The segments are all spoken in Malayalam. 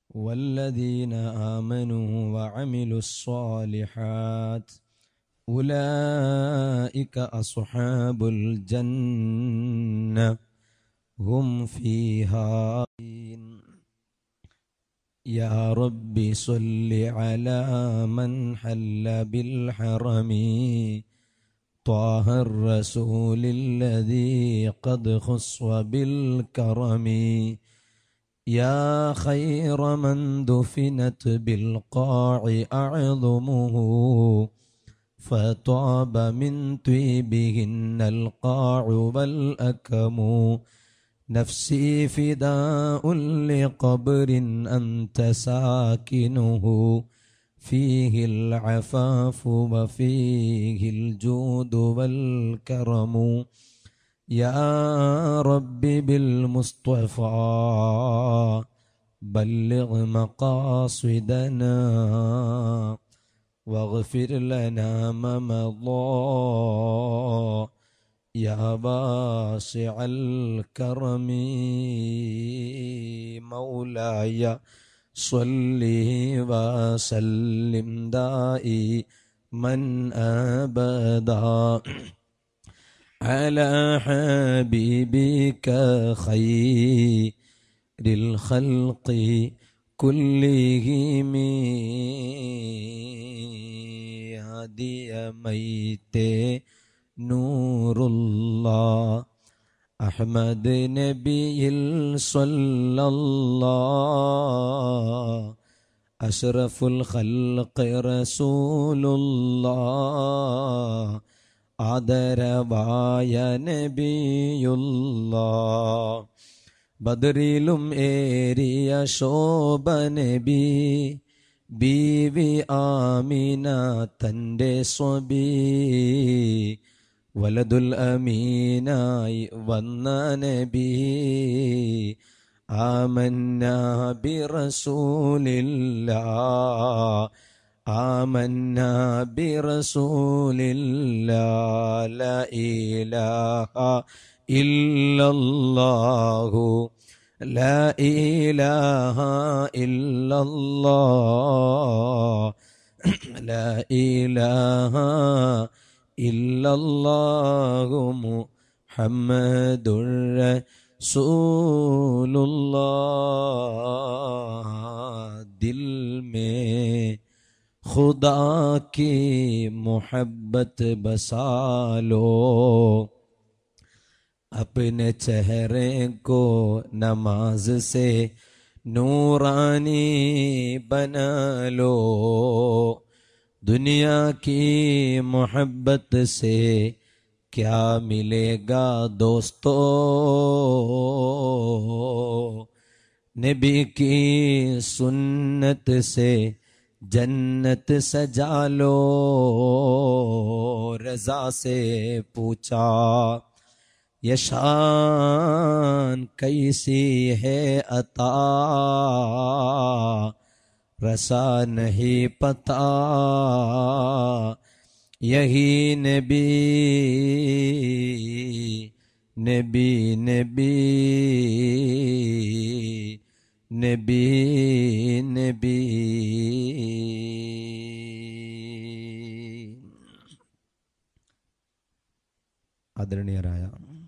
والذين آمنوا وعملوا الصالحات أولئك أصحاب الجنة هم فيها يا رب صل على من حل بالحرم طه الرسول الذي قد خص بالكرم يا خير من دفنت بالقاع أعظمه فطاب من طيبهن القاع والأكم نفسي فداء لقبر أنت ساكنه فيه العفاف وفيه الجود والكرم يا رب بالمصطفى بلغ مقاصدنا واغفر لنا ما مضى يا واسع الكرم مولاي صل وسلم دائي من أبدا على حبيبك خير الخلق كلهم هدي ميت نور الله أحمد نبي صلى الله أشرف الخلق رسول الله ആദരവായ നബിയുള്ള ബദറിലും ഏറിയ ശോഭ നബി ബീവി ആമിന തൻ്റെ സ്വബി വലതുൽ അമീനായി വന്ന നബി ആമന്ന ബിറസൂലില്ലാ آمنا برسول الله لا إله إلا الله لا إله إلا الله لا إله إلا الله محمد رسول الله दिल में खुदा की मोहब्बत बसा लो अपने चेहरे को नमाज से नूरानी बना लो दुनिया की मोहब्बत से क्या मिलेगा दोस्तों नबी की सुन्नत से जन्नत सजा लो रजा से पूछा यशान कैसी है अता रसा नहीं पता यही नबी नबी नबी നബി നബി ആദരണീയരായ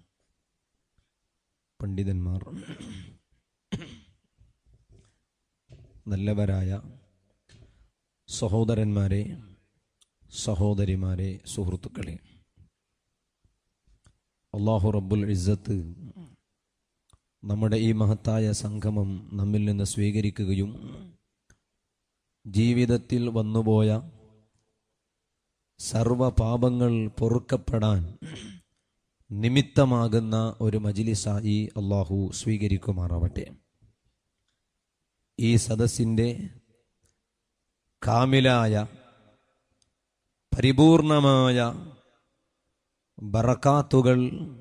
പണ്ഡിതന്മാർ നല്ലവരായ സഹോദരന്മാരെ സഹോദരിമാരെ സുഹൃത്തുക്കളെ അള്ളാഹു റബ്ബുൽ ഇസ്സത്ത് നമ്മുടെ ഈ മഹത്തായ സംഗമം നമ്മിൽ നിന്ന് സ്വീകരിക്കുകയും ജീവിതത്തിൽ വന്നുപോയ സർവ പാപങ്ങൾ പൊറുക്കപ്പെടാൻ നിമിത്തമാകുന്ന ഒരു മജിലിസായി അള്ളാഹു സ്വീകരിക്കുമാറാവട്ടെ ഈ സദസ്സിൻ്റെ കാമിലായ പരിപൂർണമായ ബറക്കാത്തുകൾ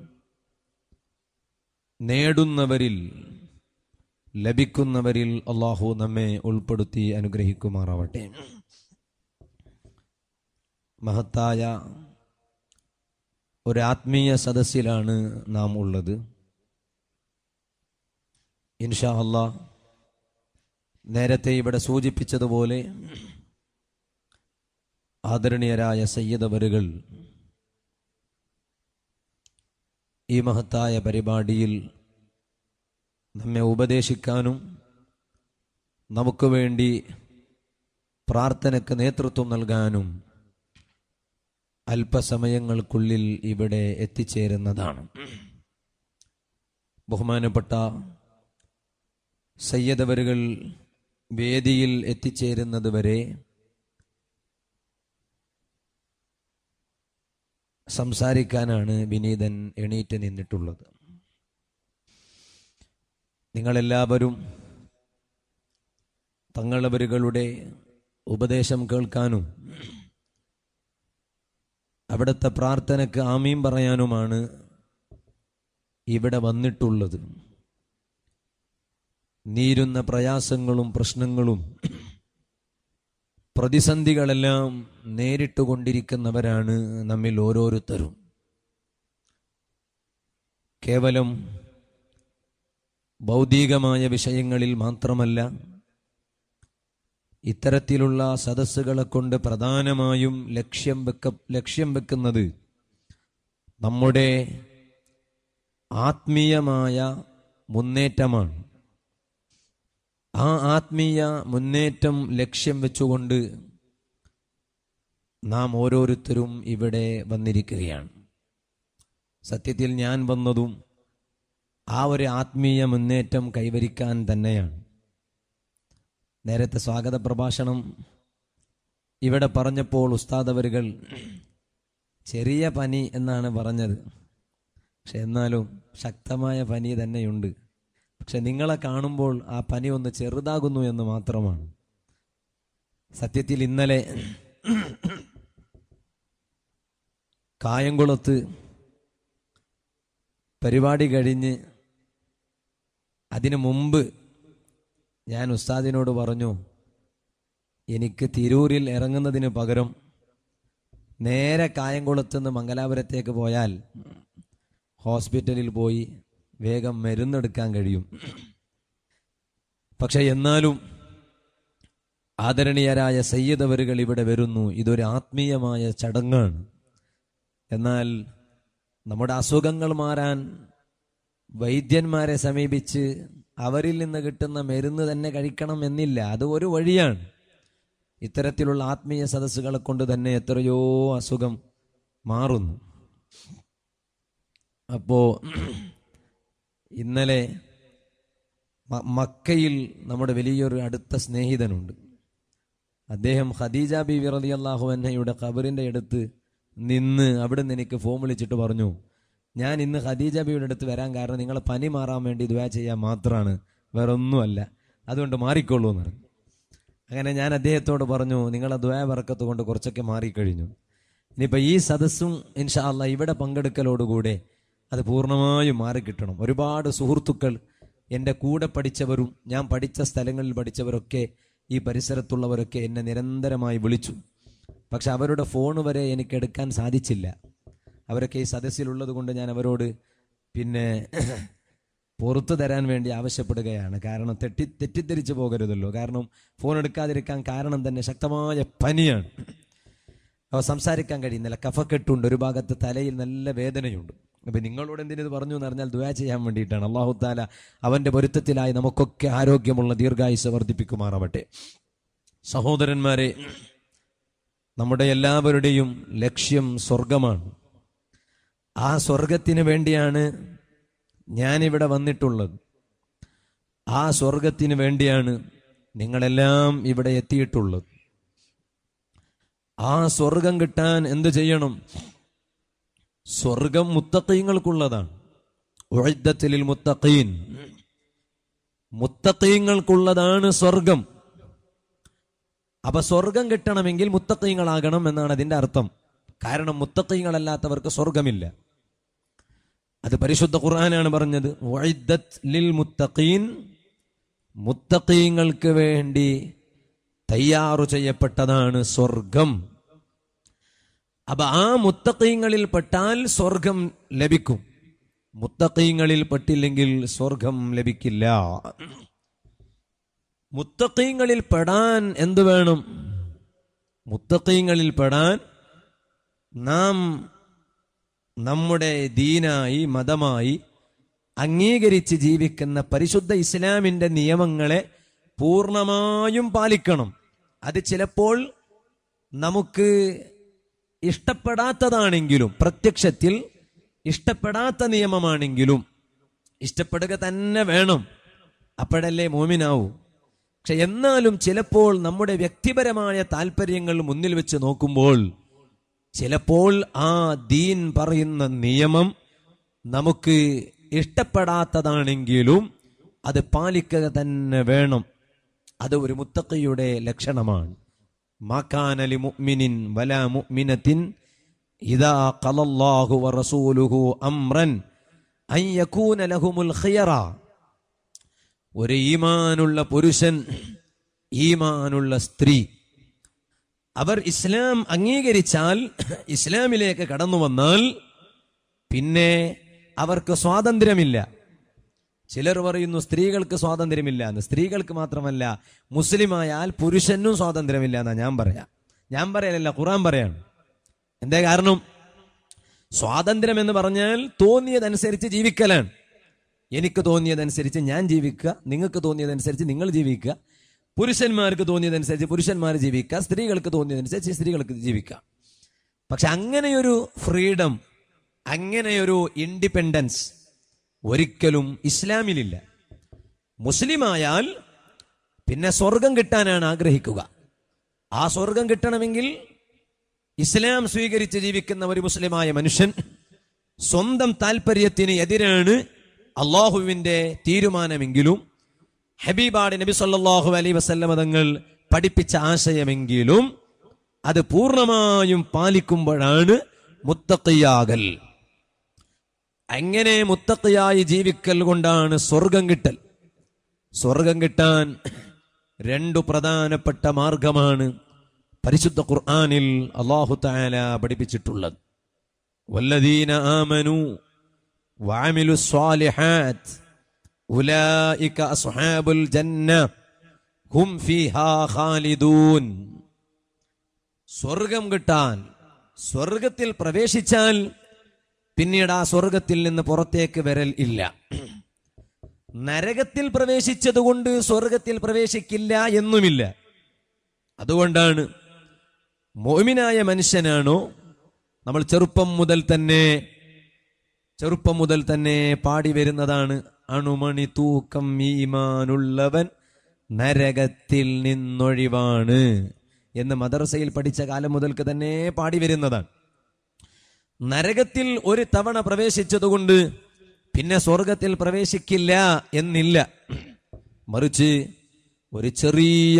നേടുന്നവരിൽ ലഭിക്കുന്നവരിൽ അള്ളാഹു നമ്മെ ഉൾപ്പെടുത്തി അനുഗ്രഹിക്കുമാറാവട്ടെ മഹത്തായ ഒരാത്മീയ സദസ്സിലാണ് നാം ഉള്ളത് ഇൻഷാ അള്ളാ നേരത്തെ ഇവിടെ സൂചിപ്പിച്ചതുപോലെ ആദരണീയരായ സയ്യദവരുകൾ ഈ മഹത്തായ പരിപാടിയിൽ നമ്മെ ഉപദേശിക്കാനും നമുക്ക് വേണ്ടി പ്രാർത്ഥനയ്ക്ക് നേതൃത്വം നൽകാനും അല്പസമയങ്ങൾക്കുള്ളിൽ ഇവിടെ എത്തിച്ചേരുന്നതാണ് ബഹുമാനപ്പെട്ട സയ്യദവരുകൾ വേദിയിൽ എത്തിച്ചേരുന്നത് വരെ സംസാരിക്കാനാണ് വിനീതൻ എണീറ്റ് നിന്നിട്ടുള്ളത് നിങ്ങളെല്ലാവരും തങ്ങളവരുകളുടെ ഉപദേശം കേൾക്കാനും അവിടുത്തെ പ്രാർത്ഥനയ്ക്ക് ആമീം പറയാനുമാണ് ഇവിടെ വന്നിട്ടുള്ളത് നീരുന്ന പ്രയാസങ്ങളും പ്രശ്നങ്ങളും പ്രതിസന്ധികളെല്ലാം നേരിട്ടുകൊണ്ടിരിക്കുന്നവരാണ് നമ്മിൽ ഓരോരുത്തരും കേവലം ഭൗതികമായ വിഷയങ്ങളിൽ മാത്രമല്ല ഇത്തരത്തിലുള്ള സദസ്സുകളെ കൊണ്ട് പ്രധാനമായും ലക്ഷ്യം വെക്ക ലക്ഷ്യം വെക്കുന്നത് നമ്മുടെ ആത്മീയമായ മുന്നേറ്റമാണ് ആ ആത്മീയ മുന്നേറ്റം ലക്ഷ്യം വെച്ചുകൊണ്ട് നാം ഓരോരുത്തരും ഇവിടെ വന്നിരിക്കുകയാണ് സത്യത്തിൽ ഞാൻ വന്നതും ആ ഒരു ആത്മീയ മുന്നേറ്റം കൈവരിക്കാൻ തന്നെയാണ് നേരത്തെ സ്വാഗത പ്രഭാഷണം ഇവിടെ പറഞ്ഞപ്പോൾ ഉസ്താദവരുകൾ ചെറിയ പനി എന്നാണ് പറഞ്ഞത് പക്ഷെ എന്നാലും ശക്തമായ പനി തന്നെയുണ്ട് പക്ഷെ നിങ്ങളെ കാണുമ്പോൾ ആ പനി ഒന്ന് ചെറുതാകുന്നു എന്ന് മാത്രമാണ് സത്യത്തിൽ ഇന്നലെ കായംകുളത്ത് പരിപാടി കഴിഞ്ഞ് അതിനു മുമ്പ് ഞാൻ ഉസ്താദിനോട് പറഞ്ഞു എനിക്ക് തിരൂരിൽ ഇറങ്ങുന്നതിന് പകരം നേരെ കായംകുളത്ത് നിന്ന് മംഗലാപുരത്തേക്ക് പോയാൽ ഹോസ്പിറ്റലിൽ പോയി വേഗം മരുന്നെടുക്കാൻ കഴിയും പക്ഷെ എന്നാലും ആദരണീയരായ സയ്യദവരുകൾ ഇവിടെ വരുന്നു ഇതൊരു ആത്മീയമായ ചടങ്ങാണ് എന്നാൽ നമ്മുടെ അസുഖങ്ങൾ മാറാൻ വൈദ്യന്മാരെ സമീപിച്ച് അവരിൽ നിന്ന് കിട്ടുന്ന മരുന്ന് തന്നെ കഴിക്കണം എന്നില്ല അത് ഒരു വഴിയാണ് ഇത്തരത്തിലുള്ള ആത്മീയ സദസ്സുകളെ കൊണ്ട് തന്നെ എത്രയോ അസുഖം മാറുന്നു അപ്പോ ഇന്നലെ മ- മക്കയിൽ നമ്മുടെ വലിയൊരു അടുത്ത സ്നേഹിതനുണ്ട് അദ്ദേഹം ഖദീജ ബി വിറലി അള്ളാഹു അന്നയുടെ ഖബറിന്റെ അടുത്ത് നിന്ന് അവിടെ നിന്ന് എനിക്ക് ഫോൺ വിളിച്ചിട്ട് പറഞ്ഞു ഞാൻ ഇന്ന് ഖദീജ ബിയുടെ അടുത്ത് വരാൻ കാരണം നിങ്ങളെ പനി മാറാൻ വേണ്ടി ദുവാ ചെയ്യാൻ മാത്രമാണ് വേറെ ഒന്നുമല്ല അതുകൊണ്ട് മാറിക്കൊള്ളൂ എന്ന് പറഞ്ഞു അങ്ങനെ ഞാൻ അദ്ദേഹത്തോട് പറഞ്ഞു നിങ്ങളെ ദ്വയ വറക്കത്ത് കൊണ്ട് കുറച്ചൊക്കെ മാറിക്കഴിഞ്ഞു ഇനിയിപ്പോൾ ഈ സദസ്സും ഇൻഷാ അല്ല ഇവിടെ പങ്കെടുക്കലോടുകൂടെ അത് പൂർണ്ണമായും മാറിക്കിട്ടണം ഒരുപാട് സുഹൃത്തുക്കൾ എൻ്റെ കൂടെ പഠിച്ചവരും ഞാൻ പഠിച്ച സ്ഥലങ്ങളിൽ പഠിച്ചവരൊക്കെ ഈ പരിസരത്തുള്ളവരൊക്കെ എന്നെ നിരന്തരമായി വിളിച്ചു പക്ഷെ അവരുടെ ഫോൺ വരെ എനിക്ക് എടുക്കാൻ സാധിച്ചില്ല അവരൊക്കെ ഈ സദസ്സിലുള്ളത് കൊണ്ട് ഞാൻ അവരോട് പിന്നെ പുറത്തു തരാൻ വേണ്ടി ആവശ്യപ്പെടുകയാണ് കാരണം തെറ്റി തെറ്റിദ്ധരിച്ചു പോകരുതല്ലോ കാരണം ഫോൺ എടുക്കാതിരിക്കാൻ കാരണം തന്നെ ശക്തമായ പനിയാണ് അവ സംസാരിക്കാൻ കഴിയുന്നില്ല കഫക്കെട്ടുണ്ട് ഒരു ഭാഗത്ത് തലയിൽ നല്ല വേദനയുണ്ട് അപ്പൊ നിങ്ങളോട് എന്തിനത് പറഞ്ഞു എന്ന് പറഞ്ഞാൽ ദുആ ചെയ്യാൻ വേണ്ടിയിട്ടാണ് അള്ളാഹു താല അവന്റെ പൊരുത്തത്തിലായി നമുക്കൊക്കെ ആരോഗ്യമുള്ള ദീർഘായുസ് വർദ്ധിപ്പിക്കുമാറാവട്ടെ സഹോദരന്മാരെ നമ്മുടെ എല്ലാവരുടെയും ലക്ഷ്യം സ്വർഗമാണ് ആ സ്വർഗത്തിന് വേണ്ടിയാണ് ഞാനിവിടെ വന്നിട്ടുള്ളത് ആ സ്വർഗത്തിന് വേണ്ടിയാണ് നിങ്ങളെല്ലാം ഇവിടെ എത്തിയിട്ടുള്ളത് ആ സ്വർഗം കിട്ടാൻ എന്ത് ചെയ്യണം സ്വർഗം മുത്തക്കീങ്ങൾക്കുള്ളതാണ് ഉഴത്തലിൽ മുത്തഖീൻ മുത്തക്കീങ്ങൾക്കുള്ളതാണ് സ്വർഗം അപ്പൊ സ്വർഗം കിട്ടണമെങ്കിൽ മുത്തക്കീങ്ങളാകണം എന്നാണ് അതിന്റെ അർത്ഥം കാരണം മുത്തക്കീങ്ങളല്ലാത്തവർക്ക് സ്വർഗമില്ല അത് പരിശുദ്ധ ഖുർആനാണ് പറഞ്ഞത് ഉഇദ്ദത്ത് ലിൽ മുത്തഖീൻ മുത്തഖീങ്ങൾക്ക് വേണ്ടി തയ്യാറു ചെയ്യപ്പെട്ടതാണ് സ്വർഗം അപ്പൊ ആ മുത്തഖീങ്ങളിൽ പെട്ടാൽ സ്വർഗം ലഭിക്കും മുത്തഖീങ്ങളിൽ പെട്ടില്ലെങ്കിൽ സ്വർഗം ലഭിക്കില്ല മുത്തക്കീങ്ങളിൽ പെടാൻ എന്തു വേണം മുത്തക്കീങ്ങളിൽ പെടാൻ നാം നമ്മുടെ ദീനായി മതമായി അംഗീകരിച്ച് ജീവിക്കുന്ന പരിശുദ്ധ ഇസ്ലാമിന്റെ നിയമങ്ങളെ പൂർണ്ണമായും പാലിക്കണം അത് ചിലപ്പോൾ നമുക്ക് ഇഷ്ടപ്പെടാത്തതാണെങ്കിലും പ്രത്യക്ഷത്തിൽ ഇഷ്ടപ്പെടാത്ത നിയമമാണെങ്കിലും ഇഷ്ടപ്പെടുക തന്നെ വേണം അപ്പോഴല്ലേ മോമിനാവൂ പക്ഷെ എന്നാലും ചിലപ്പോൾ നമ്മുടെ വ്യക്തിപരമായ താല്പര്യങ്ങൾ മുന്നിൽ വെച്ച് നോക്കുമ്പോൾ ചിലപ്പോൾ ആ ദീൻ പറയുന്ന നിയമം നമുക്ക് ഇഷ്ടപ്പെടാത്തതാണെങ്കിലും അത് പാലിക്കുക തന്നെ വേണം അത് ഒരു മുത്തക്കയുടെ ലക്ഷണമാണ് മാക്കാനലി മുഅ്മിനിൻ വല മുഅ്മിനത്തിൻ ഇദാ ഖലല്ലാഹു വറസൂലുഹു അംറൻ അൻ യകൂന ലഹുമുൽ ഖിയറ ഒരു ഈമാനുള്ള പുരുഷൻ ഈമാനുള്ള സ്ത്രീ അവർ ഇസ്ലാം അംഗീകരിച്ചാൽ ഇസ്ലാമിലേക്ക് കടന്നു വന്നാൽ പിന്നെ അവർക്ക് സ്വാതന്ത്ര്യമില്ല ചിലർ പറയുന്നു സ്ത്രീകൾക്ക് സ്വാതന്ത്ര്യമില്ല എന്ന് സ്ത്രീകൾക്ക് മാത്രമല്ല മുസ്ലിമായാൽ പുരുഷനും സ്വാതന്ത്ര്യമില്ല എന്നാ ഞാൻ പറയാം ഞാൻ പറയലല്ല ഖുറാൻ പറയാണ് എന്തേ കാരണം സ്വാതന്ത്ര്യം എന്ന് പറഞ്ഞാൽ തോന്നിയതനുസരിച്ച് ജീവിക്കലാണ് എനിക്ക് തോന്നിയതനുസരിച്ച് ഞാൻ ജീവിക്കുക നിങ്ങൾക്ക് തോന്നിയതനുസരിച്ച് നിങ്ങൾ ജീവിക്കുക പുരുഷന്മാർക്ക് തോന്നിയതനുസരിച്ച് പുരുഷന്മാർ ജീവിക്കുക സ്ത്രീകൾക്ക് തോന്നിയതനുസരിച്ച് സ്ത്രീകൾക്ക് ജീവിക്കാം പക്ഷെ അങ്ങനെയൊരു ഫ്രീഡം അങ്ങനെയൊരു ഇൻഡിപെൻഡൻസ് ഒരിക്കലും ഇസ്ലാമിലില്ല മുസ്ലിമായാൽ പിന്നെ സ്വർഗം കിട്ടാനാണ് ആഗ്രഹിക്കുക ആ സ്വർഗം കിട്ടണമെങ്കിൽ ഇസ്ലാം സ്വീകരിച്ച് ജീവിക്കുന്ന ഒരു മുസ്ലിമായ മനുഷ്യൻ സ്വന്തം താല്പര്യത്തിന് എതിരാണ് അള്ളാഹുവിന്റെ തീരുമാനമെങ്കിലും ഹബീബാട് നബി സല്ലല്ലാഹു അലൈഹി വസല്ലമ തങ്ങൾ പഠിപ്പിച്ച ആശയമെങ്കിലും അത് പൂർണ്ണമായും പാലിക്കുമ്പോഴാണ് മുത്തക്കിയാകൽ അങ്ങനെ മുത്തക്കിയായി ജീവിക്കൽ കൊണ്ടാണ് സ്വർഗം കിട്ടൽ സ്വർഗം കിട്ടാൻ രണ്ടു പ്രധാനപ്പെട്ട മാർഗമാണ് പരിശുദ്ധ ഖുർആനിൽ അള്ളാഹു താല പഠിപ്പിച്ചിട്ടുള്ളത് വല്ലദീന ആമനു വഅമിലു സ്വാലിഹാത്ത് ഉലൈക അസ്ഹാബുൽ ജന്ന ഹും ഫീഹാ ഖാലിദൂൻ സ്വർഗം കിട്ടാൻ സ്വർഗത്തിൽ പ്രവേശിച്ചാൽ പിന്നീട് ആ സ്വർഗത്തിൽ നിന്ന് പുറത്തേക്ക് വരൽ ഇല്ല നരകത്തിൽ പ്രവേശിച്ചതുകൊണ്ട് സ്വർഗത്തിൽ പ്രവേശിക്കില്ല എന്നുമില്ല അതുകൊണ്ടാണ് മോമിനായ മനുഷ്യനാണോ നമ്മൾ ചെറുപ്പം മുതൽ തന്നെ ചെറുപ്പം മുതൽ തന്നെ പാടി വരുന്നതാണ് അണുമണി തൂക്കം ഈമാനുള്ളവൻ നരകത്തിൽ നിന്നൊഴിവാണ് എന്ന് മദർസയിൽ പഠിച്ച കാലം മുതൽക്ക് തന്നെ പാടി വരുന്നതാണ് നരകത്തിൽ ഒരു തവണ പ്രവേശിച്ചതുകൊണ്ട് പിന്നെ സ്വർഗത്തിൽ പ്രവേശിക്കില്ല എന്നില്ല മറിച്ച് ഒരു ചെറിയ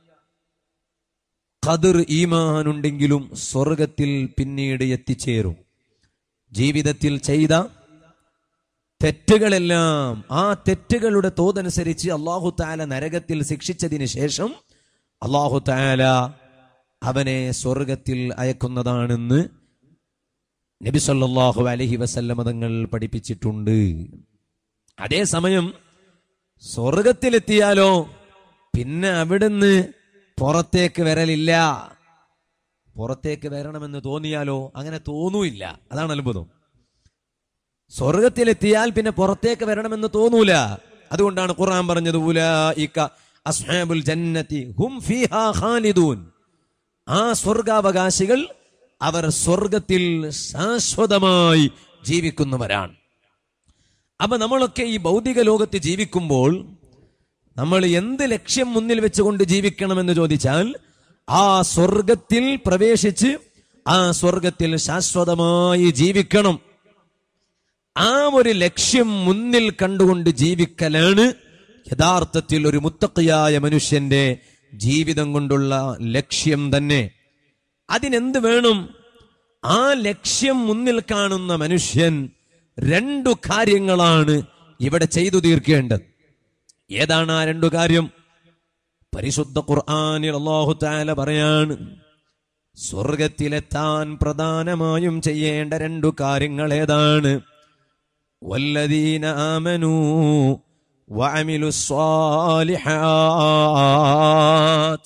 ഖദർ ഈമാനുണ്ടെങ്കിലും സ്വർഗത്തിൽ പിന്നീട് എത്തിച്ചേരും ജീവിതത്തിൽ ചെയ്ത തെറ്റുകളെല്ലാം ആ തെറ്റുകളുടെ തോതനുസരിച്ച് അള്ളാഹു താല നരകത്തിൽ ശിക്ഷിച്ചതിന് ശേഷം അള്ളാഹു താല അവനെ സ്വർഗത്തിൽ അയക്കുന്നതാണെന്ന് നബി സല്ലല്ലാഹു അലൈഹി വസല്ലമ തങ്ങൾ പഠിപ്പിച്ചിട്ടുണ്ട് അതേസമയം സ്വർഗത്തിലെത്തിയാലോ പിന്നെ അവിടുന്ന് പുറത്തേക്ക് വരലില്ല പുറത്തേക്ക് വരണമെന്ന് തോന്നിയാലോ അങ്ങനെ തോന്നൂല്ല അതാണ് അത്ഭുതം സ്വർഗത്തിലെത്തിയാൽ പിന്നെ പുറത്തേക്ക് വരണമെന്ന് തോന്നൂല അതുകൊണ്ടാണ് ഖുർആൻ പറഞ്ഞത് ഉലൈക അസ്ഹാബുൽ ജന്നതി ഹും ഫീഹാ ഖാലിദൂൻ ആ സ്വർഗാവകാശികൾ അവർ സ്വർഗത്തിൽ ശാശ്വതമായി ജീവിക്കുന്നവരാണ് അപ്പൊ നമ്മളൊക്കെ ഈ ഭൗതിക ലോകത്ത് ജീവിക്കുമ്പോൾ നമ്മൾ എന്ത് ലക്ഷ്യം മുന്നിൽ വെച്ചുകൊണ്ട് ജീവിക്കണമെന്ന് ചോദിച്ചാൽ ആ സ്വർഗത്തിൽ പ്രവേശിച്ച് ആ സ്വർഗത്തിൽ ശാശ്വതമായി ജീവിക്കണം ആ ഒരു ലക്ഷ്യം മുന്നിൽ കണ്ടുകൊണ്ട് ജീവിക്കലാണ് യഥാർത്ഥത്തിൽ ഒരു മുത്തക്കിയായ മനുഷ്യന്റെ ജീവിതം കൊണ്ടുള്ള ലക്ഷ്യം തന്നെ അതിനെന്ത് വേണം ആ ലക്ഷ്യം മുന്നിൽ കാണുന്ന മനുഷ്യൻ രണ്ടു കാര്യങ്ങളാണ് ഇവിടെ ചെയ്തു തീർക്കേണ്ടത് ഏതാണ് ആ രണ്ടു കാര്യം പരിശുദ്ധ ഖുർആനിൽ അല്ലാഹു തആല പറയാണ് സ്വർഗത്തിലെത്താൻ പ്രധാനമായും ചെയ്യേണ്ട രണ്ടു കാര്യങ്ങൾ ഏതാണ് വല്ലദീന ആമനു وعملوا الصالحات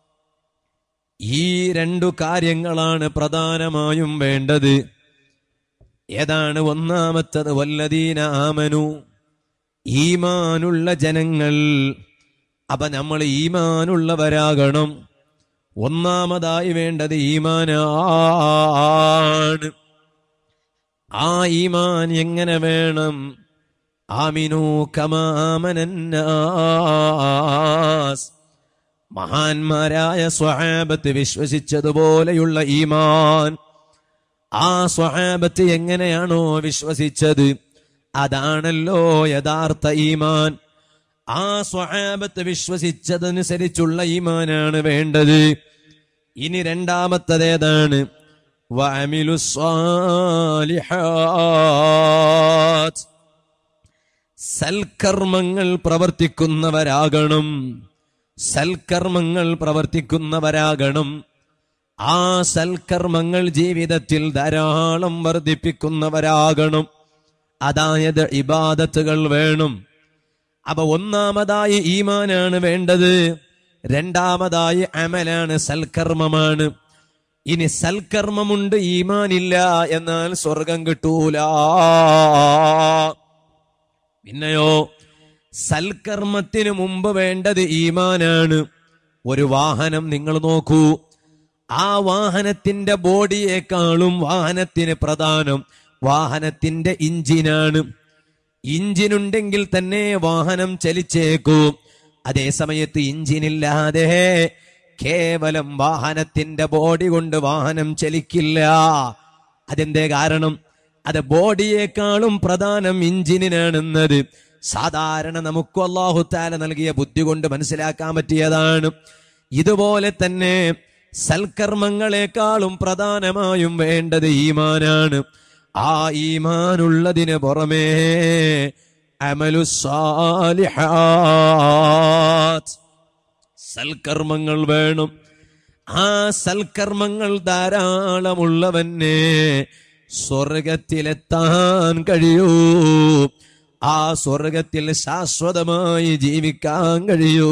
ഈ രണ്ടു കാര്യങ്ങളാണ് പ്രധാനമായും വേണ്ടത് ഏതാണ് ഒന്നാമത്തത് വല്ലദീന ആമനു ഈമാനുള്ള ജനങ്ങൾ അപ്പൊ നമ്മൾ ഈമാനുള്ളവരാകണം ഒന്നാമതായി വേണ്ടത് ഈമാനാണ് ആ ഈമാൻ എങ്ങനെ വേണം ആമിനു കമാമനന്നാസ് മഹാന്മാരായ സ്വഹാബത്ത് വിശ്വസിച്ചതുപോലെയുള്ള ഈമാൻ ആ സ്വഹാബത്ത് എങ്ങനെയാണോ വിശ്വസിച്ചത് അതാണല്ലോ യഥാർത്ഥ ഈമാൻ ആ സ്വഹാബത്ത് വിശ്വസിച്ചതനുസരിച്ചുള്ള ഈമാനാണ് വേണ്ടത് ഇനി രണ്ടാമത്തതേതാണ് വഅമിലു സ്വാലിഹാത്ത് സൽക്കർമ്മങ്ങൾ പ്രവർത്തിക്കുന്നവരാകണം സൽക്കർമ്മങ്ങൾ പ്രവർത്തിക്കുന്നവരാകണം ആ സൽക്കർമ്മങ്ങൾ ജീവിതത്തിൽ ധാരാളം വർദ്ധിപ്പിക്കുന്നവരാകണം അതായത് ഇബാദത്തുകൾ വേണം അപ്പൊ ഒന്നാമതായി ഈമാനാണ് വേണ്ടത് രണ്ടാമതായി അമലാണ് സൽക്കർമ്മമാണ് ഇനി സൽക്കർമ്മമുണ്ട് ഈമാനില്ല എന്നാൽ സ്വർഗം കിട്ടൂല പിന്നെയോ സൽക്കർമ്മത്തിന് മുമ്പ് വേണ്ടത് ഈമാനാണ് ഒരു വാഹനം നിങ്ങൾ നോക്കൂ ആ വാഹനത്തിന്റെ ബോഡിയേക്കാളും വാഹനത്തിന് പ്രധാനം വാഹനത്തിന്റെ ഇഞ്ചിനാണ് ഇഞ്ചിനുണ്ടെങ്കിൽ തന്നെ വാഹനം ചലിച്ചേക്കൂ അതേ സമയത്ത് ഇഞ്ചിനില്ലാതെ കേവലം വാഹനത്തിന്റെ ബോഡി കൊണ്ട് വാഹനം ചലിക്കില്ല അതെന്തേ കാരണം അത് ബോഡിയേക്കാളും പ്രധാനം ഇഞ്ചിനാണെന്നത് സാധാരണ നമുക്ക് അള്ളാഹുത്താല നൽകിയ ബുദ്ധി കൊണ്ട് മനസ്സിലാക്കാൻ പറ്റിയതാണ് ഇതുപോലെ തന്നെ സൽക്കർമ്മങ്ങളെക്കാളും പ്രധാനമായും വേണ്ടത് ഈമാനാണ് ആ ഈമാനുള്ളതിന് പുറമേ അമലു സാലിഹാത്ത് സൽക്കർമ്മങ്ങൾ വേണം ആ സൽക്കർമ്മങ്ങൾ ധാരാളമുള്ളവനെ സ്വർഗത്തിലെത്താൻ കഴിയൂ ആ സ്വർഗത്തിൽ ശാശ്വതമായി ജീവിക്കാൻ കഴിയൂ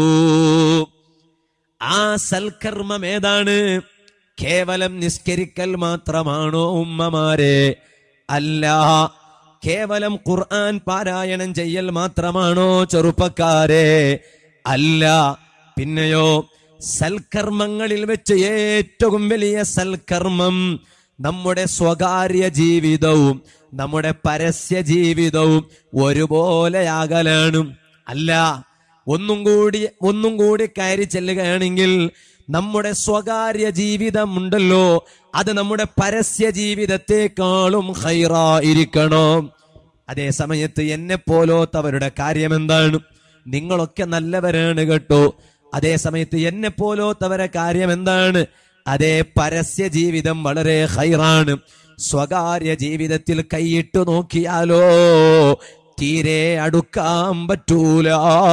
ആ സൽക്കർമ്മം ഏതാണ് കേവലം നിസ്കരിക്കൽ മാത്രമാണോ ഉമ്മമാരെ അല്ല കേവലം ഖുർആൻ പാരായണം ചെയ്യൽ മാത്രമാണോ ചെറുപ്പക്കാരെ അല്ല പിന്നെയോ സൽക്കർമ്മങ്ങളിൽ വെച്ച് ഏറ്റവും വലിയ സൽക്കർമ്മം നമ്മുടെ സ്വകാര്യ ജീവിതവും നമ്മുടെ പരസ്യ ജീവിതവും ഒരുപോലെയാകലാണ് അല്ല ഒന്നും കൂടി ഒന്നും കൂടി കയറി ചെല്ലുകയാണെങ്കിൽ നമ്മുടെ സ്വകാര്യ ജീവിതം ഉണ്ടല്ലോ അത് നമ്മുടെ പരസ്യ ജീവിതത്തെക്കാളും ഹൈറായിരിക്കണം അതേ സമയത്ത് എന്നെ പോലോത്തവരുടെ കാര്യം എന്താണ് നിങ്ങളൊക്കെ നല്ലവരാണ് കേട്ടോ അതേ സമയത്ത് എന്നെ പോലോത്തവരെ കാര്യം എന്താണ് അതേ പരസ്യ ജീവിതം വളരെ ഹൈറാണ് സ്വകാര്യ ജീവിതത്തിൽ കൈയിട്ട് നോക്കിയാലോ തീരെ അടുക്കാൻ പറ്റൂല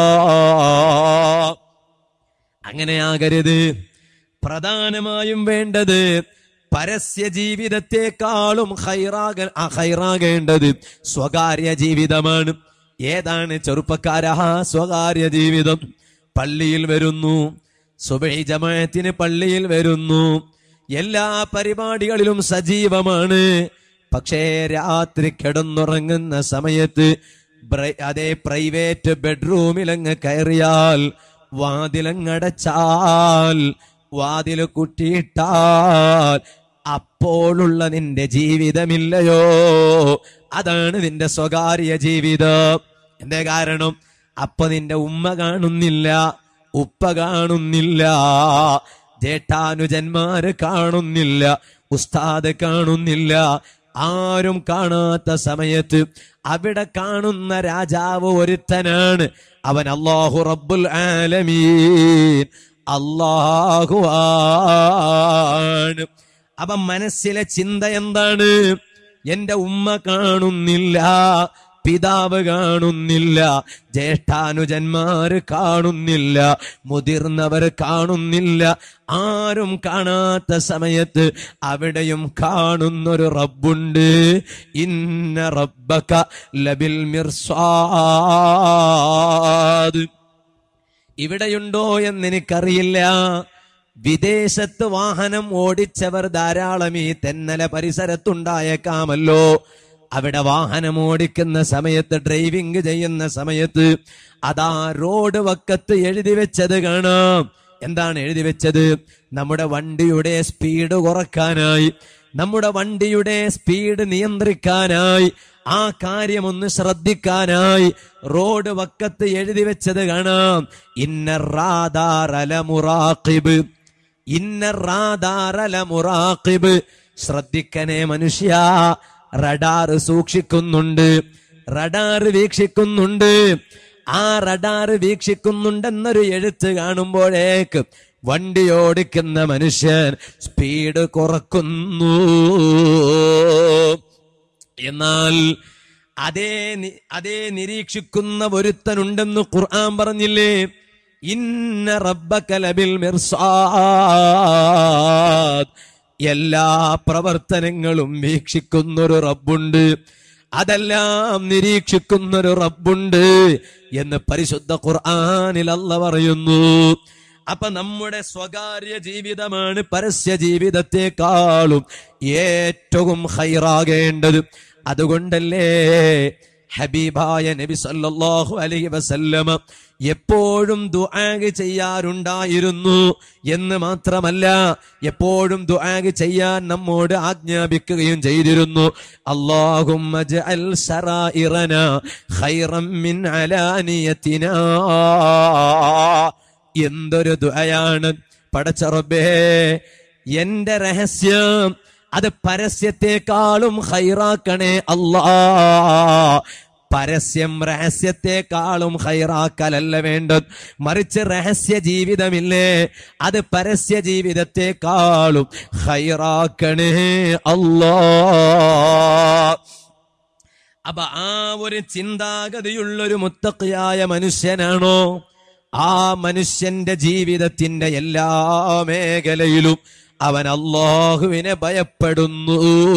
അങ്ങനെയാകരുത് പ്രധാനമായും വേണ്ടത് പരസ്യ ജീവിതത്തെക്കാളും ഹൈറാക ആ ഹൈറാകേണ്ടത് സ്വകാര്യ ജീവിതമാണ് ഏതാണ് ചെറുപ്പക്കാരാ സ്വകാര്യ ജീവിതം പള്ളിയിൽ വരുന്നു സുബൈ ജമാഅത്തിന് പള്ളിയിൽ വരുന്നു എല്ലാ പരിപാടികളിലും സജീവമാണ് പക്ഷേ രാത്രി കിടന്നുറങ്ങുന്ന സമയത്ത് ബ്ര- അതേ പ്രൈവറ്റ് ബെഡ്റൂമിലങ്ങ് കയറിയാൽ വാതിലങ്ങടച്ചാൽ വാതിൽ കുട്ടിയിട്ടാൽ അപ്പോഴുള്ള നിന്റെ ജീവിതമില്ലയോ അതാണ് നിന്റെ സ്വകാര്യ ജീവിതം എന്തേ കാരണം അപ്പൊ നിന്റെ ഉമ്മ കാണുന്നില്ല ഉപ്പ കാണുന്നില്ല ജേഷ്ഠാനുജന്മാര് കാണുന്നില്ല ഉസ്താദ് കാണുന്നില്ല ആരും കാണാത്ത സമയത്ത് അവിടെ കാണുന്ന രാജാവ് ഒരുത്തനാണ് അവൻ അള്ളാഹു റബ്ബുൽ ആലമീൻ അള്ളാഹു ആണ് അപ്പൊ മനസ്സിലെ ചിന്ത എന്താണ് എന്റെ ഉമ്മ കാണുന്നില്ല പിതാവ് കാണുന്നില്ല ജ്യേഷ്ഠാനുജന്മാര് കാണുന്നില്ല മുതിർന്നവർ കാണുന്നില്ല ആരും കാണാത്ത സമയത്ത് അവിടെയും കാണുന്നൊരു റബ്ബുണ്ട് ഇന്ന റബ്ബക ലബിൽ മിർസാദ് ഇവിടെയുണ്ടോ എന്ന് എനിക്കറിയില്ല വിദേശത്ത് വാഹനം ഓടിച്ചവർ ധാരാളം ഈ തെന്നല പരിസരത്തുണ്ടായേക്കാമല്ലോ അവിടെ വാഹനം ഓടിക്കുന്ന സമയത്ത് ഡ്രൈവിംഗ് ചെയ്യുന്ന സമയത്ത് അതാ റോഡ് വക്കത്ത് എഴുതി വെച്ചത് കാണാം എന്താണ് എഴുതി വെച്ചത് നമ്മുടെ വണ്ടിയുടെ സ്പീഡ് കുറക്കാനായി നമ്മുടെ വണ്ടിയുടെ സ്പീഡ് നിയന്ത്രിക്കാനായി ആ കാര്യം ഒന്ന് ശ്രദ്ധിക്കാനായി റോഡ് വക്കത്ത് എഴുതി വെച്ചത് കാണാം ഇന്ന റാദാറല മുറാഖിബ് ഇന്ന റാദാറല മുറാഖിബ് ശ്രദ്ധിക്കണേ മനുഷ്യ റഡാർ സൂക്ഷിക്കുന്നുണ്ട് റഡാർ വീക്ഷിക്കുന്നുണ്ട് ആ റഡാർ വീക്ഷിക്കുന്നുണ്ടെന്നൊരു എഴുത്ത് കാണുമ്പോഴേക്ക് വണ്ടി ഓടിക്കുന്ന മനുഷ്യൻ സ്പീഡ് കുറക്കുന്നു എന്നാൽ അതേ നി- അതേ നിരീക്ഷിക്കുന്ന ഒരുത്തനുണ്ടെന്ന് ഖുർആൻ പറഞ്ഞില്ലേ ഇന്ന റബ്ബക ലബിൽ മിർസാദ് എല്ലാ പ്രവർത്തനങ്ങളും വീക്ഷിക്കുന്നൊരു റബ്ബുണ്ട് അതെല്ലാം നിരീക്ഷിക്കുന്നൊരു റബ്ബുണ്ട് എന്ന് പരിശുദ്ധ ഖുർആനിൽ അല്ല പറയുന്നു അപ്പൊ നമ്മുടെ സ്വകാര്യ ജീവിതമാണ് പരസ്യ ജീവിതത്തെക്കാളും ഏറ്റവും ഹൈറാകേണ്ടത് അതുകൊണ്ടല്ലേ ഹബീബായ നബി സല്ലല്ലാഹു അലൈഹി വസല്ലമ എപ്പോഴും ദുആഗ് ചെയ്യാറുണ്ടായിരുന്നു എന്ന് മാത്രമല്ല എപ്പോഴും ദുആഗ് ചെയ്യാൻ നമ്മോട് ആജ്ഞാപിക്കുകയും ചെയ്തിരുന്നു അല്ലാഹുമ്മ ജഅൽ സറായിറന ഖൈറം മിൻ അലാനിയതിനാ എന്തൊരു ദുആയാണ് പടച്ച റബ്ബേ എന്റെ രഹസ്യം അത് പരസ്യത്തെക്കാളും ഹൈറാക്കണേ അല്ലാ പരസ്യം രഹസ്യത്തെക്കാളും ഹൈറാക്കലല്ല വേണ്ടത് മറിച്ച് രഹസ്യ ജീവിതമില്ലേ അത് പരസ്യ ജീവിതത്തെക്കാളും ഹൈറാക്കണേ അല്ലാ അപ്പൊ ആ ഒരു ചിന്താഗതിയുള്ളൊരു മുത്തക്കിയായ മനുഷ്യനാണോ ആ മനുഷ്യന്റെ ജീവിതത്തിന്റെ എല്ലാ മേഖലയിലും അവൻ അള്ളാഹുവിനെ ഭയപ്പെടുന്നു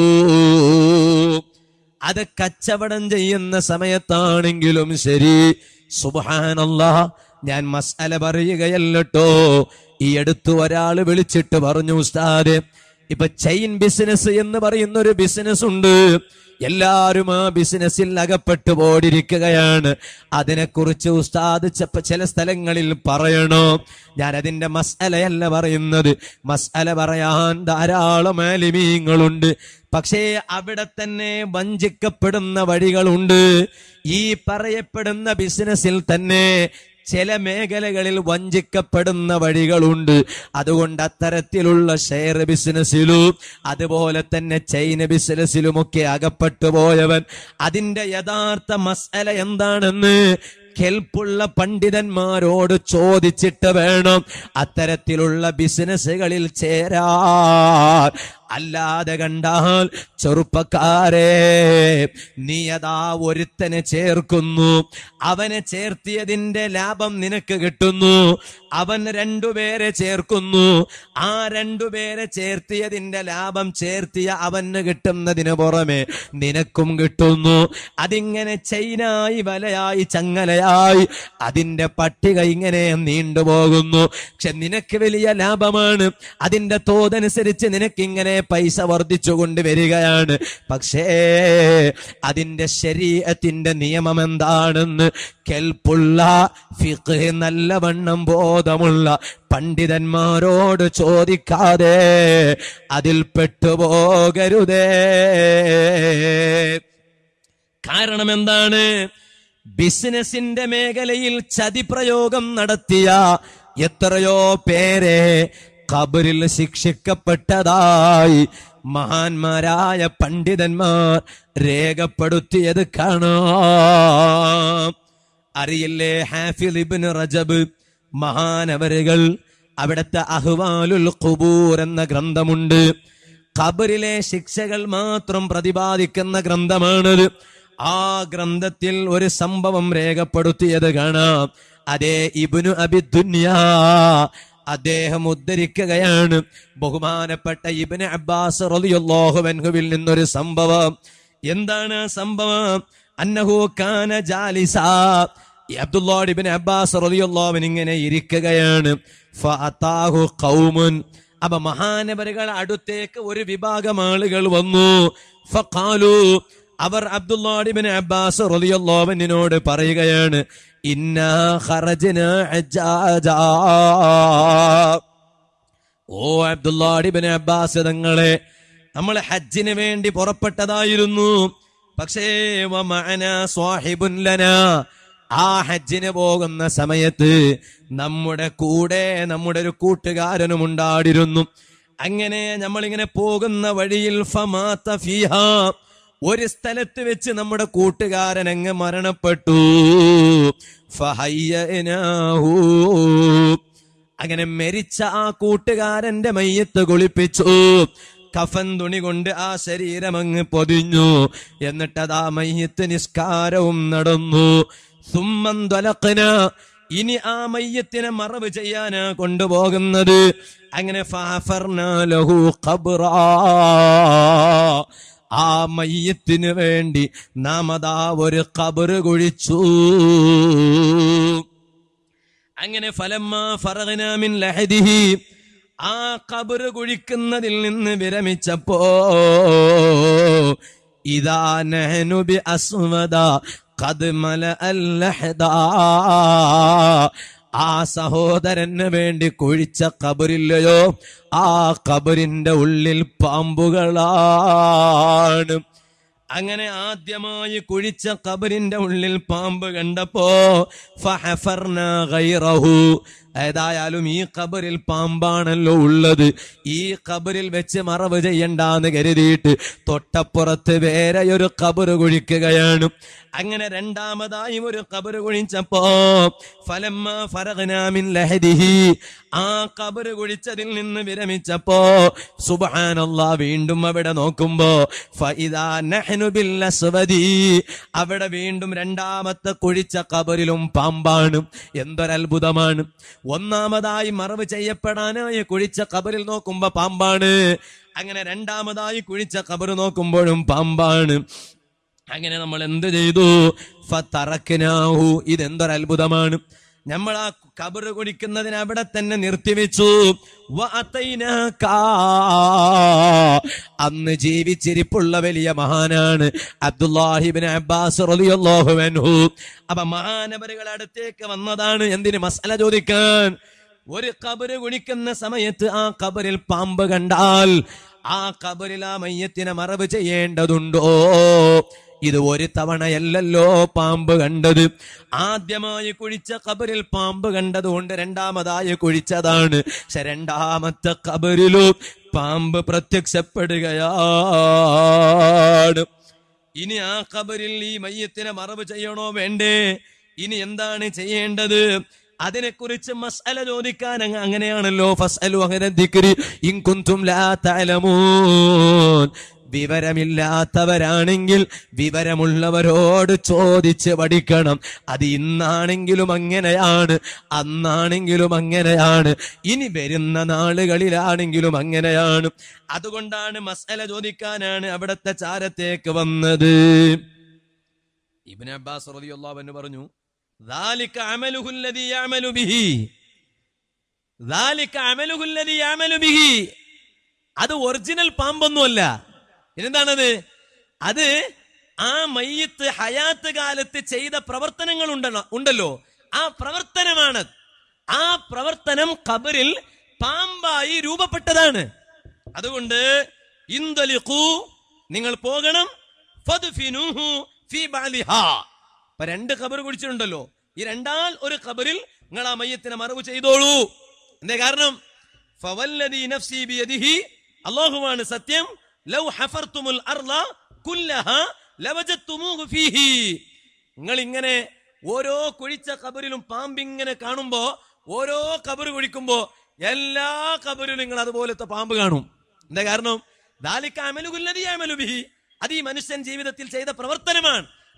അത് കച്ചവടം ചെയ്യുന്ന സമയത്താണെങ്കിലും ശരി സുബാനല്ല ഞാൻ മസാല പറയുകയല്ലട്ടോ ഈ അടുത്ത് ഒരാള് വിളിച്ചിട്ട് പറഞ്ഞു ഉസ്താദ് ഇപ്പൊ ചെയിൻ ബിസിനസ് എന്ന് പറയുന്ന ഒരു ബിസിനസ് ഉണ്ട് എല്ലാരും ആ ബിസിനസ്സിൽ അകപ്പെട്ടു പോടിരിക്കുകയാണ് അതിനെക്കുറിച്ച് ഉസ്താദ് ചപ്പ ചില സ്ഥലങ്ങളിൽ പറയണോ ഞാൻ അതിന്റെ മസ്അലയല്ല പറയുന്നത് മസ്അല പറയാൻ ധാരാളം ആലിമീങ്ങളുണ്ട് പക്ഷേ അവിടെ തന്നെ വഞ്ചിക്കപ്പെടുന്ന വഴികളുണ്ട് ഈ പറയപ്പെടുന്ന ബിസിനസ്സിൽ തന്നെ ചില മേഖലകളിൽ വഞ്ചിക്കപ്പെടുന്ന വഴികളുണ്ട് അതുകൊണ്ട് അത്തരത്തിലുള്ള ഷെയർ ബിസിനസ്സിലും അതുപോലെ തന്നെ ചൈന ബിസിനസ്സിലുമൊക്കെ അകപ്പെട്ടു പോയവൻ അതിന്റെ യഥാർത്ഥ മസല എന്താണെന്ന് കെൽപ്പുള്ള പണ്ഡിതന്മാരോട് ചോദിച്ചിട്ട് വേണം അത്തരത്തിലുള്ള ബിസിനസ്സുകളിൽ ചേരാൻ അല്ലാതെ കണ്ടാൽ ചെറുപ്പക്കാരെ നീ അതാ ഒരുത്തനെ ചേർക്കുന്നു അവനെ ചേർത്തിയതിന്റെ ലാഭം നിനക്ക് കിട്ടുന്നു അവൻ രണ്ടുപേരെ ചേർക്കുന്നു ആ രണ്ടുപേരെ ചേർത്തിയതിന്റെ ലാഭം ചേർത്തിയ അവന് കിട്ടുന്നതിന് പുറമെ നിനക്കും കിട്ടുന്നു അതിങ്ങനെ ചെയിനായി വലയായി ചങ്ങലയായി അതിന്റെ പട്ടിക ഇങ്ങനെ നീണ്ടുപോകുന്നു പക്ഷെ നിനക്ക് വലിയ ലാഭമാണ് അതിന്റെ തോതനുസരിച്ച് നിനക്കിങ്ങനെ പൈസ വർദ്ധിച്ചുകൊണ്ട് വരികയാണ് പക്ഷേ അതിന്റെ ശരീരത്തിന്റെ നിയമം എന്താണെന്ന് കെൽപ്പുള്ള ഫിഖ് നല്ലവണ്ണം ബോധമുള്ള പണ്ഡിതന്മാരോട് ചോദിക്കാതെ അതിൽ പെട്ടുപോകരുതേ കാരണം എന്താണ് ബിസിനസിന്റെ മേഖലയിൽ ചതിപ്രയോഗം നടത്തിയ എത്രയോ പേരെ ഖബറിൽ ശിക്ഷിക്കപ്പെട്ടതായി മഹാന്മാരായ പണ്ഡിതന്മാർ രേഖപ്പെടുത്തിയത് കാണാം അറിയില്ലേ ഹാഫിൽ ഇബ്നു റജബ് മഹാനവരുകൾ അവിടുത്തെ അഹ്വാലുൽ ഖുബൂർ എന്ന ഗ്രന്ഥമുണ്ട് ഖബറിലെ ശിക്ഷകൾ മാത്രം പ്രതിപാദിക്കുന്ന ഗ്രന്ഥമാണത് ആ ഗ്രന്ഥത്തിൽ ഒരു സംഭവം രേഖപ്പെടുത്തിയത് കാണാം അതേ ഇബ്നു അബി ദുന്യാ അദ്ദേഹം ഉദ്ധരിക്കുകയാണ് ബഹുമാനപ്പെട്ട ഇബ്നു അബ്ബാസ് റളിയല്ലാഹു അൻഹുവിൽ നിന്നൊരു സംഭവം എന്താണ് ആ സംഭവം അന്നഹു കാന ജാലിസ ഈ അബ്ദുല്ലാഹ് ഇബ്നു അബ്ബാസ് റളിയല്ലാഹു അൻഹു ഇങ്ങനെ ഇരിക്കുകയാണ് ഫഅതാഹു ഖൗമുൻ അപ്പൊ മഹാനവരുകൾ അടുത്തേക്ക് ഒരു വിഭാഗം ആളുകൾ വന്നു ഫഖാലു അവർ അബ്ദുല്ലാഹിബിൻ അബ്ബാസ് റളിയല്ലാഹുവിനോട് പറയുകയാണ് ഇന്നാ ഖറജ്ന ഹജ്ജാജാ ഓ അബ്ദുല്ലാഹിബിൻ അബ്ബാസ് തങ്ങളെ നമ്മൾ ഹജ്ജിന് വേണ്ടി പുറപ്പെട്ടതായിരുന്നു പക്ഷേ വമഅന സ്വാഹിബുൻ ലനാ ആ ഹജ്ജിന് പോകുന്ന സമയത്ത് നമ്മുടെ കൂടെ നമ്മുടെ ഒരു കൂട്ടുകാരനും ഉണ്ടായിരുന്നു അങ്ങനെ നമ്മളിങ്ങനെ പോകുന്ന വഴിയിൽ ഫമാത്ത ഫീഹ ഒരു സ്ഥലത്ത് വെച്ച് നമ്മുടെ കൂട്ടുകാരൻ അങ്ങ് മരണപ്പെട്ടു ഫഹയ്യനാഹു അങ്ങനെ മരിച്ച ആ കൂട്ടുകാരന്റെ മയ്യത്ത് കുളിപ്പിച്ചു കഫൻ തുണി കൊണ്ട് ആ ശരീരം അങ്ങ് പൊതിഞ്ഞു എന്നിട്ട് ആ മയ്യത്ത് നിസ്കാരവും നടന്നു സുമ്മൻ ത്വലഖ്ന. ഇനി ആ മയ്യത്തിനെ മറവ് ചെയ്യാനാ കൊണ്ടുപോകുന്നത് അങ്ങനെ ഫഅഫർനാ ലഹു ഖബ്റാ. ആ മയ്യത്തിന് വേണ്ടി നാം അതാ ഒരു കബറ് കുഴിച്ചു അങ്ങനെ ഫലമ്മ ഫറഗനാമിൻ ലഹദിഹി ആ കബറ് കുഴിക്കുന്നതിൽ നിന്ന് വിരമിച്ചപ്പോ ഇതാ നഹ്നു ബി അസ്വദ ഖദ് മല അല്ലഹദാ ആ സഹോദരന് വേണ്ടി കുഴിച്ച കബറില്ലയോ ആ കബറിന്റെ ഉള്ളിൽ പാമ്പുകളാണ് അങ്ങനെ ആദ്യമായി കുഴിച്ച കബറിന്റെ ഉള്ളിൽ പാമ്പ് കണ്ടപ്പോ ഫഹഫർന ഗൈറഹു ഏതായാലും ഈ കബറിൽ പാമ്പാണല്ലോ ഉള്ളത് ഈ കബറിൽ വെച്ച് മറവ് ചെയ്യണ്ടാന്ന് കരുതിയിട്ട് തൊട്ടപ്പുറത്ത് വേറെ ഒരു കബറ് കുഴിക്കുകയാണ് അങ്ങനെ രണ്ടാമതായി ഒരു കബറ് കുഴിച്ചപ്പോ ഫലമ്മ ഫറഗ്നാമിൻ ലഹദിഹി ആ കബറ് കുഴിച്ചതിൽ നിന്ന് വിരമിച്ചപ്പോ സുബ്ഹാനല്ലാ വീണ്ടും അവിടെ നോക്കുമ്പോ ഫഇദാ നഹ്നു ബിൽ അസ്വദി അവിടെ വീണ്ടും രണ്ടാമത്തെ കുഴിച്ച കബറിലും പാമ്പാണ് എന്തൊരത്ഭുതമാണ് ഒന്നാമതായി മറവ് ചെയ്യപ്പെടാനായി കുഴിച്ച കബറിൽ നോക്കുമ്പോ പാമ്പാണ് അങ്ങനെ രണ്ടാമതായി കുഴിച്ച കബറ് നോക്കുമ്പോഴും പാമ്പാണ് അങ്ങനെ നമ്മൾ എന്ത് ചെയ്തു ഫതറക്നാഹു ഇതെന്തൊരത്ഭുതമാണ് നമ്മൾ ആ കബറ് കുടിക്കുന്നതിന് അവിടെ തന്നെ നിർത്തിവെച്ചു വഅതൈനാക. അന്ന് ജീവിച്ചിരിപ്പുള്ള വലിയ മഹാനാണ് അബ്ദുല്ലാഹിബിൻ അബ്ബാസ് റളിയല്ലാഹു അൻഹു അപ്പൊ മഹാനവരുകൾ അടുത്തേക്ക് വന്നതാണ് എന്തിന് മസല ചോദിക്കാൻ ഒരു കബറ് കുടിക്കുന്ന സമയത്ത് ആ കബറിൽ പാമ്പ് കണ്ടാൽ ആ കബറിൽ ആ മയ്യത്തിനെ മറവ് ചെയ്യേണ്ടതുണ്ടോ ഇത് ഒരു തവണയല്ലല്ലോ പാമ്പ് കണ്ടത് ആദ്യമായി കുഴിച്ച കബറിൽ പാമ്പ് കണ്ടതുകൊണ്ട് രണ്ടാമതായി കുഴിച്ചതാണ് പക്ഷെ രണ്ടാമത്തെ കബറിലും പാമ്പ് പ്രത്യക്ഷപ്പെടുകയാണ് ഇനി ആ കബറിൽ ഈ മയ്യത്തിനെ മറവ് ചെയ്യണോ വേണ്ടേ ഇനി എന്താണ് ചെയ്യേണ്ടത് അതിനെക്കുറിച്ച് മസ്അല ചോദിക്കാൻ അങ്ങ് അങ്ങനെയാണല്ലോ ഫസ്അലു അങ്ങനെ ദിക്രി ഇൻ കുന്തും ലാ തഅലമൂൻ വിവരമില്ലാത്തവരാണെങ്കിൽ വിവരമുള്ളവരോട് ചോദിച്ച് പഠിക്കണം അത് ഇന്നാണെങ്കിലും അങ്ങനെയാണ് അന്നാണെങ്കിലും അങ്ങനെയാണ് ഇനി വരുന്ന നാളുകളിലാണെങ്കിലും അങ്ങനെയാണ് അതുകൊണ്ടാണ് മസല ചോദിക്കാനാണ് അവിടത്തെ ചാരത്തേക്ക് വന്നത് ഇബ്നു അബ്ബാസ് റളിയല്ലാഹു അൻഹു പറഞ്ഞു ذلك عمله الذي يعمل به ذلك عمله الذي يعمل به അത് ഒറിജിനൽ പാമ്പൊന്നുമല്ല എന്താണത് അത് ആ മയ്യത്ത് ഹയാത്ത് കാലത്ത് ചെയ്ത പ്രവർത്തനങ്ങൾ ഉണ്ടല്ലോ ഉണ്ടല്ലോ ആ പ്രവർത്തനമാണ് ആ പ്രവർത്തനം ഖബറിൽ പാമ്പായി രൂപപ്പെട്ടതാണ് അതുകൊണ്ട് ഇന്തലിഖു നിങ്ങൾ പോകണം ഫദ്ഫിനുഹു ഫീ ബാലിഹാ അപ്പൊ രണ്ട് ഖബർ കുടിച്ചിട്ടുണ്ടല്ലോ ഈ രണ്ടാൽ ഒരു ഖബറിൽ നിങ്ങൾ ആ മയ്യത്തിനെ മറവ് ചെയ്തോളൂ എന്തേ കാരണം ഫവല്ലദി നഫ്സി ബിയദിഹി അല്ലാഹുവാണ് സത്യം ലൗ ഹഫർതുമുൽ അർള കുല്ലഹ ലവജത്തുമൂഹു ഫീഹി നിങ്ങൾ ഇങ്ങനെ ഓരോ കുഴിച്ച കബറിലും പാമ്പിങ്ങനെ കാണുമ്പോ ഓരോ കബറ് കുഴിക്കുമ്പോ എല്ലാ കബറിലും നിങ്ങൾ അതുപോലത്തെ പാമ്പ് കാണും എന്താ കാരണം ദാലിക അമലുകുല്ലദി അമലു ബിഹി അത് ഈ മനുഷ്യൻ ജീവിതത്തിൽ ചെയ്ത പ്രവർത്തനമാണ്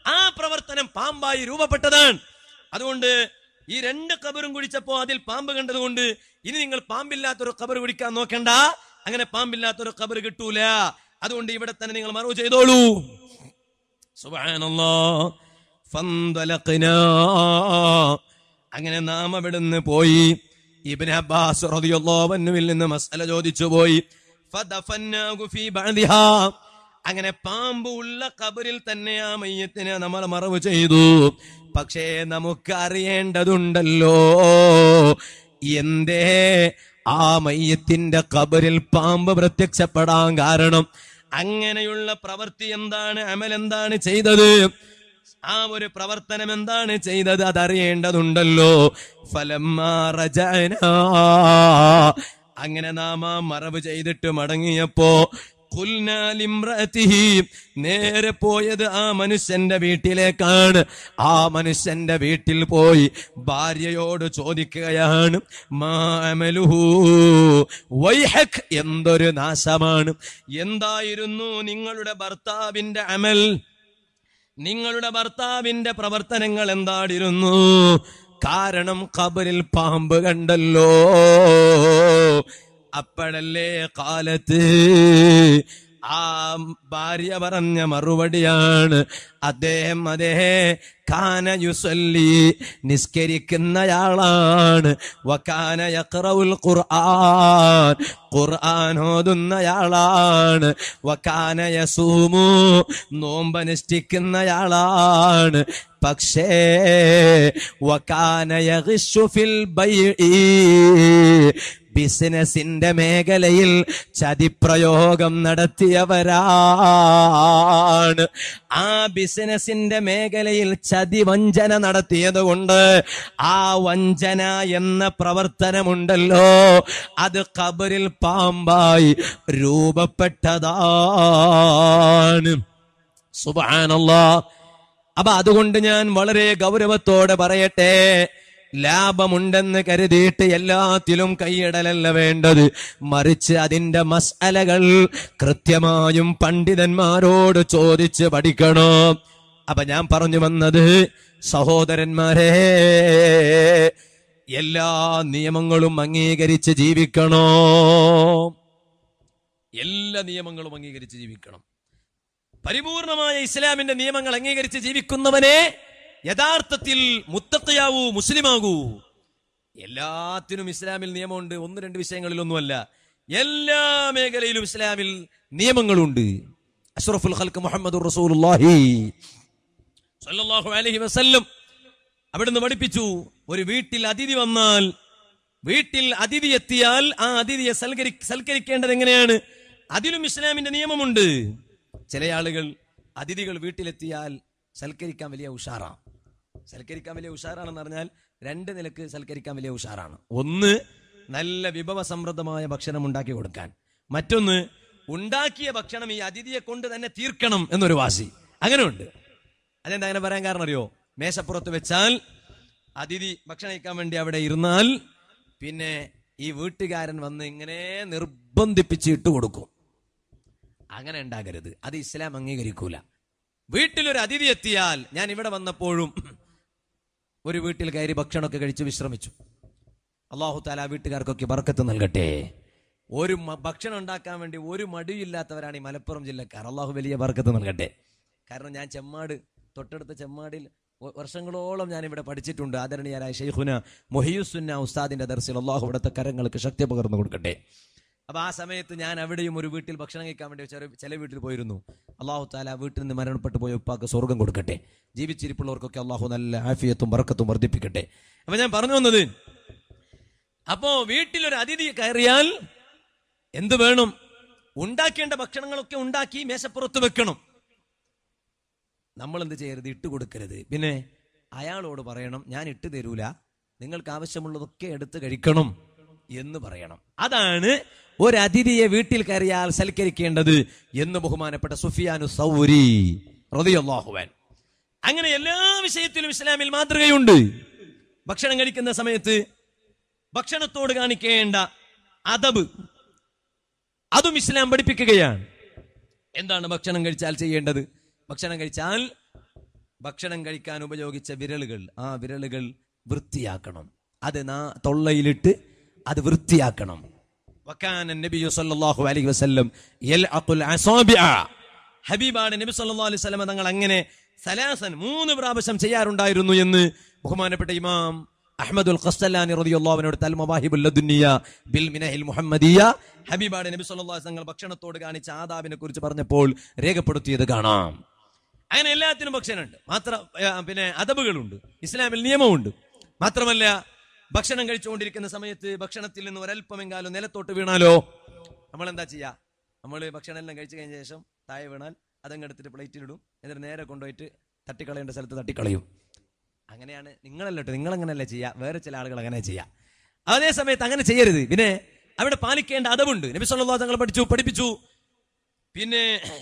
ആ പ്രവർത്തനം പാമ്പായി രൂപപ്പെട്ടതാണ് അതുകൊണ്ട് ഈ രണ്ട് കബറും കുടിച്ചപ്പോ അതിൽ പാമ്പ് കണ്ടതുകൊണ്ട് ഇനി നിങ്ങൾ പാമ്പില്ലാത്തൊരു കബർ കുടിക്കാൻ നോക്കണ്ട അങ്ങനെ പാമ്പില്ലാത്തൊരു കബർ കിട്ടൂല അതുകൊണ്ട് ഇവിടെ തന്നെ നിങ്ങൾ മറവ് ചെയ്തോളൂ സുബ്ഹാനല്ലാ ഫന്തലഖ്നാ അങ്ങനെ നാം അവിടുന്ന് പോയി ഇബ്നു അബ്ബാസ് റളിയല്ലാഹു അൻഹുവിൽ നിന്ന് മസ്അല ചോദിച്ചു പോയി ഫദഫന്നാഹു ഫീ ബഅദിഹാ അങ്ങനെ പാമ്പ് ഉള്ള കബറിൽ തന്നെ ആ മയ്യത്തിനെ നമ്മൾ മറവ് ചെയ്തു പക്ഷേ നമുക്ക് അറിയേണ്ടതുണ്ടല്ലോ എന്തേ ആ മയ്യത്തിന്റെ കബറിൽ പാമ്പ് പ്രത്യക്ഷപ്പെടാൻ കാരണം അങ്ങനെയുള്ള പ്രവൃത്തി എന്താണ് അമൽ എന്താണ് ചെയ്തത് ആ ഒരു പ്രവർത്തനം എന്താണ് ചെയ്തത് അതറിയേണ്ടതുണ്ടല്ലോ ഫലം അങ്ങനെ നാം ആ മറവ് ചെയ്തിട്ട് മടങ്ങിയപ്പോ ഖുൽനാലിമ്രഅതിഹി. നേരെ പോയത് ആ മനുഷ്യന്റെ വീട്ടിലേക്കാണ് ആ മനുഷ്യന്റെ വീട്ടിൽ പോയി ഭാര്യയോട് ചോദിക്കുകയാണ് മാമലുഹു വൈഹക് എന്തൊരു നാശമാണ് എന്തായിരുന്നു നിങ്ങളുടെ ഭർത്താവിന്റെ അമൽ നിങ്ങളുടെ ഭർത്താവിന്റെ പ്രവർത്തനങ്ങൾ എന്താടിരുന്നു കാരണം ഖബറിൽ പാമ്പ് കണ്ടല്ലോ അപ്പോഴല്ലേ കാലത്ത് ആ ഭാര്യ പറഞ്ഞ മറുപടിയാണ് അദ്ദേഹം അതേ കാന യുസല്ലി നിസ്കരിക്കുന്നയാളാണ് വക്കാന യഖറഉൽ ഖുർആൻ ഖുർആൻ ഓതുന്നയാളാണ് വക്കാന യസൂമു നോമ്പനുഷ്ഠിക്കുന്നയാളാണ് പക്ഷേ വക്കാന യഗ്ശു ഫിൽ ബൈഇ ബിസിനസിന്റെ മേഖലയിൽ ചതിപ്രയോഗം നടത്തിയവരാണ് ആ ബിസിനസിന്റെ മേഖലയിൽ ചതി വഞ്ചന നടത്തിയത് കൊണ്ട് ആ വഞ്ചന എന്ന പ്രവർത്തനമുണ്ടല്ലോ അത് കബറിൽ പാമ്പായി രൂപപ്പെട്ടതാണ് സുബാനല്ലാ അപ്പൊ അതുകൊണ്ട് ഞാൻ വളരെ ഗൗരവത്തോടെ പറയട്ടെ ലാഭമുണ്ടെന്ന് കരുതിയിട്ട് എല്ലാത്തിലും കൈയിടലല്ല വേണ്ടത് മറിച്ച് അതിന്റെ മസാലകൾ കൃത്യമായും പണ്ഡിതന്മാരോട് ചോദിച്ച് പഠിക്കണം അപ്പൊ ഞാൻ പറഞ്ഞു വന്നത് സഹോദരന്മാരെ എല്ലാ നിയമങ്ങളും അംഗീകരിച്ച് ജീവിക്കണോ എല്ലാ നിയമങ്ങളും അംഗീകരിച്ച് ജീവിക്കണം പരിപൂർണമായ ഇസ്ലാമിന്റെ നിയമങ്ങൾ അംഗീകരിച്ച് ജീവിക്കുന്നവനെ യഥാർത്ഥത്തിൽ മുത്തക്കയാവൂ മുസ്ലിമാകൂ എല്ലാത്തിനും ഇസ്ലാമിൽ നിയമമുണ്ട് ഒന്ന് രണ്ട് വിഷയങ്ങളിലൊന്നുമല്ല എല്ലാ മേഖലയിലും ഇസ്ലാമിൽ നിയമങ്ങളുണ്ട് അഷ്റഫുൽ ഖൽക്ക് മുഹമ്മദ് റസൂലുള്ളാഹി സല്ലല്ലാഹു അലൈഹി വസല്ലം അവിടുന്ന് പഠിപ്പിച്ചു ഒരു വീട്ടിൽ അതിഥി വന്നാൽ വീട്ടിൽ അതിഥി എത്തിയാൽ ആ അതിഥിയെ സൽക്കരി സൽക്കരിക്കേണ്ടത് എങ്ങനെയാണ് അതിലും ഇസ്ലാമിന്റെ നിയമമുണ്ട് ചില ആളുകൾ അതിഥികൾ വീട്ടിലെത്തിയാൽ സൽക്കരിക്കാൻ വലിയ ഉഷാറാണ് സൽക്കരിക്കാൻ വലിയ ഉഷാറാണെന്ന് പറഞ്ഞാൽ രണ്ട് നിലക്ക് സൽക്കരിക്കാൻ വലിയ ഉഷാറാണ് ഒന്ന് നല്ല വിഭവ സമൃദ്ധമായ ഭക്ഷണം ഉണ്ടാക്കി കൊടുക്കാൻ മറ്റൊന്ന് ഉണ്ടാക്കിയ ഭക്ഷണം ഈ അതിഥിയെ കൊണ്ട് തന്നെ തീർക്കണം എന്നൊരു വാശി അങ്ങനെ ഉണ്ട് അതെന്താ അങ്ങനെ പറയാൻ കാരണം അറിയോ മേശപ്പുറത്ത് വെച്ചാൽ അതിഥി ഭക്ഷണം കഴിക്കാൻ വേണ്ടി അവിടെ ഇരുന്നാൽ പിന്നെ ഈ വീട്ടുകാരൻ വന്ന് ഇങ്ങനെ നിർബന്ധിപ്പിച്ച് ഇട്ട് കൊടുക്കും അങ്ങനെ ഉണ്ടാകരുത് അത് ഇസ്ലാം അംഗീകരിക്കൂല വീട്ടിലൊരു അതിഥി എത്തിയാൽ ഞാൻ ഇവിടെ വന്നപ്പോഴും ഒരു വീട്ടിൽ കയറി ഭക്ഷണമൊക്കെ കഴിച്ച് വിശ്രമിച്ചു അള്ളാഹു താല ആ വീട്ടുകാർക്കൊക്കെ ബർക്കത്ത് നൽകട്ടെ ഒരു മ- ഭക്ഷണം ഉണ്ടാക്കാൻ വേണ്ടി ഒരു മടിയില്ലാത്തവരാണ് ഈ മലപ്പുറം ജില്ലക്കാർ അള്ളാഹു വലിയ ബർക്കത്ത് നൽകട്ടെ കാരണം ഞാൻ ചെമ്മാട് തൊട്ടടുത്ത ചെമ്മാടിൽ വ- വർഷങ്ങളോളം ഞാൻ ഇവിടെ പഠിച്ചിട്ടുണ്ട് ആദരണീയരായ ഷെയ്ഖുന മൊഹിയുസുന്ന ഉസ്താദിന്റെ ദർശനം അള്ളാഹു ഇവിടുത്തെ കരങ്ങൾക്ക് ശക്തി പകർന്നു കൊടുക്കട്ടെ അപ്പൊ ആ സമയത്ത് ഞാൻ അവിടെയും ഒരു വീട്ടിൽ ഭക്ഷണം കഴിക്കാൻ വേണ്ടി ചെറിയ ചില വീട്ടിൽ പോയിരുന്നു അള്ളാഹു താല ആ വീട്ടിൽ നിന്ന് മരണപ്പെട്ടു പോയ ഉപ്പാക്ക് സ്വർഗം കൊടുക്കട്ടെ ജീവിച്ചിരിപ്പുള്ളവർക്കൊക്കെ അള്ളാഹു നല്ല ആഫിയത്തും ബർക്കത്തും വർദ്ധിപ്പിക്കട്ടെ അപ്പൊ ഞാൻ പറഞ്ഞു വന്നത് അപ്പോ വീട്ടിലൊരു അതിഥി കയറിയാൽ എന്ത് വേണം ഉണ്ടാക്കേണ്ട ഭക്ഷണങ്ങളൊക്കെ ഉണ്ടാക്കി മേശപ്പുറത്ത് വെക്കണം നമ്മൾ എന്ത് ചെയ്യരുത് ഇട്ട് കൊടുക്കരുത് പിന്നെ അയാളോട് പറയണം ഞാൻ ഇട്ട് തരൂല നിങ്ങൾക്ക് ആവശ്യമുള്ളതൊക്കെ എടുത്ത് കഴിക്കണം എന്ന് പറയണം അതാണ് ഒരു അതിഥിയെ വീട്ടിൽ കയറിയാൽ സൽക്കരിക്കേണ്ടത് എന്ന് ബഹുമാനപ്പെട്ട സുഫിയാനു സൗരി റളിയല്ലാഹുവാൻ അങ്ങനെ എല്ലാ വിഷയത്തിലും ഇസ്ലാമിൽ മാതൃകയുണ്ട് ഭക്ഷണം കഴിക്കുന്ന സമയത്ത് ഭക്ഷണത്തോട് കാണിക്കേണ്ട അതബ് അതും ഇസ്ലാം പഠിപ്പിക്കുകയാണ് എന്താണ് ഭക്ഷണം കഴിച്ചാൽ ചെയ്യേണ്ടത് ഭക്ഷണം കഴിച്ചാൽ ഭക്ഷണം കഴിക്കാൻ ഉപയോഗിച്ച വിരലുകൾ ആ വിരലുകൾ വൃത്തിയാക്കണം അത് നാ തൊള്ളയിലിട്ട് അത് വൃത്തിയാക്കണം വക്കാന നബി സല്ലല്ലാഹു അലൈഹി വസല്ലം യൽഅഖുൽ അസാബിഅ ഹബീബാണ് നബി സല്ലല്ലാഹു അലൈഹി വസല്ലം തങ്ങൾ അങ്ങനെ സലാസൻ മൂന്ന് പ്രാവശ്യം ചെയ്യാറുണ്ടായിരുന്നു എന്ന് ബഹുമാനപ്പെട്ട ഇമാം അഹ്മദുൽ ഖസ്തലാനി റളിയല്ലാഹുവിനോട് തൽ മവാഹിബുൽ ലദുന്നിയ ബിൽ മിനഹിൽ മുഹമ്മദിയ ഹബീബാണ് നബി സല്ലല്ലാഹു അലൈഹി വസല്ലം തങ്ങൾ ഭക്ഷണത്തോട് കാണിച്ച ആദാബിനെ കുറിച്ച് പറഞ്ഞപ്പോൾ രേഖപ്പെടുത്തിയത് കാണാം അങ്ങനെ എല്ലാത്തിനും ഭക്ഷണമുണ്ട് മാത്രം ആ, പിന്നെ അതബുകളുണ്ട് ഇസ്ലാമിൽ നിയമമുണ്ട് മാത്രമല്ല ഭക്ഷണം കഴിച്ചുകൊണ്ടിരിക്കുന്ന സമയത്ത് ഭക്ഷണത്തിൽ നിന്ന് ഒരല്പമെങ്കാലോ നിലത്തോട്ട് വീണാലോ നമ്മൾ എന്താ ചെയ്യാ നമ്മൾ ഭക്ഷണം എല്ലാം കഴിച്ചു കഴിഞ്ഞ ശേഷം താഴെ വീണാൽ അതങ്ങ് എടുത്തിട്ട് പ്ലേറ്റിലിടും എന്നിട്ട് നേരെ കൊണ്ടുപോയിട്ട് തട്ടിക്കളയേണ്ട സ്ഥലത്ത് തട്ടിക്കളയും അങ്ങനെയാണ് നിങ്ങളല്ല കേട്ടോ നിങ്ങൾ അങ്ങനെയല്ല ചെയ്യുക വേറെ ചില ആളുകൾ അങ്ങനെ ചെയ്യാം അതേ സമയത്ത് അങ്ങനെ ചെയ്യരുത് പിന്നെ അവിടെ പാലിക്കേണ്ട അതവുണ്ട് നബി സല്ലല്ലാഹു തങ്ങൾ പഠിച്ചു പഠിപ്പിച്ചു പിന്നെ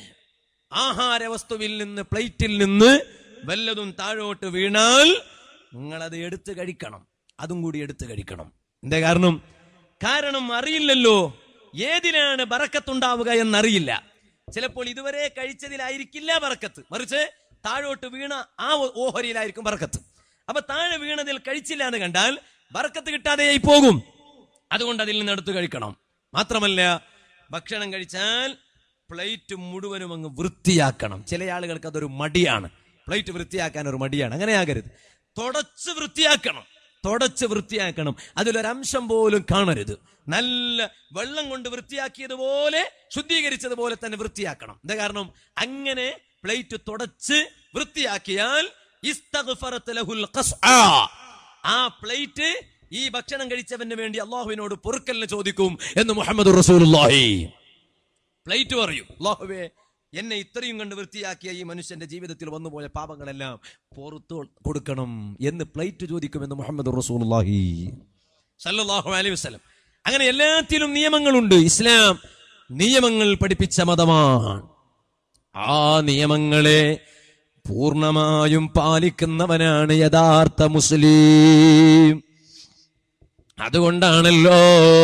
ആഹാര വസ്തുവിൽ നിന്ന് പ്ലേറ്റിൽ നിന്ന് വല്ലതും താഴോട്ട് വീണാൽ നിങ്ങൾ അത് എടുത്ത് കഴിക്കണം അതും കൂടി എടുത്ത് കഴിക്കണം എന്താ കാരണം കാരണം അറിയില്ലല്ലോ ഏതിനാണ് ബറക്കത്തുണ്ടാവുക എന്നറിയില്ല ചിലപ്പോൾ ഇതുവരെ കഴിച്ചതിലായിരിക്കില്ല ബറക്കത്ത് മറിച്ച് താഴോട്ട് വീണ ആ ഓ- ഓഹരിയിലായിരിക്കും ബറക്കത്ത് അപ്പൊ താഴെ വീണതിൽ കഴിച്ചില്ല എന്ന് കണ്ടാൽ ബറക്കത്ത് കിട്ടാതെയായി പോകും അതുകൊണ്ട് അതിൽ നിന്ന് എടുത്ത് കഴിക്കണം മാത്രമല്ല ഭക്ഷണം കഴിച്ചാൽ പ്ലേറ്റ് മുഴുവനും അങ്ങ് വൃത്തിയാക്കണം ചില ആളുകൾക്ക് അതൊരു മടിയാണ് പ്ലേറ്റ് വൃത്തിയാക്കാൻ ഒരു മടിയാണ് അങ്ങനെ ആകരുത് തുടച്ച് വൃത്തിയാക്കണം തുടച്ച് വൃത്തിയാക്കണം അതിലൊരംശം പോലും കാണരുത് നല്ല വെള്ളം കൊണ്ട് വൃത്തിയാക്കിയതുപോലെ ശുദ്ധീകരിച്ചതുപോലെ തന്നെ വൃത്തിയാക്കണം എന്താ കാരണം അങ്ങനെ പ്ലേറ്റ് തുടച്ച് വൃത്തിയാക്കിയാൽ ഇസ്തഗ്ഫറത്ത് ലഹുൽ ഖസ്ആ. ആ പ്ലേറ്റ് ഈ ഭക്ഷണം കഴിച്ചവന് വേണ്ടി അള്ളാഹുവിനോട് പൊറുക്കലിന് ചോദിക്കും എന്ന് മുഹമ്മദ് റസൂലുള്ളാഹി പ്ലേറ്റ് പറയും അള്ളാഹുവേ എന്നെ ഇത്രയും കണ്ട് വൃത്തിയാക്കിയ ഈ മനുഷ്യന്റെ ജീവിതത്തിൽ വന്നുപോയ പാപങ്ങളെല്ലാം പുറത്തു കൊടുക്കണം എന്ന് പ്ലേറ്റ് ചോദിക്കുമെന്ന് മുഹമ്മദ് റസൂലുള്ളാഹി സല്ലല്ലാഹു അലൈഹി വസല്ലം അങ്ങനെ എല്ലാത്തിലും നിയമങ്ങളുണ്ട് ഇസ്ലാം നിയമങ്ങൾ പഠിപ്പിച്ച മതമാണ് ആ നിയമങ്ങളെ പൂർണ്ണമായും പാലിക്കുന്നവനാണ് യഥാർത്ഥ മുസ്ലിം അതുകൊണ്ടാണല്ലോ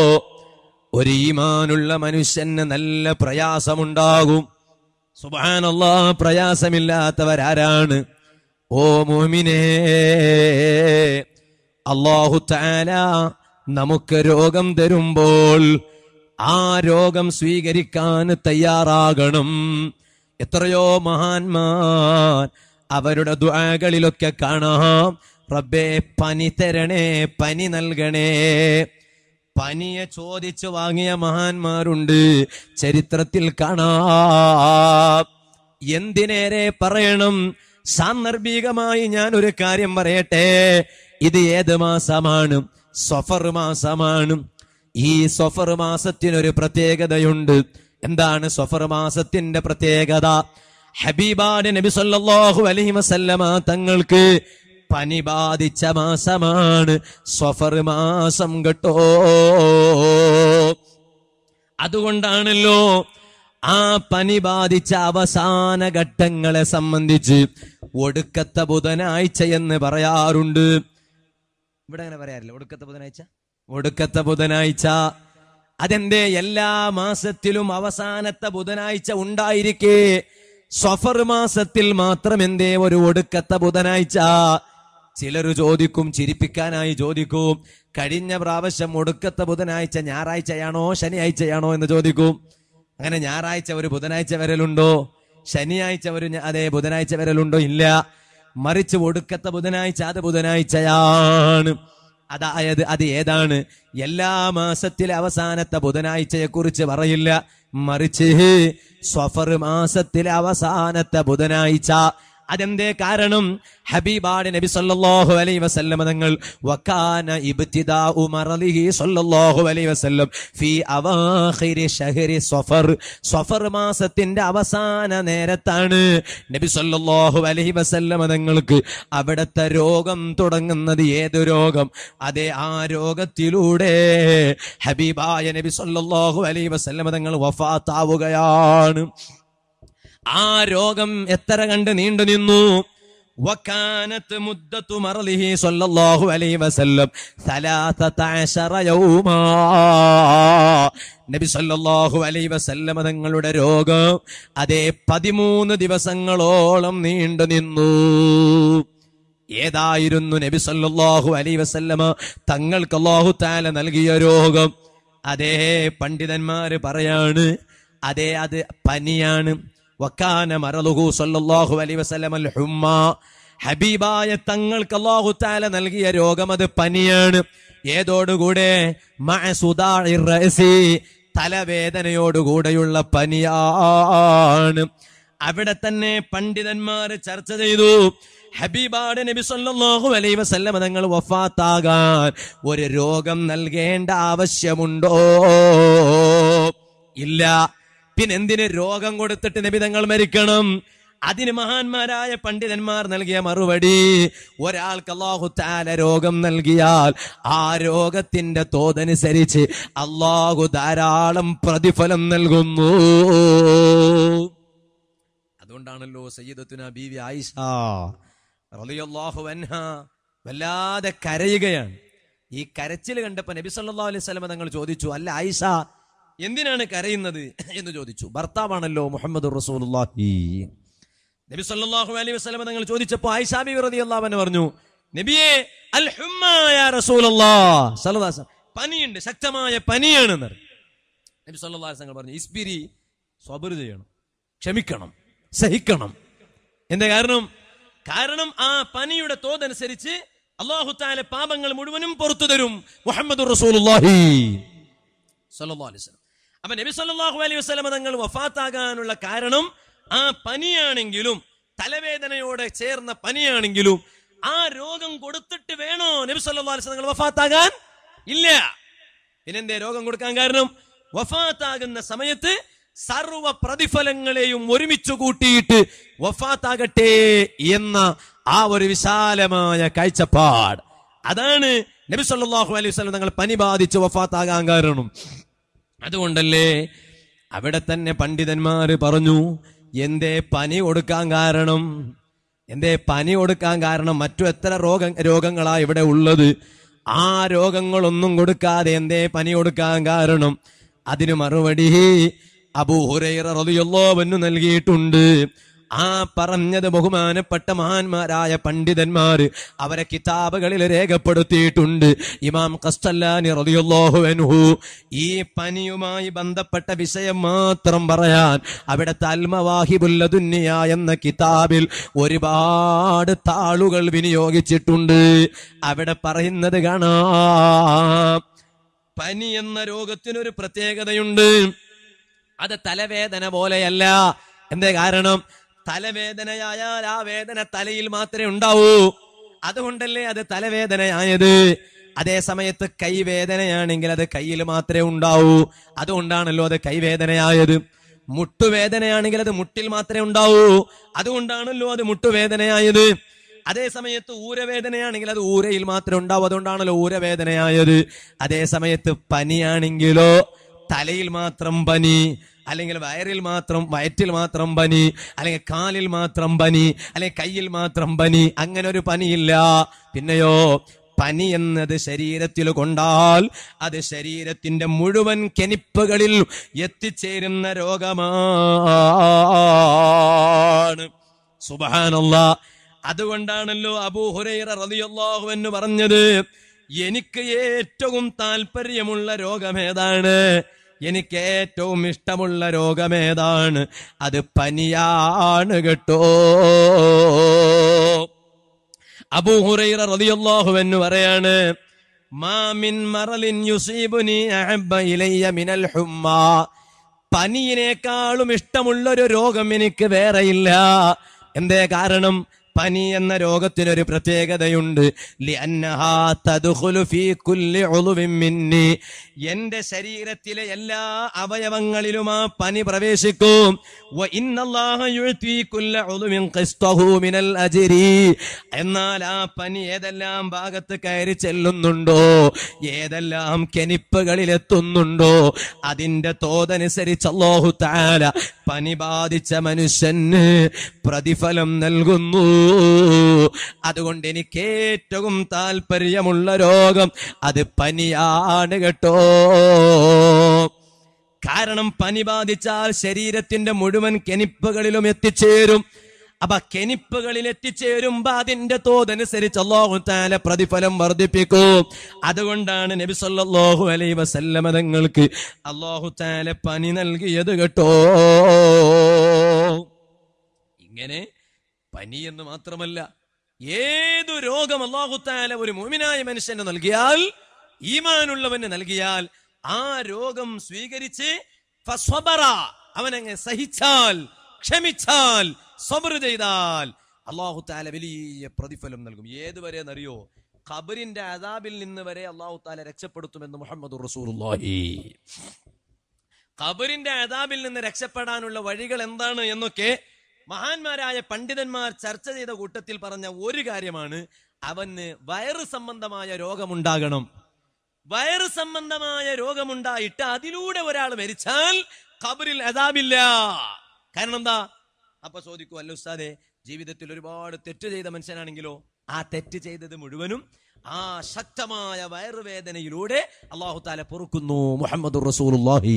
ഒരു ഈമാനുള്ള മനുഷ്യന് നല്ല പ്രയാസമുണ്ടാകും സുബാനല്ല പ്രയാസമില്ലാത്തവരാരാണ് ഓ മോമിനെ അള്ളാഹു താല നമുക്ക് രോഗം തരുമ്പോൾ ആ രോഗം സ്വീകരിക്കാൻ തയ്യാറാകണം എത്രയോ മഹാന്മാർ അവരുടെ ദ്വാകളിലൊക്കെ കാണാം റബ്ബേ പനി തരണേ പനി നൽകണേ പനിയെ ചോദിച്ചു വാങ്ങിയ മഹാന്മാരുണ്ട് ചരിത്രത്തിൽ കാണാം എന്തിനേറെ പറയണം സാന്ദർഭികമായി ഞാൻ ഒരു കാര്യം പറയട്ടെ ഇത് ഏത് മാസമാണ് സഫർ മാസമാണ് ഈ സഫർ മാസത്തിനൊരു പ്രത്യേകതയുണ്ട് എന്താണ് സഫർ മാസത്തിന്റെ പ്രത്യേകത ഹബീബാട് നബി സല്ലല്ലാഹു അലൈഹി വസല്ലമ തങ്ങൾക്ക് പനി ബാധിച്ച മാസമാണ് സഫർ മാസം കേട്ടോ അതുകൊണ്ടാണല്ലോ ആ പനി ബാധിച്ച അവസാന ഘട്ടങ്ങളെ സംബന്ധിച്ച് ഒടുക്കത്തെ ബുധനാഴ്ച എന്ന് പറയാറുണ്ട് ഇവിടെ അങ്ങനെ പറയാറില്ല ഒടുക്കത്തെ ബുധനാഴ്ച ഒടുക്കത്തെ ബുധനാഴ്ച അതെന്തേ എല്ലാ മാസത്തിലും അവസാനത്തെ ബുധനാഴ്ച ഉണ്ടായിരിക്കെ സഫർ മാസത്തിൽ മാത്രം എന്തേ ഒരു ഒടുക്കത്തെ ബുധനാഴ്ച ചിലർ ചോദിക്കും ചിരിപ്പിക്കാനായി ചോദിക്കും കഴിഞ്ഞ പ്രാവശ്യം ഒടുക്കത്തെ ബുധനാഴ്ച ഞായറാഴ്ചയാണോ ശനിയാഴ്ചയാണോ എന്ന് ചോദിക്കും അങ്ങനെ ഞായറാഴ്ച ഒരു ബുധനാഴ്ച വരലുണ്ടോ ശനിയാഴ്ച ഒരു ഞ- അതെ ബുധനാഴ്ച വരലുണ്ടോ ഇല്ല മറിച്ച് ഒടുക്കത്തെ ബുധനാഴ്ച അത് ബുധനാഴ്ചയാണ് അതായത് അത് ഏതാണ് എല്ലാ മാസത്തിലെ അവസാനത്തെ ബുധനാഴ്ചയെ കുറിച്ച് പറയില്ല മറിച്ച് സ്വഫർ മാസത്തിലെ അവസാനത്തെ ബുധനാഴ്ച അതെന്തേ കാരണം ഹബീബാട് നബി സല്ലല്ലാഹു അലൈഹി വസല്ലം തങ്ങൾ വകാന ഇബ്തിദാഉ മറലിഹി സല്ലല്ലാഹു അലൈഹി വസല്ലം ഫീ അവാഖിരി ഷഹരി സഫർ സഫർ മാസത്തിന്റെ അവസാന നേരത്താണ് നബി സല്ലല്ലാഹു അലൈഹി വസല്ലം തങ്ങൾക്ക് അവിടുത്തെ രോഗം തുടങ്ങുന്നത് ഏത് രോഗം അതെ ആ രോഗത്തിലൂടെ ഹബീബായ നബി സല്ലല്ലാഹു അലൈഹി വസല്ലം തങ്ങൾ വഫാത്താവുകയാണ് ആ രോഗം എത്ര കണ്ട് നീണ്ടു നിന്നു وكانت مدة مرضه صلى الله عليه وسلم ثلاثة عشر يوما നബി സല്ലല്ലാഹു അലൈഹി വസല്ലമ തങ്ങളുടെ രോഗം അതേ പതിമൂന്ന് ദിവസങ്ങളോളം നീണ്ടു നിന്നു ഏതായിരുന്നു നബി സല്ലല്ലാഹു അലൈഹി വസല്ലമ തങ്ങൾക്ക് അല്ലാഹു തആല നൽകിയ രോഗം അതേ പണ്ഡിതന്മാര് പറയാണ് അതേ അത് പനിയാണ് വക്കാന മറലുഹു സല്ലല്ലാഹു അലൈഹി വസല്ലമ അൽ ഹുമ്മ ഹബീബായ തങ്ങൾക്ക് അല്ലാഹു തആല നൽകിയ രോഗം അത് പനിയാണ് ഏതോടുകൂടെ മഅ സുദാഇർ റഅസി തലവേദനയോടുകൂടെയുള്ള പനിയാണ് അവിടെ തന്നെ പണ്ഡിതന്മാർ ചർച്ച ചെയ്തു ഹബീബാട് നബി സല്ലല്ലാഹു അലൈഹി വസല്ലം തങ്ങൾ വഫാത്താകാൻ ഒരു രോഗം നൽകേണ്ട ആവശ്യമുണ്ടോ ഇല്ല പിന്നെ എന്തിന് രോഗം കൊടുത്തിട്ട് നബി തങ്ങൾ മരിക്കണം അതിന് മഹാന്മാരായ പണ്ഡിതന്മാർ നൽകിയ മറുപടി ഒരാൾക്ക് അള്ളാഹു താല രോഗം നൽകിയാൽ ആ രോഗത്തിന്റെ തോതനുസരിച്ച് അള്ളാഹു ധാരാളം പ്രതിഫലം നൽകുന്നു അതുകൊണ്ടാണല്ലോ സയ്യിദത്തുന ബീവി ആയിഷ റളിയല്ലാഹു അൻഹ വല്ലാതെ കരയുകയാണ് ഈ കരച്ചിൽ കണ്ടപ്പോ നബി സല്ലല്ലാഹു അലൈഹി വസല്ലം തങ്ങൾ ചോദിച്ചു അല്ല ആയിഷ എന്തിനാണ് കരയുന്നത് എന്ന് ചോദിച്ചു ഭർത്താവാണല്ലോ മുഹമ്മദ് റസൂലുള്ളാഹി നബി സല്ലല്ലാഹു അലൈഹി വസല്ലം തങ്ങൾ ചോദിച്ചപ്പോൾ ആയിഷ ബീവി റളിയല്ലാഹു അൻഹ പറഞ്ഞു നബിയെ അൽ ഹുമ്മ യാ റസൂലല്ലാഹ് സല്ലല്ലാഹു അലൈഹി വസല്ലം പനിയുണ്ട് ശക്തമായ പനിയാണെന്ന് പറഞ്ഞു. നബി സല്ലല്ലാഹു അലൈഹി വസല്ലം പറഞ്ഞു ഇസ്ബിരി സ്വബർ ചെയ്യണം ക്ഷമിക്കണം സഹിക്കണം എന്താ കാരണം കാരണം ആ പനിയുടെ തോതനുസരിച്ച് അള്ളാഹു താല പാപങ്ങൾ മുഴുവനും പുറത്തു തരും മുഹമ്മദ് റസൂലുള്ളാഹി സല്ലല്ലാഹു അലൈഹി വസല്ലം അപ്പൊ നബി സല്ലല്ലാഹു അലൈഹി വസല്ലം തങ്ങൾ വഫാത്താകാനുള്ള കാരണം ആ പനിയാണെങ്കിലും തലവേദനയോടെ ചേർന്ന പനിയാണെങ്കിലും ആ രോഗം കൊടുത്തിട്ട് വേണോ നബി സല്ലല്ലാഹു അലൈഹി വസല്ലം തങ്ങൾ വഫാത്താകാൻ ഇല്ല പിന്നെന്തേ രോഗം കൊടുക്കാൻ കാരണം വഫാത്താകുന്ന സമയത്ത് സർവ പ്രതിഫലങ്ങളെയും ഒരുമിച്ച് കൂട്ടിയിട്ട് വഫാത്താകട്ടെ എന്ന ആ ഒരു വിശാലമായ കാഴ്ചപ്പാട് അതാണ് നബി സല്ലല്ലാഹു അലൈഹി വസല്ലം തങ്ങൾ പനി ബാധിച്ച് വഫാത്താകാൻ കാരണം അതുകൊണ്ടല്ലേ അവിടെ തന്നെ പണ്ഡിതന്മാര് പറഞ്ഞു എന്തേ പനി കൊടുക്കാൻ കാരണം എന്തേ പനി കൊടുക്കാൻ കാരണം മറ്റു എത്ര രോഗ രോഗങ്ങളാ ഇവിടെ ഉള്ളത് ആ രോഗങ്ങളൊന്നും കൊടുക്കാതെ എന്തേ പനി കൊടുക്കാൻ കാരണം അതിന് മറുപടി അബൂഹുറൈറ റളിയല്ലാഹു നൽകിയിട്ടുണ്ട് ആ പറഞ്ഞത് ബഹുമാനപ്പെട്ട മഹാന്മാരായ പണ്ഡിതന്മാര് അവരെ കിതാബുകളിൽ രേഖപ്പെടുത്തിയിട്ടുണ്ട് ഇമാം കസ്തല്ലാനി റളിയല്ലാഹു അൻഹു ഈ പനിയുമായി ബന്ധപ്പെട്ട വിഷയം മാത്രം പറയാൻ അവിടെ തൽമവാഹിബുല്ലതുന്യ എന്ന കിതാബിൽ ഒരുപാട് താളുകൾ വിനിയോഗിച്ചിട്ടുണ്ട് അവിടെ പറയുന്നത് കാണാം പനി എന്ന രോഗത്തിനൊരു പ്രത്യേകതയുണ്ട് അത് തലവേദന പോലെയല്ല എന്തേ കാരണം തലവേദനയായാൽ ആ വേദന തലയിൽ മാത്രമേ ഉണ്ടാവൂ അതുകൊണ്ടല്ലേ അത് തലവേദനയായത് അതേ സമയത്ത് കൈവേദനയാണെങ്കിൽ അത് കയ്യിൽ മാത്രമേ ഉണ്ടാവൂ അതുകൊണ്ടാണല്ലോ അത് കൈവേദനയായത് മുട്ടുവേദനയാണെങ്കിൽ അത് മുട്ടിൽ മാത്രമേ ഉണ്ടാവൂ അതുകൊണ്ടാണല്ലോ അത് മുട്ടുവേദനയായത് അതേ സമയത്ത് ഊരവേദനയാണെങ്കിൽ അത് ഊരയിൽ മാത്രമേ ഉണ്ടാവൂ അതുകൊണ്ടാണല്ലോ ഊരവേദനയായത് അതേ സമയത്ത് പനിയാണെങ്കിലോ തലയിൽ മാത്രം പനി അല്ലെങ്കിൽ വയറിൽ മാത്രം വയറ്റിൽ മാത്രം പനി അല്ലെങ്കിൽ കാലിൽ മാത്രം പനി അല്ലെങ്കിൽ കയ്യിൽ മാത്രം പനി അങ്ങനെ ഒരു പനിയില്ല പിന്നെയോ പനി എന്നത് ശരീരത്തിൽ കൊണ്ടാൽ അത് ശരീരത്തിന്റെ മുഴുവൻ കെനിപ്പുകളിൽ എത്തിച്ചേരുന്ന രോഗമാണ് സുബാനല്ല അതുകൊണ്ടാണല്ലോ അബൂഹുറൈറ റളിയല്ലാഹു എന്ന് പറഞ്ഞത് എനിക്ക് ഏറ്റവും താല്പര്യമുള്ള രോഗമേതാണ് എനിക്ക് ഏറ്റവും ഇഷ്ടമുള്ള രോഗമേതാണ് അത് പനിയാണ് കേട്ടോ അബൂഹുറൈറ റളിയല്ലാഹു എന്ന് പറയാണ് മാമിൻ മറലിൻ യുസീബുനി അഹബ്ബ ഇലയ്യ മിനൽ ഹുമ്മ പനിയിനേക്കാളും ഇഷ്ടമുള്ള ഒരു രോഗം എനിക്ക് വേറെയില്ല എന്തേ കാരണം പനി എന്ന രോഗത്തിനൊരു പ്രത്യേകതയുണ്ട് ലിഅന്നഹാ തദ്ഖുലു ഫീ കുല്ലി ഉളുവിൻ മിന്നി എന്റെ ശരീരത്തിലെ എല്ലാ അവയവങ്ങളിലും ആ പനി പ്രവേശിക്കും വ ഇന്നല്ലാഹ യുഅ്തി കുല്ല ഉളുവിൻ ഖിസ്തഹു മിനൽ അജ്രി എന്നാൽ ആ പനി ഏതെല്ലാം ഭാഗത്ത് കയറി ചെല്ലുന്നുണ്ടോ ഏതെല്ലാം കെനിപ്പുകളിൽ എത്തുന്നുണ്ടോ അതിന്റെ തോതനുസരിച്ച് അല്ലാഹു തആല പനി ബാധിച്ച മനുഷ്യന് പ്രതിഫലം നൽകുന്നു അതുകൊണ്ട് എനിക്ക് ഏറ്റവും താല്പര്യമുള്ള രോഗം അത് പനിയാണ് കേട്ടോ കാരണം പനി ബാധിച്ചാൽ ശരീരത്തിന്റെ മുഴുവൻ കെനിപ്പുകളിലും എത്തിച്ചേരും അപ്പൊ കെനിപ്പുകളിൽ എത്തിച്ചേരുമ്പോ അതിന്റെ തോതനുസരിച്ച് അള്ളാഹു താല പ്രതിഫലം വർദ്ധിപ്പിക്കും അതുകൊണ്ടാണ് നബി സല്ലല്ലാഹു അലൈഹി വസല്ലമ തങ്ങൾക്ക് അള്ളാഹു താല പനി നൽകിയത് കേട്ടോ ഇങ്ങനെ പനി എന്ന് മാത്രമല്ല ഏതു രോഗം അള്ളാഹു താല ഒരു മുമിനായ മനുഷ്യന് നൽകിയാൽ ഈമാനുള്ളവന് നൽകിയാൽ ആ രോഗം സ്വീകരിച്ച് ഫസ്വബറ അവനങ്ങ് സഹിച്ചാൽ ക്ഷമിച്ചാൽ സ്വബർ ചെയ്താൽ അള്ളാഹു താല വലിയ പ്രതിഫലം നൽകും ഏതുവരെ എന്നറിയോ ഖബറിന്റെ അതാബിൽ നിന്ന് വരെ അള്ളാഹു താല രക്ഷപ്പെടുത്തുമെന്ന് മുഹമ്മദ് റസൂലുള്ളാഹി ഖബറിന്റെ അതാബിൽ നിന്ന് രക്ഷപ്പെടാനുള്ള വഴികൾ എന്താണ് എന്നൊക്കെ മഹാന്മാരായ പണ്ഡിതന്മാർ ചർച്ച ചെയ്ത കൂട്ടത്തിൽ പറഞ്ഞ ഒരു കാര്യമാണ് അവന് വയറ് സംബന്ധമായ രോഗമുണ്ടാകണം വയറ് സംബന്ധമായ രോഗമുണ്ടായിട്ട് അതിലൂടെ ഒരാൾ മരിച്ചാൽ ഖബറിൽ അതാബില്ല കാരണം എന്താ അപ്പൊ ചോദിക്കൂ അല്ല ഉസ്താദെ ജീവിതത്തിൽ ഒരുപാട് തെറ്റ് ചെയ്ത മനുഷ്യനാണെങ്കിലോ ആ തെറ്റ് ചെയ്തത് മുഴുവനും ആ ശക്തമായ വയറുവേദനയിലൂടെ അള്ളാഹു താല പൊറുക്കുന്നു മുഹമ്മദ് റസൂലുള്ളാഹി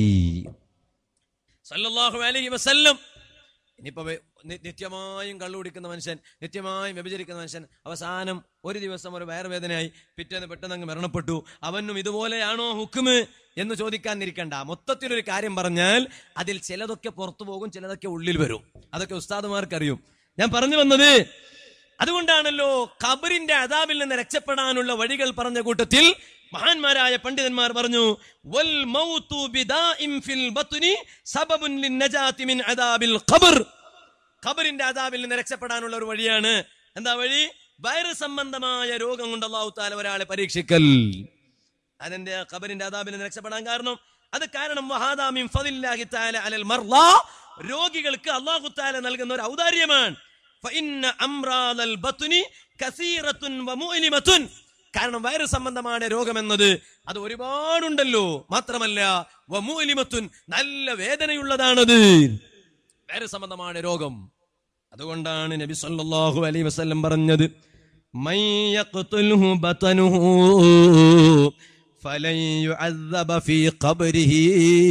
സല്ലല്ലാഹു അലൈഹി വസല്ലം ഇനിയിപ്പോ വെ- നി- നിത്യമായും കള്ളു കുടിക്കുന്ന മനുഷ്യൻ നിത്യമായും വ്യഭിചരിക്കുന്ന മനുഷ്യൻ അവസാനം ഒരു ദിവസം ഒരു വയറുവേദനയായി പിറ്റേന്ന് പെട്ടെന്ന് അങ്ങ് മരണപ്പെട്ടു അവനും ഇതുപോലെയാണോ ഹുക്കുമ് എന്ന് ചോദിക്കാൻ ഇരിക്കണ്ട മൊത്തത്തിലൊരു കാര്യം പറഞ്ഞാൽ അതിൽ ചിലതൊക്കെ പുറത്തു പോകും ചിലതൊക്കെ ഉള്ളിൽ വരും അതൊക്കെ ഉസ്താദുമാർക്ക് അറിയും ഞാൻ പറഞ്ഞു വന്നത് അതുകൊണ്ടാണല്ലോ ഖബറിന്റെ അതാബിൽ നിന്ന് രക്ഷപ്പെടാനുള്ള വഴികൾ പറഞ്ഞ കൂട്ടത്തിൽ മഹാന്മാരായ പണ്ഡിതന്മാർ പറഞ്ഞു വൽ മൗതു ബിദാഇം ഫിൽ ബത്നി സബബുൻ ലിന്നജാതി മിൻ അദാബിൽ ഖബർ ഖബറിന്റെ അതാബിൽ നിന്ന് രക്ഷപ്പെടാനുള്ള ഒരു വഴിയാണ് എന്താ വഴി വൈറസ് സംബന്ധമായ രോഗം കൊണ്ട് അള്ളാഹു താല ഒരാളെ പരീക്ഷിക്കൽ അതിന്റെ ഖബറിന്റെ അതാബിൽ നിന്ന് രക്ഷപ്പെടാൻ കാരണം അത് കാരണം വഹാദാമിൻ ഫദില്ലാഹി തആല അലൽ മർളാ രോഗികൾക്ക് അള്ളാഹു താല നൽകുന്ന ഒരു ഔദാര്യമാണ് ഫഇന്ന അംറാദൽ ബത്നി കസീറത്തുൻ വമുഅലിമത്തുൻ കാരണം വയറ് സംബന്ധമായ രോഗമെന്നത് അത് ഒരുപാടുണ്ടല്ലോ മാത്രമല്ല വമുഅലിമത്തുൻ നല്ല വേദനയുള്ളതാണത് വയറ് സംബന്ധമായ രോഗം അതുകൊണ്ടാണ് നബി സല്ലല്ലാഹു അലൈഹി വസല്ലം പറഞ്ഞത് മൻ യഖ്തുൽഹു ബതനുഹു ഫലൻ യുഅദ്ദബ ഫീ ഖബ്രിഹി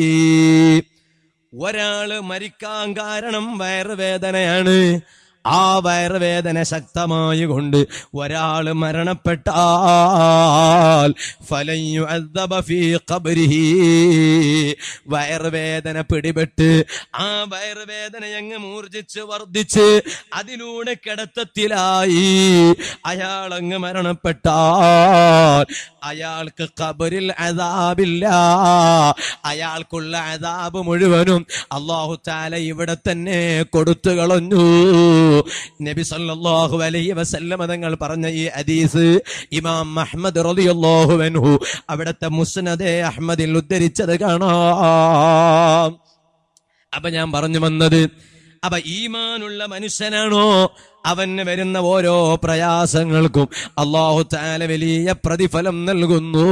ഒരാള് മരിക്കാൻ കാരണം വയറുവേദനയാണ് ആ വയറുവേദന ശക്തമായി കൊണ്ട് ഒരാള് മരണപ്പെട്ടാൽ ഫലൻ യുഅദ്ദബ ഫീ ഖബ്രിഹി വയറുവേദന പിടിപെട്ട് ആ വയറുവേദന അങ്ങ് മൂർജിച്ച് വർദ്ധിച്ച് അതിലൂടെ കിടത്തത്തിലായി അയാളങ്ങ് മരണപ്പെട്ടാൽ അയാൾക്ക് ഖബറിൽ അതാബില്ല അയാൾക്കുള്ള അതാബ് മുഴുവനും അള്ളാഹു താല ഇവിടെ തന്നെ കൊടുത്തു കളഞ്ഞു നബി സല്ലല്ലാഹു അലൈഹി വസല്ലമ തങ്ങൾ പറഞ്ഞ ഈ ഹദീസ് ഇമാം അഹ്മദ് റളിയല്ലാഹു അൻഹു അവിടുത്തെ മുസ്നദെ അഹ്മദിൽ ഉദ്ധരിച്ചത് കാണാം അപ്പൊ ഞാൻ പറഞ്ഞു വന്നത് അപ്പൊ ഈമാനുള്ള മനുഷ്യനാണോ അവന് വരുന്ന ഓരോ പ്രയാസങ്ങൾക്കും അള്ളാഹു താല വലിയ പ്രതിഫലം നൽകുന്നു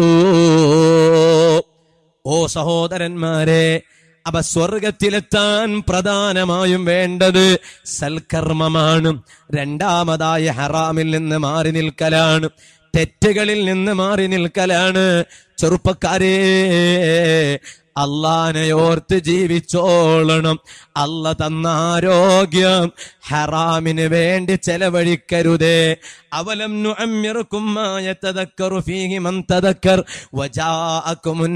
ഓ സഹോദരന്മാരെ അപ്പൊ സ്വർഗത്തിലെത്താൻ പ്രധാനമായും വേണ്ടത് സൽക്കർമ്മമാണ് രണ്ടാമതായി ഹറാമിൽ നിന്ന് മാറി നിൽക്കലാണ് തെറ്റുകളിൽ നിന്ന് മാറി നിൽക്കലാണ് ചെറുപ്പക്കാരെ അള്ളാനെ ഓർത്ത് ജീവിച്ചോളണം അല്ല തന്ന ആരോഗ്യം ഹറാമിന് വേണ്ടി ചെലവഴിക്കരുതേ അവലം നുഅമ്മിറുക്കും മാ യതദക്കറു ഫീഹി മൻ തദക്കർ വജാഅകുമുൻ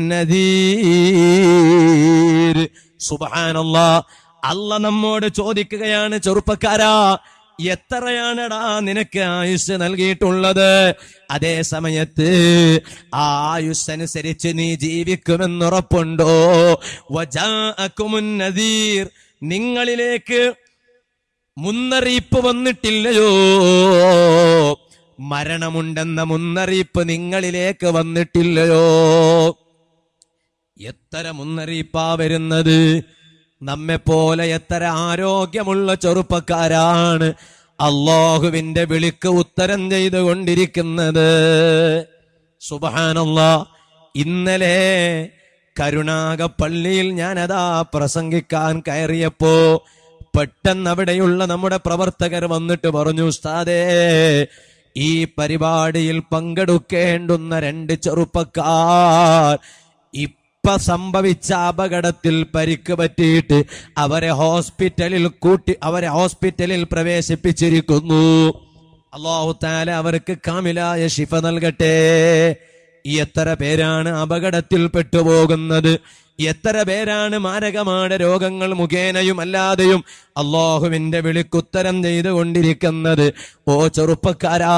നദീർ സുബ്ഹാനല്ലാഹ് അല്ല നമ്മോട് ചോദിക്കുകയാണ് ചെറുപ്പക്കാരാ എത്രയാണടാ നിനക്ക് ആയുസ് നൽകിയിട്ടുള്ളത് അതേ സമയത്ത് ആ ആയുസ് അനുസരിച്ച് നീ ജീവിക്കുമെന്നുറപ്പുണ്ടോ വജാഅകുമുൻ നദീർ നിങ്ങളിലേക്ക് മുന്നറിയിപ്പ് വന്നിട്ടില്ലയോ മരണമുണ്ടെന്ന മുന്നറിയിപ്പ് നിങ്ങളിലേക്ക് വന്നിട്ടില്ലയോ എത്ര മുന്നറിയിപ്പാ വരുന്നത് നമ്മെപ്പോലെ എത്ര ആരോഗ്യമുള്ള ചെറുപ്പക്കാരാണ് അള്ളാഹുവിന്റെ വിളിക്ക് ഉത്തരം ചെയ്തുകൊണ്ടിരിക്കുന്നത് സുബഹാനല്ല ഇന്നലെ കരുണാകപ്പള്ളിയിൽ ഞാനതാ പ്രസംഗിക്കാൻ കയറിയപ്പോ പെട്ടെന്ന് അവിടെയുള്ള നമ്മുടെ പ്രവർത്തകർ വന്നിട്ട് പറഞ്ഞു ഉസ്താദേ ഈ പരിപാടിയിൽ പങ്കെടുക്കേണ്ടുന്ന രണ്ട് ചെറുപ്പക്കാർ ഇപ്പ സംഭവിച്ച അപകടത്തിൽ പരിക്ക് പറ്റിയിട്ട് അവരെ ഹോസ്പിറ്റലിൽ കൂട്ടി അവരെ ഹോസ്പിറ്റലിൽ പ്രവേശിപ്പിച്ചിരിക്കുന്നു അള്ളാഹു താല അവർക്ക് കാമിലായ ശിഫ നൽകട്ടെ എത്ര പേരാണ് അപകടത്തിൽ പെട്ടുപോകുന്നത് എത്ര പേരാണ് മാരകമായ രോഗങ്ങൾ മുഖേനയും അല്ലാതെയും അള്ളാഹുവിന്റെ വിളിക്കുത്തരം ചെയ്തുകൊണ്ടിരിക്കുന്നത് ഓ ചെറുപ്പക്കാരാ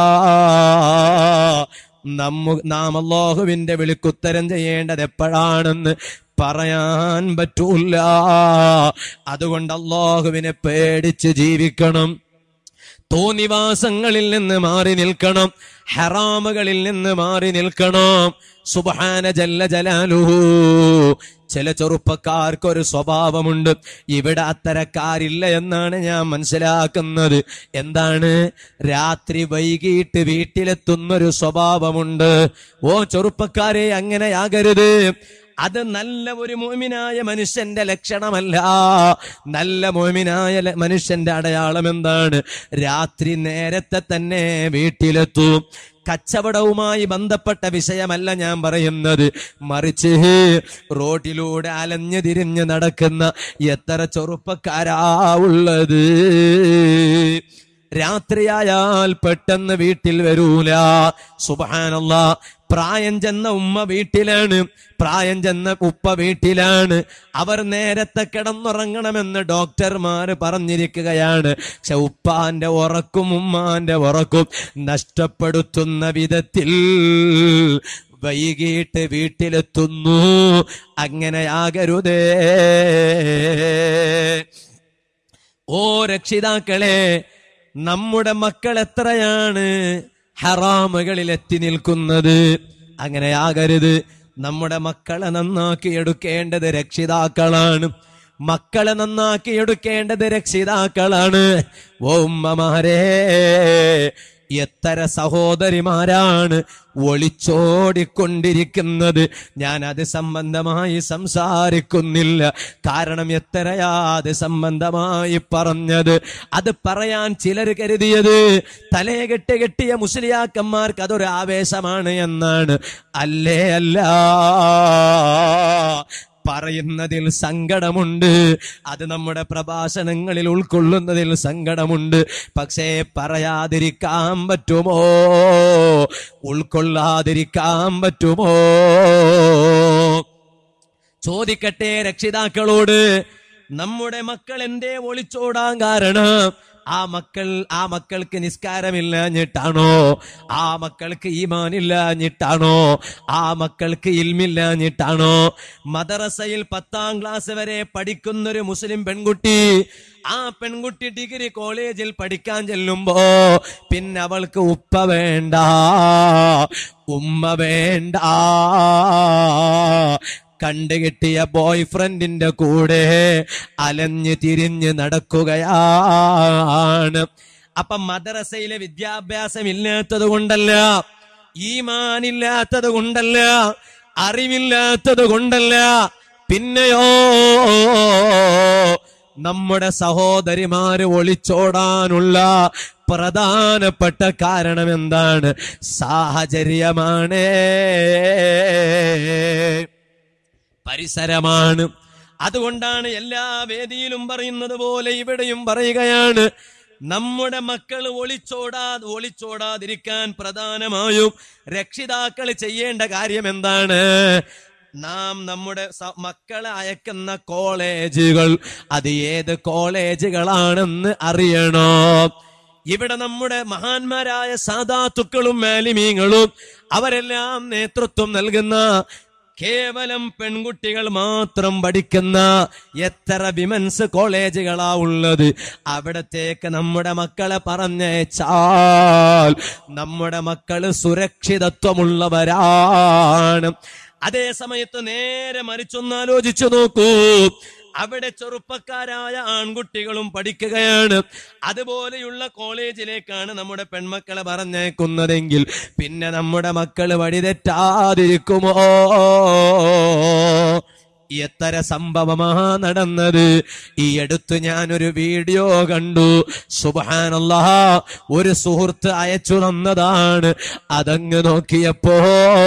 നമ്മു നാം അള്ളാഹുവിന്റെ വിളിക്കുത്തരം ചെയ്യേണ്ടത് എപ്പോഴാണെന്ന് പറയാൻ പറ്റൂല അതുകൊണ്ട് അള്ളാഹുവിനെ പേടിച്ച് ജീവിക്കണം തോന്നിവാസങ്ങളിൽ നിന്ന് മാറി നിൽക്കണം ഹറാമുകളിൽ നിന്ന് മാറി നിൽക്കണം സുബഹാന ജല്ല ജലാലുഹു ചില ചെറുപ്പക്കാർക്കൊരു സ്വഭാവമുണ്ട് ഇവിടെ അത്തരക്കാരില്ല എന്നാണ് ഞാൻ മനസ്സിലാക്കുന്നത് എന്താണ് രാത്രി വൈകിട്ട് വീട്ടിലെത്തുന്നൊരു സ്വഭാവമുണ്ട് ഓ ചെറുപ്പക്കാരെ അങ്ങനെയാകരുത് അത് നല്ല ഒരു മോമിനായ മനുഷ്യന്റെ ലക്ഷണമല്ല നല്ല മോമിനായ ല- മനുഷ്യന്റെ അടയാളം എന്താണ് രാത്രി നേരത്തെ തന്നെ വീട്ടിലെത്തും കച്ചവടവുമായി ബന്ധപ്പെട്ട വിഷയമല്ല ഞാൻ പറയുന്നത് മറിച്ച് റോഡിലൂടെ അലഞ്ഞു തിരിഞ്ഞ് നടക്കുന്ന എത്ര ചെറുപ്പക്കാരാ ഉള്ളത് രാത്രിയായാൽ പെട്ടെന്ന് വീട്ടിൽ വരൂല സുബാനല്ല പ്രായം ചെന്ന ഉമ്മ വീട്ടിലാണ് പ്രായം ചെന്ന ഉപ്പ വീട്ടിലാണ് അവർ നേരത്തെ കിടന്നുറങ്ങണമെന്ന് ഡോക്ടർമാര് പറഞ്ഞിരിക്കുകയാണ് പക്ഷെ ഉപ്പാന്റെ ഉറക്കും ഉമ്മാന്റെ ഉറക്കും നഷ്ടപ്പെടുത്തുന്ന വിധത്തിൽ വൈകിട്ട് വീട്ടിലെത്തുന്നു അങ്ങനെയാകരുതേ ഓ രക്ഷിതാക്കളെ നമ്മുടെ മക്കൾ എത്രയാണ് ഹറാമുകളിൽ എത്തി നിൽക്കുന്നത് അങ്ങനെയാകരുത് നമ്മുടെ മക്കളെ നന്നാക്കി എടുക്കേണ്ടത് രക്ഷിതാക്കളാണ് മക്കളെ നന്നാക്കി എടുക്കേണ്ടത് രക്ഷിതാക്കളാണ് ഓ ഉമ്മമാരേ എത്ര സഹോദരിമാരാണ് ഒളിച്ചോടിക്കൊണ്ടിരിക്കുന്നത് ഞാൻ അത് സംബന്ധമായി സംസാരിക്കുന്നില്ല കാരണം എത്രയാ അത് സംബന്ധമായി പറഞ്ഞത് അത് പറയാൻ ചിലർ കരുതിയത് തലയെ കെട്ടി കെട്ടിയ മുസ്ലിയാക്കന്മാർക്ക് അതൊരു ആവേശമാണ് എന്നാണ് അല്ലേ അല്ല പറയുന്നതിൽ സങ്കടമുണ്ട് അത് നമ്മുടെ പ്രഭാഷണങ്ങളിൽ ഉൾക്കൊള്ളുന്നതിൽ സങ്കടമുണ്ട് പക്ഷേ പറയാതിരിക്കാൻ പറ്റുമോ ഉൾക്കൊള്ളാതിരിക്കാൻ പറ്റുമോ ചോദിക്കട്ടെ രക്ഷിതാക്കളോട് നമ്മുടെ മക്കൾ എന്തേ ഒളിച്ചോടാൻ കാരണം ആ മക്കൾ ആ മക്കൾക്ക് നിസ്കാരമില്ലാഞ്ഞിട്ടാണോ ആ മക്കൾക്ക് ഈമാനില്ലാഞ്ഞിട്ടാണോ ആ മക്കൾക്ക് ഇൽമില്ലാഞ്ഞിട്ടാണോ മദ്രസയിൽ പത്താം ക്ലാസ് വരെ പഠിക്കുന്നൊരു മുസ്ലിം പെൺകുട്ടി ആ പെൺകുട്ടി ഡിഗ്രി കോളേജിൽ പഠിക്കാൻ ചെല്ലുമ്പോ പിന്നെ അവൾക്ക് ഉപ്പ വേണ്ട ഉമ്മ വേണ്ട കണ്ടുകിട്ടിയ ബോയ് ഫ്രണ്ടിന്റെ കൂടെ അലഞ്ഞു തിരിഞ്ഞ് നടക്കുകയാണ് അപ്പൊ മദ്രസയിലെ വിദ്യാഭ്യാസം ഇല്ലാത്തത് കൊണ്ടല്ല ഈമാനില്ലാത്തത് കൊണ്ടല്ല അറിവില്ലാത്തത് കൊണ്ടല്ല പിന്നെയോ നമ്മുടെ സഹോദരിമാര് ഒളിച്ചോടാനുള്ള പ്രധാനപ്പെട്ട കാരണം എന്താണ് സാഹചര്യമാണ് പരിസരമാണ് അതുകൊണ്ടാണ് എല്ലാ വേദിയിലും പറയുന്നത് പോലെ ഇവിടെയും പറയുകയാണ് നമ്മുടെ മക്കൾ ഒളിച്ചോടാ ഒളിച്ചോടാതിരിക്കാൻ പ്രധാനമായും രക്ഷിതാക്കൾ ചെയ്യേണ്ട കാര്യം എന്താണ് നാം നമ്മുടെ സ- മക്കളെ അയക്കുന്ന കോളേജുകൾ അത് ഏത് കോളേജുകളാണെന്ന് അറിയണം ഇവിടെ നമ്മുടെ മഹാന്മാരായ സാധാത്തുക്കളും മാലിമീങ്ങളും അവരെല്ലാം നേതൃത്വം നൽകുന്ന കേവലം പെൺകുട്ടികൾ മാത്രം പഠിക്കുന്ന എത്ര വിമൻസ് കോളേജുകളാ ഉള്ളത് അവിടത്തേക്ക് നമ്മുടെ മക്കളെ പറഞ്ഞയച്ചാൽ നമ്മുടെ മക്കള് സുരക്ഷിതത്വമുള്ളവരാണ് അതേ സമയത്ത് നേരെ മറിച്ചൊന്നാലോചിച്ചു നോക്കൂ അവിടെ ചെറുപ്പക്കാരായ ആൺകുട്ടികളും പഠിക്കുകയാണ് അതുപോലെയുള്ള കോളേജിലേക്കാണ് നമ്മുടെ പെൺമക്കളെ പറഞ്ഞേക്കുന്നതെങ്കിൽ പിന്നെ നമ്മുടെ മക്കള് വഴിതെറ്റാതിരിക്കുമോ എത്ര സംഭവമാ നടന്നത് ഈ അടുത്ത് ഞാനൊരു വീഡിയോ കണ്ടു സുബാനല്ലാ ഒരു സുഹൃത്ത് അയച്ചു തന്നതാണ് അതങ്ങ് നോക്കിയപ്പോ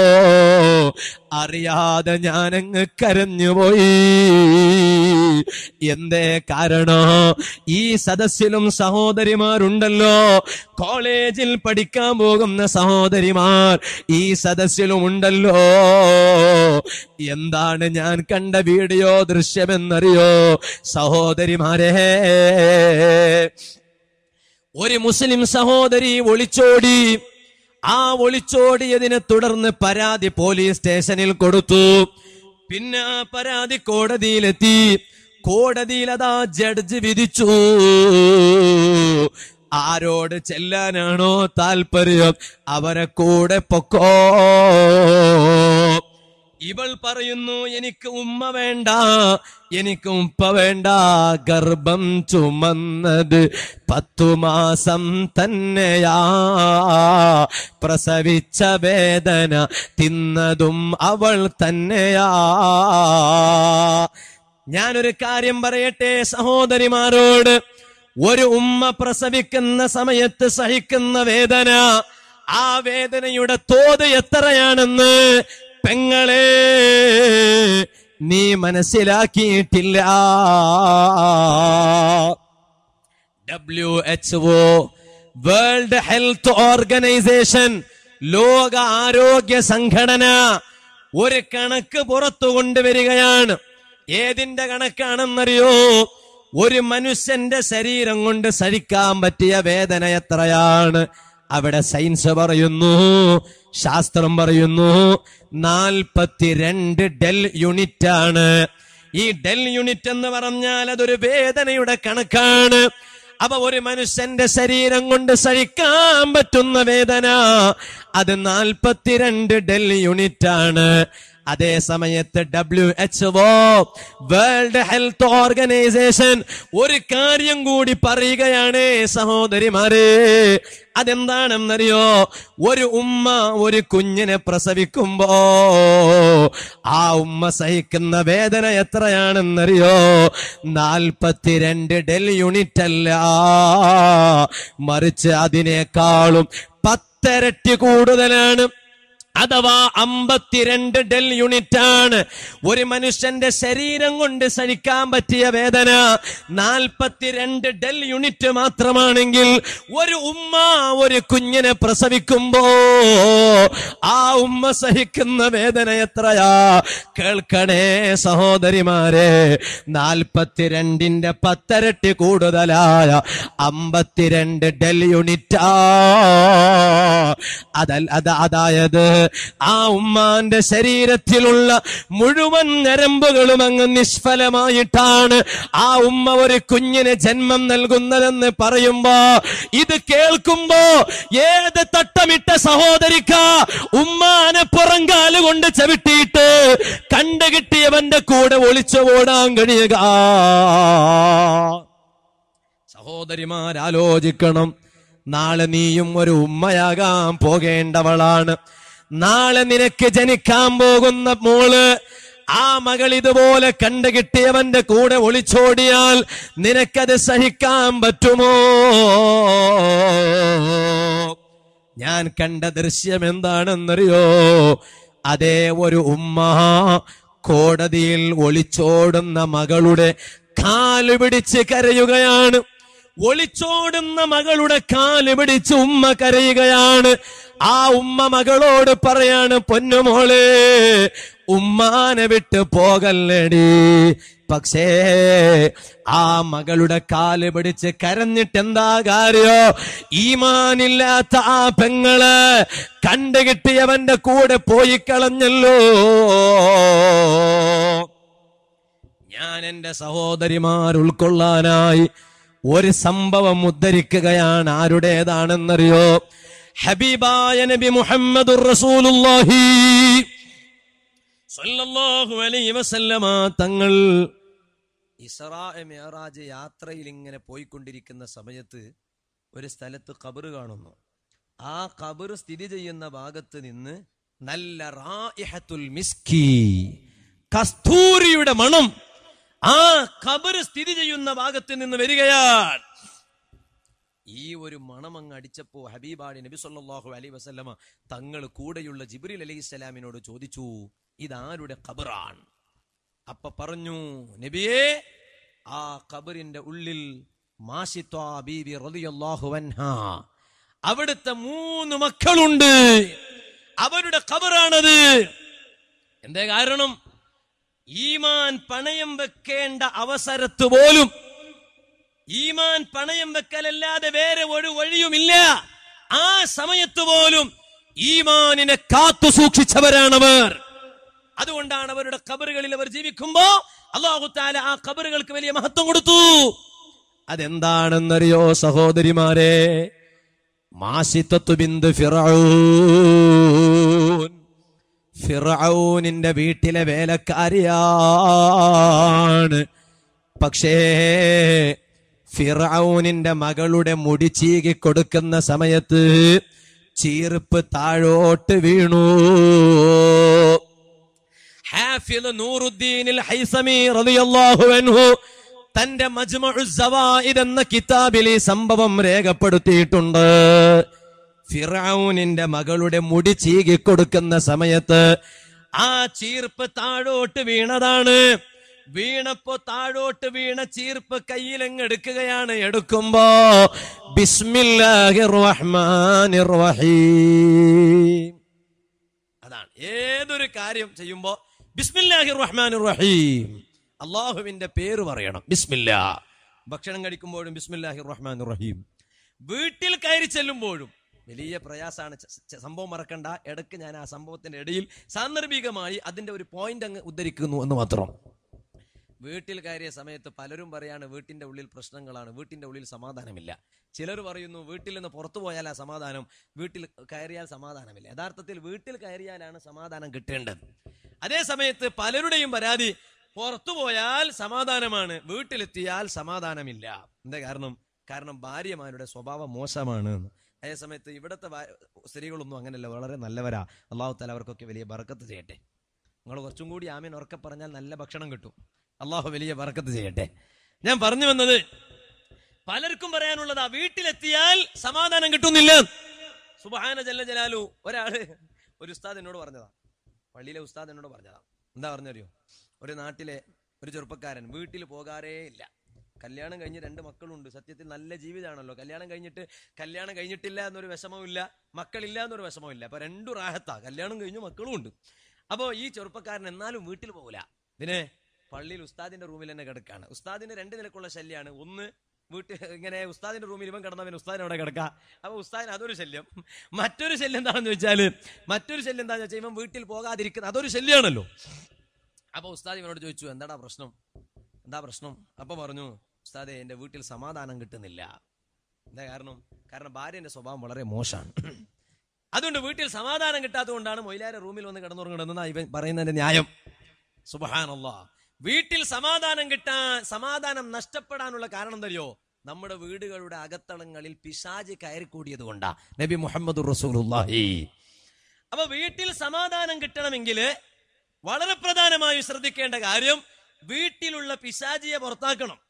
അറിയാതെ ഞാനങ്ങ് കരഞ്ഞുപോയി എന്തേ കാരണോ ഈ സദസ്സിലും സഹോദരിമാരുണ്ടല്ലോ കോളേജിൽ പഠിക്കാൻ പോകുന്ന സഹോദരിമാർ ഈ സദസ്സിലും ഉണ്ടല്ലോ എന്താണ് ഞാൻ കണ്ട വീഡിയോ ദൃശ്യമെന്നറിയോ സഹോദരിമാരെ ഒരു മുസ്ലിം സഹോദരി ഒളിച്ചോടി ആ ഒളിച്ചോടിയതിനെ തുടർന്ന് പരാതി പോലീസ് സ്റ്റേഷനിൽ കൊടുത്തു പിന്നെ ആ പരാതി കോടതിയിലെത്തി കോടതിയിൽ അതാ ജഡ്ജ് വിധിച്ചു ആരോട് ചെല്ലാനാണോ താല്പര്യം അവരെ കൂടെ പൊക്കോ ഇവൾ പറയുന്നു എനിക്ക് ഉമ്മ വേണ്ട എനിക്ക് ഉപ്പ വേണ്ട ഗർഭം ചുമന്നത് പത്തു മാസം തന്നെയാ പ്രസവിച്ച വേദന തിന്നതും അവൾ തന്നെയാ ഞാനൊരു കാര്യം പറയട്ടെ സഹോദരിമാരോട് ഒരു ഉമ്മ പ്രസവിക്കുന്ന സമയത്ത് സഹിക്കുന്ന വേദന ആ വേദനയുടെ തോത് എത്രയാണെന്ന് പെങ്ങളെ നീ മനസ്സിലാക്കിയിട്ടില്ല W H O World Health Organization ലോക ആരോഗ്യ സംഘടന ഒരു കണക്ക് പുറത്തു കൊണ്ടുവരികയാണ് ഏതിന്റെ കണക്കാണെന്നറിയോ ഒരു മനുഷ്യന്റെ ശരീരം കൊണ്ട് സഹിക്കാൻ പറ്റിയ വേദന എത്രയാണ് അവിടെ സയൻസ് പറയുന്നു ശാസ്ത്രം പറയുന്നു നാൽപ്പത്തിരണ്ട് ഡെൽ യൂണിറ്റ് ആണ് ഈ ഡെൽ യൂണിറ്റ് എന്ന് പറഞ്ഞാൽ അതൊരു വേദനയുടെ കണക്കാണ് അപ്പൊ ഒരു മനുഷ്യന്റെ ശരീരം കൊണ്ട് സഹിക്കാൻ പറ്റുന്ന വേദന അത് നാൽപ്പത്തിരണ്ട് ഡെൽ യൂണിറ്റ് ആണ് അതേ സമയത്ത് W H O World Health Organization ഒരു കാര്യം കൂടി പറയുകയാണ് സഹോദരിമാരെ അതെന്താണെന്നറിയോ ഒരു ഉമ്മ ഒരു കുഞ്ഞിനെ പ്രസവിക്കുമ്പോ ആ ഉമ്മ സഹിക്കുന്ന വേദന എത്രയാണെന്നറിയോ നാൽപ്പത്തിരണ്ട് ഡെൽ യൂണിറ്റ് അല്ല മറിച്ച് അതിനേക്കാളും പത്തരട്ടി കൂടുതലാണ് അഥവാ അമ്പത്തിരണ്ട് ഡെൽ യൂണിറ്റ് ആണ് ഒരു മനുഷ്യന്റെ ശരീരം കൊണ്ട് സഹിക്കാൻ പറ്റിയ വേദന നാൽപ്പത്തിരണ്ട് ഡെൽ യൂണിറ്റ് മാത്രമാണെങ്കിൽ ഒരു ഉമ്മ ഒരു കുഞ്ഞിനെ പ്രസവിക്കുമ്പോ ആ ഉമ്മ സഹിക്കുന്ന വേദന എത്രയാ കേൾക്കണേ സഹോദരിമാരെ നാൽപ്പത്തിരണ്ടിന്റെ പത്തരട്ടി കൂടുതലായ അമ്പത്തിരണ്ട് ഡെൽ യൂണിറ്റാ അതൽ അത് അതായത് ആ ഉമ്മാന്റെ ശരീരത്തിലുള്ള മുഴുവൻ ഞരമ്പുകളും അങ്ങ് നിഷ്ഫലമായിട്ടാണ് ആ ഉമ്മ ഒരു കുഞ്ഞിന് ജന്മം നൽകുന്നതെന്ന് പറയുമ്പോ ഇത് കേൾക്കുമ്പോ ഏത് തട്ടമിട്ട സഹോദരിക്ക ഉമ്മാനെ പുറങ്കാല് കൊണ്ട് ചവിട്ടിയിട്ട് കണ്ടുകിട്ടിയവന്റെ കൂടെ ഒളിച്ചു ഓടാൻ കഴിയുക സഹോദരിമാരാലോചിക്കണം നാളെ നീയും ഒരു ഉമ്മയാകാൻ പോകേണ്ടവളാണ് നാളെ നിനക്ക് ജനിക്കാൻ പോകുന്ന മോള് ആ മകൾ ഇതുപോലെ കണ്ടുകിട്ടിയവന്റെ കൂടെ ഒളിച്ചോടിയാൽ നിനക്കത് സഹിക്കാൻ പറ്റുമോ ഞാൻ കണ്ട ദൃശ്യം എന്താണെന്നറിയോ അതേ ഒരു ഉമ്മ കോടതിയിൽ ഒളിച്ചോടുന്ന മകളുടെ കാല് പിടിച്ച് കരയുകയാണ് ഒളിച്ചോടുന്ന മകളുടെ കാല് പിടിച്ച് ഉമ്മ കരയുകയാണ് ആ ഉമ്മ മകളോട് പറയാണ് പൊന്നുമോളെ ഉമ്മാനെ വിട്ട് പോകല്ലേടി പക്ഷേ ആ മകളുടെ കാല് പിടിച്ച് കരഞ്ഞിട്ട് എന്താ കാര്യോ ഈമാനില്ലാത്ത ആ പെങ്ങള് കണ്ടുകിട്ടിയവന്റെ കൂടെ പോയി കളഞ്ഞല്ലോ ഞാൻ എന്റെ സഹോദരിമാർ ഉൾക്കൊള്ളാനായി ഒരു സംഭവം ഉദ്ധരിക്കുകയാണ് ആരുടേതാണെന്നറിയോ ഹബീബായ നബി മുഹമ്മദ് റസൂലുള്ളാഹി സല്ലല്ലാഹു അലൈഹി വസല്ലമ തങ്ങൾ ഇസ്രാ മിഅറാജ് യാത്രയിൽ ഇങ്ങനെ പോയിക്കൊണ്ടിരിക്കുന്ന സമയത്ത് ഒരു സ്ഥലത്ത് കബറ് കാണുന്നു ആ കബറ് സ്ഥിതി ചെയ്യുന്ന ഭാഗത്ത് നിന്ന് നല്ല റായിഹത്തുൽ മിസ്കി കസ്തൂരിയുടെ മണം ആ ഖബറ് സ്ഥിതി ചെയ്യുന്ന ഭാഗത്ത് നിന്ന് വരികയാണ് ഈ ഒരു മണം അങ്ങ് അടിച്ചപ്പോ ഹബീബാടി നബി സല്ലല്ലാഹു അലൈഹി വസല്ലമ തങ്ങൾ കൂടെയുള്ള ജിബ്രീൽ അലൈഹി സ്വലാമിനോട് ചോദിച്ചു ഇതാരുടെ ഖബറാണ് അപ്പൊ പറഞ്ഞു നബിയേ ആ ഖബറിന്റെ ഉള്ളിൽ മാഷിത്വാ ബീബി റളിയല്ലാഹു അൻഹാ അവിടുത്തെ മൂന്ന് മക്കളുണ്ട് അവരുടെ ഖബറാണത് എന്തേ കാരണം ഈമാൻ പണയം വെക്കേണ്ട അവസരത്ത് പോലും ഈമാൻ പണയം വെക്കലല്ലാതെ വേറെ ഒരു വഴിയുമില്ല ആ സമയത്ത് പോലും ഈമാനിനെ കാത്തു സൂക്ഷിച്ചവരാണവർ അതുകൊണ്ടാണ് അവരുടെ കബറുകളിൽ അവർ ജീവിക്കുമ്പോ അള്ളാഹു താല ആ കബറുകൾക്ക് വലിയ മഹത്വം കൊടുത്തു അതെന്താണെന്നറിയോ സഹോദരിമാരെ മാസിത്വത്തു ബിന്ദു ഫിറഊൻ ഫിറൌനിന്റെ വീട്ടിലെ വേലക്കാരിയാണ് പക്ഷേ ഫിറൌനിന്റെ മകളുടെ മുടി ചീകി കൊടുക്കുന്ന സമയത്ത് ചീർപ്പ് താഴോട്ട് വീണു ഹാഫിദ് നൂറുദ്ദീനിൽ ഹൈസമി റളിയല്ലാഹു അൻഹു തന്റെ മജ്മഉ സവായിദ് എന്ന കിതാബിൽ ഈ സംഭവം രേഖപ്പെടുത്തിയിട്ടുണ്ട് ഫിറൌനിന്റെ മകളുടെ മുടി ചീകി കൊടുക്കുന്ന സമയത്ത് ആ ചീർപ്പ് താഴോട്ട് വീണതാണ് വീണപ്പോ താഴോട്ട് വീണ ചീർപ്പ് കയ്യിലങ്ങ് എടുക്കുകയാണ് എടുക്കുമ്പോ ബിസ്മില്ലാഹിർ റഹ്മാനിർ റഹീം അതാണ് ഏതൊരു കാര്യം ചെയ്യുമ്പോ ബിസ്മില്ലാഹിർ റഹ്മാനിർ റഹീം അള്ളാഹുവിന്റെ പേര് പറയണം ബിസ്മില്ലാ ഭക്ഷണം കഴിക്കുമ്പോഴും ബിസ്മില്ലാഹിർ റഹ്മാനിർ റഹീം വീട്ടിൽ കയറി ചെല്ലുമ്പോഴും വലിയ പ്രയാസമാണ് ച- ച- സംഭവം മറക്കണ്ട ഇടയ്ക്ക് ഞാൻ ആ സംഭവത്തിന്റെ ഇടയിൽ സാന്ദർഭികമായി അതിന്റെ ഒരു പോയിന്റ് അങ്ങ് ഉദ്ധരിക്കുന്നു എന്ന് മാത്രം വീട്ടിൽ കയറിയ സമയത്ത് പലരും പറയാണ് വീട്ടിന്റെ ഉള്ളിൽ പ്രശ്നങ്ങളാണ് വീട്ടിന്റെ ഉള്ളിൽ സമാധാനമില്ല ചിലർ പറയുന്നു വീട്ടിൽ നിന്ന് പുറത്തു പോയാലാ സമാധാനം വീട്ടിൽ കയറിയാൽ സമാധാനമില്ല യഥാർത്ഥത്തിൽ വീട്ടിൽ കയറിയാലാണ് സമാധാനം കിട്ടേണ്ടത് അതേ സമയത്ത് പലരുടെയും പരാതി പുറത്തു പോയാൽ സമാധാനമാണ് വീട്ടിലെത്തിയാൽ സമാധാനമില്ല എന്താ കാരണം കാരണം ഭാര്യമാരുടെ സ്വഭാവം മോശമാണ് എന്ന്. അതേ സമയത്ത് ഇവിടുത്തെ ഭാ- സ്ത്രീകളൊന്നും അങ്ങനെയല്ല വളരെ നല്ലവരാ അള്ളാഹു താല അവർക്കൊക്കെ വലിയ ബറക്കത്ത് ചെയ്യട്ടെ നിങ്ങൾ കുറച്ചും കൂടി ആമീൻ ഉറക്കെ പറഞ്ഞാൽ നല്ല ഭക്ഷണം കിട്ടും അള്ളാഹു വലിയ ബറക്കത്ത് ചെയ്യട്ടെ ഞാൻ പറഞ്ഞു വന്നത് പലർക്കും പറയാനുള്ളതാ വീട്ടിലെത്തിയാൽ സമാധാനം കിട്ടുന്നില്ല സുബഹാന ജല്ല ജലാലു ഒരാള് ഒരു ഉസ്താദ് എന്നോട് പറഞ്ഞതാ പള്ളിയിലെ ഉസ്താദ് എന്നോട് പറഞ്ഞതാ എന്താ പറഞ്ഞറിയോ ഒരു നാട്ടിലെ ഒരു ചെറുപ്പക്കാരൻ വീട്ടിൽ പോകാറേ ഇല്ല കല്യാണം കഴിഞ്ഞ് രണ്ട് മക്കളുണ്ട് സത്യത്തിൽ നല്ല ജീവിതമാണല്ലോ കല്യാണം കഴിഞ്ഞിട്ട് കല്യാണം കഴിഞ്ഞിട്ടില്ല എന്നൊരു വിഷമമില്ല മക്കളില്ല എന്നൊരു വിഷമമില്ല അപ്പൊ രണ്ടു റാഹത്താ കല്യാണം കഴിഞ്ഞു മക്കളും ഉണ്ട് അപ്പോ ഈ ചെറുപ്പക്കാരൻ എന്നാലും വീട്ടിൽ പോകില്ല ഇതിനെ പള്ളിയിൽ ഉസ്താദിന്റെ റൂമിൽ തന്നെ കിടക്കാണ് ഉസ്താദിന് രണ്ട് നിലക്കുള്ള ശല്യാണ് ഒന്ന് വീട്ടിൽ ഇങ്ങനെ ഉസ്താദിന്റെ റൂമിൽ ഇവൻ കിടന്നവൻ ഉസ്താദിന് അവിടെ കിടക്കാം അപ്പൊ ഉസ്താദിന് അതൊരു ശല്യം മറ്റൊരു ശല്യം എന്താണെന്ന് ചോദിച്ചാല് മറ്റൊരു ശല്യം എന്താണെന്ന് വെച്ചാൽ ഇവൻ വീട്ടിൽ പോകാതിരിക്കുന്ന അതൊരു ശല്യമാണല്ലോ അപ്പൊ ഉസ്താദ് ഇവനോട് ചോദിച്ചു എന്താടാ പ്രശ്നം എന്താ പ്രശ്നം അപ്പൊ പറഞ്ഞു ഉസ്താദെ എന്റെ വീട്ടിൽ സമാധാനം കിട്ടുന്നില്ല എന്താ കാരണം കാരണം ഭാര്യന്റെ സ്വഭാവം വളരെ മോശമാണ് അതുകൊണ്ട് വീട്ടിൽ സമാധാനം കിട്ടാത്തതുകൊണ്ടാണ് മൊയിലാരെ റൂമിൽ വന്ന് കിടന്നുറങ്ങണമെന്നാ ഇവൻ പറയുന്നതിന്റെ ന്യായം സുബഹാനല്ലാ വീട്ടിൽ സമാധാനം കിട്ടാൻ സമാധാനം നഷ്ടപ്പെടാനുള്ള കാരണം തരുമോ നമ്മുടെ വീടുകളുടെ അകത്തളങ്ങളിൽ പിശാജ് കയറിക്കൂടിയത് കൊണ്ടാ നബി മുഹമ്മദ് റസൂലുള്ളാഹി അപ്പൊ വീട്ടിൽ സമാധാനം കിട്ടണമെങ്കിൽ വളരെ പ്രധാനമായി ശ്രദ്ധിക്കേണ്ട കാര്യം വീട്ടിലുള്ള പിശാചിയെ പുറത്താക്കണം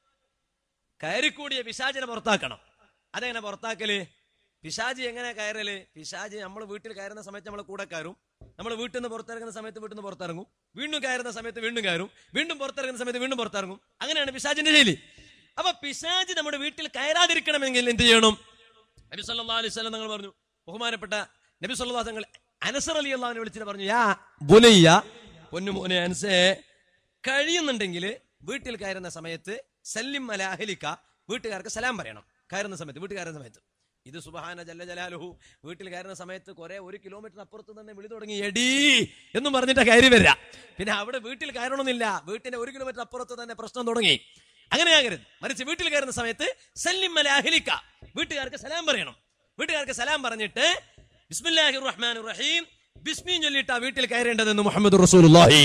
കയറിക്കൂടിയ പിശാചിനെ പുറത്താക്കണം അതെങ്ങനെ പുറത്താക്കല് പിശാജി എങ്ങനെ കയറല് പിശാജി നമ്മൾ വീട്ടിൽ കയറുന്ന സമയത്ത് നമ്മൾ കൂടെ കയറും നമ്മൾ വീട്ടിൽ നിന്ന് പുറത്തിറങ്ങുന്ന സമയത്ത് വീട്ടിൽ നിന്ന് പുറത്തിറങ്ങും വീണ്ടും കയറുന്ന സമയത്ത് വീണ്ടും കയറും വീണ്ടും പുറത്തിറങ്ങുന്ന സമയത്ത് വീണ്ടും പുറത്തിറങ്ങും അങ്ങനെയാണ് പിശാജിന്റെ ശൈലി അപ്പൊ പിശാജി നമ്മുടെ വീട്ടിൽ കയറാതിരിക്കണമെങ്കിൽ എന്ത് ചെയ്യണം നബി സല്ലല്ലാഹു അലൈഹി വസല്ലം തങ്ങൾ പറഞ്ഞു ബഹുമാനപ്പെട്ട നബി സല്ലല്ലാഹു തങ്ങൾ അനസർ അലി അള്ളാഹിനെ വിളിച്ചിട്ട് പറഞ്ഞു യാ ബുലയ്യ പൊന്നു മോനെ അനസേ കഴിയുന്നുണ്ടെങ്കിൽ വീട്ടിൽ കയറുന്ന സമയത്ത് സല്ലിം അല അഹലിക്ക വീട്ടുകാർക്ക് സലാം പറയണം കയറുന്ന സമയത്ത് വീട്ടിൽ കയറുന്ന സമയത്ത് ഇത് സുബഹാന ജല്ല ജലാലുഹു വീട്ടിൽ കയറുന്ന സമയത്ത് കുറെ ഒരു കിലോമീറ്റർ അപ്പുറത്ത് തന്നെ വിളി തുടങ്ങി എടീ എന്നും പറഞ്ഞിട്ട് കയറി വരിക പിന്നെ അവിടെ വീട്ടിൽ കയറണമെന്നില്ല വീട്ടിന്റെ ഒരു കിലോമീറ്റർ അപ്പുറത്ത് തന്നെ പ്രശ്നം തുടങ്ങി അങ്ങനെയാകരുത് മറിച്ച് വീട്ടിൽ കയറുന്ന സമയത്ത് സല്ലിം അല അഹലിക്ക വീട്ടുകാർക്ക് സലാം പറയണം വീട്ടുകാർക്ക് സലാം പറഞ്ഞിട്ട് ബിസ്മില്ലാഹിർ റഹ്മാനിർ റഹീം ബിസ്മീൻ ചൊല്ലിട്ടാ വീട്ടിൽ കയറേണ്ടതെന്ന് മുഹമ്മദ് റസൂലുള്ളാഹി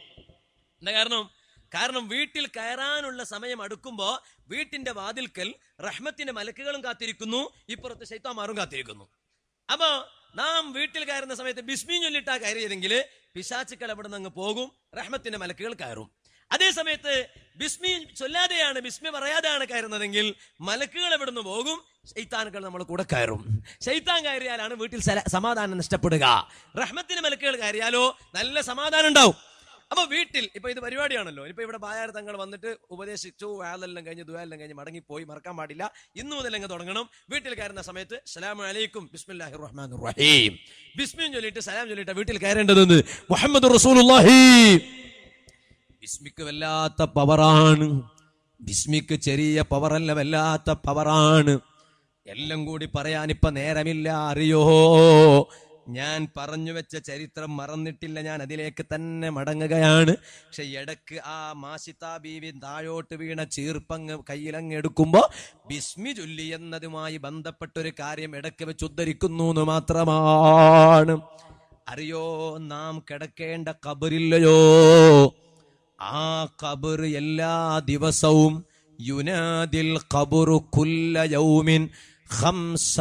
എന്താ കാരണം കാരണം വീട്ടിൽ കയറാനുള്ള സമയം അടുക്കുമ്പോ വീട്ടിന്റെ വാതിൽക്കൽ റഹ്മത്തിന്റെ മലക്കുകളും കാത്തിരിക്കുന്നു ഇപ്പുറത്ത് ശൈത്താമാരും കാത്തിരിക്കുന്നു അപ്പോ നാം വീട്ടിൽ കയറുന്ന സമയത്ത് ബിസ്മി ചൊല്ലിട്ടാ കയറിയതെങ്കിൽ പിശാച്ചുക്കൾ അവിടെ നിന്ന് അങ്ങ് പോകും റഹ്മത്തിന്റെ മലക്കുകൾ കയറും അതേ സമയത്ത് ബിസ്മി ചൊല്ലാതെയാണ് ബിസ്മി പറയാതെയാണ് കയറുന്നതെങ്കിൽ മലക്കുകൾ എവിടുന്ന് പോകും ശൈത്താനുകൾ നമ്മൾ കൂടെ കയറും ശൈത്താൻ കയറിയാലാണ് വീട്ടിൽ സല- സമാധാനം നഷ്ടപ്പെടുക റഹ്മത്തിന് മലക്കുകൾ കയറിയാലോ നല്ല സമാധാനം ഉണ്ടാവും അപ്പൊ വീട്ടിൽ ഇപ്പൊ ഇത് പരിപാടിയാണല്ലോ ഇപ്പൊ ഇവിടെ ബായാർ തങ്ങൾ വന്നിട്ട് ഉപദേശിച്ചു വേലെല്ലാം കഴിഞ്ഞ് ദുവാലെല്ലാം കഴിഞ്ഞ് മടങ്ങിപ്പോയി മറക്കാൻ പാടില്ല ഇന്നു മുതൽ അങ്ങ് തുടങ്ങണം വീട്ടിൽ കയറുന്ന സമയത്ത് സലാം അലൈക്കും ബിസ്മില്ലാഹി റഹ്മാൻ റഹീം ബിസ്മിൻ ചൊല്ലിട്ട് സലാം ചൊല്ലിട്ട് വീട്ടിൽ കയറേണ്ടതെന്ന് മുഹമ്മദ് റസൂലുള്ളാഹി ബിസ്മിക്ക് വല്ലാത്ത പവറാണ് ബിസ്മിക്ക് ചെറിയ പവറല്ല വല്ലാത്ത പവറാണ് എല്ലാം കൂടി പറയാൻ ഇപ്പൊ നേരമില്ല അറിയോ ഞാൻ പറഞ്ഞു വെച്ച ചരിത്രം മറന്നിട്ടില്ല ഞാൻ അതിലേക്ക് തന്നെ മടങ്ങുകയാണ് പക്ഷെ ഇടക്ക് ആ മാസിത്ത ബീവി താഴോട്ട് വീണ ചീർപ്പങ്ങ് കയ്യിലങ്ങ് എടുക്കുമ്പോ ബിസ്മി ചൊല്ലി എന്നതുമായി ബന്ധപ്പെട്ടൊരു കാര്യം ഇടക്ക് വെച്ച് ഉദ്ധരിക്കുന്നു എന്ന് മാത്രമാണ് അറിയോ നാം കിടക്കേണ്ട കബറില്ലയോ ആ കബർ എല്ലാ ദിവസവും യുനാദിൽ കബറു കുല്ല യൗമിൻ ഖംസ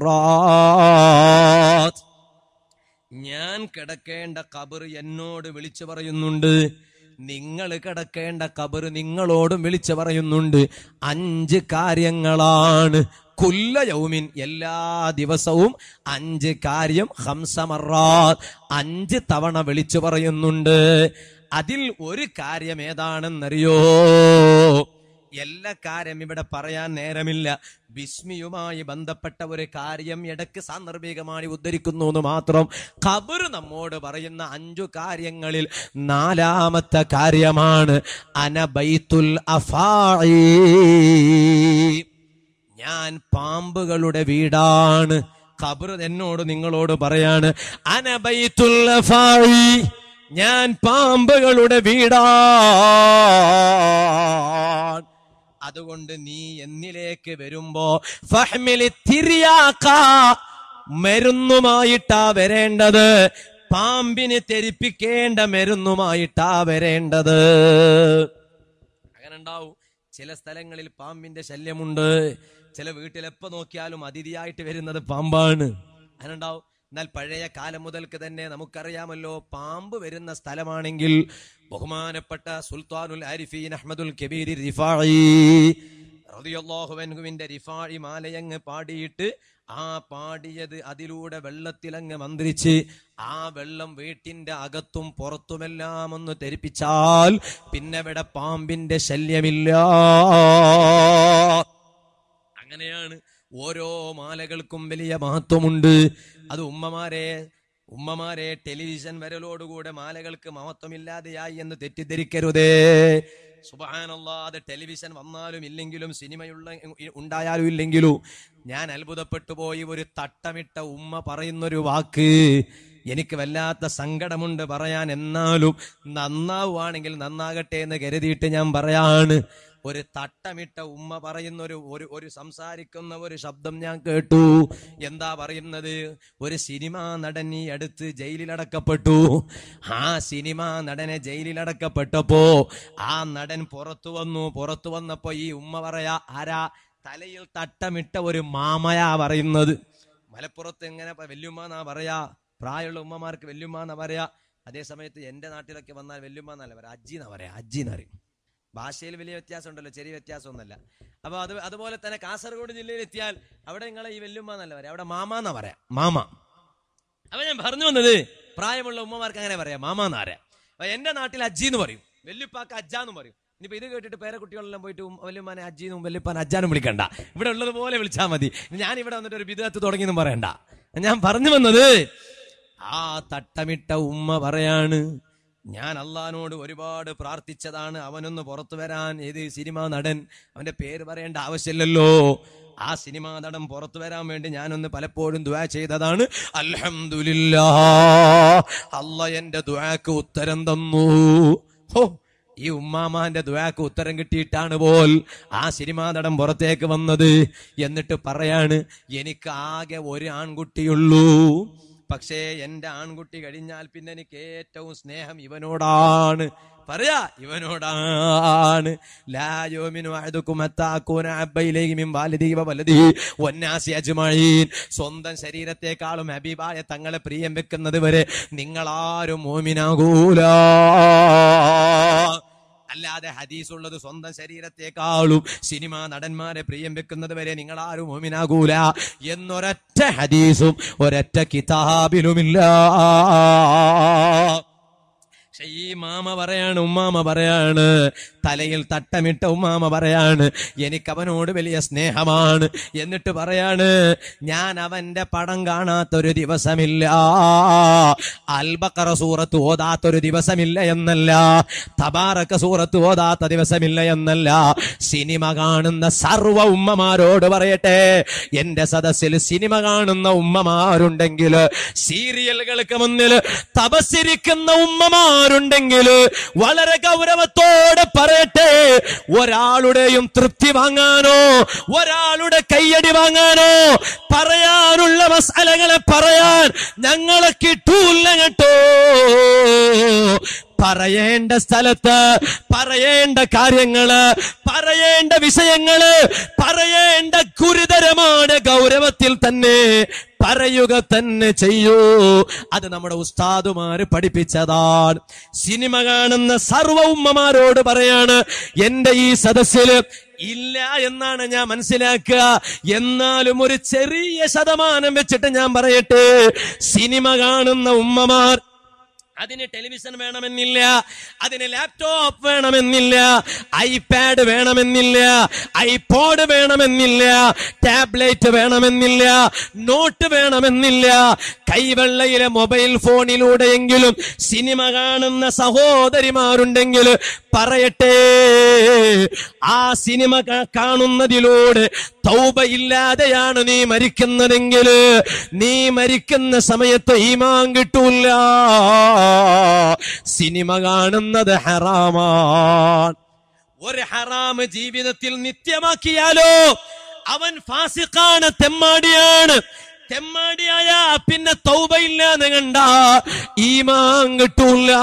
മറാത്ത് ഞാൻ കിടക്കേണ്ട കബർ എന്നോട് വിളിച്ചു പറയുന്നുണ്ട് നിങ്ങൾ കിടക്കേണ്ട കബർ നിങ്ങളോടും വിളിച്ചു പറയുന്നുണ്ട് അഞ്ച് കാര്യങ്ങളാണ് കുല്ല യൗമിൻ എല്ലാ ദിവസവും അഞ്ച് കാര്യം ഹംസമറാത്ത് അഞ്ച് തവണ വിളിച്ചു പറയുന്നുണ്ട് അതിൽ ഒരു കാര്യം ഏതാണെന്നറിയോ എല്ലാ കാര്യം ഇവിടെ പറയാൻ നേരമില്ല ബിസ്മിയുമായി ബന്ധപ്പെട്ട ഒരു കാര്യം ഇടയ്ക്ക് സാന്ദർഭികമായി ഉദ്ധരിക്കുന്നു എന്ന് മാത്രം ഖബർ നമ്മോട് പറയുന്ന അഞ്ചു കാര്യങ്ങളിൽ നാലാമത്തെ കാര്യമാണ് അനബൈത്തുൽ അഫായി ഞാൻ പാമ്പുകളുടെ വീടാണ് ഖബർ എന്നോട് നിങ്ങളോട് പറയാണ് അനബൈത്തുൽ അഫായി ഞാൻ പാമ്പുകളുടെ വീടാണ് അതുകൊണ്ട് നീ എന്നിലേക്ക് വരുമ്പോ ഫഹ്മിലി തിരിയാക്ക മരുന്നുമായിട്ടാ വരേണ്ടത് പാമ്പിന് തെരിപ്പിക്കേണ്ട മരുന്നുമായിട്ടാ വരേണ്ടത് അങ്ങനെ ഉണ്ടാവും ചില സ്ഥലങ്ങളിൽ പാമ്പിന്റെ ശല്യമുണ്ട് ചില വീട്ടിൽ എപ്പോ നോക്കിയാലും അതിഥിയായിട്ട് വരുന്നത് പാമ്പാണ് അങ്ങനെ ഉണ്ടാവും എന്നാൽ പഴയ കാലം മുതൽക്ക് തന്നെ നമുക്കറിയാമല്ലോ പാമ്പ് വരുന്ന സ്ഥലമാണെങ്കിൽ ബഹുമാനപ്പെട്ട സുൽത്താനുൽ ആരിഫീൻ അഹമ്മദുൽ കബീർ റിഫായി റളിയല്ലാഹുവിന്റെ റിഫാഴി മാലയങ്ങ് പാടിയിട്ട് ആ പാടിയത് അതിലൂടെ വെള്ളത്തിലങ്ങ് മന്ത്രിച്ച് ആ വെള്ളം വീട്ടിന്റെ അകത്തും പുറത്തുമെല്ലാം ഒന്ന് ധരിപ്പിച്ചാൽ പിന്നെ ഇവിടെ പാമ്പിന്റെ ശല്യമില്ല അങ്ങനെയാണ് ഓരോ മാലകൾക്കും വലിയ മഹത്വമുണ്ട് അത് ഉമ്മമാരെ ഉമ്മമാരെ ടെലിവിഷൻ വരലോടുകൂടെ മാലകൾക്ക് മഹത്വമില്ലാതെയായി എന്ന് തെറ്റിദ്ധരിക്കരുതേ സുബാനല്ലാ അത് ടെലിവിഷൻ വന്നാലും ഇല്ലെങ്കിലും സിനിമയുള്ള ഉണ്ടായാലും ഇല്ലെങ്കിലും ഞാൻ അത്ഭുതപ്പെട്ടു പോയി ഒരു തട്ടമിട്ട ഉമ്മ പറയുന്നൊരു വാക്ക് എനിക്ക് വല്ലാത്ത സങ്കടമുണ്ട് പറയാൻ എന്നാലും നന്നാവുകയാണെങ്കിൽ നന്നാകട്ടെ എന്ന് കരുതിയിട്ട് ഞാൻ പറയാണ് ഒരു തട്ടമിട്ട ഉമ്മ പറയുന്ന ഒരു ഒരു ഒരു സംസാരിക്കുന്ന ഒരു ശബ്ദം ഞാൻ കേട്ടു എന്താ പറയുന്നത് ഒരു സിനിമാ നടൻ ഈ അടുത്ത് ജയിലിലടക്കപ്പെട്ടു ആ സിനിമാ നടനെ ജയിലിലടക്കപ്പെട്ടപ്പോ ആ നടൻ പുറത്തു വന്നു പുറത്തു വന്നപ്പോ ഈ ഉമ്മ പറയാ ആരാ തലയിൽ തട്ടമിട്ട ഒരു മാമയാ പറയുന്നത് മലപ്പുറത്ത് എങ്ങനെ പ- വല്യുമ്മ എന്നാ പറയാ പ്രായമുള്ള ഉമ്മമാർക്ക് വല്യുമ്മ എന്നാ പറയാ അതേ സമയത്ത് എന്റെ നാട്ടിലൊക്കെ വന്നാൽ വല്യുമ്മ എന്നല്ല പറയാ അജ്ജി എന്നാ പറയാ അജ്ജി എന്ന് പറയും ഭാഷയിൽ വലിയ വ്യത്യാസം ഉണ്ടല്ലോ ചെറിയ വ്യത്യാസമൊന്നുമല്ല അപ്പൊ അത് അതുപോലെ തന്നെ കാസർഗോഡ് ജില്ലയിൽ എത്തിയാൽ അവിടെ നിങ്ങളെ ഈ വല്യുമ്മ എന്നല്ല പറയാം അവിടെ മാമ എന്നാ പറയാം മാമ അപ്പൊ ഞാൻ പറഞ്ഞു വന്നത് പ്രായമുള്ള ഉമ്മമാർക്ക് അങ്ങനെ പറയാം മാമ എന്ന് പറയാം അപ്പൊ എന്റെ നാട്ടിൽ അജ്ജി എന്ന് പറയും വല്യുപ്പാക്ക് അജ്ജ എന്ന് പറയും ഇനിയിപ്പോ ഇത് കേട്ടിട്ട് പേരക്കുട്ടികളെല്ലാം പോയിട്ട് ഉം- വല്യുമ്മാനെ അജ്ജിന്നും വല്യുപ്പാൻ അജ്ജാനും വിളിക്കണ്ട ഇവിടെ ഉള്ളത് പോലെ വിളിച്ചാൽ മതി ഞാൻ ഇവിടെ വന്നിട്ട് ഒരു വിധത്ത് തുടങ്ങിയെന്നും പറയണ്ട ഞാൻ പറഞ്ഞു വന്നത് ആ തട്ടമിട്ട ഉമ്മ പറയാണ് ഞാൻ അള്ളഹാനോട് ഒരുപാട് പ്രാർത്ഥിച്ചതാണ് അവനൊന്ന് പുറത്തു വരാൻ ഏത് സിനിമാ നടൻ അവന്റെ പേര് പറയേണ്ട ആവശ്യമില്ലല്ലോ ആ സിനിമാ നടൻ പുറത്തു വരാൻ വേണ്ടി ഞാനൊന്ന് പലപ്പോഴും ദുആ ചെയ്തതാണ് അൽഹംദുലില്ലാ അല്ല എന്റെ ദുആക്ക് ഉത്തരം തന്നു ഹോ ഈ ഉമ്മാമാന്റെ ദുആക്ക് ഉത്തരം കിട്ടിയിട്ടാണ് പോൽ ആ സിനിമാ നടൻ പുറത്തേക്ക് വന്നത് എന്നിട്ട് പറയാണ് എനിക്ക് ആകെ ഒരു ആൺകുട്ടിയുള്ളൂ പക്ഷേ എന്റെ ആൺകുട്ടി കഴിഞ്ഞാൽ പിന്നെ എനിക്ക് ഏറ്റവും സ്നേഹം ഇവനോടാണ് പറയാ ഇവനോടാണ് ലായോമിനു അഹദുക്കും അത്താക്കൂന അബ്ബയിലേക്ക് മിൻ വാലിദിഹി വ വലദിഹി വന്നാസി അജ്മഈൻ സ്വന്തം ശരീരത്തെക്കാളും ഹബീബായ തങ്ങളെ പ്രിയം വെക്കുന്നത് വരെ നിങ്ങളാരും മോമിനാകൂല അല്ലാതെ ഹദീസ് ഉള്ളത് സ്വന്തം ശരീരത്തെക്കാളും സിനിമാ നടന്മാരെ പ്രിയം വെക്കുന്നത് വരെ നിങ്ങൾ ആരും മോമിനാകൂല എന്നൊരൊറ്റ ഹദീസും ഒരൊറ്റ കിതാബിലുമില്ല പക്ഷെ ഈ മാമ പറയാണ് ഉമ്മാമ പറയാണ് തലയിൽ തട്ടമിട്ട ഉമ്മാമ പറയാണ് എനിക്ക് അവനോട് വലിയ സ്നേഹമാണ് എന്നിട്ട് പറയാണ് ഞാൻ അവന്റെ പടം കാണാത്തൊരു ദിവസമില്ല അൽബക്കറ സൂറത്ത് ഓതാത്തൊരു ദിവസമില്ല എന്നല്ല തബാറക്ക സൂറത്ത് ഓതാത്ത ദിവസമില്ല എന്നല്ല സിനിമ കാണുന്ന സർവ ഉമ്മമാരോട് പറയട്ടെ എന്റെ സദസ്സിൽ സിനിമ കാണുന്ന ഉമ്മമാരുണ്ടെങ്കിൽ സീരിയലുകൾക്ക് മുന്നിൽ തപസ്സിരിക്കുന്ന ഉമ്മമാരുണ്ടെങ്കിൽ വളരെ ഗൗരവത്തോടെ പറയട്ടെ ഒരാളുടെയും തൃപ്തി വാങ്ങാനോ ഒരാളുടെ കയ്യടി വാങ്ങാനോ പറയാനുള്ള മസാലകളെ പറയാൻ ഞങ്ങളെ കിട്ടൂല്ല കേട്ടോ പറയേണ്ട സ്ഥലത്ത് പറയേണ്ട കാര്യങ്ങള് പറയേണ്ട വിഷയങ്ങള് പറയേണ്ട ഗുരുതരമാണ് ഗൗരവത്തിൽ തന്നെ പറയുക തന്നെ ചെയ്യൂ അത് നമ്മുടെ ഉസ്താദുമാര് പഠിപ്പിച്ചതാണ് സിനിമ കാണുന്ന സർവ ഉമ്മമാരോട് പറയാണ് എന്റെ ഈ സദസ്സില് ഇല്ല എന്നാണ് ഞാൻ മനസ്സിലാക്കുക എന്നാലും ഒരു ചെറിയ ശതമാനം വെച്ചിട്ട് ഞാൻ പറയട്ടെ സിനിമ കാണുന്ന ഉമ്മമാർ അതിന് ടെലിവിഷൻ വേണമെന്നില്ല അതിന് ലാപ്ടോപ്പ് വേണമെന്നില്ല ഐപാഡ് വേണമെന്നില്ല ഐപോഡ് വേണമെന്നില്ല ടാബ്ലറ്റ് വേണമെന്നില്ല നോട്ട് വേണമെന്നില്ല കൈവെള്ളയിലെ മൊബൈൽ ഫോണിലൂടെയെങ്കിലും സിനിമ കാണുന്ന സഹോദരിമാരുണ്ടെങ്കിൽ പറയട്ടെ ആ സിനിമ കാ- കാണുന്നതിലൂടെ തൗബ ഇല്ലാതെയാണ് നീ മരിക്കുന്നതെങ്കിൽ നീ മരിക്കുന്ന സമയത്ത് ഈമാൻ കിട്ടൂല സിനിമ കാണുന്നത് ഹറാമാണ് ഒരു ഹറാമ് ജീവിതത്തിൽ നിത്യമാക്കിയാലോ അവൻ ഫാസിഖാണ് തെമ്മാടിയാണ് തെമ്മാടിയായ പിന്നെ തൗബയില്ലാന്ന് കണ്ട ഈമാൻ കിട്ടൂല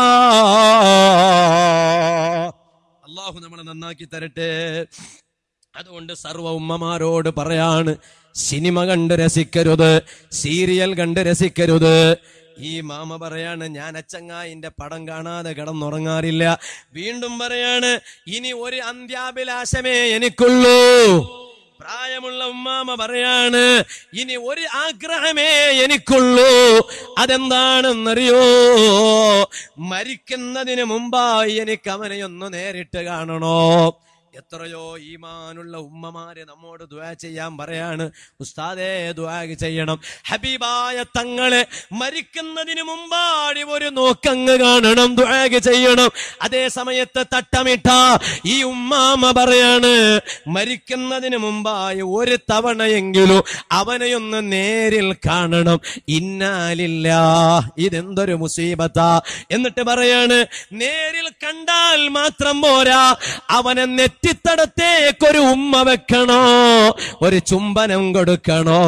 അള്ളാഹു നമ്മളെ നന്നാക്കി തരട്ടെ അതുകൊണ്ട് സർവ ഉമ്മമാരോട് പറയാണ് സിനിമ കണ്ട് രസിക്കരുത് സീരിയൽ കണ്ട് രസിക്കരുത് ഈ മാമ പറയാണ് ഞാൻ അച്ചങ്ങായിന്റെ പടം കാണാതെ കിടന്നുറങ്ങാറില്ല വീണ്ടും പറയാണ് ഇനി ഒരു അന്ത്യാഭിലാഷമേ എനിക്കുള്ളൂ പ്രായമുള്ള ഉമ്മാമ പറയാണ് ഇനി ഒരു ആഗ്രഹമേ എനിക്കുള്ളൂ അതെന്താണെന്നറിയോ മരിക്കുന്നതിന് മുമ്പായി എനിക്ക് അവനെ ഒന്ന് നേരിട്ട് കാണണോ എത്രയോ ഈമാനുള്ള ഉമ്മമാരെ നമ്മോട് ദ്വാ ചെയ്യാൻ പറയാണ് ഉസ്താദേ ദ്വാ ചെയ്യണം ഹബീബായ തങ്ങളെ മരിക്കുന്നതിന് മുമ്പാടി ഒരു നോക്കങ്ങ് കാണണം ദ്വാ ചെയ്യണം അതേ സമയത്ത് തട്ടമിട്ട ഈ ഉമ്മാമ പറയാണ് മരിക്കുന്നതിന് മുമ്പായി ഒരു തവണയെങ്കിലും അവനെയൊന്ന് നേരിൽ കാണണം ഇന്നാലില്ല ഇതെന്തൊരു മുസീബത്താ എന്നിട്ട് പറയാണ് നേരിൽ കണ്ടാൽ മാത്രം പോരാ അവനെ നെറ്റിത്തടത്തേക്കൊരു ഉമ്മ വെക്കണോ ഒരു ചുംബനം കൊടുക്കണോ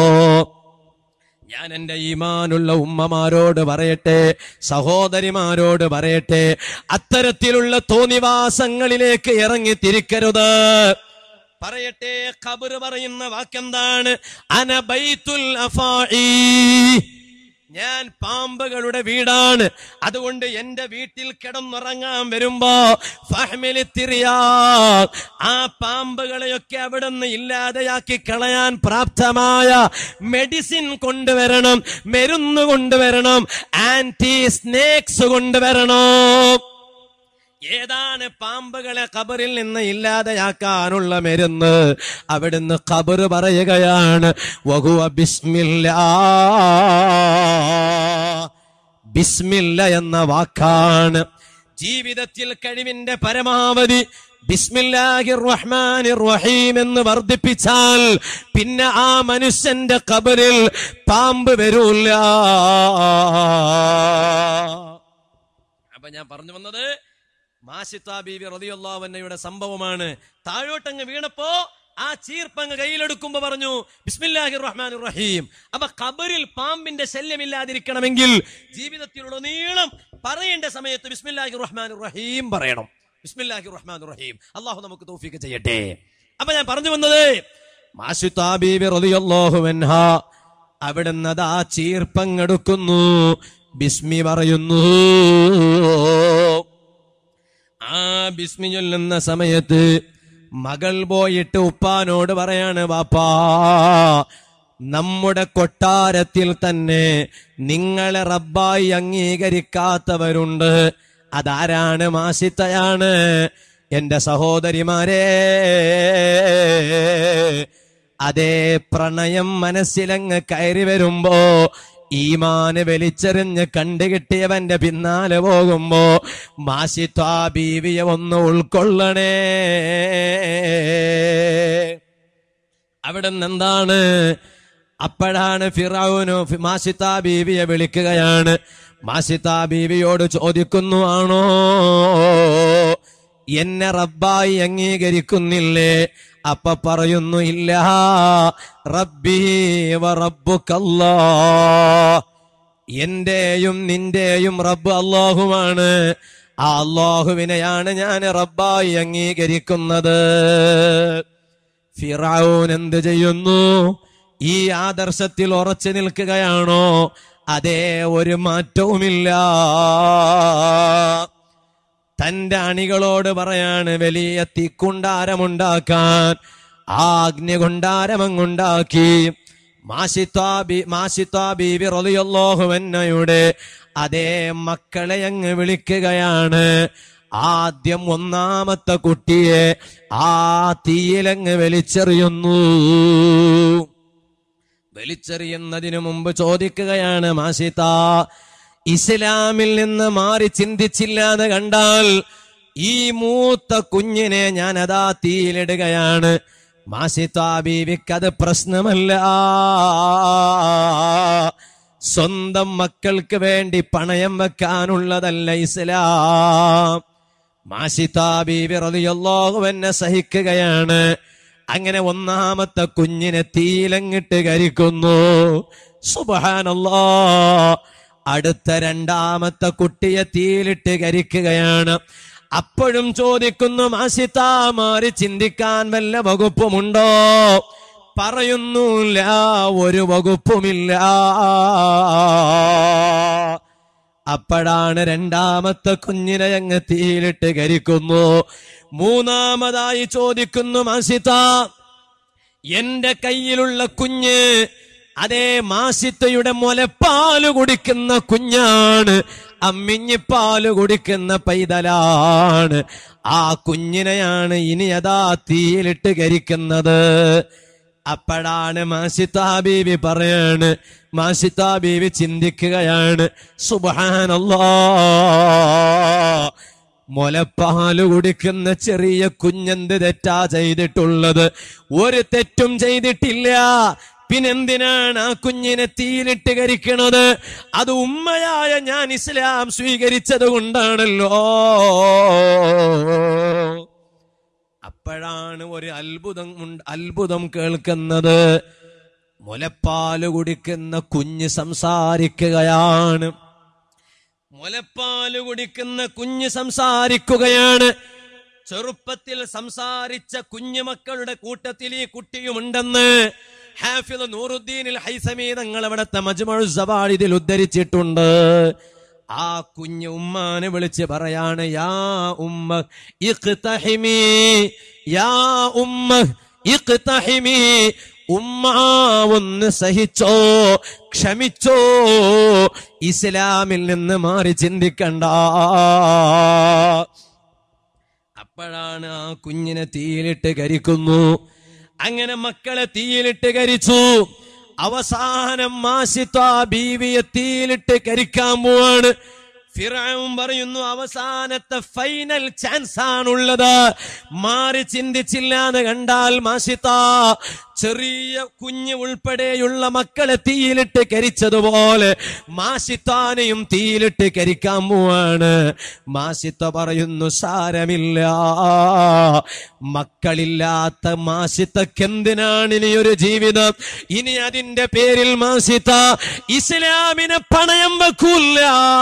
ഞാൻ എന്റെ ഈമാനുള്ള ഉമ്മമാരോട് പറയട്ടെ സഹോദരിമാരോട് പറയട്ടെ അത്തരത്തിലുള്ള തോന്നിവാസങ്ങളിലേക്ക് ഇറങ്ങി തിരിക്കരുത് പറയട്ടെ ഖബർ പറയുന്ന വാക്കെന്താണ് അനബൈത്തുൽ അഫാഇ ഞാൻ പാമ്പുകളുടെ വീടാണ് അതുകൊണ്ട് എന്റെ വീട്ടിൽ കിടന്നുറങ്ങാൻ വരുമ്പോ ഫഹ്മിലിത്തിറിയാ ആ പാമ്പുകളെയൊക്കെ അവിടെ നിന്ന് ഇല്ലാതെയാക്കി കളയാൻ പ്രാപ്തമായ മെഡിസിൻ കൊണ്ടുവരണം മരുന്ന് കൊണ്ടുവരണം ആന്റി സ്നേക്സ് കൊണ്ടുവരണം ഏതാണ് പാമ്പുകളെ ഖബറിൽ നിന്ന് ഇല്ലാതെയാക്കാനുള്ള മരുന്ന് അവിടുന്ന് ഖബർ പറയുകയാണ് വഹുവ ബിസ്മില്ലാ ബിസ്മില്ല എന്ന വാക്കാണ് ജീവിതത്തിൽ കഴിവിന്റെ പരമാവധി ബിസ്മില്ലാഹിർ റഹ്മാനിർ റഹീം എന്ന് വർദ്ധിപ്പിച്ചാൽ പിന്നെ ആ മനുഷ്യന്റെ ഖബറിൽ പാമ്പ് വരൂല്ല അപ്പൊ ഞാൻ പറഞ്ഞു വന്നത് മാഷിത്ത ബീവി റതിയുള്ളവന്നയുടെ സംഭവമാണ് താഴോട്ടങ്ങ് വീണപ്പോ ആ ചീർപ്പങ്ങ് കയ്യിലെടുക്കുമ്പോ പറഞ്ഞു ബിസ്മില്ലാഹിർ റഹ്മാൻ റഹീം അപ്പൊ ഖബറിൽ പാമ്പിന്റെ ശല്യമില്ലാതിരിക്കണമെങ്കിൽ ജീവിതത്തിലുടനീളം പറയേണ്ട സമയത്ത് ബിസ്മില്ലാഹിർ റഹ്മാൻ റഹീം പറയണം ബിസ്മില്ലാഹിർ റഹ്മാൻ റഹീം അള്ളാഹു നമുക്ക് തൗഫീക്ക് ചെയ്യട്ടെ അപ്പൊ ഞാൻ പറഞ്ഞു വന്നത് മാഷിത്താ ബീബി റളിയല്ലാഹു അൻഹ അവിടുന്ന് അതാ ചീർപ്പങ്ങെടുക്കുന്നു ബിസ്മി പറയുന്നു ആ ബിസ്മി ചൊല്ലുന്ന സമയത്ത് മകൾ പോയിട്ട് ഉപ്പാനോട് പറയാണ് വാപ്പാ നമ്മുടെ കൊട്ടാരത്തിൽ തന്നെ നിങ്ങളെ റബ്ബായി അംഗീകരിക്കാത്തവരുണ്ട് അതാരാണ് മാസിത്തയാണ് എന്റെ സഹോദരിമാരെ അതേ പ്രണയം മനസ്സിലങ്ങ് കയറി വരുമ്പോ ഈമാന് വലിച്ചെറിഞ്ഞ് കണ്ടുകിട്ടിയവന്റെ പിന്നാലെ പോകുമ്പോ മാസിത്വാ ബീവിയെ ഒന്ന് ഉൾക്കൊള്ളണേ അവിടെ എന്താണ് അപ്പോഴാണ് ഫിറൌനു ഫി- മാസിത്താ ബീവിയെ വിളിക്കുകയാണ് മാസിത്താ ബീവിയോട് ചോദിക്കുന്നു ആണോ എന്നെ റബ്ബായി അംഗീകരിക്കുന്നില്ലേ അപ്പ പറയുന്നു ഇല്ല റബ്ബി വ റബ്ബുക്കല്ലാ എന്റെയും നിന്റെയും റബ്ബ് അള്ളാഹുവാണ് ആ അള്ളാഹുവിനെയാണ് ഞാൻ റബ്ബായി അംഗീകരിക്കുന്നത് ഫിറൌൻ എന്ത് ചെയ്യുന്നു ഈ ആദർശത്തിൽ ഉറച്ചു നിൽക്കുകയാണോ അതേ ഒരു മാറ്റവുമില്ല തന്റെ അണികളോട് പറയാണ് വലിയ തീക്കുണ്ടാരമുണ്ടാക്കാൻ ആ അഗ്നികുണ്ടാരമങ്ങുണ്ടാക്കി മാഷിത്വാബി മാഷിത്വാബീബി റളിയല്ലാഹുവന്നയുടെ അതേ മക്കളെ അങ്ങ് വിളിക്കുകയാണ് ആദ്യം ഒന്നാമത്തെ കുട്ടിയെ ആ തീയിലങ്ങ് വലിച്ചെറിയുന്നു വലിച്ചെറിയുന്നതിനു മുമ്പ് ചോദിക്കുകയാണ് മാഷിത്ത ഇസ്ലാമിൽ നിന്ന് മാറി ചിന്തിച്ചില്ല എന്ന് കണ്ടാൽ ഈ മൂത്ത കുഞ്ഞിനെ ഞാൻ അതാ തീയിലിടുകയാണ് മാഷിത്ത ബീവിക്കത് പ്രശ്നമല്ല സ്വന്തം മക്കൾക്ക് വേണ്ടി പണയം വെക്കാനുള്ളതല്ല ഇസ്ലാം മാഷിത്ത ബീവി റളിയല്ലാഹു എന്നെ സഹിക്കുകയാണ് അങ്ങനെ ഒന്നാമത്തെ കുഞ്ഞിനെ തീയിലങ്ങിട്ട് കരിക്കുന്നു സുബഹാനല്ലാ അടുത്ത രണ്ടാമത്തെ കുട്ടിയെ തീയിലിട്ട് കരിക്കുകയാണ് അപ്പോഴും ചോദിക്കുന്നു മാസിത്താ മാറി ചിന്തിക്കാൻ വല്ല വകുപ്പുമുണ്ടോ പറയുന്നില്ല ഒരു വകുപ്പുമില്ല അപ്പോഴാണ് രണ്ടാമത്തെ കുഞ്ഞിനെ അങ്ങ് തീയിലിട്ട് കരിക്കുന്നു മൂന്നാമതായി ചോദിക്കുന്നു മാസിത്ത എന്റെ കയ്യിലുള്ള കുഞ്ഞ് അതേ മാസിത്തയുടെ മുലപ്പാല് കുടിക്കുന്ന കുഞ്ഞാണ് അമ്മിഞ്ഞിപ്പാല് കുടിക്കുന്ന പൈതലാണ് ആ കുഞ്ഞിനെയാണ് ഇനി അതാ തീയിലിട്ട് കരിക്കുന്നത് അപ്പോഴാണ് മാസിത്താ ബീവി പറയാണ് മാസിത്താ ബീവി ചിന്തിക്കുകയാണ് സുബാനല്ലാ മുലപ്പാല് കുടിക്കുന്ന ചെറിയ കുഞ്ഞെന്ത് തെറ്റാ ചെയ്തിട്ടുള്ളത് ഒരു തെറ്റും ചെയ്തിട്ടില്ല പിന്നെന്തിനാണ് ആ കുഞ്ഞിനെ തീയിലിട്ട് കരിക്കണത് അത് ഉമ്മയായ ഞാൻ ഇസ്ലാം സ്വീകരിച്ചത് കൊണ്ടാണല്ലോ അപ്പോഴാണ് ഒരു അത്ഭുതം ഉണ്ട് അത്ഭുതം കേൾക്കുന്നത് മുലപ്പാല് കുടിക്കുന്ന കുഞ്ഞ് സംസാരിക്കുകയാണ് മുലപ്പാല് കുടിക്കുന്ന കുഞ്ഞ് സംസാരിക്കുകയാണ് ചെറുപ്പത്തിൽ സംസാരിച്ച കുഞ്ഞുമക്കളുടെ കൂട്ടത്തിൽ ഈ കുട്ടിയുമുണ്ടെന്ന് ഹാഫിദ് നൂറുദ്ദീനിൽ ഹൈസമീ തങ്ങൾ അവിടുത്തെ മജ്മഉ സവാൾ ഇതിൽ ഉദ്ധരിച്ചിട്ടുണ്ട് ആ കുഞ്ഞ് ഉമ്മാനെ വിളിച്ച് പറയാണ് യാ ഉമ്മ ഇഖ്തഹിമി യാ ഉമ്മ ഇഖ്തഹിമി ഉമ്മ ഒന്ന് സഹിച്ചോ ക്ഷമിച്ചോ ഇസ്ലാമിൽ നിന്ന് മാറി ചിന്തിക്കണ്ട അപ്പോഴാണ് ആ കുഞ്ഞിനെ തീയിലിട്ട് കരിക്കുന്നു അങ്ങനെ മക്കളെ തീയിലിട്ട് കരിച്ചു അവസാനം മാസിത്വ ബീവിയെ തീയിലിട്ട് കരിക്കാൻ പോവാണ് ഫിറഔൻ പറയുന്നു അവസാനത്തെ ഫൈനൽ ചാൻസ് ആണുള്ളത് മാറി ചിന്തിച്ചില്ല എന്ന് കണ്ടാൽ മാഷിത്ത ചെറിയ കുഞ്ഞ് ഉൾപ്പെടെയുള്ള മക്കളെ തീയിലിട്ട് കരിച്ചതുപോലെ മാഷിത്താനെയും തീയിലിട്ട് കരിക്കാൻ പോവാണ് മാഷിത്ത പറയുന്നു സാരമില്ല മക്കളില്ലാത്ത മാഷിത്തക്കെന്തിനാണ് ഇനി ഒരു ജീവിതം ഇനി അതിന്റെ പേരിൽ മാഷിത്ത ഇസ്ലാമിനെ പണയം വെക്കൂല്ല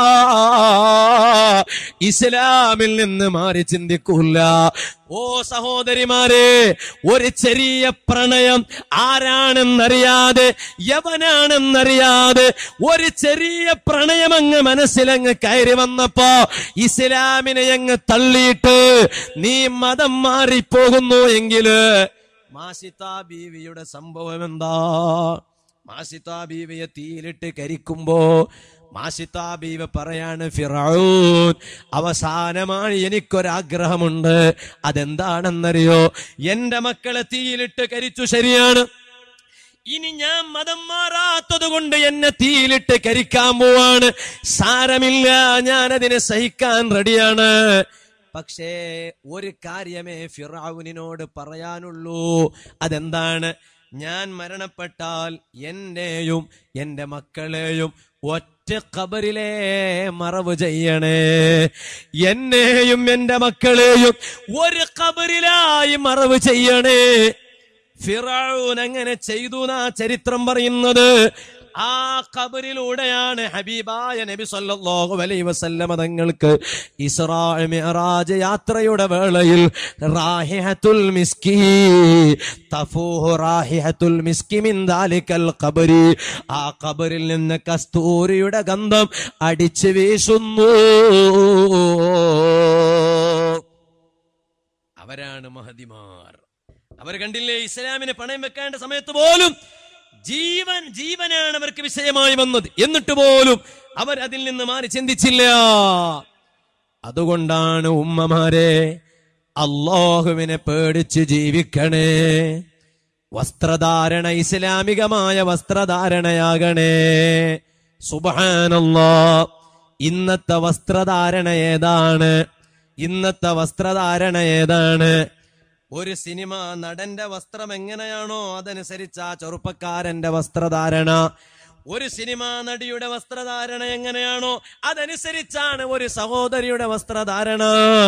ഇസ്ലാമിൽ നിന്ന് മാറി ചിന്തിക്കൂല ഓ സഹോദരിമാരെ ഒരു ചെറിയ പ്രണയം ആരാണെന്നറിയാതെ യവനാണെന്നറിയാതെ ഒരു ചെറിയ പ്രണയം അങ്ങ് മനസ്സിലങ്ങ് കയറി വന്നപ്പോ ഇസ്ലാമിനെ അങ്ങ് തള്ളിയിട്ട് നീ മതം മാറിപ്പോകുന്നു എങ്കില് മാസിത്ത ബീവിയുടെ സംഭവം എന്താ മാസിത്ത ബീവിയെ തീയിലിട്ട് കരിക്കുമ്പോ മാസിത്ത ബീവി പറയാണ് ഫിറൌൻ അവസാനമായി എനിക്കൊരാഗ്രഹമുണ്ട് അതെന്താണെന്നറിയോ എന്റെ മക്കളെ തീയിലിട്ട് കരിച്ചു ശരിയാണ് ഇനി ഞാൻ മതം മാറാത്തത് കൊണ്ട് എന്നെ തീയിലിട്ട് കരിക്കാൻ പോവാണ് സാരമില്ല ഞാൻ അതിനെ സഹിക്കാൻ റെഡിയാണ് പക്ഷേ ഒരു കാര്യമേ ഫിറാവുനിനോട് പറയാനുള്ളൂ അതെന്താണ് ഞാൻ മരണപ്പെട്ടാൽ എന്നെയും എന്റെ മക്കളെയും ഒറ്റ ഖബറിലെ മറവ് ചെയ്യണേ എന്നെയും എന്റെ മക്കളെയും ഒരു ഖബറിലായി മറവ് ചെയ്യണേ ഫിറൌൻ അങ്ങനെ ചെയ്തു എന്നാ ചരിത്രം പറയുന്നത് ആ ഖബറിലൂടെയാണ് ഹബീബായ നബി സല്ലല്ലാഹു അലൈഹി വസല്ലമ തങ്ങൾക്ക് ഇസ്രാ മിഅറാജ് യാത്രയുടെ വേളയിൽ റാഹിഹത്തുൽ മിസ്കി തഫൂഹു റാഹിഹത്തുൽ മിസ്കി മിൻ ദാലിക്കൽ ഖബരി ആ ഖബറിൽ നിന്ന് കസ്തൂരിയുടെ ഗന്ധം അടിച്ചു വീശുന്നു അവരാണ് മഹതിമാർ അവർ കണ്ടില്ലേ ഇസ്ലാമിന് പണയം വെക്കേണ്ട സമയത്ത് പോലും ജീവൻ ജീവനാണ് അവർക്ക് വിഷയമായി വന്നത് എന്നിട്ട് പോലും അവർ അതിൽ നിന്ന് മാറി ചിന്തിച്ചില്ല അതുകൊണ്ടാണ് ഉമ്മമാരെ അള്ളാഹുവിനെ പേടിച്ച് ജീവിക്കണേ വസ്ത്രധാരണ ഇസ്ലാമികമായ വസ്ത്രധാരണയാകണേ സുബാനല്ലോ ഇന്നത്തെ വസ്ത്രധാരണ ഏതാണ് ഇന്നത്തെ വസ്ത്രധാരണ ഏതാണ് ഒരു സിനിമ നടന്റെ വസ്ത്രം എങ്ങനെയാണോ അതനുസരിച്ച് ആ ചെറുപ്പക്കാരന്റെ വസ്ത്രധാരണ ഒരു സിനിമ നടിയുടെ വസ്ത്രധാരണ എങ്ങനെയാണോ അതനുസരിച്ചാണ് ഒരു സഹോദരിയുടെ വസ്ത്രധാരണ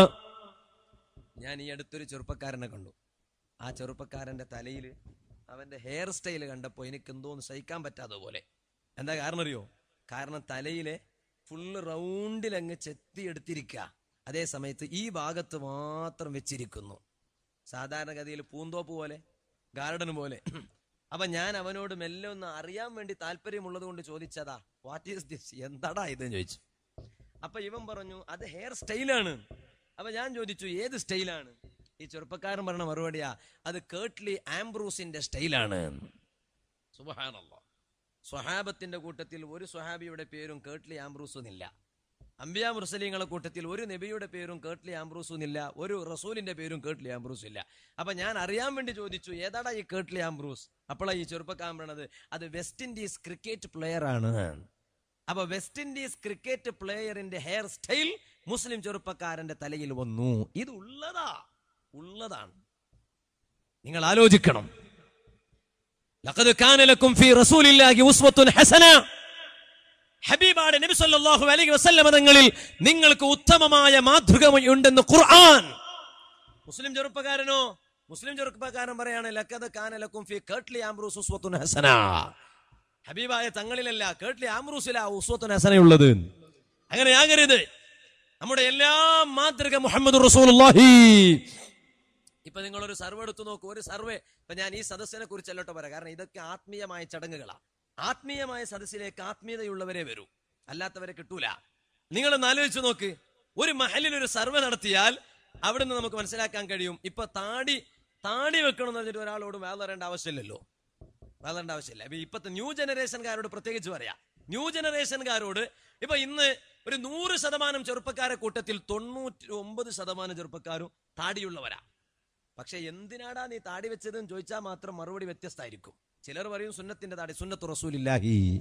ഞാൻ ഈ അടുത്തൊരു ചെറുപ്പക്കാരനെ കണ്ടു ആ ചെറുപ്പക്കാരന്റെ തലയിൽ അവന്റെ ഹെയർ സ്റ്റൈൽ കണ്ടപ്പോൾ എനിക്ക് എന്തോന്ന് സഹിക്കാൻ പറ്റാതെ പോലെ എന്താ കാരണം അറിയോ കാരണം തലയിലെ ഫുള്ള് റൗണ്ടിൽ അങ്ങ് ചെത്തിയെടുത്തിരിക്കുക അതേ സമയത്ത് ഈ ഭാഗത്ത് മാത്രം വെച്ചിരിക്കുന്നു സാധാരണഗതിയിൽ പൂന്തോപ്പ് പോലെ ഗാർഡൻ പോലെ അപ്പൊ ഞാൻ അവനോട് മെല്ലെ ഒന്ന് അറിയാൻ വേണ്ടി താല്പര്യമുള്ളത് കൊണ്ട് ചോദിച്ചതാ വാട്ട് ഈസ് ദിസ് എന്താടാ ഇത് ചോദിച്ചു അപ്പൊ ഇവൻ പറഞ്ഞു അത് ഹെയർ സ്റ്റൈലാണ് അപ്പൊ ഞാൻ ചോദിച്ചു ഏത് സ്റ്റൈലാണ് ഈ ചെറുപ്പക്കാരൻ പറഞ്ഞ മറുപടിയാ അത് കേട്ട്ലി ആംബ്രൂസിന്റെ സ്റ്റൈലാണ് സുബഹാനല്ലാ സ്വഹാബത്തിന്റെ കൂട്ടത്തിൽ ഒരു സ്വഹാബിയുടെ പേരും കേട്ട്ലി ആംബ്രൂസ് എന്നില്ല അംബിയ മുർസലീങ്ങളെ കൂട്ടത്തിൽ ഒരു നബിയുടെ പേരും കേട്ട്ലി ആംബ്രൂസ് എന്നില്ല ഒരു റസൂലിന്റെ പേരും കേട്ട്ലി ആംബ്രൂസ് ഇല്ല അപ്പൊ ഞാൻ അറിയാൻ വേണ്ടി ചോദിച്ചു ഏതാടാ ഈ കേട്ട്ലി ആംബ്രൂസ് അപ്പോഴാ ഈ ചെറുപ്പക്കാരൻ പറഞ്ഞത് അത് വെസ്റ്റ് ഇൻഡീസ് ക്രിക്കറ്റ് പ്ലെയർ ആണ് അപ്പൊ വെസ്റ്റ് ഇൻഡീസ് ക്രിക്കറ്റ് പ്ലെയറിന്റെ ഹെയർ സ്റ്റൈൽ മുസ്ലിം ചെറുപ്പക്കാരന്റെ തലയിൽ വന്നു ഇത് ഉള്ളതാ ഉള്ളതാണ് നിങ്ങൾ ആലോചിക്കണം ലഖദ് കാന ലക്കും ഫീ റസൂലില്ലാഹി ഉസ്വത്തുൻ ഹസന ഹബീബാടെ നബി സല്ലല്ലാഹു അലൈഹി വസല്ലമ തങ്ങളിൽ നിങ്ങൾക്ക് ഉത്തമമായ മാതൃക ഉണ്ടെന്ന് ഖുർആൻ മുസ്ലിം ചെറുപ്പക്കാരനോ മുസ്ലിം ചെറുപ്പക്കാരൻ പറയാണ് ലഖദ് കാന ലക്കും ഫീ കേട്ട്ലി ആംബ്രൂസ് ഉസ്വത്തുൻ ഹസന ഹബീബായ തങ്ങളിലല്ല കേട്ട്ലി ആംബ്രൂസിലാ ഉസ്വത്തുൻ ഹസനയുള്ളത് അങ്ങനെയാകരുത് നമ്മുടെ എല്ലാ മാതൃക മുഹമ്മദ് റസൂലുള്ളാഹി ഇപ്പൊ നിങ്ങൾ ഒരു സർവേ എടുത്തു നോക്കൂ ഒരു സർവേ ഇപ്പൊ ഞാൻ ഈ സദസ്സിനെ കുറിച്ചല്ലോട്ടോ പറയാം കാരണം ഇതൊക്കെ ആത്മീയമായ ചടങ്ങുകളാ ആത്മീയമായ സദസ്സിലേക്ക് ആത്മീയതയുള്ളവരെ വരൂ അല്ലാത്തവരെ കിട്ടൂല നിങ്ങളൊന്ന് ആലോചിച്ച് നോക്ക് ഒരു മഹലിൽ ഒരു സർവേ നടത്തിയാൽ അവിടെ നിന്ന് നമുക്ക് മനസ്സിലാക്കാൻ കഴിയും ഇപ്പൊ താടി താടി വെക്കണം എന്ന് പറഞ്ഞിട്ട് ഒരാളോട് വേല തരേണ്ട ആവശ്യമില്ലല്ലോ വേല തരേണ്ട ആവശ്യമില്ല ഇപ്പൊ ഇപ്പത്തെ ന്യൂ ജനറേഷൻകാരോട് പ്രത്യേകിച്ച് പറയാം ന്യൂ ജനറേഷൻകാരോട് ഇപ്പൊ ഇന്ന് ഒരു നൂറ് ശതമാനം ചെറുപ്പക്കാരെ കൂട്ടത്തിൽ തൊണ്ണൂറ്റി ഒമ്പത് ശതമാനം ചെറുപ്പക്കാരും താടിയുള്ളവരാ പക്ഷെ എന്തിനാടാ നീ താടി വെച്ചതെന്ന് ചോദിച്ചാൽ മാത്രം മറുപടി വ്യത്യസ്തമായിരിക്കും ചിലർ പറയും സുന്നത്തിന്റെ താടി സുന്നത്ത് റസൂലില്ലാഹി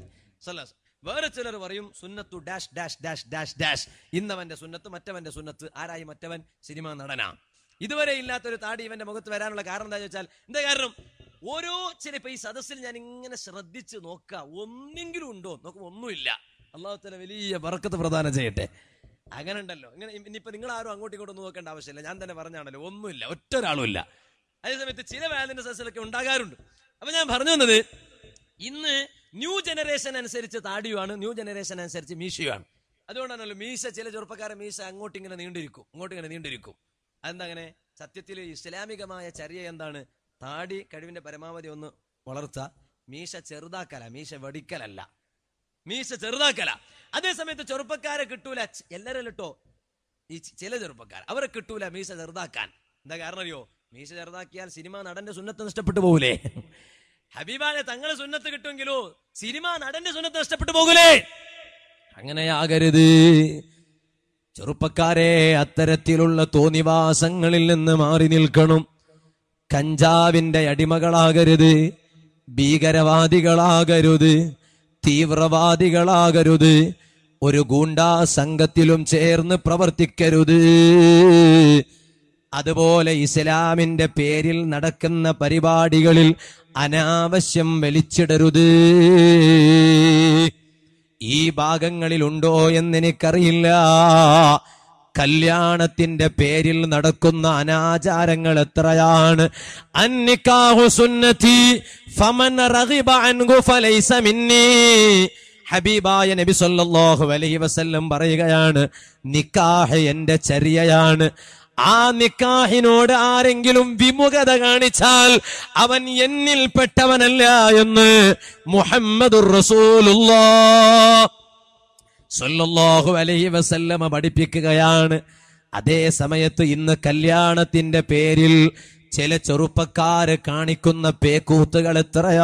സല്ലല്ലാഹു വേറെ ചിലർ പറയും സുന്നത്തു dash dash dash dash dash ഇന്നവന്റെ സുന്നത്ത് മറ്റവന്റെ സുന്നത്ത് ആരായി മറ്റവൻ സിനിമാ നടനാ ഇതുവരെ ഇല്ലാത്തൊരു താടി ഇവന്റെ മുഖത്ത് വരാനുള്ള കാരണം എന്താ ചോദിച്ചാൽ എന്താ കാരണം ഓരോ ചില ഇപ്പൊ ഈ സദസ്സിൽ ഞാൻ ഇങ്ങനെ ശ്രദ്ധിച്ച് നോക്കുക ഒന്നെങ്കിലും ഉണ്ടോ നോക്കുമ്പോ ഒന്നുമില്ല അള്ളാഹുത്തല വലിയ വർക്കത്ത് പ്രദാനം ചെയ്യട്ടെ അങ്ങനെ ഉണ്ടല്ലോ ഇങ്ങനെ ഇനിയിപ്പോ നിങ്ങൾ ആരും അങ്ങോട്ടും ഇങ്ങോട്ടും ഒന്നും നോക്കേണ്ട ആവശ്യമില്ല ഞാൻ തന്നെ പറഞ്ഞാണല്ലോ ഒന്നുമില്ല ഒറ്റ ഒരാളും ഇല്ല അതേസമയത്ത് ചില വേദന സദസ്സിലൊക്കെ ഉണ്ടാകാറുണ്ട് അപ്പൊ ഞാൻ പറഞ്ഞു വന്നത് ഇന്ന് ന്യൂ ജനറേഷൻ അനുസരിച്ച് താടിയുമാണ് ന്യൂ ജനറേഷൻ അനുസരിച്ച് മീശയുമാണ് അതുകൊണ്ടാണല്ലോ മീശ ചില ചെറുപ്പക്കാരെ മീശ അങ്ങോട്ട് ഇങ്ങനെ നീണ്ടിരിക്കും അങ്ങോട്ട് ഇങ്ങനെ നീണ്ടിരിക്കും അതെന്താ അങ്ങനെ സത്യത്തിൽ ഇസ്ലാമികമായ ചര്യ എന്താണ് താടി കഴിവിന്റെ പരമാവധി ഒന്ന് വളർത്ത മീശ ചെറുതാക്കല മീശ വെടിക്കലല്ല മീശ ചെറുതാക്കല അതേ സമയത്ത് ചെറുപ്പക്കാരെ കിട്ടൂല ച- എല്ലാരും കേട്ടോ ഈ ചി- ചില ചെറുപ്പക്കാർ അവരെ കിട്ടൂല മീശ ചെറുതാക്കാൻ എന്താ കാരണം അറിയോ മീശ ചെറുതാക്കിയാൽ സിനിമ നടന്റെ സുന്നത്ത് നഷ്ടപ്പെട്ടു പോകൂലേ ഹബീബാനെ തങ്ങളെ സുന്നത്ത് കിട്ടുമെങ്കിലോ സിനിമ നടന്റെ സുന്നത്ത് നഷ്ടപ്പെട്ടു പോകൂലേ അങ്ങനെയാകരുത് ചെറുപ്പക്കാരെ അത്തരത്തിലുള്ള തോന്നിവാസങ്ങളിൽ നിന്ന് മാറി നിൽക്കണം കഞ്ചാവിന്റെ അടിമകളാകരുത് ഭീകരവാദികളാകരുത് തീവ്രവാദികളാകരുത് ഒരു ഗൂണ്ടാ സംഘത്തിലും ചേർന്ന് പ്രവർത്തിക്കരുത് അതുപോലെ ഇസ്ലാമിന്റെ പേരിൽ നടക്കുന്ന പരിപാടികളിൽ അനാവശ്യം വലിച്ചിടരുത് ഈ ഭാഗങ്ങളിലുണ്ടോ എന്നെനിക്കറിയില്ല കല്യാണത്തിന്റെ പേരിൽ നടക്കുന്ന അനാചാരങ്ങൾ എത്രയാണ് അന്നിക്കാഹു സുന്നതി ഫമൻ റഗിബ അൻഹു ഫലൈസ മിന്നീ ഹബീബായ നബി സല്ലല്ലാഹു അലൈഹി വസല്ലം പറയുകയാണ് നിക്കാഹ് എന്റെ ചര്യയാണ് ആ നിക്കാഹിനോട് ആരെങ്കിലും വിമുഖത കാണിച്ചാൽ അവൻ എന്നിൽ പെട്ടവനല്ല എന്ന് മുഹമ്മദുർ റസൂലുള്ളാഹ് സല്ലല്ലാഹു അലൈഹി വസല്ലമ പഠിപ്പിക്കുകയാണ് അതേ സമയത്ത് ഇന്ന് കല്യാണത്തിന്റെ പേരിൽ ചില ചെറുപ്പക്കാര് കാണിക്കുന്ന പേക്കൂത്തുകൾ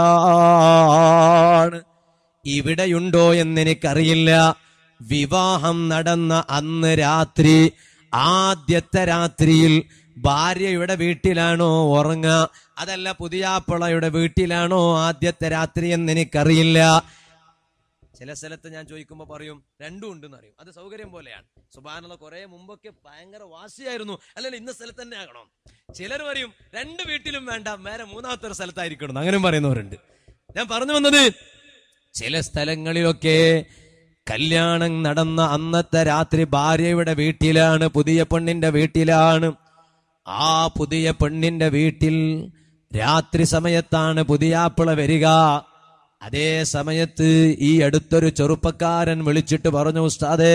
എത്രയാണ് ഇവിടെയുണ്ടോ എന്നെനിക്കറിയില്ല വിവാഹം നടന്ന അന്ന് രാത്രി ആദ്യത്തെ രാത്രിയിൽ ഭാര്യയുടെ വീട്ടിലാണോ ഉറങ്ങുക അതല്ല പുതിയാപ്പിളയുടെ വീട്ടിലാണോ ആദ്യത്തെ രാത്രി എന്ന് എനിക്കറിയില്ല ചില സ്ഥലത്ത് ഞാൻ ചോദിക്കുമ്പോൾ പറയും രണ്ടും ഉണ്ടെന്ന് അറിയും അത് സൗകര്യം പോലെയാണ് സുബാനുള്ള കുറെ മുമ്പൊക്കെ ഭയങ്കര വാശിയായിരുന്നു അല്ലല്ല ഇന്ന സ്ഥലത്ത് തന്നെ ആകണം ചിലർ പറയും രണ്ട് വീട്ടിലും വേണ്ട വേറെ മൂന്നാമത്തെ ഒരു സ്ഥലത്തായിരിക്കണം അങ്ങനെയും പറയുന്നവരുണ്ട് ഞാൻ പറഞ്ഞു വന്നത് ചില സ്ഥലങ്ങളിലൊക്കെ കല്യാണം നടന്ന അന്നത്തെ രാത്രി ഭാര്യയുടെ വീട്ടിലാണ് പുതിയ പെണ്ണിന്റെ വീട്ടിലാണ് ആ പുതിയ പെണ്ണിന്റെ വീട്ടിൽ രാത്രി സമയത്താണ് പുതിയാപ്പിള വരിക അതേ സമയത്ത് ഈ അടുത്തൊരു ചെറുപ്പക്കാരൻ വിളിച്ചിട്ട് പറഞ്ഞു ഉസ്താദേ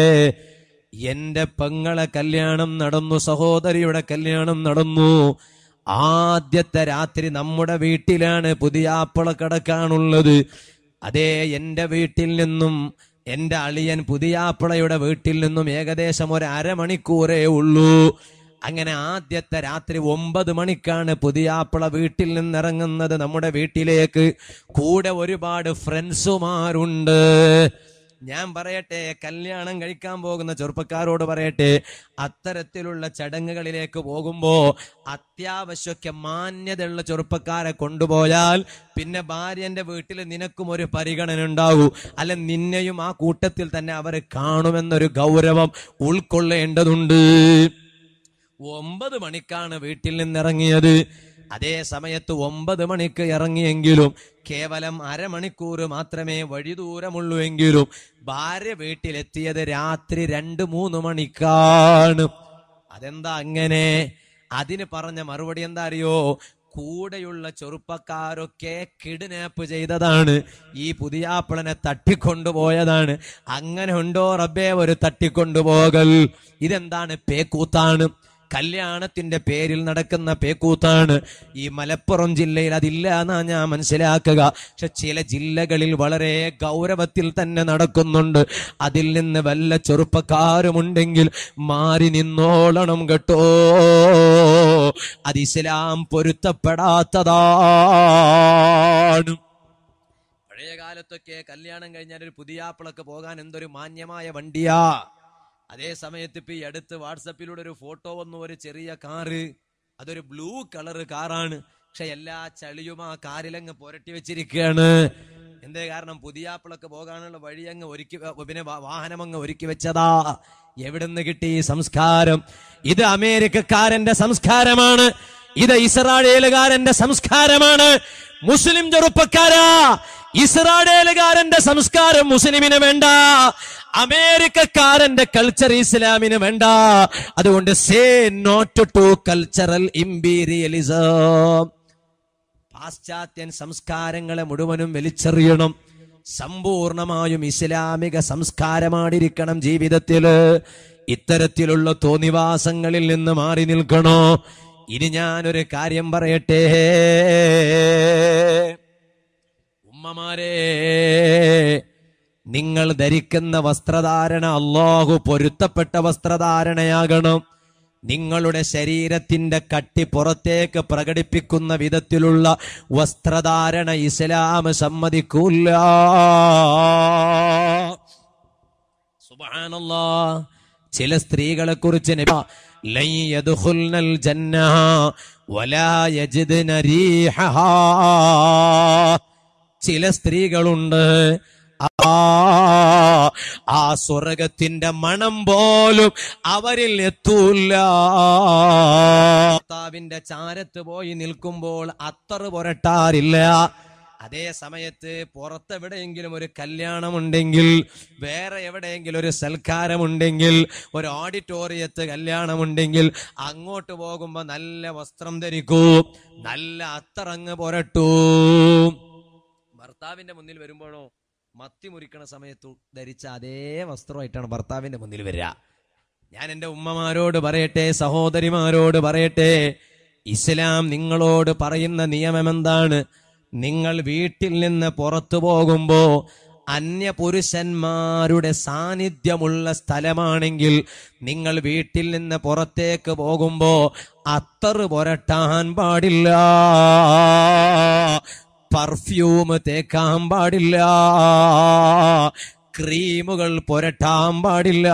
എന്റെ പെങ്ങളെ കല്യാണം നടന്നു സഹോദരിയുടെ കല്യാണം നടന്നു ആദ്യത്തെ രാത്രി നമ്മുടെ വീട്ടിലാണ് പുതിയാപ്പിള കിടക്കാനുള്ളത് അതേ എന്റെ വീട്ടിൽ നിന്നും എന്റെ അളിയൻ പുതിയാപ്പിളയുടെ വീട്ടിൽ നിന്നും ഏകദേശം ഒരു അരമണിക്കൂറേ ഉള്ളൂ അങ്ങനെ ആദ്യത്തെ രാത്രി ഒമ്പത് മണിക്കാണ് പുതിയാപ്പിള വീട്ടിൽ നിന്നിറങ്ങുന്നത് നമ്മുടെ വീട്ടിലേക്ക് കൂടെ ഒരുപാട് ഫ്രണ്ട്സുമാരുണ്ട് ഞാൻ പറയട്ടെ കല്യാണം കഴിക്കാൻ പോകുന്ന ചെറുപ്പക്കാരോട് പറയട്ടെ അത്തരത്തിലുള്ള ചടങ്ങുകളിലേക്ക് പോകുമ്പോ അത്യാവശ്യമൊക്കെ മാന്യതയുള്ള ചെറുപ്പക്കാരെ കൊണ്ടുപോയാൽ പിന്നെ ഭാര്യന്റെ വീട്ടിൽ നിനക്കും ഒരു പരിഗണന ഉണ്ടാകൂ അല്ല നിന്നെയും ആ കൂട്ടത്തിൽ തന്നെ അവർ കാണുമെന്നൊരു ഗൗരവം ഉൾക്കൊള്ളേണ്ടതുണ്ട് ഒമ്പത് മണിക്കാണ് വീട്ടിൽ നിന്നിറങ്ങിയത് അതേ സമയത്ത് ഒമ്പത് മണിക്ക് ഇറങ്ങിയെങ്കിലും കേവലം അരമണിക്കൂർ മാത്രമേ വഴി ദൂരമുള്ളൂ എങ്കിലും ഭാര്യ വീട്ടിലെത്തിയത് രാത്രി രണ്ട് മൂന്ന് മണിക്കാണ് അതെന്താ അങ്ങനെ അതിന് പറഞ്ഞ മറുപടി എന്താ അറിയോ കൂടെയുള്ള ചെറുപ്പക്കാരൊക്കെ കിഡ്നാപ്പ് ചെയ്തതാണ് ഈ പുതിയാപ്പിളനെ തട്ടിക്കൊണ്ടുപോയതാണ് അങ്ങനെ ഉണ്ടോ റബ്ബേ ഒരു തട്ടിക്കൊണ്ടുപോകൽ ഇതെന്താണ് പേക്കൂത്താണ് കല്യാണത്തിന്റെ പേരിൽ നടക്കുന്ന പേക്കൂത്താണ് ഈ മലപ്പുറം ജില്ലയിൽ അതില്ല എന്നാ ഞാൻ മനസ്സിലാക്കുക പക്ഷെ ചില ജില്ലകളിൽ വളരെ ഗൗരവത്തിൽ തന്നെ നടക്കുന്നുണ്ട് അതിൽ നിന്ന് വല്ല ചെറുപ്പക്കാരുമുണ്ടെങ്കിൽ മാറി നിന്നോളണം കേട്ടോ അത് ഇസ്ലാം പൊരുത്തപ്പെടാത്തതാണ് പഴയ കാലത്തൊക്കെ കല്യാണം കഴിഞ്ഞാൽ ഒരു പുതിയാപ്പിളൊക്കെ പോകാൻ എന്തൊരു മാന്യമായ വണ്ടിയാ അതേ സമയത്ത് ഇപ്പൊ ഈ അടുത്ത് വാട്സപ്പിലൂടെ ഒരു ഫോട്ടോ വന്നു ഒരു ചെറിയ കാറ് അതൊരു ബ്ലൂ കളർ കാറാണ് പക്ഷെ എല്ലാ ചളിയും ആ കാറിലങ്ങ് പുരട്ടി വെച്ചിരിക്കുകയാണ് എന്തേ കാരണം പുതിയാപ്പിളക്ക് പോകാനുള്ള വഴി അങ്ങ് ഒരുക്കി വെ- പിന്നെ വാ- വാഹനം അങ്ങ് ഒരുക്കി വെച്ചതാ എവിടുന്ന് കിട്ടി ഈ സംസ്കാരം ഇത് അമേരിക്കക്കാരന്റെ സംസ്കാരമാണ് ഇത് ഇസ്രായേലുകാരന്റെ സംസ്കാരമാണ് മുസ്ലിം ചെറുപ്പക്കാരാ ഇസ്രായേലുകാരന്റെ സംസ്കാരം മുസ്ലിമിന് വേണ്ട അമേരിക്കക്കാരന്റെ കൾച്ചർ ഇസ്ലാമിന് വേണ്ട അതുകൊണ്ട് say not to cultural imperialism പാശ്ചാത്യൻ സംസ്കാരങ്ങളെ മുഴുവനും വലിച്ചെറിയണം സമ്പൂർണമായും ഇസ്ലാമിക സംസ്കാരമാണിരിക്കണം ജീവിതത്തില് ഇത്തരത്തിലുള്ള തോന്നിവാസങ്ങളിൽ നിന്ന് മാറി നിൽക്കണോ ഇനി ഞാനൊരു കാര്യം പറയട്ടെ ഉമ്മമാരെ നിങ്ങൾ ധരിക്കുന്ന വസ്ത്രധാരണ അള്ളാഹു പൊരുത്തപ്പെട്ട വസ്ത്രധാരണയാകണം നിങ്ങളുടെ ശരീരത്തിന്റെ കട്ടി പുറത്തേക്ക് പ്രകടിപ്പിക്കുന്ന വിധത്തിലുള്ള വസ്ത്രധാരണ ഇസ്ലാം സമ്മതിക്കൂല സുബ്ഹാനല്ലാ ചില സ്ത്രീകളെ കുറിച്ച് ജന്ന വലാ യജിദ്ന റീഹഹാ ചില സ്ത്രീകളുണ്ട് ആ ആ സ്വർഗത്തിന്റെ മണം പോലും അവരിൽ എത്തൂല ഭർത്താവിന്റെ ചാരത്ത് പോയി നിൽക്കുമ്പോൾ അത്തറ് പുരട്ടാറില്ല അതേ സമയത്ത് പുറത്തെവിടെയെങ്കിലും ഒരു കല്യാണമുണ്ടെങ്കിൽ വേറെ എവിടെയെങ്കിലും ഒരു സൽക്കാരമുണ്ടെങ്കിൽ ഒരു ഓഡിറ്റോറിയത്ത് കല്യാണമുണ്ടെങ്കിൽ അങ്ങോട്ട് പോകുമ്പോ നല്ല വസ്ത്രം ധരിക്കൂ നല്ല അത്തറങ്ങ് പുരട്ടൂ ഭർത്താവിന്റെ മുന്നിൽ വരുമ്പോഴോ മത്തി മുറിക്കണ സമയത്ത് ധരിച്ച അതേ വസ്ത്രമായിട്ടാണ് ഭർത്താവിന്റെ മുന്നിൽ വരിക ഞാൻ എൻ്റെ ഉമ്മമാരോട് പറയട്ടെ സഹോദരിമാരോട് പറയട്ടെ ഇസ്ലാം നിങ്ങളോട് പറയുന്ന നിയമം എന്താണ് നിങ്ങൾ വീട്ടിൽ നിന്ന് പുറത്തു പോകുമ്പോ അന്യ പുരുഷന്മാരുടെ സാന്നിധ്യമുള്ള സ്ഥലമാണെങ്കിൽ നിങ്ങൾ വീട്ടിൽ നിന്ന് പുറത്തേക്ക് പോകുമ്പോ അത്തറ് പുരട്ടാൻ പാടില്ല പർഫ്യൂം തേക്കാൻ പാടില്ല ക്രീമുകൾ പുരട്ടാൻ പാടില്ല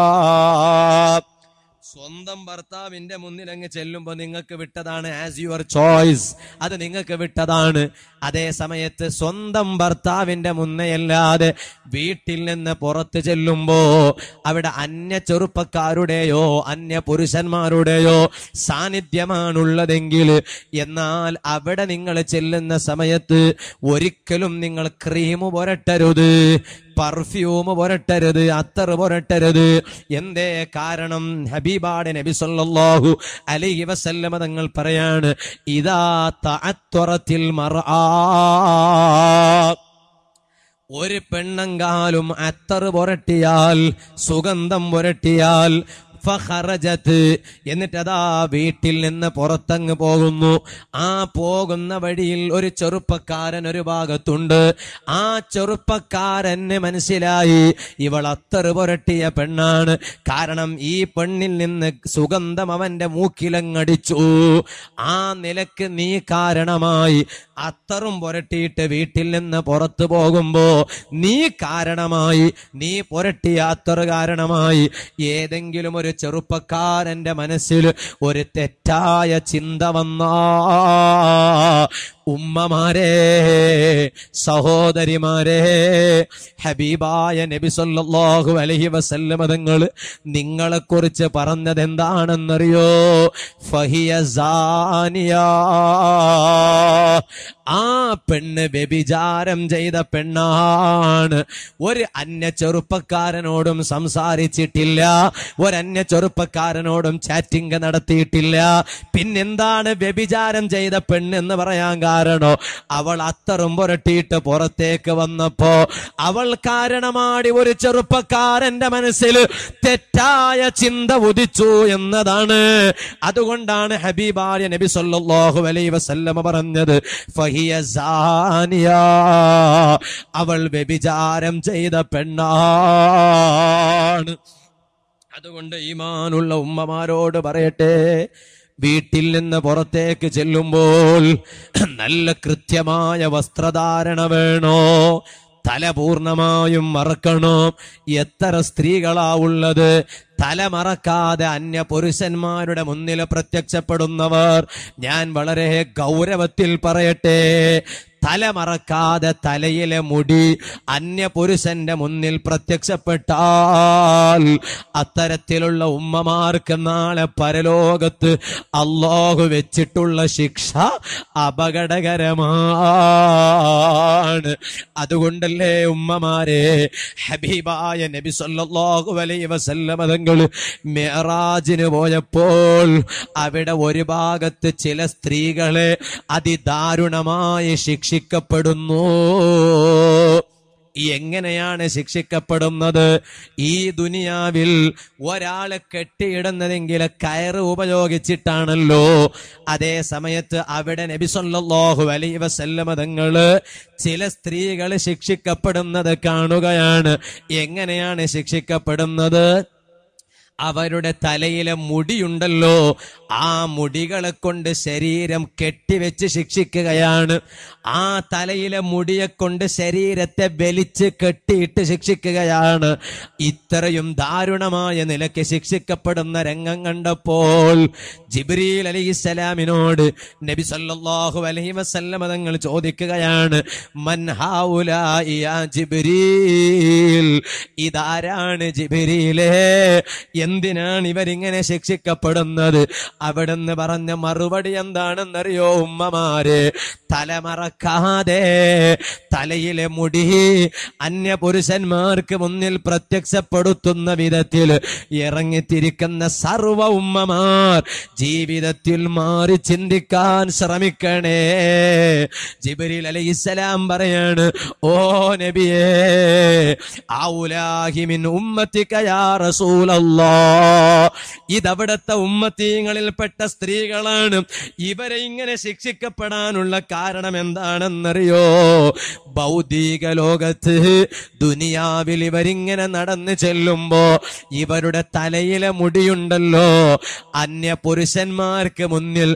സ്വന്തം ഭർത്താവിന്റെ മുന്നിൽ അങ്ങ് ചെല്ലുമ്പോ നിങ്ങൾക്ക് വിട്ടതാണ് ആസ് യുവർ ചോയ്സ് അത് നിങ്ങൾക്ക് വിട്ടതാണ് അതേ സമയത്ത് സ്വന്തം ഭർത്താവിന്റെ മുന്നയല്ലാതെ വീട്ടിൽ നിന്ന് പുറത്ത് ചെല്ലുമ്പോ അവിടെ അന്യ ചെറുപ്പക്കാരുടെയോ അന്യ പുരുഷന്മാരുടെയോ സാന്നിധ്യമാണുള്ളതെങ്കിൽ എന്നാൽ അവിടെ നിങ്ങൾ ചെല്ലുന്ന സമയത്ത് ഒരിക്കലും നിങ്ങൾ ക്രീം പുരട്ടരുത് പർഫ്യൂം പുരട്ടരുത് അത്തർ പുരട്ടരുത് എന്തേ കാരണം ഹബീബാടെ നബി സല്ലല്ലാഹു അലൈഹി വസല്ലമ തങ്ങൾ പറയാണ് ഇതാ തഅത്വറത്തിൽ മർആ ഒരു പെണ്ണങ്കാലും അത്തർ പുരട്ടിയാൽ സുഗന്ധം പുരട്ടിയാൽ ഫഖറജത്ത് എന്നിട്ട് അതാ വീട്ടിൽ നിന്ന് പുറത്തങ്ങ് പോകുന്നു ആ പോകുന്ന വഴിയിൽ ഒരു ചെറുപ്പക്കാരൻ ഒരു ഭാഗത്തുണ്ട് ആ ചെറുപ്പക്കാരന് മനസ്സിലായി ഇവൾ അത്തറ് പുരട്ടിയ പെണ്ണാണ് കാരണം ഈ പെണ്ണിൽ നിന്ന് സുഗന്ധം അവന്റെ മൂക്കിലങ്ങടിച്ചു ആ നിലക്ക് നീ കാരണമായി അത്തറും പുരട്ടിയിട്ട് വീട്ടിൽ നിന്ന് പുറത്തു പോകുമ്പോ നീ കാരണമായി നീ പുരട്ടിയ അത്തറ് കാരണമായി ഏതെങ്കിലും ഒരു ചെറുപ്പക്കാരന്റെ മനസ്സിൽ ഒരു തെറ്റായ ചിന്ത വന്നാ ഉമ്മമാരെ സഹോദരിമാരെ ഹബീബായ നബി സല്ലല്ലാഹു അലൈഹി വസല്ലമ തങ്ങൾ നിങ്ങളെ കുറിച്ച് പറഞ്ഞത് എന്താണെന്നറിയോ ഫഹിയ സാനിയ ആ പെണ്ണ് വ്യഭിചാരം ചെയ്ത പെണ്ണാണ് ഒരു അന്യ ചെറുപ്പക്കാരനോടും സംസാരിച്ചിട്ടില്ല ഒരന്യ ചെറുപ്പക്കാരനോടും ചാറ്റിംഗ് നടത്തിയിട്ടില്ല പിന്നെന്താണ് വ്യഭിചാരം ചെയ്ത പെണ്ണ് എന്ന് പറയാൻ കാരണോ അവൾ അത്തറും പുരട്ടിയിട്ട് പുറത്തേക്ക് വന്നപ്പോ അവൾ കാരണമാടി ഒരു ചെറുപ്പക്കാരന്റെ മനസ്സിൽ തെറ്റായ ചിന്ത ഉദിച്ചു എന്നതാണ് അതുകൊണ്ടാണ് ഹബീബായ നബി സല്ലല്ലാഹു അലൈഹി വസല്ലമ പറഞ്ഞത് ഫഹിയ സാനിയ അവൾ വ്യഭിചാരം ചെയ്ത പെണ്ണാണ് അതുകൊണ്ട് ഈമാനുള്ള ഉമ്മമാരോട് പറയട്ടെ വീട്ടിൽ നിന്ന് പുറത്തേക്ക് ചെല്ലുമ്പോൾ നല്ല കൃത്യമായ വസ്ത്രധാരണ വേണോ തല പൂർണ്ണമായും മറക്കണം എത്ര സ്ത്രീകളാ ഉള്ളത് തലമറക്കാതെ അന്യ പുരുഷന്മാരുടെ മുന്നിൽ പ്രത്യക്ഷപ്പെടുന്നവർ ഞാൻ വളരെ ഗൗരവത്തിൽ പറയട്ടെ തലമറക്കാതെ തലയിലെ മുടി അന്യ പുരുഷന്റെ മുന്നിൽ പ്രത്യക്ഷപ്പെട്ടാൽ അത്തരത്തിലുള്ള ഉമ്മമാർക്ക് നാളെ പരലോകത്ത് അള്ളാഹു വെച്ചിട്ടുള്ള ശിക്ഷ അപകടകരമാണ് അതുകൊണ്ടല്ലേ ഉമ്മമാരെ ഹബീബായ നബി സല്ലല്ലാഹു അലൈഹി വസല്ലമ തങ്ങൾ മെഹറാജിന് പോയപ്പോൾ അവിടെ ഒരു ഭാഗത്ത് ചില സ്ത്രീകളെ അതിദാരുണമായി ശിക്ഷിക്കപ്പെടുന്നു എങ്ങനെയാണ് ശിക്ഷിക്കപ്പെടുന്നത് ഈ ദുനിയാവിൽ ഒരാളെ കെട്ടിയിടുന്നതെങ്കിൽ കയറ് ഉപയോഗിച്ചിട്ടാണല്ലോ അതേ സമയത്ത് അവിടെ നബി സല്ലല്ലാഹു അലൈഹി വസല്ലമ തങ്ങള് ചില സ്ത്രീകൾ ശിക്ഷിക്കപ്പെടുന്നത് കാണുകയാണ് എങ്ങനെയാണ് ശിക്ഷിക്കപ്പെടുന്നത് അവരുടെ തലയിലെ മുടിയുണ്ടല്ലോ ആ മുടികളെ കൊണ്ട് ശരീരം കെട്ടിവെച്ച് ശിക്ഷിക്കുകയാണ് ആ തലയിലെ മുടിയെ കൊണ്ട് ശരീരത്തെ വലിച്ച് കെട്ടിയിട്ട് ശിക്ഷിക്കുകയാണ് ഇത്രയും ദാരുണമായ നിലയ്ക്ക് ശിക്ഷിക്കപ്പെടുന്ന രംഗം കണ്ടപ്പോൾ ജിബ്രീൽ അലൈഹിസ്സലാമിനോട് നബി സല്ലല്ലാഹു അലൈഹി വസല്ലമ തങ്ങൾ ചോദിക്കുകയാണ് മൻ ഹൗലാഇ യാ ജിബ്രീൽ ഇതാരാണ് ജിബ്രീലേ എന്തിനാണ് ഇവരിങ്ങനെ ശിക്ഷിക്കപ്പെടുന്നത് അവിടുന്ന് പറഞ്ഞ മറുപടി എന്താണെന്നറിയോ ഉമ്മമാര് തലമറക്കാതെ തലയിലെ മുടി അന്യ പുരുഷന്മാർക്ക് മുന്നിൽ പ്രത്യക്ഷപ്പെടുത്തുന്ന വിധത്തിൽ ഇറങ്ങിത്തിരിക്കുന്ന സർവ ഉമ്മമാർ ജീവിതത്തിൽ മാറി ചിന്തിക്കാൻ ശ്രമിക്കണേ ജിബരിൽ അലൈഹിസ്സലാം പറയാണ് ഓ നബിയേ ഔലാഹിമിൻ ഉമ്മത്തിക യാ റസൂലല്ലാ ഇതവിടത്തെ ഉമ്മത്തീങ്ങളിൽപ്പെട്ട സ്ത്രീകളാണ് ഇവരെ ഇങ്ങനെ ശിക്ഷിക്കപ്പെടാനുള്ള കാരണം എന്താണെന്നറിയോ ഭൗതിക ലോകത്ത് ദുനിയാവിൽ ഇവരിങ്ങനെ നടന്നു ചെല്ലുമ്പോ ഇവരുടെ തലയിലെ മുടിയുണ്ടല്ലോ അന്യ പുരുഷന്മാർക്ക് മുന്നിൽ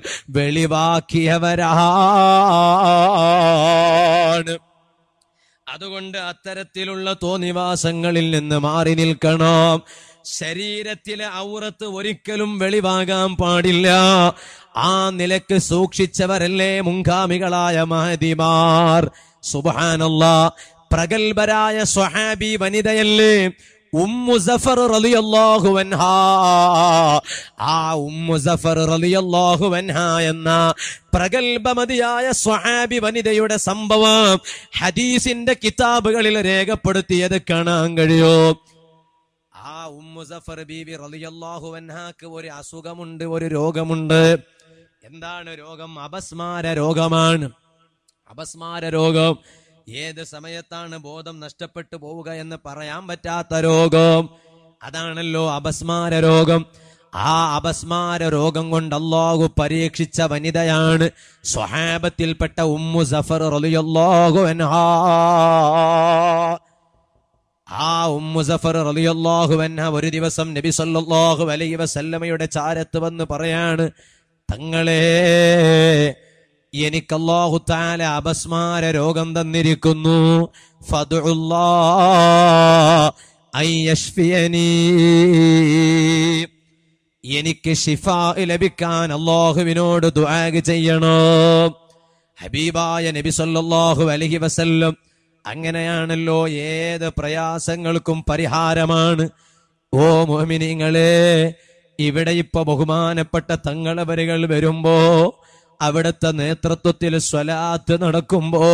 വെളിവാക്കിയവരാണ് അതുകൊണ്ട് അത്തരത്തിലുള്ള തോന്നിവാസങ്ങളിൽ നിന്ന് മാറി നിൽക്കണം ശരീരത്തിലെ ഔറത്ത് ഒരിക്കലും വെളിവാകാൻ പാടില്ല ആ നിലക്ക് സൂക്ഷിച്ചവരല്ലേ മുൻഗാമികളായ മഹദിമാർ സുബാനല്ല പ്രഗത്ഭരായ സ്വഹാബി വനിതയല്ലേ ഉമ്മു സഫർ റളിയല്ലാഹു അൻഹാ ആ ഉമ്മു സഫർ റളിയല്ലാഹു അൻഹാ എന്ന പ്രഗത്ഭമതിയായ സ്വഹാബി വനിതയുടെ സംഭവം ഹദീസിന്റെ കിതാബുകളിൽ രേഖപ്പെടുത്തിയത് കാണാൻ കഴിയോ ആ ഉമ്മു സഫർ ബീവി റളിയല്ലാഹു അൻഹാക്ക് ഒരു അസുഖമുണ്ട് ഒരു രോഗമുണ്ട് എന്താണ് രോഗം അപസ്മാര രോഗമാണ് അപസ്മാര രോഗം ഏത് സമയത്താണ് ബോധം നഷ്ടപ്പെട്ടു പോവുക എന്ന് പറയാൻ പറ്റാത്ത രോഗം അതാണല്ലോ അപസ്മാര രോഗം ആ അപസ്മാര രോഗം കൊണ്ട് അള്ളാഹു പരീക്ഷിച്ച വനിതയാണ് സ്വഹാബത്തിൽപ്പെട്ട ഉമ്മു സഫർ റളിയല്ലാഹു അൻഹാ ആ ഉമ്മു സഫർ റളിയല്ലാഹു അൻഹ ഒരു ദിവസം നബി സല്ലല്ലാഹു അലൈഹി വസല്ലമയുടെ ചാരത്ത് വന്ന് പറയാണ് തങ്ങളെ എനിക്ക് അല്ലാഹു തആല അപസ്മാര രോഗം തന്നിരിക്കുന്നു ഫദ്ഉല്ലാ ഐ യശ്ഫിയനീ എനിക്ക് ഷിഫ ലഭിക്കാൻ അള്ളാഹുവിനോട് ദുആഗ് ചെയ്യണം ഹബീബായ നബി സല്ലല്ലാഹു അലൈഹി വസല്ലം അങ്ങനെയാണല്ലോ ഏത് പ്രയാസങ്ങൾക്കും പരിഹാരമാണ് ഓ മോമിനിങ്ങളെ ഇവിടെ ഇപ്പൊ ബഹുമാനപ്പെട്ട തങ്ങളവരുകൾ വരുമ്പോ അവിടുത്തെ നേതൃത്വത്തിൽ സ്വലാത്ത് നടക്കുമ്പോ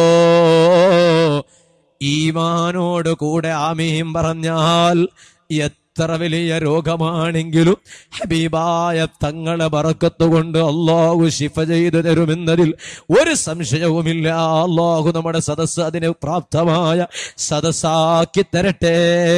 ഈമാനോട് കൂടെ ആമീം പറഞ്ഞാൽ എത്ര വലിയ രോഗമാണെങ്കിലും ഹബീബായ തങ്ങളെ ബറക്കത്തുകൊണ്ട് അള്ളാഹു ശിഫ ചെയ്തു തരുമെന്നതിൽ ഒരു സംശയവുമില്ല അള്ളാഹു നമ്മുടെ സദസ്സ് അതിന് പ്രാപ്തമായ സദസ്സാക്കി തരട്ടെ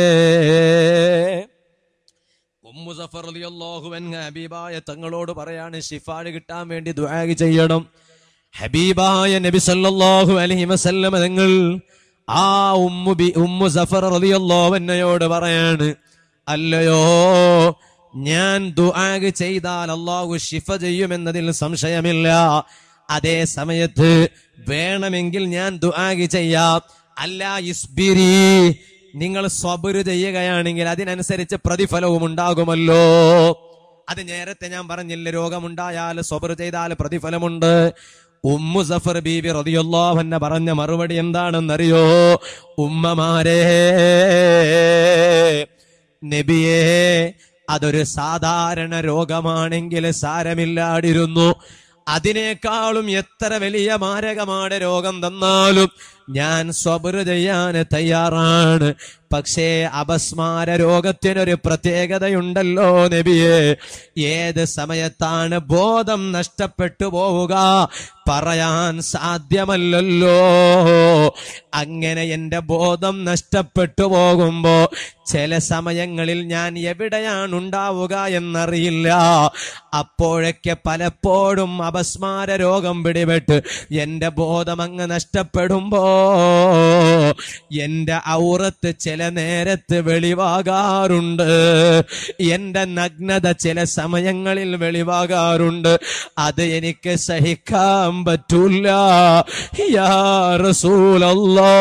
ഉമ്മു സഫർ റളിയല്ലാഹു അൻഹ ഹബീബായ തങ്ങളോട് പറയാണ് ശിഫാട് കിട്ടാൻ വേണ്ടി ദുആ ചെയ്യണം ഹബീബായ നബി സല്ലല്ലാഹു അലൈഹി വസല്ലമ തങ്ങൾ ആ ഉമ്മു ബി ഉമ്മു സഫർ റളിയല്ലാഹു അൻഹയോട് പറയാണ് അല്ലയോ ഞാൻ ദുആ ചെയ്താൽ അള്ളാഹു ശിഫ ചെയ്യുമെന്നതിൽ സംശയമില്ല അതേ സമയത്ത് വേണമെങ്കിൽ ഞാൻ ദുആ ചെയ്യാം അല്ല ഇസ്ബിരി നിങ്ങൾ സ്വബുര് ചെയ്യുകയാണെങ്കിൽ അതിനനുസരിച്ച് പ്രതിഫലവും ഉണ്ടാകുമല്ലോ അത് നേരത്തെ ഞാൻ പറഞ്ഞില്ല രോഗമുണ്ടായാൽ സ്വബർ ചെയ്താൽ പ്രതിഫലമുണ്ട് ഉമ്മു സഫർ ബീബി റതിയുള്ളാഹന്നെ പറഞ്ഞ മറുപടി എന്താണെന്നറിയോ ഉമ്മമാരെ നബിയേ അതൊരു സാധാരണ രോഗമാണെങ്കിൽ സാരമില്ലാടിരുന്നു അതിനേക്കാളും എത്ര വലിയ മാരകമായ രോഗം തന്നാലും ഞാൻ സ്വബർ ചെയ്യാൻ തയ്യാറാണ് പക്ഷേ അപസ്മാര രോഗത്തിനൊരു പ്രത്യേകതയുണ്ടല്ലോ നബിയെ ഏത് സമയത്താണ് ബോധം നഷ്ടപ്പെട്ടു പോവുക പറയാൻ സാധ്യമല്ലല്ലോ അങ്ങനെ എന്റെ ബോധം നഷ്ടപ്പെട്ടു പോകുമ്പോ ചില സമയങ്ങളിൽ ഞാൻ എവിടെയാണ് ഉണ്ടാവുക എന്നറിയില്ല അപ്പോഴൊക്കെ പലപ്പോഴും അപസ്മാര രോഗം പിടിപെട്ട് എന്റെ ബോധം അങ്ങ് നഷ്ടപ്പെടുമ്പോ എന്റെ ഔറത്ത് ചില നേരത്ത് വെളിവാകാറുണ്ട് എന്റെ നഗ്നത ചില സമയങ്ങളിൽ വെളിവാകാറുണ്ട് അത് എനിക്ക് സഹിക്കാൻ പറ്റൂല യാ റസൂലല്ലാ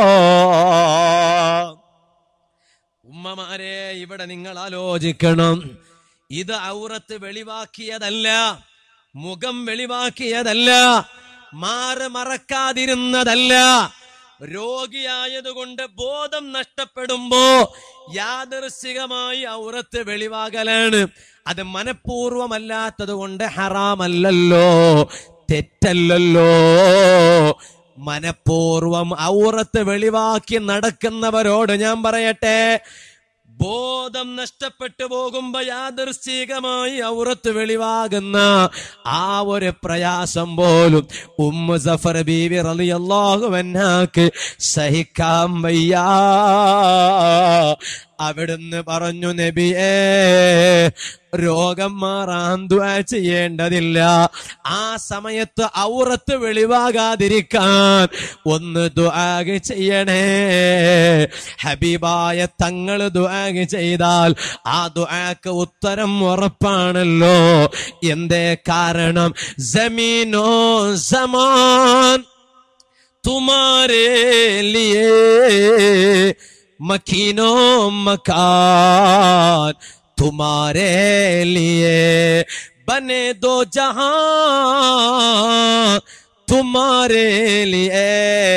ഉമ്മമാരെ ഇവിടെ നിങ്ങൾ ആലോചിക്കണം ഇത് ഔറത്ത് വെളിവാക്കിയതല്ല മുഖം വെളിവാക്കിയതല്ല മാറ് മറക്കാതിരുന്നതല്ല രോഗിയായതുകൊണ്ട് ബോധം നഷ്ടപ്പെടുമ്പോ യാദർശികമായി ഔറത്ത് വെളിവാകലാണ് അത് മനഃപൂർവമല്ലാത്തത് കൊണ്ട് ഹറാമല്ലല്ലോ തെറ്റല്ലല്ലോ മനഃപൂർവം ഔറത്ത് വെളിവാക്കി നടക്കുന്നവരോട് ഞാൻ പറയട്ടെ ബോധം നഷ്ടപ്പെട്ടു പോകുമ്പോ യാദർശികമായി ഔറത്ത് വെളിവാകുന്ന ആ ഒരു പ്രയാസം പോലും ഉമ്മ സഫർ ബീവി റളിയല്ലാഹു അൻഹാക്ക് സഹിക്കാൻ വയ്യാ അവിടുന്ന് പറഞ്ഞു നബിയേ രോഗം മാറാൻ ദുആ ചെയ്യേണ്ടതില്ല ആ സമയത്ത് ഔറത്ത് വെളിവാകാതിരിക്കാൻ ഒന്ന് ദുആഗ് ചെയ്യണേ ഹബീബായ തങ്ങൾ ദുആഗ് ചെയ്താൽ ആ ദുആക്ക് ഉത്തരം ഉറപ്പാണല്ലോ എന്തേ കാരണം ജമീനോ സമാൻ तुम्हारे लिए मकीनो मकान तुम्हारे लिए बने दो जहां तुम्हारे लिए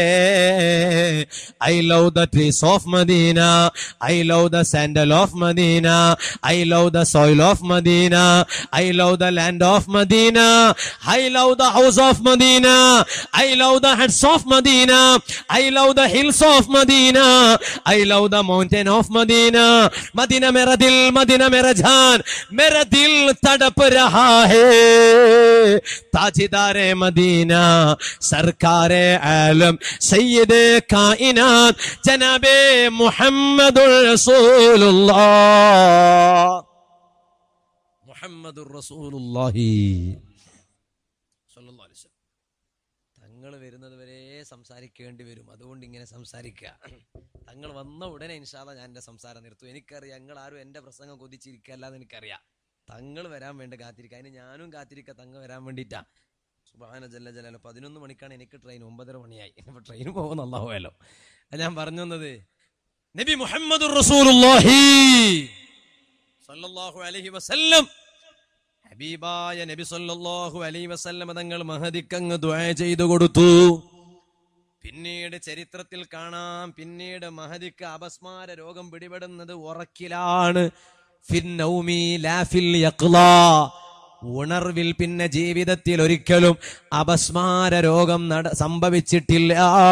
I love the trees of Medina. I love the sandal of Medina. I love the soil of Medina. I love the land of Medina. I love the house of Medina. I love the heads of Medina. I love the hills of Medina. I love the mountain of Medina. Medina मेरा दिल मदीना मेरा जान मेरा दिल तड़प रहा है ताजदारे मदीना सरकारे आलम सैयद कायनात जनाबे മുഹമ്മദുർ റസൂലുള്ളാഹ് മുഹമ്മദുർ റസൂലുള്ളാഹി സ്വല്ലല്ലാഹു അലൈഹി വസല്ലം തങ്ങൾ വരുന്നത് വരെ സംസാരിക്കേണ്ടി വരും അതുകൊണ്ട് ഇങ്ങനെ സംസാരിക്കുക തങ്ങൾ വന്ന ഉടനെ ഇൻഷാല്ല ഞാൻ എൻ്റെ സംസാരം നിർത്തും എനിക്കറിയാം ഞങ്ങൾ ആരും എൻ്റെ പ്രസംഗം കൊതിച്ചിരിക്കല്ല എന്ന് എനിക്കറിയാം തങ്ങൾ വരാൻ വേണ്ടി കാത്തിരിക്കുക അതിന് ഞാനും കാത്തിരിക്കുക തങ്ങൾ വരാൻ വേണ്ടിയിട്ടാ സുബാന ജല്ല ജലാലോ പതിനൊന്ന് മണിക്കാണ് എനിക്ക് ട്രെയിൻ ഒമ്പതര മണിയായി അപ്പൊ ട്രെയിൻ പോകുന്ന അല്ലാഹുവല്ലോ അത് ഞാൻ പറഞ്ഞു വന്നത് നബി മുഹമ്മദ് റസൂലുള്ളാഹി സല്ലല്ലാഹു അലൈഹി വസല്ലം ഹബീബായ നബി സല്ലല്ലാഹു അലൈഹി വസല്ലം തങ്ങൾ മഹദിക്കങ്ങ് ദുആ ചെയ്തു കൊടുത്തു പിന്നീട് ചരിത്രത്തിൽ കാണാം പിന്നീട് മഹദിക്ക് അപസ്മാര രോഗം പിടിപെടുന്നത് ഉറക്കിലാണ് ഫിന്നൗമി ലാ ഫിൽ യഖ്ലാ. ഉണർവിൽ പിന്നെ ജീവിതത്തിൽ ഒരിക്കലും അപസ്മാര രോഗം നട സംഭവിച്ചിട്ടില്ല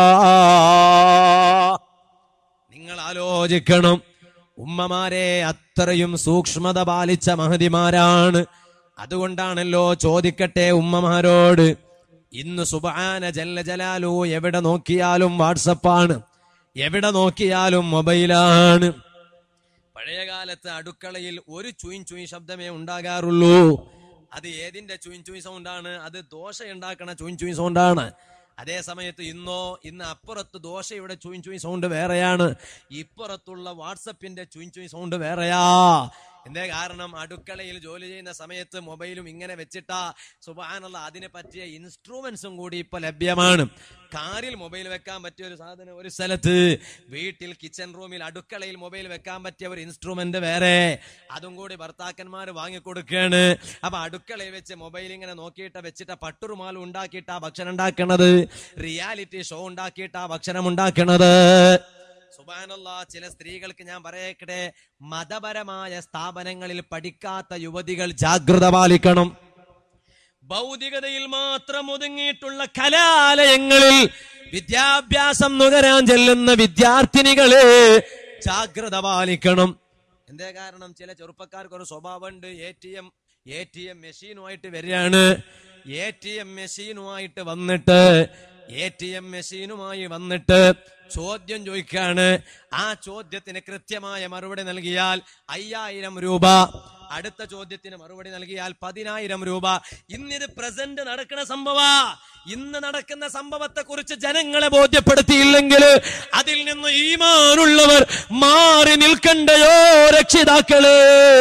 നിങ്ങൾ ആലോചിക്കണം ഉമ്മമാരെ അത്രയും സൂക്ഷ്മത പാലിച്ച മഹതിമാരാണ് അതുകൊണ്ടാണല്ലോ ചോദിക്കട്ടെ ഉമ്മമാരോട് ഇന്ന് സുബാന ജല്ല ജലാലു എവിടെ നോക്കിയാലും വാട്സപ്പാണ് എവിടെ നോക്കിയാലും മൊബൈലാണ് പഴയ കാലത്ത് അടുക്കളയിൽ ഒരു ചുയിൻ ചുയിൻ ശബ്ദമേ ഉണ്ടാകാറുള്ളൂ അത് ഏതിന്റെ ചുയിൻ ചുയിൻ സൗണ്ടാണ് അത് ദോശ ഉണ്ടാക്കണ ചുയിൻ ചുയിൻ സൗണ്ടാണ് അതേ സമയത്ത് ഇന്നോ ഇന്ന് അപ്പുറത്ത് ദോശയുടെ ചുയിൻ ചുയിൻ സൗണ്ട് വേറെയാണ് ഇപ്പുറത്തുള്ള വാട്സപ്പിന്റെ ചുയിൻ ചുയിൻ സൗണ്ട് വേറെയാ എന്തേ കാരണം അടുക്കളയിൽ ജോലി ചെയ്യുന്ന സമയത്ത് മൊബൈലും ഇങ്ങനെ വെച്ചിട്ടാ സുബാനുള്ള അതിനെ പറ്റിയ ഇൻസ്ട്രുമെന്റ്സും കൂടി ഇപ്പൊ ലഭ്യമാണ് കാറിൽ മൊബൈൽ വെക്കാൻ പറ്റിയ ഒരു സാധനം ഒരു സ്ഥലത്ത് വീട്ടിൽ കിച്ചൺ റൂമിൽ അടുക്കളയിൽ മൊബൈൽ വെക്കാൻ പറ്റിയ ഒരു ഇൻസ്ട്രുമെന്റ് വേറെ അതും കൂടി ഭർത്താക്കന്മാർ വാങ്ങിക്കൊടുക്കുകയാണ് അപ്പൊ അടുക്കളയിൽ വെച്ച് മൊബൈൽ ഇങ്ങനെ നോക്കിയിട്ട് വെച്ചിട്ട് പട്ടുറുമാൽ ഉണ്ടാക്കിയിട്ടാ ഭക്ഷണം ഉണ്ടാക്കണത് റിയാലിറ്റി ഷോ ഉണ്ടാക്കിയിട്ടാ ഭക്ഷണം ഉണ്ടാക്കണത് സുബാനല്ല ചില സ്ത്രീകൾക്ക് ഞാൻ പറയട്ടെ മതപരമായ സ്ഥാപനങ്ങളിൽ പഠിക്കാത്ത യുവതികൾ ജാഗ്രത പാലിക്കണം ഭൗതികതയിൽ മാത്രം ഒതുങ്ങിയിട്ടുള്ള കലാലയങ്ങളിൽ വിദ്യാഭ്യാസം നുകരാൻ ചെല്ലുന്ന വിദ്യാർത്ഥിനികളെ ജാഗ്രത പാലിക്കണം എന്തേ കാരണം ചില ചെറുപ്പക്കാർക്ക് ഒരു സ്വഭാവമുണ്ട് A T M A T M മെഷീനുമായിട്ട് വരികയാണ് എ ടി എം മെഷീനുമായിട്ട് വന്നിട്ട് എ ടി എം മെഷീനുമായി വന്നിട്ട് ചോദ്യം ചോദിക്കാണ് ആ ചോദ്യത്തിന് കൃത്യമായ മറുപടി നൽകിയാൽ അയ്യായിരം രൂപ അടുത്ത ചോദ്യത്തിന് മറുപടി നൽകിയാൽ പതിനായിരം രൂപ ഇന്നിത് പ്രസന്റ് നടക്കുന്ന സംഭവ ഇന്ന് നടക്കുന്ന സംഭവത്തെ കുറിച്ച് ജനങ്ങളെ ബോധ്യപ്പെടുത്തിയില്ലെങ്കിൽ അതിൽ നിന്ന് ഈമാനുള്ളവർ മാറി നിൽക്കണ്ടയോ രക്ഷിതാക്കള്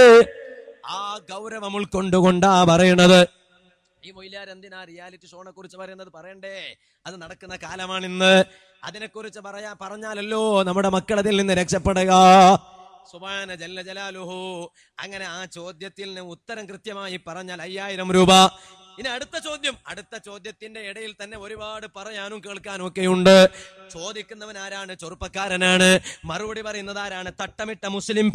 ആ ഗൗരവം ഉൾക്കൊണ്ടുകൊണ്ടാ പറയണത് ഈ മൊയിലാർ എന്തിനാ റിയാലിറ്റി ഷോനെ കുറിച്ച് പറയുന്നത് പറയണ്ടേ അത് നടക്കുന്ന കാലമാണ് ഇന്ന് അതിനെക്കുറിച്ച് പറയാ പറഞ്ഞാലല്ലോ നമ്മുടെ മക്കൾ അതിൽ നിന്ന് രക്ഷപ്പെടുക സുബാന ജല്ല ജലാലുഹു അങ്ങനെ ആ ചോദ്യത്തിൽ നിന്ന് ഉത്തരം കൃത്യമായി പറഞ്ഞാൽ അയ്യായിരം രൂപ ഇനി അടുത്ത ചോദ്യം അടുത്ത ചോദ്യത്തിന്റെ ഇടയിൽ തന്നെ ഒരുപാട് പറയാനും കേൾക്കാനും ഒക്കെ ഉണ്ട് ചോദിക്കുന്നവൻ ആരാണ് ചെറുപ്പക്കാരനാണ് മറുപടി പറയുന്നത് ആരാണ് തട്ടമിട്ട മുസ്ലിം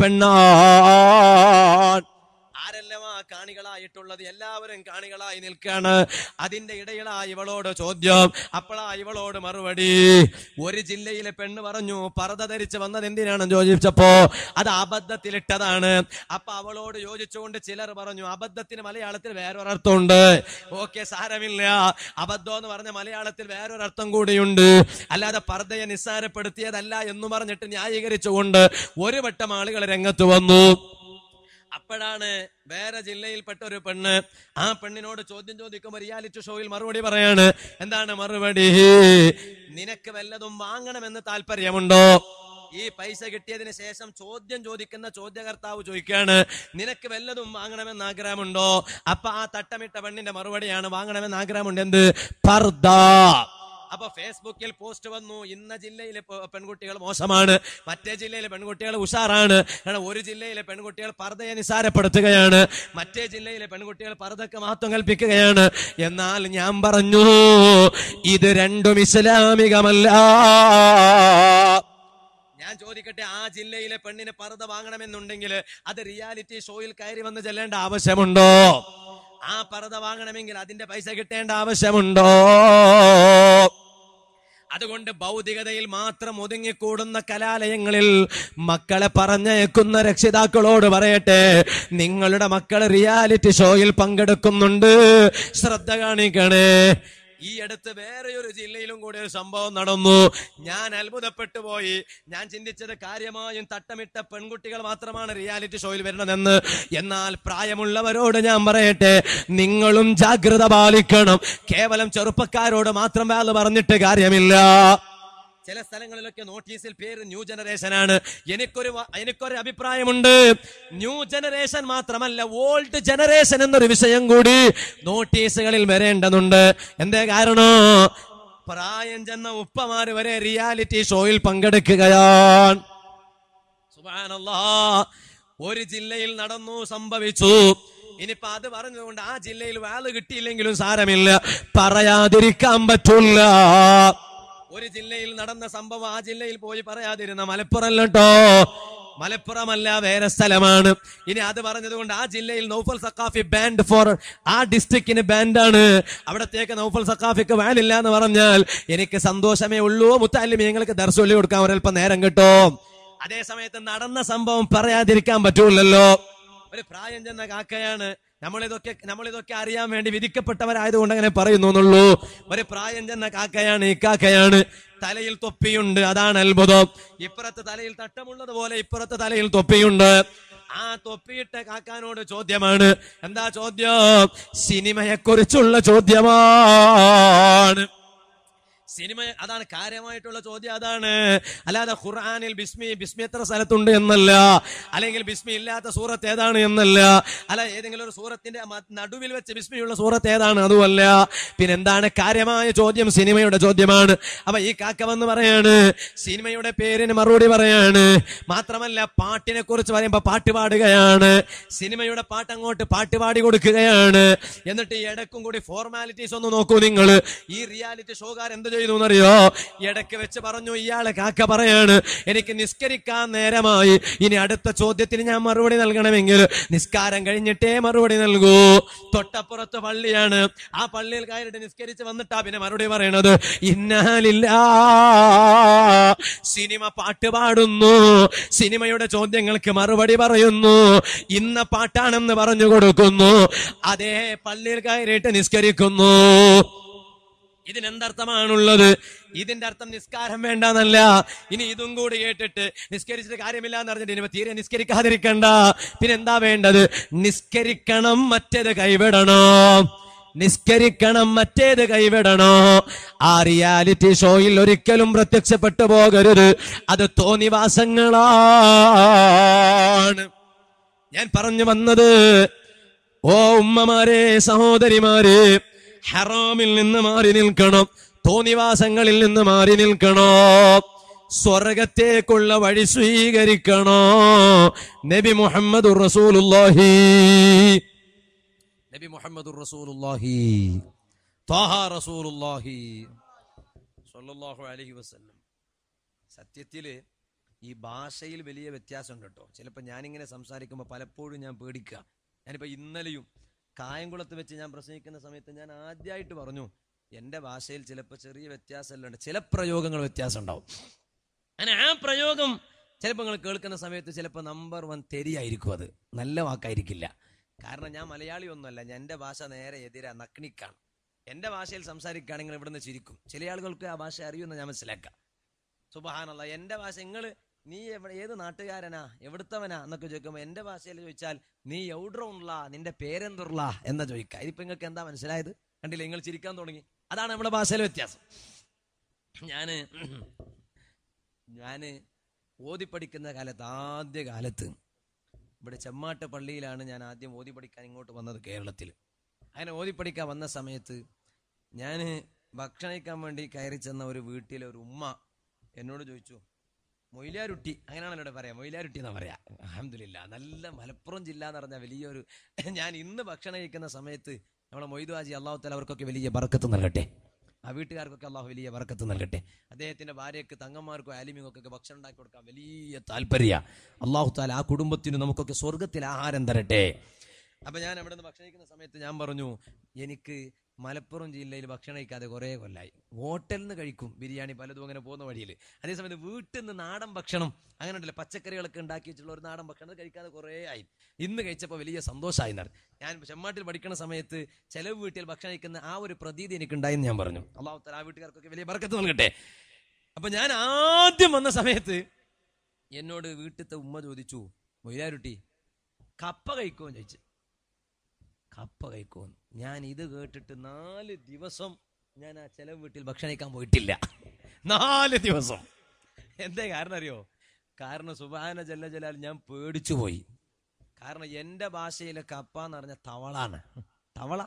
പെണ്ണാൻ ആരെല്ലാം ആ കാണികളായിട്ടുള്ളത് എല്ലാവരും കാണികളായി നിൽക്കാണ് അതിന്റെ ഇടയിലാ ഇവളോട് ചോദ്യം അപ്പോഴാ ഇവളോട് മറുപടി ഒരു ജില്ലയിലെ പെണ്ണ് പറഞ്ഞു പർദ്ദ ധരിച്ച് വന്നത് എന്തിനാണെന്ന് ചോദിച്ചപ്പോ അത് അബദ്ധത്തിലിട്ടതാണ് അപ്പൊ അവളോട് യോജിച്ചുകൊണ്ട് ചിലർ പറഞ്ഞു അബദ്ധത്തിന് മലയാളത്തിൽ വേറൊരർത്ഥമുണ്ട് ഓക്കെ സാരമില്ല അബദ്ധം എന്ന് പറഞ്ഞ മലയാളത്തിൽ വേറൊരർത്ഥം കൂടിയുണ്ട് അല്ലാതെ പർദ്ദയെ നിസ്സാരപ്പെടുത്തിയതല്ല എന്ന് പറഞ്ഞിട്ട് ന്യായീകരിച്ചുകൊണ്ട് ഒരു വട്ടം ആളുകൾ രംഗത്ത് വന്നു അപ്പോഴാണ് വേറെ ജില്ലയിൽപ്പെട്ട ഒരു പെണ്ണ് ആ പെണ്ണിനോട് ചോദ്യം ചോദിക്കുമ്പോൾ റിയാലിറ്റി ഷോയിൽ മറുപടി പറയാണ് എന്താണ് മറുപടി നിനക്ക് വല്ലതും വാങ്ങണമെന്ന് താല്പര്യമുണ്ടോ ഈ പൈസ കിട്ടിയതിന് ശേഷം ചോദ്യം ചോദിക്കുന്ന ചോദ്യകർത്താവ് ചോദിക്കാണ് നിനക്ക് വല്ലതും വാങ്ങണമെന്ന് ആഗ്രഹമുണ്ടോ അപ്പൊ ആ തട്ടമിട്ട പെണ്ണിന്റെ മറുപടിയാണ് വാങ്ങണമെന്ന് ആഗ്രഹമുണ്ട് എന്ത് പർദ അപ്പൊ ഫേസ്ബുക്കിൽ പോസ്റ്റ് വന്നു ഇന്ന ജില്ലയിലെ പെ- പെൺകുട്ടികൾ മോശമാണ് മറ്റേ ജില്ലയിലെ പെൺകുട്ടികൾ ഉഷാറാണ് കാരണം ഒരു ജില്ലയിലെ പെൺകുട്ടികൾ പർദ്ദയെ നിസാരപ്പെടുത്തുകയാണ് മറ്റേ ജില്ലയിലെ പെൺകുട്ടികൾ പർദ്ദക്ക് മഹത്വം കൽപ്പിക്കുകയാണ് എന്നാൽ ഞാൻ പറഞ്ഞു ഇത് രണ്ടും ഇസ്ലാമികമല്ല ഞാൻ ചോദിക്കട്ടെ ആ ജില്ലയിലെ പെണ്ണിന് പർദ്ദ വാങ്ങണമെന്നുണ്ടെങ്കിൽ അത് റിയാലിറ്റി ഷോയിൽ കയറി വന്ന് ചെല്ലേണ്ട ആവശ്യമുണ്ടോ ആ പർദ്ദ വാങ്ങണമെങ്കിൽ അതിന്റെ പൈസ കിട്ടേണ്ട ആവശ്യമുണ്ടോ അതുകൊണ്ട് ഭൗതികതയിൽ മാത്രം ഒതുങ്ങിക്കൂടുന്ന കലാലയങ്ങളിൽ മക്കളെ പറഞ്ഞയക്കുന്ന രക്ഷിതാക്കളോട് പറയട്ടെ നിങ്ങളുടെ മക്കൾ റിയാലിറ്റി ഷോയിൽ പങ്കെടുക്കുന്നുണ്ട് ശ്രദ്ധ കാണിക്കണേ ഈ അടുത്ത് വേറെ ഒരു ജില്ലയിലും കൂടി ഒരു സംഭവം നടന്നു ഞാൻ അത്ഭുതപ്പെട്ടു പോയി ഞാൻ ചിന്തിച്ചത് കാര്യമായും തട്ടമിട്ട പെൺകുട്ടികൾ മാത്രമാണ് റിയാലിറ്റി ഷോയിൽ വരുന്നതെന്ന് എന്നാൽ പ്രായമുള്ളവരോട് ഞാൻ പറയട്ടെ നിങ്ങളും ജാഗ്രത പാലിക്കണം കേവലം ചെറുപ്പക്കാരോട് മാത്രം വേല പറഞ്ഞിട്ട് കാര്യമില്ല ചില സ്ഥലങ്ങളിലൊക്കെ നോട്ടീസിൽ പേര് ന്യൂ ജനറേഷൻ ആണ് എനിക്കൊരു വ- എനിക്കൊരു അഭിപ്രായമുണ്ട് ന്യൂ ജനറേഷൻ മാത്രമല്ല ഓൾഡ് ജനറേഷൻ എന്നൊരു വിഷയം കൂടി നോട്ടീസുകളിൽ വരേണ്ടതുണ്ട് എന്തേ കാരണം പ്രായം ചെന്ന ഉപ്പമാര് വരെ റിയാലിറ്റി ഷോയിൽ പങ്കെടുക്കുകയാണ് സുബ്ഹാനല്ലാ ഒരു ജില്ലയിൽ നടന്നു സംഭവിച്ചു ഇനിയിപ്പോ അത് പറഞ്ഞതുകൊണ്ട് ആ ജില്ലയിൽ വാല് കിട്ടിയില്ലെങ്കിലും സാരമില്ല പറയാതിരിക്കാൻ പറ്റില്ല ഒരു ജില്ലയിൽ നടന്ന സംഭവം ആ ജില്ലയിൽ പോയി പറയാതിരുന്ന മലപ്പുറം കേട്ടോ മലപ്പുറമല്ല വേറെ സ്ഥലമാണ് ഇനി അത് പറഞ്ഞതുകൊണ്ട് ആ ജില്ലയിൽ നൗഫൽ സക്കാഫി ബാൻഡ് ഫോർ ആ ഡിസ്ട്രിക്റ്റിന് ബാൻഡാണ് അവിടത്തേക്ക് നൗഫൽ സക്കാഫിക്ക് വാലില്ല എന്ന് പറഞ്ഞാൽ എനിക്ക് സന്തോഷമേ ഉള്ളൂ മുത്താലിമീങ്ങൾക്ക് ദർശനം കൊടുക്കാൻ ഒരല്പം നേരം കിട്ടും അതേ സമയത്ത് നടന്ന സംഭവം പറയാതിരിക്കാൻ പറ്റൂലല്ലോ ഒരു പ്രായം ചെന്ന കാക്കയാണ് നമ്മളിതൊക്കെ നമ്മളിതൊക്കെ അറിയാൻ വേണ്ടി വിധിക്കപ്പെട്ടവരായതുകൊണ്ട് അങ്ങനെ പറയുന്നു എന്നുള്ളൂ ഒരു പ്രായം ചെന്ന കാക്കയാണ് ഈ കാക്കയാണ് തലയിൽ തൊപ്പിയുണ്ട് അതാണ് അത്ഭുതം ഇപ്പുറത്ത് തലയിൽ തട്ടമുള്ളത് പോലെ ഇപ്പുറത്ത് തലയിൽ തൊപ്പിയുണ്ട് ആ തൊപ്പിയിട്ട കാക്കാനോട് ചോദ്യമാണ് എന്താ ചോദ്യം സിനിമയെ കുറിച്ചുള്ള ചോദ്യമാണ് സിനിമ അതാണ് കാര്യമായിട്ടുള്ള ചോദ്യം അതാണ് അല്ലാതെ ഖുർആനിൽ ബിസ്മി ബിസ്മി എത്ര സ്ഥലത്തുണ്ട് എന്നല്ല അല്ലെങ്കിൽ ബിസ്മി ഇല്ലാത്ത സൂറത്ത് ഏതാണ് എന്നല്ല അല്ല ഏതെങ്കിലും ഒരു സൂറത്തിന്റെ മ- നടുവിൽ വെച്ച് ബിസ്മിയുള്ള സൂറത്ത് ഏതാണ് അതുമല്ല പിന്നെ എന്താണ് കാര്യമായ ചോദ്യം സിനിമയുടെ ചോദ്യമാണ് അപ്പൊ ഈ കാക്ക വന്ന് പറയാണ് സിനിമയുടെ പേരിന് മറുപടി പറയാണ് മാത്രമല്ല പാട്ടിനെ കുറിച്ച് പറയുമ്പോ പാട്ട് പാടുകയാണ് സിനിമയുടെ പാട്ട് അങ്ങോട്ട് പാട്ട് പാടി കൊടുക്കുകയാണ് എന്നിട്ട് ഈ ഇടക്കും കൂടി ഫോർമാലിറ്റീസ് ഒന്ന് നോക്കൂ നിങ്ങൾ ഈ റിയാലിറ്റി ഷോകാർ എന്ത് ചെയ്തു എന്നറിയോ ഇടയ്ക്ക് വെച്ച് പറഞ്ഞു ഇയാള് കാക്ക പറയാണ് എനിക്ക് നിസ്കരിക്കാൻ നേരമായി ഇനി അടുത്ത ചോദ്യത്തിന് ഞാൻ മറുപടി നൽകണമെങ്കിൽ നിസ്കാരം കഴിഞ്ഞിട്ടേ മറുപടി നൽകൂ തൊട്ടപ്പുറത്ത് പള്ളിയാണ് ആ പള്ളിയിൽ കയറിയിട്ട് നിസ്കരിച്ച് വന്നിട്ടാ പിന്നെ മറുപടി പറയണത് ഇന്നാലില്ല സിനിമ പാട്ട് പാടുന്നു സിനിമയുടെ ചോദ്യങ്ങൾക്ക് മറുപടി പറയുന്നു ഇന്ന പാട്ടാണെന്ന് പറഞ്ഞു കൊടുക്കുന്നു അതേ പള്ളിയിൽ കയറിയിട്ട് നിസ്കരിക്കുന്നു ഇതിനെന്തർത്ഥമാണുള്ളത് ഇതിന്റെ അർത്ഥം നിസ്കാരം വേണ്ടെന്നല്ല ഇനി ഇതും കൂടി കേട്ടിട്ട് നിസ്കരിച്ചിട്ട് കാര്യമില്ല എന്ന് പറഞ്ഞിട്ട് ഇനി തീരെ നിസ്കരിക്കാതിരിക്കണ്ട പിന്നെ എന്താ വേണ്ടത് നിസ്കരിക്കണം മറ്റേത് കൈവിടണം നിസ്കരിക്കണം മറ്റേത് കൈവിടണോ ആ റിയാലിറ്റി ഷോയിൽ ഒരിക്കലും പ്രത്യക്ഷപ്പെട്ടു പോകരുത് അത് തോന്നിവാസങ്ങളാണ് ഞാൻ പറഞ്ഞു വന്നത് ഓ ഉമ്മമാരെ സഹോദരിമാരെ ഹറാമിൽ നിന്ന് മാറി നിൽക്കണം തോന്നിവാസങ്ങളിൽ നിന്ന് മാറി നിൽക്കണോ സ്വർഗത്തേക്കുള്ള വഴി സ്വീകരിക്കണോ നബി മുഹമ്മദ് റസൂലുള്ളാഹി നബി മുഹമ്മദ് റസൂലുള്ളാഹി ത്വാഹ റസൂലുള്ളാഹി സ്വല്ലല്ലാഹു അലൈഹി വസല്ലം സത്യത്തില് ഈ ഭാഷയിൽ വലിയ വ്യത്യാസമുണ്ട് കേട്ടോ ചിലപ്പോൾ ഞാനിങ്ങനെ സംസാരിക്കുമ്പോൾ പലപ്പോഴും ഞാൻ പേടിക്കുക ഞാനിപ്പോൾ ഇന്നലെയും കായംകുളത്ത് വെച്ച് ഞാൻ പ്രസംഗിക്കുന്ന സമയത്ത് ഞാൻ ആദ്യമായിട്ട് പറഞ്ഞു എൻ്റെ ഭാഷയിൽ ചിലപ്പോൾ ചെറിയ വ്യത്യാസമെല്ലാം ഉണ്ട് ചില പ്രയോഗങ്ങൾ വ്യത്യാസം ഉണ്ടാവും അങ്ങനെ ആ പ്രയോഗം ചിലപ്പോൾ നിങ്ങൾ കേൾക്കുന്ന സമയത്ത് ചിലപ്പോൾ നമ്പർ വൺ തെരിയായിരിക്കും അത് നല്ല വാക്കായിരിക്കില്ല കാരണം ഞാൻ മലയാളി ഒന്നുമല്ല ഞാൻ എൻ്റെ ഭാഷ നേരെ എതിരാ നക്നിക്കാണ് എൻ്റെ ഭാഷയിൽ സംസാരിക്കുകയാണെങ്കിൽ ഇവിടുന്ന് ചിരിക്കും ചില ആളുകൾക്ക് ആ ഭാഷ അറിയുമെന്ന് ഞാൻ മനസ്സിലാക്കാം സുബഹാനല്ല എൻ്റെ ഭാഷ നിങ്ങൾ നീ എവിടെ ഏത് നാട്ടുകാരനാ എവിടുത്തവനാ എന്നൊക്കെ ചോദിക്കുമ്പോൾ എൻ്റെ ഭാഷയിൽ ചോദിച്ചാൽ നീ എവിടുള്ള നിന്റെ പേരെന്തുള്ള എന്നാ ചോദിക്കുക ഇതിപ്പോ നിങ്ങൾക്ക് എന്താ മനസ്സിലായത് കണ്ടില്ലേ നിങ്ങൾ ചിരിക്കാൻ തുടങ്ങി അതാണ് നമ്മുടെ ഭാഷയിലെ വ്യത്യാസം ഞാന് ഞാന് ഓതി പഠിക്കുന്ന കാലത്ത് ആദ്യ കാലത്ത് ഇവിടെ ചെമ്മാട്ട് പള്ളിയിലാണ് ഞാൻ ആദ്യം ഓതി പഠിക്കാൻ ഇങ്ങോട്ട് വന്നത് കേരളത്തിൽ അങ്ങനെ ഓതി പഠിക്കാൻ വന്ന സമയത്ത് ഞാൻ ഭക്ഷണം കഴിക്കാൻ വേണ്ടി കയറി ചെന്ന ഒരു വീട്ടിലെ ഒരു ഉമ്മ എന്നോട് ചോദിച്ചു മൊയിലാരുട്ടി അങ്ങനെയാണല്ലോ ഇവിടെ പറയാം മൊയിലാരുട്ടി എന്നാ പറയാ അഹമ്മദില്ല നല്ല മലപ്പുറം ജില്ല എന്ന് പറഞ്ഞ വലിയൊരു ഞാൻ ഇന്ന് ഭക്ഷണം കഴിക്കുന്ന സമയത്ത് നമ്മളെ മൊയ്തു ഹാജി അള്ളാഹു തല അവർക്കൊക്കെ വലിയ ബർക്കത്ത് നൽകട്ടെ ആ വീട്ടുകാർക്കൊക്കെ അള്ളാഹു വലിയ ബർക്കത്ത് നൽകട്ടെ അദ്ദേഹത്തിന്റെ ഭാര്യയ്ക്ക് തങ്ങന്മാർക്കോ ആലിമികൾക്കൊക്കെ ഭക്ഷണം ഉണ്ടാക്കി കൊടുക്കാൻ വലിയ താല്പര്യ അള്ളാഹു താല ആ കുടുംബത്തിന് നമുക്കൊക്കെ സ്വർഗത്തിൽ ആഹാരം തരട്ടെ അപ്പൊ ഞാൻ അവിടെ നിന്ന് ഭക്ഷണം കഴിക്കുന്ന സമയത്ത് ഞാൻ പറഞ്ഞു എനിക്ക് മലപ്പുറം ജില്ലയിൽ ഭക്ഷണം കഴിക്കാതെ കുറേ കൊല്ലായി ഹോട്ടലിൽ നിന്ന് കഴിക്കും ബിരിയാണി പലതും അങ്ങനെ പോകുന്ന വഴിയിൽ അതേസമയത്ത് വീട്ടിൽ നിന്ന് നാടൻ ഭക്ഷണം അങ്ങനെ ഉണ്ടല്ലോ പച്ചക്കറികളൊക്കെ ഉണ്ടാക്കി വെച്ചിട്ടുള്ള ഒരു നാടൻ ഭക്ഷണം അത് കഴിക്കാതെ കുറേ ആയി ഇന്ന് കഴിച്ചപ്പോൾ വലിയ സന്തോഷമായി എന്നാണ് ഞാൻ ചെമ്മാട്ടിൽ പഠിക്കുന്ന സമയത്ത് ചിലവ് വീട്ടിൽ ഭക്ഷണം കഴിക്കുന്ന ആ ഒരു പ്രതീതി എനിക്ക് ഉണ്ടായെന്ന് ഞാൻ പറഞ്ഞു അള്ളാഹു തല ആ വീട്ടുകാർക്കൊക്കെ വലിയ ബർക്കത്ത് നൽകട്ടെ അപ്പൊ ഞാൻ ആദ്യം വന്ന സമയത്ത് എന്നോട് വീട്ടിലത്തെ ഉമ്മ ചോദിച്ചു മൊയ്ലാരുട്ടി കപ്പ കഴിക്കുമോ ചോദിച്ചു കപ്പ കഴിക്കുമെന്ന് ഞാൻ ഇത് കേട്ടിട്ട് നാല് ദിവസം ഞാൻ ആ ചെലവ് വീട്ടിൽ ഭക്ഷണം കഴിക്കാൻ പോയിട്ടില്ല നാല് ദിവസം എന്തേ കാരണം അറിയോ കാരണം സുബാന ജല്ല ജലാൽ ഞാൻ പേടിച്ചു പോയി കാരണം എൻ്റെ ഭാഷയിലെ കപ്പ എന്ന് പറഞ്ഞ തവളാണ് തവള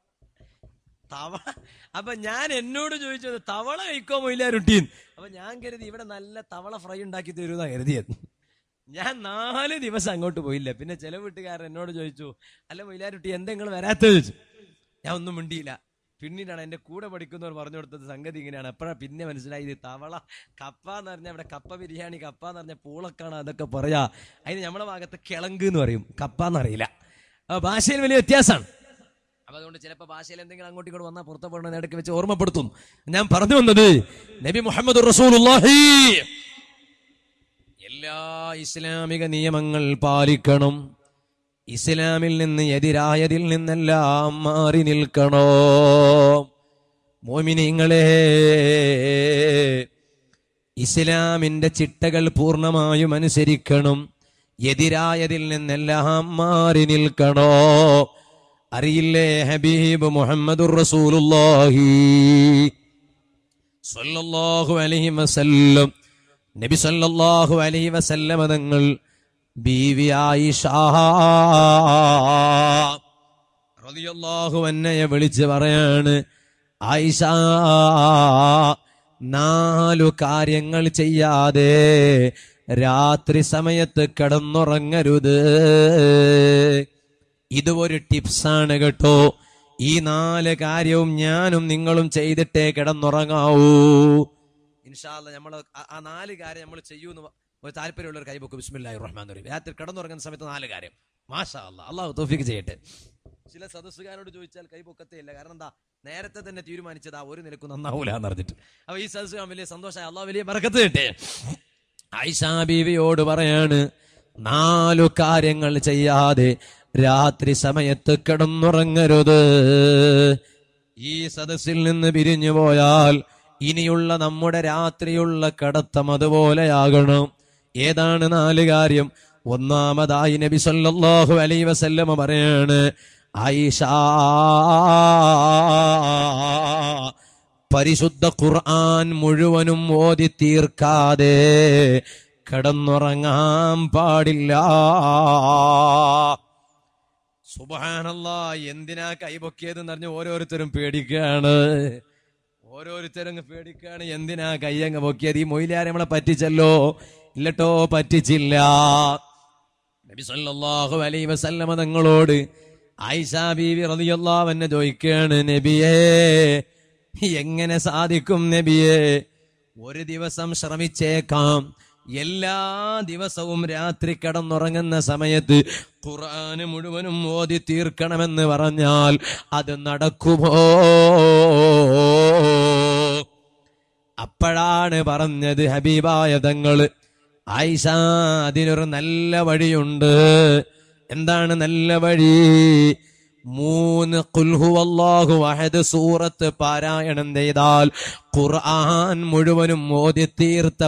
തവള അപ്പൊ ഞാൻ എന്നോട് ചോദിച്ചത് തവള കഴിക്കോ മൊയിലാരുട്ടീൻ അപ്പൊ ഞാൻ കരുതി ഇവിടെ നല്ല തവള ഫ്രൈ ഉണ്ടാക്കി തരുമെന്നാ കരുതിയത് ഞാൻ നാല് ദിവസം അങ്ങോട്ട് പോയില്ല പിന്നെ ചില വീട്ടുകാരൻ എന്നോട് ചോദിച്ചു അല്ല മൊയിലാരുട്ടി എന്താ നിങ്ങൾ വരാത്ത ചോദിച്ചു ഞാൻ ഒന്നും മിണ്ടിയില്ല പിന്നീടാണ് എന്റെ കൂടെ പഠിക്കുന്നവർ പറഞ്ഞു കൊടുത്തത് സംഗതി ഇങ്ങനെയാണ് എപ്പോഴാ പിന്നെ മനസ്സിലായി ഇത് തവള കപ്പ എന്ന് പറഞ്ഞാൽ ഇവിടെ കപ്പ ബിരിയാണി കപ്പ എന്ന് പറഞ്ഞാൽ പൂളക്കാണ് അതൊക്കെ പറയാ അതിന് നമ്മുടെ ഭാഗത്ത് കിളങ്ക് എന്ന് പറയും കപ്പ എന്നറിയില്ല അപ്പൊ ഭാഷയിൽ വലിയ വ്യത്യാസമാണ് അപ്പൊ അതുകൊണ്ട് ചിലപ്പോൾ ഭാഷയിൽ എന്തെങ്കിലും അങ്ങോട്ടും ഇങ്ങോട്ട് വന്നാൽ പുറത്തെ പോകണമെന്ന് ഇടയ്ക്ക് വെച്ച് ഓർമ്മപ്പെടുത്തും ഞാൻ പറഞ്ഞു വന്നത് നബി മുഹമ്മദ് റസൂലുള്ളാഹി എല്ലാ ഇസ്ലാമിക നിയമങ്ങൾ പാലിക്കണം ഇസ്ലാമിൽ നിന്ന് എതിരായതിൽ നിന്നെല്ലാം മാറി നിൽക്കണോ മോമിനിങ്ങളെ ഇസ്ലാമിന്റെ ചിട്ടകൾ പൂർണ്ണമായും അനുസരിക്കണം എതിരായതിൽ നിന്നെല്ലാം മാറി നിൽക്കണോ അറിയില്ലേ ഹബീബ് മുഹമ്മദുർ റസൂലുള്ളാഹി സല്ലല്ലാഹു അലൈഹി വസല്ലം നബി സല്ലല്ലാഹു അലൈഹി വസല്ലം തങ്ങൾ ബീവി ആയിഷ റളിയല്ലാഹു അന്നയെ വിളിച്ച് പറയാണ് ആയിഷ നാലു കാര്യങ്ങൾ ചെയ്യാതെ രാത്രി സമയത്ത് കിടന്നുറങ്ങരുത് ഇത് ഒരു ടിപ്സാണ് കേട്ടോ ഈ നാല് കാര്യവും ഞാനും നിങ്ങളും ചെയ്തിട്ടേ കിടന്നുറങ്ങാവൂ ഇൻഷാല്ല നമ്മൾ ആ നാല് കാര്യം നമ്മൾ ചെയ്യൂന്ന് വ- ഒരു താല്പര്യമുള്ള ഒരു കൈബുക്ക് ബിസ്മില്ലാഹി റഹ്മാൻ റഹീം രാത്രി കിടന്നുറങ്ങുന്ന സമയത്ത് നാല് കാര്യം മാഷാ അല്ലാ അള്ളാഹു തോഫിക്ക് ചെയ്യട്ടെ ചില സദസ്സുകാരോട് ചോദിച്ചാൽ കൈപൊക്കത്തേ ഇല്ല കാരണം എന്താ നേരത്തെ തന്നെ തീരുമാനിച്ചത് ആ ഒരു നിലക്കും നന്നാവൂല എന്ന് പറഞ്ഞിട്ട് അപ്പൊ ഈ സദസ്സ് കാണാൻ വലിയ സന്തോഷമായി അള്ളാഹു വലിയ ബർക്കത്ത് കിട്ടേ ആയിഷാ ബീവിയോട് പറയാണ് നാലു കാര്യങ്ങൾ ചെയ്യാതെ രാത്രി സമയത്ത് കിടന്നുറങ്ങരുത് ഈ സദസ്സിൽ നിന്ന് പിരിഞ്ഞു പോയാൽ ഇനിയുള്ള നമ്മുടെ രാത്രിയുള്ള കടത്തം അതുപോലെയാകണം ഏതാണ് നാല് കാര്യം ഒന്നാമതായി നബി സല്ലല്ലാഹു അലൈഹി വസല്ലമ പറയാണ് ആയിഷ പരിശുദ്ധ ഖുർആൻ മുഴുവനും ഓതി തീർക്കാതെ കിടന്നുറങ്ങാൻ പാടില്ല സുബാനല്ല എന്തിനാ കൈപൊക്കിയതെന്ന് പറഞ്ഞ് ഓരോരുത്തരും പേടിക്കുകയാണ് ഓരോരുത്തരും അങ്ങ് പേടിക്കുകയാണ് എന്തിനാ കയ്യങ്ങ് പൊക്കിയത് ഈ മൊയിലാരെ നമ്മളെ പറ്റിച്ചല്ലോ ഇല്ലട്ടോ പറ്റിച്ചില്ല നബി സല്ലല്ലാഹു അലൈഹി വസല്ലമ തങ്ങളോട് ആയിഷ ബീവി റളിയല്ലാഹു അൻഹ ചോദിക്കുകയാണ് നബിയേ എങ്ങനെ സാധിക്കും നബിയേ ഒരു ദിവസം ശ്രമിച്ചേക്കാം എല്ലാ ദിവസവും രാത്രി കിടന്നുറങ്ങുന്ന സമയത്ത് ഖുർആന് മുഴുവനും ഓതി തീർക്കണമെന്ന് പറഞ്ഞാൽ അത് നടക്കുമോ അപ്പോഴാണ് പറഞ്ഞത് ഹബീബായ തങ്ങള് ആയിഷ അതിനൊരു നല്ല വഴിയുണ്ട് എന്താണ് നല്ല വഴി മൂന്ന് കുൽഹു അല്ലാഹു അഹദ് സൂറത്ത് പാരായണം ചെയ്താൽ ഖുർആൻ മുഴുവനും ഓതി തീർത്ത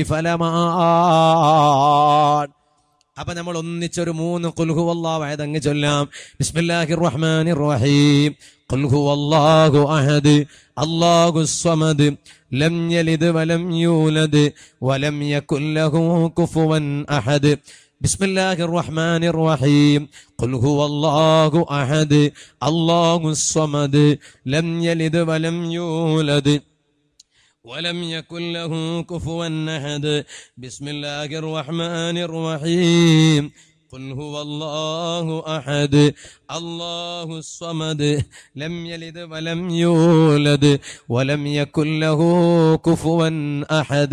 പ്രതിഫലമാണ് അപ്പൊ നമ്മൾ ഒന്നിച്ചൊരു മൂന്ന് കുൽഹു അല്ലാഹു അഹദ് അങ്ങ് ചൊല്ലാം ബിസ്മില്ലാഹിർ റഹ്മാനിർ റഹീം കുൽഹു അല്ലാഹു അഹദ് അല്ലാഹു സ്വമദ് ലം യലിദ് വലം യൂലദ് വലം യകുൽ ലഹു കുഫുവൻ അഹദ് بسم الله الرحمن الرحيم قل هو الله أحد الله الصمد لم يلد ولم يولد ولم يكن له كفوا أحد بسم الله الرحمن الرحيم قل هو الله أحد الله الصمد لم يلد ولم يولد ولم يكن له كفوا أحد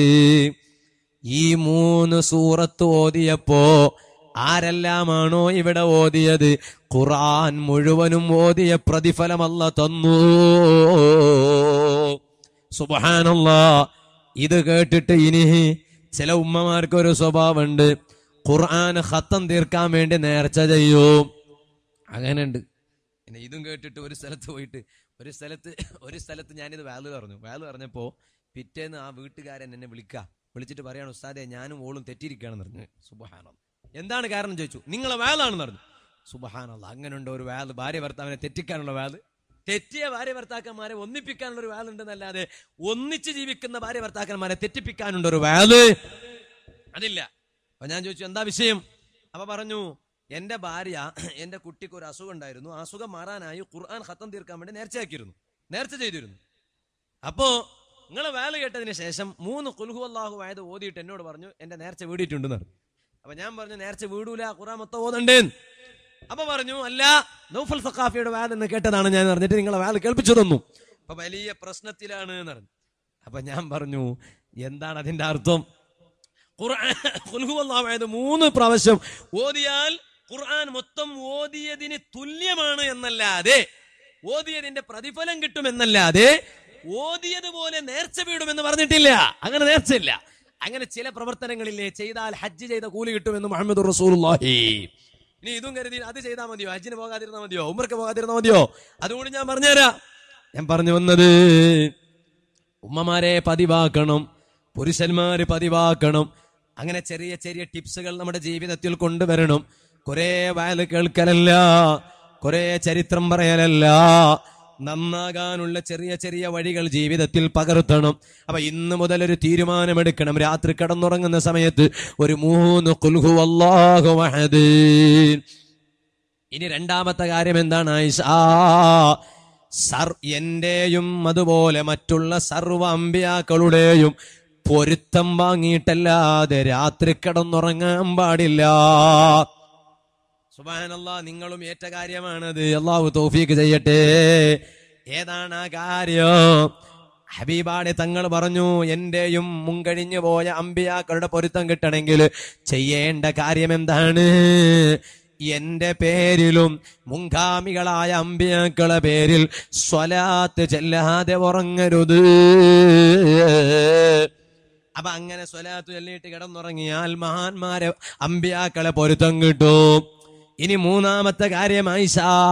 ഈ മൂന്ന് സൂറത്ത് ഓതിയപ്പോ ആരെല്ലാമാണോ ഇവിടെ ഓതിയത് ഖുർആൻ മുഴുവനും ഓതിയ പ്രതിഫലമല്ല തന്നു സുബഹാനല്ല ഇത് കേട്ടിട്ട് ഇനി ചില ഉമ്മമാർക്ക് ഒരു സ്വഭാവമുണ്ട് ഖുർആൻ ഖത്തം തീർക്കാൻ വേണ്ടി നേർച്ച ചെയ്യും അങ്ങനെയുണ്ട് പിന്നെ ഇതും കേട്ടിട്ട് ഒരു സ്ഥലത്ത് പോയിട്ട് ഒരു സ്ഥലത്ത് ഒരു സ്ഥലത്ത് ഞാനിത് വാല് പറഞ്ഞു വാല് പറഞ്ഞപ്പോ പിറ്റേന്ന് ആ വീട്ടുകാരൻ എന്നെ വിളിക്കുക വിളിച്ചിട്ട് പറയാണ് ഉസ്താദെ ഞാനും ഓളും തെറ്റിയിരിക്കുകയാണെന്ന് പറഞ്ഞു സുബഹാനം എന്താണ് കാരണം ചോദിച്ചു നിങ്ങളെ വാലാണെന്ന് പറഞ്ഞു സുബഹാനല്ല അങ്ങനെയുണ്ട് ഒരു വാല് ഭാര്യ ഭർത്താവിനെ തെറ്റിക്കാനുള്ള വാല് തെറ്റിയ ഭാര്യ ഭർത്താക്കന്മാരെ ഒന്നിപ്പിക്കാനുള്ള ഒരു വാലുണ്ടെന്നല്ലാതെ ഒന്നിച്ച് ജീവിക്കുന്ന ഭാര്യ ഭർത്താക്കന്മാരെ തെറ്റിപ്പിക്കാനുണ്ട് ഒരു വാല് അതില്ല അപ്പൊ ഞാൻ ചോദിച്ചു എന്താ വിഷയം അപ്പൊ പറഞ്ഞു എന്റെ ഭാര്യ എന്റെ കുട്ടിക്ക് ഒരു അസുഖം ഉണ്ടായിരുന്നു ആ അസുഖം മാറാനായി ഖുർആൻ ഖത്തം തീർക്കാൻ വേണ്ടി നേർച്ചയാക്കിയിരുന്നു നേർച്ച ചെയ്തിരുന്നു അപ്പോ നിങ്ങൾ വേല കേട്ടതിന് ശേഷം മൂന്ന് കുൽഹു അള്ളാഹു ആയത് ഓതിയിട്ട് എന്നോട് പറഞ്ഞു എന്റെ നേർച്ച വീടിയിട്ടുണ്ടെന്ന് പറഞ്ഞു അപ്പൊ ഞാൻ പറഞ്ഞു നേർച്ച വീടൂല ഖുറാൻ മൊത്തം ഓതണ്ടേ അപ്പൊ പറഞ്ഞു അല്ല നൗഫൽ സഖാഫിയുടെ വാൽ എന്ന് കേട്ടതാണ് ഞാൻ പറഞ്ഞിട്ട് നിങ്ങളെ വാൽ കേൾപ്പിച്ചു തന്നു അപ്പൊ വലിയ പ്രശ്നത്തിലാണ് എന്ന് പറഞ്ഞു അപ്പൊ ഞാൻ പറഞ്ഞു എന്താണ് അതിന്റെ അർത്ഥം ഖുർആൻ ഖുൽഹു അല്ലാഹു അഹദ് മൂന്ന് പ്രാവശ്യം ഓതിയാൽ ഖുർആൻ മൊത്തം ഓതിയതിന് തുല്യമാണ് എന്നല്ലാതെ ഓതിയതിന്റെ പ്രതിഫലം കിട്ടുമെന്നല്ലാതെ ഓതിയതുപോലെ നേർച്ച വീടുമെന്ന് പറഞ്ഞിട്ടില്ല അങ്ങനെ നേർച്ചയില്ല അങ്ങനെ ചില പ്രവർത്തനങ്ങളില്ലേ ചെയ്താൽ ഹജ്ജ് ചെയ്ത കൂലി കിട്ടുമെന്ന് മുഹമ്മദ് റസൂലുള്ളാഹി ഇനി ഇതും കരുതി അത് ചെയ്താൽ മതിയോ ഹജ്ജിന് പോകാതിരുന്നാൽ മതിയോ ഉമ്മർക്ക് പോകാതിരുന്നാൽ മതിയോ അതുകൊണ്ട് ഞാൻ പറഞ്ഞുതരാം ഞാൻ പറഞ്ഞു വന്നത് ഉമ്മമാരെ പതിവാക്കണം പുരുഷന്മാര് പതിവാക്കണം അങ്ങനെ ചെറിയ ചെറിയ ടിപ്സുകൾ നമ്മുടെ ജീവിതത്തിൽ കൊണ്ടുവരണം കുറെ വയൽ കേൾക്കലല്ല കുറെ ചരിത്രം പറയലല്ല നന്നാകാനുള്ള ചെറിയ ചെറിയ വഴികൾ ജീവിതത്തിൽ പകർത്തണം അപ്പൊ ഇന്ന് മുതൽ ഒരു തീരുമാനമെടുക്കണം രാത്രി കിടന്നുറങ്ങുന്ന സമയത്ത് ഒരു മൂന്ന് കുൽഹു അല്ലാഹു അഹദ് ഇനി രണ്ടാമത്തെ കാര്യം എന്താണ് ആയിഷ സർ എന്റെയും അതുപോലെ മറ്റുള്ള സർവ അമ്പിയാക്കളുടെയും പൊരുത്തം വാങ്ങിയിട്ടല്ലാതെ രാത്രി കിടന്നുറങ്ങാൻ പാടില്ല സുബാനല്ലാ നിങ്ങളും ഏറ്റ കാര്യമാണത് അള്ളാഹു തൗഫീക്ക് ചെയ്യട്ടെ ഏതാണ് ആ കാര്യം ഹബീബാടെ തങ്ങൾ പറഞ്ഞു എന്റെയും മുൻകഴിഞ്ഞു പോയ അമ്പിയാക്കളുടെ പൊരുത്തം കിട്ടണമെങ്കിൽ ചെയ്യേണ്ട കാര്യം എന്താണ് എന്റെ പേരിലും മുൻഗാമികളായ അമ്പിയാക്കളെ പേരിൽ സ്വലാത്ത് ചെല്ലാതെ ഉറങ്ങരുത് അപ്പൊ അങ്ങനെ സ്വലാത്ത് ചൊല്ലിയിട്ട് കിടന്നുറങ്ങിയാൽ മഹാന്മാരെ അമ്പിയാക്കളെ പൊരുത്തം കിട്ടും ഇനി മൂന്നാമത്തെ കാര്യമായി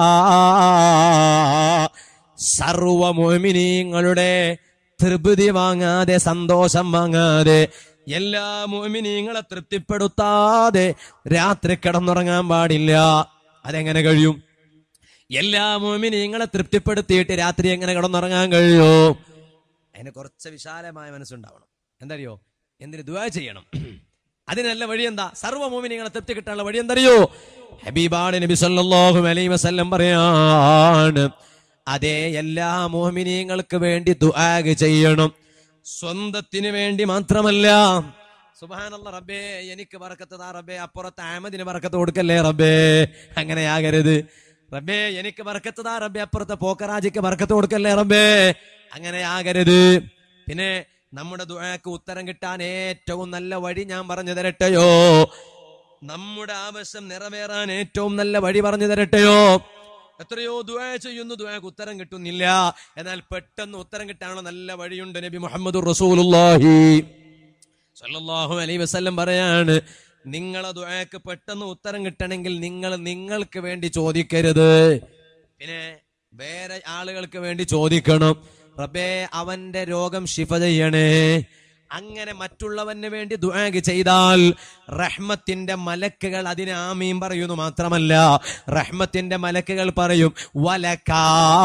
സർവ മോമിനീങ്ങളുടെ തൃപ്തി വാങ്ങാതെ സന്തോഷം വാങ്ങാതെ എല്ലാ മോമിനീങ്ങളെ തൃപ്തിപ്പെടുത്താതെ രാത്രി കിടന്നുറങ്ങാൻ പാടില്ല അതെങ്ങനെ കഴിയും എല്ലാ മോമിനീങ്ങളെ തൃപ്തിപ്പെടുത്തിയിട്ട് രാത്രി എങ്ങനെ കിടന്നുറങ്ങാൻ കഴിയും അതിന് കുറച്ച് വിശാലമായ മനസ്സുണ്ടാവണം എന്തറിയോ എന്തിന് ദുആ ചെയ്യണം അതിന് നല്ല വഴി എന്താ സർവ്വ മോമിനിങ്ങളെ തൃപ്തി കിട്ടാനുള്ള വഴി എന്തറിയോ ഹബീബാണ് നബി സല്ലല്ലാഹു അലൈഹി വസല്ലം പറയാണ് അതേ എല്ലാ മോമിനിയങ്ങൾക്ക് വേണ്ടി ദുആ ചെയ്യണം സ്വന്തത്തിന് വേണ്ടി മാത്രമല്ല സുബാനല്ല റബ്ബേ എനിക്ക് ബർക്കത്ത് താ റബ്ബേ അപ്പുറത്ത് അഹമ്മദിന് ബർക്കത്ത് കൊടുക്കല്ലേ റബ്ബേ അങ്ങനെയാകരുത് റബ്ബേ എനിക്ക് ബർക്കത്ത് താ റബ്ബേ അപ്പുറത്തെ പോക്കറാജിക്ക് ബർക്കത്ത് കൊടുക്കല്ലേ റബ്ബേ അങ്ങനെയാകരുത് പിന്നെ നമ്മുടെ ദുആക്ക് ഉത്തരം കിട്ടാൻ ഏറ്റവും നല്ല വഴി ഞാൻ പറഞ്ഞു തരട്ടെയോ നമ്മുടെ ആവശ്യം നിറവേറാൻ ഏറ്റവും നല്ല വഴി പറഞ്ഞു തരട്ടെയോ എത്രയോ ദുആ ചെയ്യുന്നു ദുആക്ക് ഉത്തരം കിട്ടുന്നില്ല എന്നാൽ പെട്ടെന്ന് ഉത്തരം കിട്ടാനുള്ള നല്ല വഴിയുണ്ട് നബി മുഹമ്മദ് റസൂലുള്ളാഹി സല്ലല്ലാഹു അലൈഹി വസല്ലം പറയാണ് നിങ്ങളെ ദുആക്ക് പെട്ടെന്ന് ഉത്തരം കിട്ടണമെങ്കിൽ നിങ്ങൾ നിങ്ങൾക്ക് വേണ്ടി ചോദിക്കരുത് പിന്നെ വേറെ ആളുകൾക്ക് വേണ്ടി ചോദിക്കണം റബ്ബേ അവന്റെ രോഗം ശിഫ ചെയ്യണേ അങ്ങനെ മറ്റുള്ളവന് വേണ്ടി ദുആഗ് ചെയ്താൽ റഹ്മത്തിന്റെ മലക്കുകൾ അതിന് ആമീൻ പറയുന്നു മാത്രമല്ല റഹ്മത്തിന്റെ മലക്കുകൾ പറയും വലക്കാ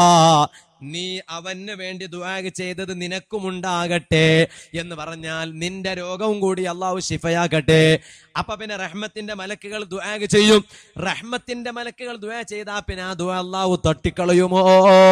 നീ അവന് വേണ്ടി ദുആഗ് ചെയ്തത് നിനക്കുമുണ്ടാകട്ടെ എന്ന് പറഞ്ഞാൽ നിന്റെ രോഗവും കൂടി അള്ളാഹു ശിഫയാക്കട്ടെ അപ്പൊ പിന്നെ റഹ്മത്തിന്റെ മലക്കുകൾ ദുആഗ് ചെയ്യും റഹ്മത്തിന്റെ മലക്കുകൾ ദുആ ചെയ്താ പിന്നെ ആ ദുആ അള്ളാഹു തട്ടിക്കളയുമോ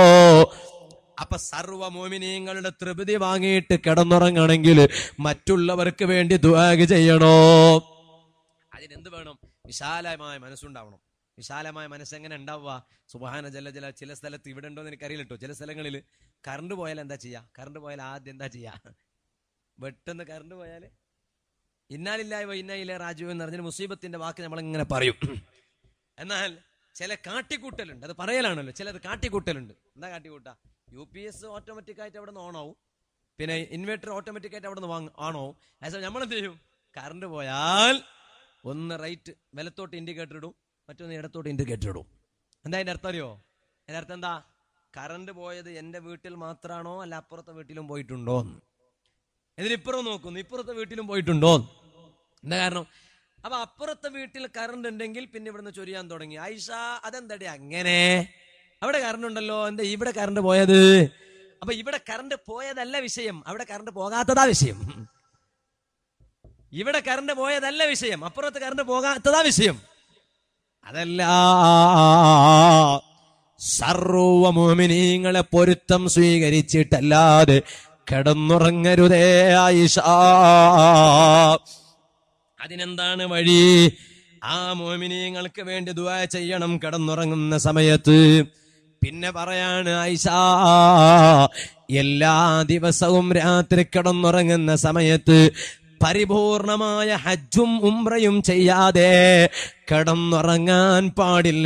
അപ്പൊ സർവ മോമിനിയങ്ങളുടെ തൃപ്തി വാങ്ങിയിട്ട് കിടന്നുറങ്ങണമെങ്കിൽ മറ്റുള്ളവർക്ക് വേണ്ടി ദുആഗ് ചെയ്യണോ അതിനെന്ത് വേണം വിശാലമായ മനസ്സുണ്ടാവണം വിശാലമായ മനസ്സ് എങ്ങനെ ഉണ്ടാവുക സുബാന ജല ജല ചില സ്ഥലത്ത് ഇവിടെ ഉണ്ടോ എന്ന് എനിക്കറിയില്ല കേട്ടോ ചില സ്ഥലങ്ങളിൽ കറണ്ട് പോയാൽ എന്താ ചെയ്യാ കറണ്ട് പോയാൽ ആദ്യം എന്താ ചെയ്യാ വെട്ടെന്ന് കറണ്ട് പോയാൽ ഇന്നാലില്ലായ്മ ഇന്നയിലെ രാജു എന്ന് പറഞ്ഞാൽ മുസീബത്തിന്റെ വാക്ക് നമ്മൾ ഇങ്ങനെ പറയും എന്നാൽ ചില കാട്ടിക്കൂട്ടലുണ്ട് അത് പറയലാണല്ലോ ചിലത് കാട്ടിക്കൂട്ടലുണ്ട് എന്താ കാട്ടിക്കൂട്ട യു പി എസ് ഓട്ടോമാറ്റിക് ആയിട്ട് അവിടെ നിന്ന് ഓണാവും പിന്നെ ഇൻവെർട്ടർ ഓട്ടോമാറ്റിക് ആയിട്ട് അവിടെ നിന്ന് വാങ്ങ ആണാവും അതേസമയം നമ്മൾ എന്ത് ചെയ്യും കറണ്ട് പോയാൽ ഒന്ന് റൈറ്റ് വലത്തോട്ട് ഇൻഡിക്കേറ്റർ ഇടും മറ്റൊന്ന് ഇടത്തോട്ട് ഇൻഡിക്കേറ്റർ ഇടും എന്താ അതിന്റെ അർത്ഥം അറിയോ അതിന്റെ അർത്ഥം എന്താ കറണ്ട് പോയത് എന്റെ വീട്ടിൽ മാത്രമാണോ അല്ല അപ്പുറത്തെ വീട്ടിലും പോയിട്ടുണ്ടോ എന്നിട്ട് ഇപ്പുറം നോക്കുന്നു ഇപ്പുറത്തെ വീട്ടിലും പോയിട്ടുണ്ടോ എന്താ കാരണം അപ്പൊ അപ്പുറത്തെ വീട്ടിൽ കറണ്ട് ഉണ്ടെങ്കിൽ പിന്നെ ഇവിടുന്ന് ചൊരിയാൻ തുടങ്ങി ആയിഷ അതെന്തടി അങ്ങനെ അവിടെ കറണ്ട് ഉണ്ടല്ലോ എന്താ ഇവിടെ കറണ്ട് പോയത് അപ്പൊ ഇവിടെ കറണ്ട് പോയതല്ല വിഷയം അവിടെ കറണ്ട് പോകാത്തതാ വിഷയം ഇവിടെ കറണ്ട് പോയതല്ല വിഷയം അപ്പുറത്ത് കറണ്ട് പോകാത്തതാ വിഷയം അതല്ല സർവ മോമിനീങ്ങളെ പൊരുത്തം സ്വീകരിച്ചിട്ടല്ലാതെ കിടന്നുറങ്ങരുതേ ആയിഷ അതിനെന്താണ് വഴി ആ മോമിനിയങ്ങൾക്ക് വേണ്ടി ദുആ ചെയ്യണം കിടന്നുറങ്ങുന്ന സമയത്ത് പിന്നെ പറയാണ് ഐഷ എല്ലാ ദിവസവും രാത്രി കിടന്നുറങ്ങുന്ന സമയത്ത് പരിപൂർണമായ ഹജ്ജും ഉംറയും ചെയ്യാതെ കിടന്നുറങ്ങാൻ പാടില്ല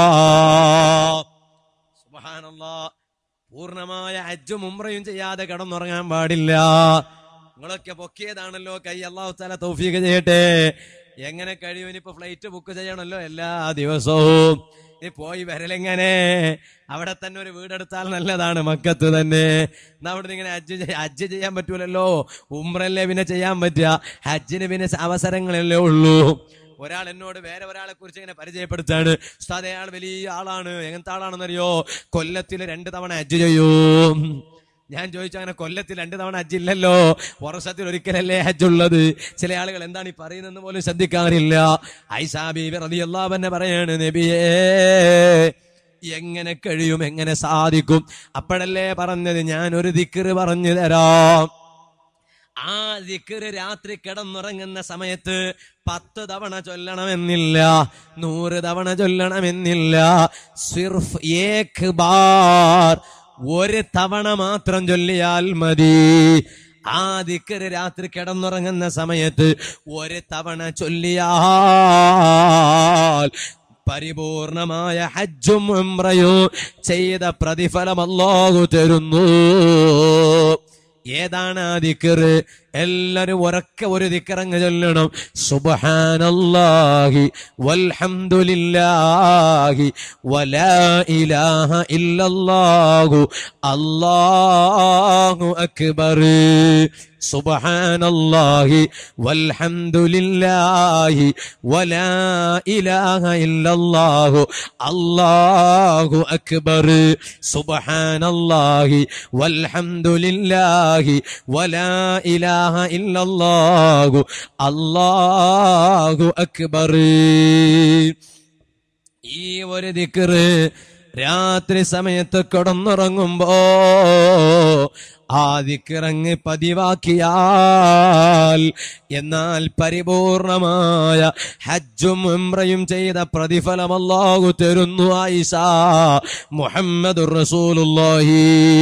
സുബ്ഹാനല്ലാ പൂർണ്ണമായ ഹജ്ജും ഉംറയും ചെയ്യാതെ കിടന്നുറങ്ങാൻ പാടില്ല നിങ്ങളൊക്കെ പൊക്കിയതാണല്ലോ കൈ അള്ളാഹു തല തൗഫീഖ് ചെയ്യട്ടെ എങ്ങനെ കഴിയും ഇനിയിപ്പോ ഫ്ലൈറ്റ് ബുക്ക് ചെയ്യണമല്ലോ എല്ലാ ദിവസവും ഇനി പോയി വരലെങ്ങനെ അവിടെ തന്നെ ഒരു വീടെടുത്താൽ നല്ലതാണ് മക്കത്ത് തന്നെ എന്നാ അവിടെ ഇങ്ങനെ ഹജ്ജ് ചെയ്യ- ഹജ്ജ് ചെയ്യാൻ പറ്റൂലല്ലോ ഉംറല്ലേ പിന്നെ ചെയ്യാൻ പറ്റുക ഹജ്ജിന് പിന്നെ അവസരങ്ങളല്ലേ ഉള്ളൂ ഒരാൾ എന്നോട് വേറെ ഒരാളെ കുറിച്ച് ഇങ്ങനെ പരിചയപ്പെടുത്താണ് ഉസ്താദ് അയാൾ വലിയ ആളാണ് എങ്ങനത്തെ ആളാണെന്നറിയോ കൊല്ലത്തിൽ രണ്ട് തവണ ഹജ്ജ് ചെയ്യൂ ഞാൻ ചോദിച്ചു അങ്ങനെ കൊല്ലത്തിൽ രണ്ട് തവണ ഹജ്ജ് ഇല്ലല്ലോ വർഷത്തിൽ ഒരിക്കലല്ലേ ഹജ്ജ് ഉള്ളത് ചില ആളുകൾ എന്താണ് ഈ പറയുന്നതെന്ന് പോലും ശ്രദ്ധിക്കാറില്ല ഐസാബി റളിയല്ലാഹു തന്നെ പറയാണ് നബിയേ എങ്ങനെ കഴിയും എങ്ങനെ സാധിക്കും അപ്പോഴല്ലേ പറഞ്ഞത് ഞാൻ ഒരു ദിക്കറ് പറഞ്ഞു തരാം ആ ദിക്കറ് രാത്രി കിടന്നുറങ്ങുന്ന സമയത്ത് പത്ത് തവണ ചൊല്ലണമെന്നില്ല നൂറ് തവണ ചൊല്ലണമെന്നില്ല സിർഫ് ഏക് ബാർ ഒരു തവണ മാത്രം ചൊല്ലിയാൽ മതി ആ ദിക്കറ് രാത്രി കിടന്നുറങ്ങുന്ന സമയത്ത് ഒരു തവണ ചൊല്ലിയാൽ പരിപൂർണമായ ഹജ്ജും ഉംറയും ചെയ്ത പ്രതിഫലം അല്ലാഹു തരുന്നു ഏതാണ് ആ ദിക്കറ് എല്ലാരും ഉറക്കെ ഒരു ദിക്കറങ്ങ് ചൊല്ലണം സുബ്ഹാനല്ലാഹി വൽഹംദുലില്ലാഹി വലാ ഇലാഹ ഇല്ലല്ലാഹു അല്ലാഹു അക്ബർ സുബ്ഹാനല്ലാഹി വൽഹംദുലില്ലാഹി വലാ ഇലാഹ ഇല്ലല്ലാഹു അല്ലാഹു അക്ബർ സുബ്ഹാനല്ലാഹി വൽഹംദുലില്ലാഹി വലാ ഇലാഹ ഇല്ലല്ലാഹു അല്ലാഹു അക്ബർ ഈ ഒരു ദിക്റ് രാത്രി സമയത്ത് കിടന്നുറങ്ങുമ്പോ ആ ദിക്കിറങ്ങ് പതിവാക്കിയാൽ എന്നാൽ പരിപൂർണമായ ഹജ്ജും ഉംറയും ചെയ്ത പ്രതിഫലം അല്ലാഹു തരുന്നു ആയിഷ മുഹമ്മദുർ റസൂലുള്ളാഹി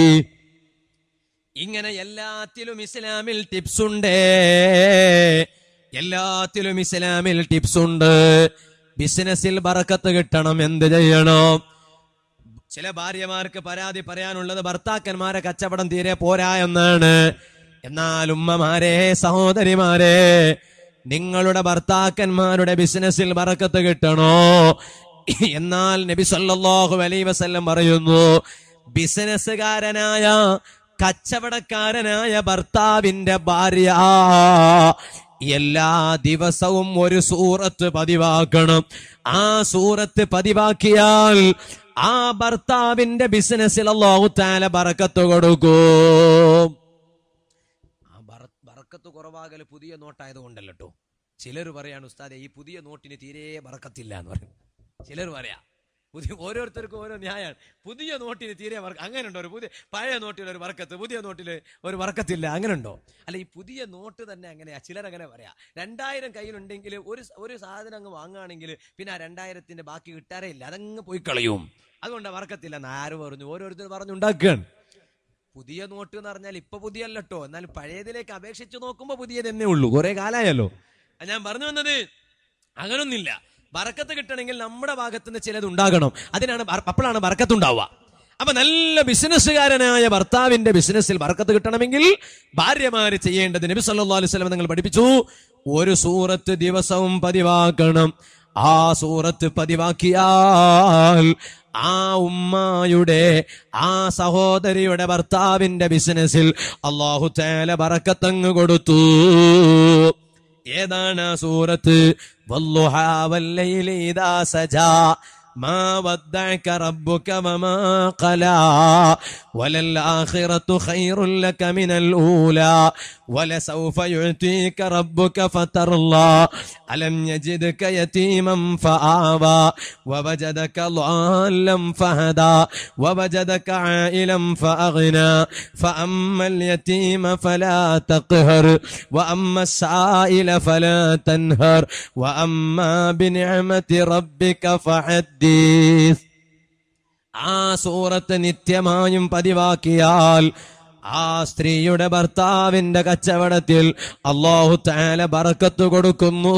ഇങ്ങനെ എല്ലാത്തിലും ഇസ്ലാമിൽ ടിപ്സ് ഉണ്ട് എല്ലാത്തിലും ഇസ്ലാമിൽ ടിപ്സ് ഉണ്ട് ബിസിനസ്സിൽ ബറക്കത്ത് കിട്ടണം എന്ത് ചെയ്യണം ചില ഭാര്യമാർക്ക് പരാതി പറയാനുള്ളത് ഭർത്താക്കന്മാരെ കച്ചവടം തീരെ പോരാ എന്നാണ് എന്നാൽ ഉമ്മമാരെ സഹോദരിമാരെ നിങ്ങളുടെ ഭർത്താക്കന്മാരുടെ ബിസിനസ്സിൽ ബറക്കത്ത് കിട്ടണോ എന്നാൽ നബി സല്ലല്ലാഹു അലൈഹി വസല്ലം പറയുന്നു ബിസിനസ്സുകാരനായ കച്ചവടക്കാരനായ ഭർത്താവിന്റെ ഭാര്യ എല്ലാ ദിവസവും ഒരു സൂറത്ത് പതിവാക്കണം ആ സൂറത്ത് പതിവാക്കിയാൽ ആ ഭർത്താവിന്റെ ബിസിനസ്സിൽ അല്ലാഹു താല ബറക്കത്ത് കൊടുക്കും ആ ബറ- ബറക്കത്ത് കുറവാകൽ പുതിയ നോട്ടായത് കൊണ്ടല്ലോ കേട്ടോ ചിലർ പറയാണ് ഉസ്താദെ ഈ പുതിയ നോട്ടിന് തീരെ ബറക്കത്തില്ല എന്ന് പറയും ചിലർ പറയാ പുതിയ ഓരോരുത്തർക്കും ഓരോ ന്യായമാണ് പുതിയ നോട്ടിന് തീരെ വർക്ക് അങ്ങനെ ഉണ്ടോ ഒരു പുതിയ പഴയ നോട്ടിൽ ഒരു വർക്കത്ത് പുതിയ നോട്ടിൽ ഒരു വർക്കത്തില്ല അങ്ങനെ ഉണ്ടോ അല്ല ഈ പുതിയ നോട്ട് തന്നെ അങ്ങനെയാ ചിലരങ്ങനെ പറയാ രണ്ടായിരം കയ്യിലുണ്ടെങ്കിൽ ഒരു സ- ഒരു സാധനം അങ്ങ് വാങ്ങുകയാണെങ്കിൽ പിന്നെ ആ രണ്ടായിരത്തിന്റെ ബാക്കി കിട്ടാറേ ഇല്ല അതങ്ങ് പോയി കളയും അതുകൊണ്ട് വർക്കത്തില്ല എന്ന് ആര് പറഞ്ഞു ഓരോരുത്തർ പറഞ്ഞുണ്ടാക്കുകയാണ് പുതിയ നോട്ട് എന്ന് പറഞ്ഞാൽ ഇപ്പൊ പുതിയല്ല കേട്ടോ എന്നാൽ പഴയതിലേക്ക് അപേക്ഷിച്ച് നോക്കുമ്പോ പുതിയ തന്നെ ഉള്ളൂ കുറെ കാലായല്ലോ അത് ഞാൻ പറഞ്ഞു വന്നത് അങ്ങനൊന്നില്ല ബറക്കത്ത് കിട്ടണമെങ്കിൽ നമ്മുടെ ഭാഗത്ത് നിന്ന് ചിലത് ഉണ്ടാകണം അതിനാണ് ബർ- അപ്പോഴാണ് ബറക്കത്ത് ഉണ്ടാവുക അപ്പൊ നല്ല ബിസിനസ്സുകാരനായ ഭർത്താവിന്റെ ബിസിനസ്സിൽ ബറക്കത്ത് കിട്ടണമെങ്കിൽ ഭാര്യമാര് ചെയ്യേണ്ടത് നബി സല്ലല്ലാഹു അലൈഹി വസല്ലം നിങ്ങൾ പഠിപ്പിച്ചു ഒരു സൂറത്ത് ദിവസവും പതിവാക്കണം ആ സൂറത്ത് പതിവാക്കിയാൽ ആ ഉമ്മായുടെ ആ സഹോദരിയുടെ ഭർത്താവിന്റെ ബിസിനസ്സിൽ അള്ളാഹു തേല ബറക്കത്തങ്ങ് കൊടുത്തു ഏതാണ് ആ സൂറത്ത് വല്ലുഹാ വല്ലൈലി ഇദാ സജാ ما ودعك ربك وما قلى وللآخرة خير لك من الأولى ولسوف يعطيك ربك فترضى ألم يجدك يتيما فآوى ووجدك ضالا فهدى ووجدك عائلا فأغنى فأما اليتيم فلا تقهر وأما السائل فلا تنهر وأما بنعمة ربك فحدث ആ സൂറത്ത് നിത്യമായും പതിവാക്കിയാൽ ആ സ്ത്രീയുടെ ഭർത്താവിന്റെ കച്ചവടത്തിൽ അള്ളാഹു താല ബറക്കത്ത് കൊടുക്കുന്നു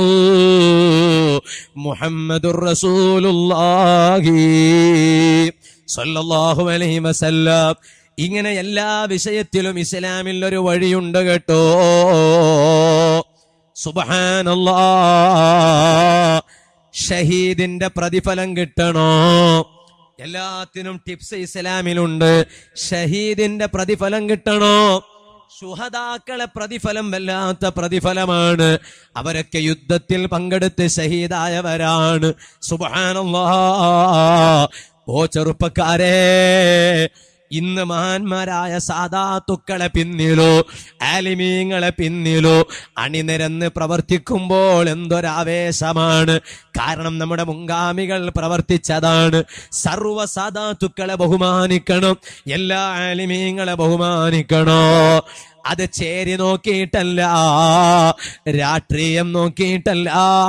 മുഹമ്മദുർ റസൂലുള്ളാഹി സല്ലല്ലാഹു അലൈഹി വസല്ലം ഇങ്ങനെ എല്ലാ വിഷയത്തിലും ഇസ്ലാമിൽ ഒരു വഴിയുണ്ട് കേട്ടോ സുബ്ഹാനല്ലാ ഷഹീദിന്റെ പ്രതിഫലം കിട്ടണോ എല്ലാത്തിനും ടിപ്സ് ഇസ്ലാമിലുണ്ട് ഷഹീദിന്റെ പ്രതിഫലം കിട്ടണോ ശുഹദാക്കളെ പ്രതിഫലം വല്ലാത്ത പ്രതിഫലമാണ് അവരൊക്കെ യുദ്ധത്തിൽ പങ്കെടുത്ത് ഷഹീദായവരാണ് സുബാനല്ലാ ഓ ചെറുപ്പക്കാരെ ഇന്ന് മഹാന്മാരായ സാധാത്തുക്കളെ പിന്നിലോ ആലിമീങ്ങളെ പിന്നിലോ അണിനിരന്ന് പ്രവർത്തിക്കുമ്പോൾ എന്തൊരാവേശമാണ് കാരണം നമ്മുടെ മുൻഗാമികൾ പ്രവർത്തിച്ചതാണ് സർവ സാധാത്തുക്കളെ ബഹുമാനിക്കണം എല്ലാ ആലിമീങ്ങളെ ബഹുമാനിക്കണോ അത് ചേരി നോക്കിയിട്ടല്ല രാഷ്ട്രീയം നോക്കിയിട്ടല്ല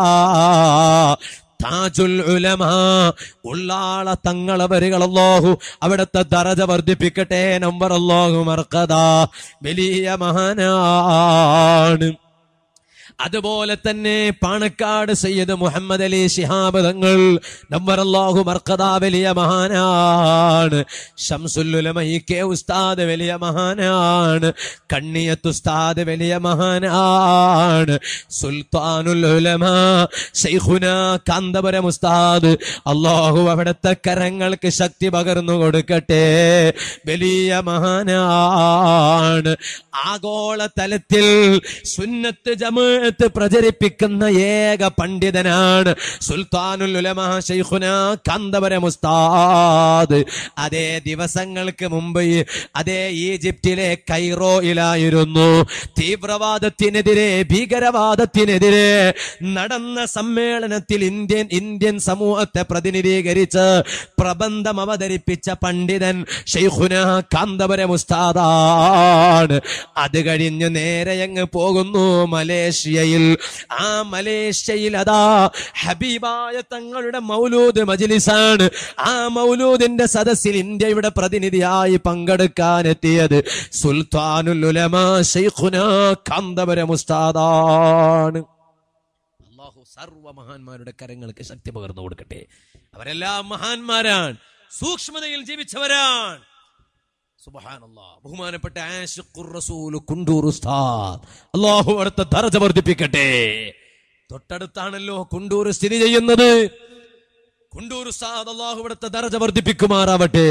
താജുൽ ഉലമ ഉള്ളാള തങ്ങളെ വരികൾ അല്ലാഹു അവിടുത്തെ ദറജ വർദ്ധിപ്പിക്കട്ടെ നമ്പർ അല്ലാഹു മർക്കത വലിയ മഹാനാണ് അതുപോലെ തന്നെ പാണക്കാട് സയ്യിദ് മുഹമ്മദ് അലി ശിഹാബ് തങ്ങൾ നമ്പർ അല്ലാഹു മർക്കത വലിയ മഹാനാണ് ഷംസുല്ലുലമ ഇ കെ ഉസ്താദ് വലിയ മഹാനാണ് കണ്ണിയത്ത് ഉസ്താദ് വലിയ മഹാനാണ് സുൽത്താനുൽ ഉലമ ശൈഖുന കാന്തപുരം ഉസ്താദ് അള്ളാഹു അവിടുത്തെ കരങ്ങൾക്ക് ശക്തി പകർന്നു കൊടുക്കട്ടെ വലിയ മഹാനാണ് ആഗോള തലത്തിൽ സുന്നത്ത് ജമാഅത്ത് പ്രചരിപ്പിക്കുന്ന ഏക പണ്ഡിതനാണ് സുൽത്താനുൽ ഉലമ ശൈഖുന കാന്തപുരം ഉസ്താദ് അതേ ദിവസങ്ങൾക്ക് മുമ്പ് ഈ- അതേ ഈജിപ്തിലെ കൈറോയിലായിരുന്നു തീവ്രവാദത്തിനെതിരെ ഭീകരവാദത്തിനെതിരെ നടന്ന സമ്മേളനത്തിൽ ഇന്ത്യൻ ഇന്ത്യൻ സമൂഹത്തെ പ്രതിനിധീകരിച്ച് പ്രബന്ധം അവതരിപ്പിച്ച പണ്ഡിതൻ ഷെയ്ഖുന കാന്തപുരം ഉസ്താദാണ് അത് കഴിഞ്ഞ് നേരെ അങ്ങ് പോകുന്നു മലേഷ്യയിൽ ആ മലേഷ്യയിൽ അതാ ഹബീബായ തങ്ങളുടെ മൗലൂദ് മജിലിസാണ് ആ മൗലൂദിന്റെ സദസ്സിൽ ഇന്ത്യയുടെ പ്രതിനിധിയായി പങ്കെടുക്കാനെത്തിയത് സുൽത്താനുൽ ഉലമ ഷെയ്ഖുന കാന്തപുരം ഉസ്താദാണ് അള്ളാഹു സർവ മഹാന്മാരുടെ കരങ്ങൾക്ക് ശക്തി പകർന്നു കൊടുക്കട്ടെ അവരെല്ലാം മഹാന്മാരാണ് സൂക്ഷ്മതയിൽ ജീവിച്ചവരാണ് സുബ്ഹാനല്ലാ ബഹുമാനപ്പെട്ട ആശിഖുർ റസൂൽ കുണ്ടൂർ ഉസ്താദ് അള്ളാഹു അടുത്ത ദർജ വർദ്ധിപ്പിക്കട്ടെ തൊട്ടടുത്താണല്ലോ കുണ്ടൂർ സ്ഥിതി ചെയ്യുന്നത് കുണ്ടൂർ ഉസ്താദ് അള്ളാഹു അടുത്ത ദർജ വർദ്ധിപ്പിക്കുമാറാവട്ടെ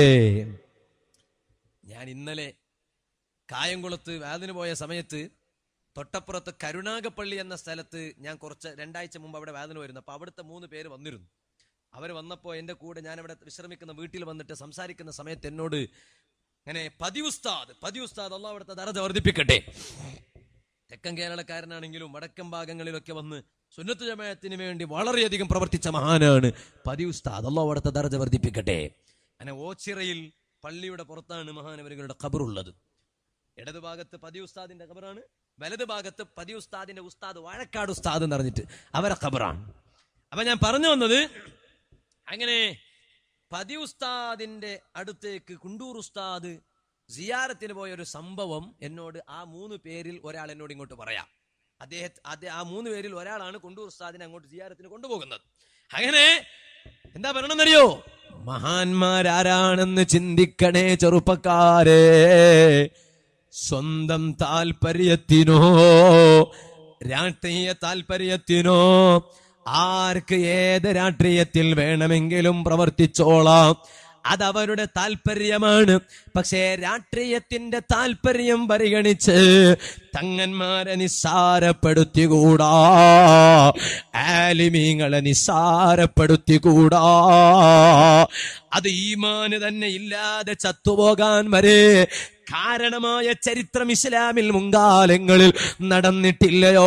ഞാൻ ഇന്നലെ കായംകുളത്ത് വാതിന് പോയ സമയത്ത് തൊട്ടപ്പുറത്ത് കരുണാകപ്പള്ളി എന്ന സ്ഥലത്ത് ഞാൻ കുറച്ച് രണ്ടാഴ്ച മുമ്പ് അവിടെ വാതിന് വരുന്നു അപ്പൊ അവിടുത്തെ മൂന്ന് പേര് വന്നിരുന്നു അവർ വന്നപ്പോൾ എൻ്റെ കൂടെ ഞാൻ അവിടെ വിശ്രമിക്കുന്ന വീട്ടിൽ വന്നിട്ട് സംസാരിക്കുന്ന സമയത്ത് എന്നോട് അങ്ങനെ പതിവുസ്താദ് പതിവുസ്താദ് അള്ളാഹ് അവിടുത്തെ ദറജ വർദ്ധിപ്പിക്കട്ടെ തെക്കൻ കേരളക്കാരനാണെങ്കിലും വടക്കൻ ഭാഗങ്ങളിലൊക്കെ വന്ന് സുന്നത്ത് ജമാഅത്തിന് വേണ്ടി വളരെയധികം പ്രവർത്തിച്ച മഹാനാണ് പതിവുസ്താദ് അള്ളാഹ് അവിടുത്തെ ദറജ വർദ്ധിപ്പിക്കട്ടെ അങ്ങനെ ഓച്ചിറയിൽ പള്ളിയുടെ പുറത്താണ് മഹാനവരുകളുടെ ഖബറുള്ളത് ഇടത് ഭാഗത്ത് പതി ഉസ്താദിന്റെ ഖബറാണ് വലത് ഭാഗത്ത് പതി ഉസ്താദിന്റെ ഉസ്താദ് വാഴക്കാട് ഉസ്താദ് എന്ന് പറഞ്ഞിട്ട് അവരെ ഖബറാണ് അപ്പൊ ഞാൻ പറഞ്ഞു വന്നത് അങ്ങനെ പതി ഉസ്താദിന്റെ അടുത്തേക്ക് കുണ്ടൂർ ഉസ്താദ് സിയാറത്തിന് പോയ ഒരു സംഭവം എന്നോട് ആ മൂന്ന് പേരിൽ ഒരാൾ എന്നോട് ഇങ്ങോട്ട് പറയാം അദ്ദേഹത്തെ അദ്ദേ ആ മൂന്ന് പേരിൽ ഒരാളാണ് കുണ്ടൂർ ഉസ്താദിനെ അങ്ങോട്ട് സിയാറത്തിന് കൊണ്ടുപോകുന്നത് അങ്ങനെ എന്താ പറയണമെന്നറിയോ മഹാന്മാരാരാണെന്ന് ചിന്തിക്കണേ ചെറുപ്പക്കാരെ സ്വന്തം താല്പര്യത്തിനോ രാഷ്ട്രീയ താല്പര്യത്തിനോ ആർക്ക് ഏത് രാഷ്ട്രീയത്തിൽ വേണമെങ്കിലും പ്രവർത്തിച്ചോളാം അതവരുടെ താല്പര്യമാണ് പക്ഷേ രാഷ്ട്രീയത്തിന്റെ താല്പര്യം പരിഗണിച്ച് തങ്ങന്മാരെ നിസ്സാരപ്പെടുത്തിക്കൂടാ ആലിമീങ്ങളെ നിസ്സാരപ്പെടുത്തിക്കൂടാ അത് ഈമാന് തന്നെ ഇല്ലാതെ ചത്തുപോകാൻ വരെ കാരണമായ ചരിത്രം ഇസ്ലാമിൽ മുൻകാലങ്ങളിൽ നടന്നിട്ടില്ലയോ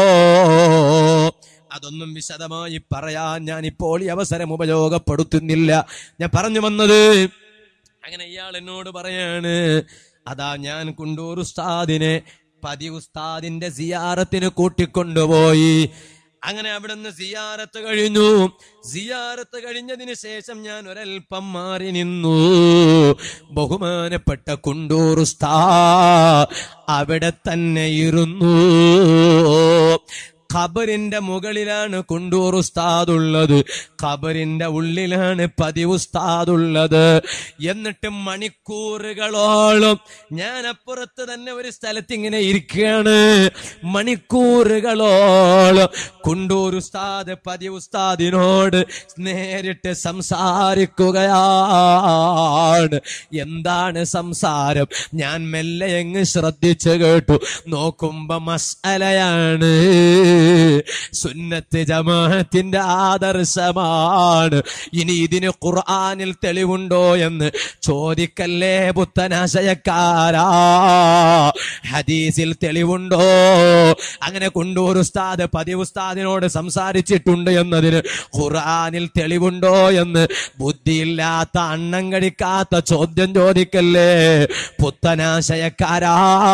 അതൊന്നും വിശദമായി പറയാൻ ഞാൻ ഇപ്പോൾ ഈ അവസരം ഉപയോഗപ്പെടുത്തുന്നില്ല ഞാൻ പറഞ്ഞു വന്നത് അങ്ങനെ ഇയാൾ എന്നോട് പറയാണ് അതാ ഞാൻ കുണ്ടൂർ ഉസ്താദിനെ പതി ഉസ്താദിന്റെ സിയാറത്തിന് കൂട്ടിക്കൊണ്ടുപോയി അങ്ങനെ അവിടുന്ന് സിയാറത്ത് കഴിഞ്ഞു സിയാറത്ത് കഴിഞ്ഞതിന് ശേഷം ഞാൻ ഒരൽപ്പം മാറി നിന്നു ബഹുമാനപ്പെട്ട കുണ്ടൂർ ഉസ്താ അവിടെ തന്നെ ഇരുന്നു ഖബറിന്റെ മുകളിലാണ് കുണ്ടൂർ ഉസ്താദ് ഉള്ളത് ഖബറിന്റെ ഉള്ളിലാണ് പതിവ് ഉസ്താദ് ഉള്ളത് എന്നിട്ട് മണിക്കൂറുകളോളം ഞാൻ അപ്പുറത്ത് തന്നെ ഒരു സ്ഥലത്ത് ഇങ്ങനെ ഇരിക്കുകയാണ് മണിക്കൂറുകളോളം കുണ്ടൂർ ഉസ്താദ് പതിവ് ഉസ്താദിനോട് നേരിട്ട് സംസാരിക്കുകയാണ് എന്താണ് സംസാരം ഞാൻ മെല്ലെ എങ്ങ് ശ്രദ്ധിച്ചു കേട്ടു നോക്കുമ്പോ മസ്അലയാണ് സുന്നത്ത് ജമാഅത്തിന്റെ ആദർശമാണ് ഇനി ഇതിന് ഖുർആനിൽ തെളിവുണ്ടോ എന്ന് ചോദിക്കല്ലേ പുത്തനാശയക്കാരാ ഹദീസിൽ തെളിവുണ്ടോ അങ്ങനെ കൊണ്ടൂർ ഉസ്താദ് പതിവ് ഉസ്താദിനോട് സംസാരിച്ചിട്ടുണ്ട് എന്നതിന് ഖുർആനിൽ തെളിവുണ്ടോ എന്ന് ബുദ്ധിയില്ലാത്ത അണ്ണം കടിക്കാത്ത ചോദ്യം ചോദിക്കല്ലേ പുത്തനാശയക്കാരാ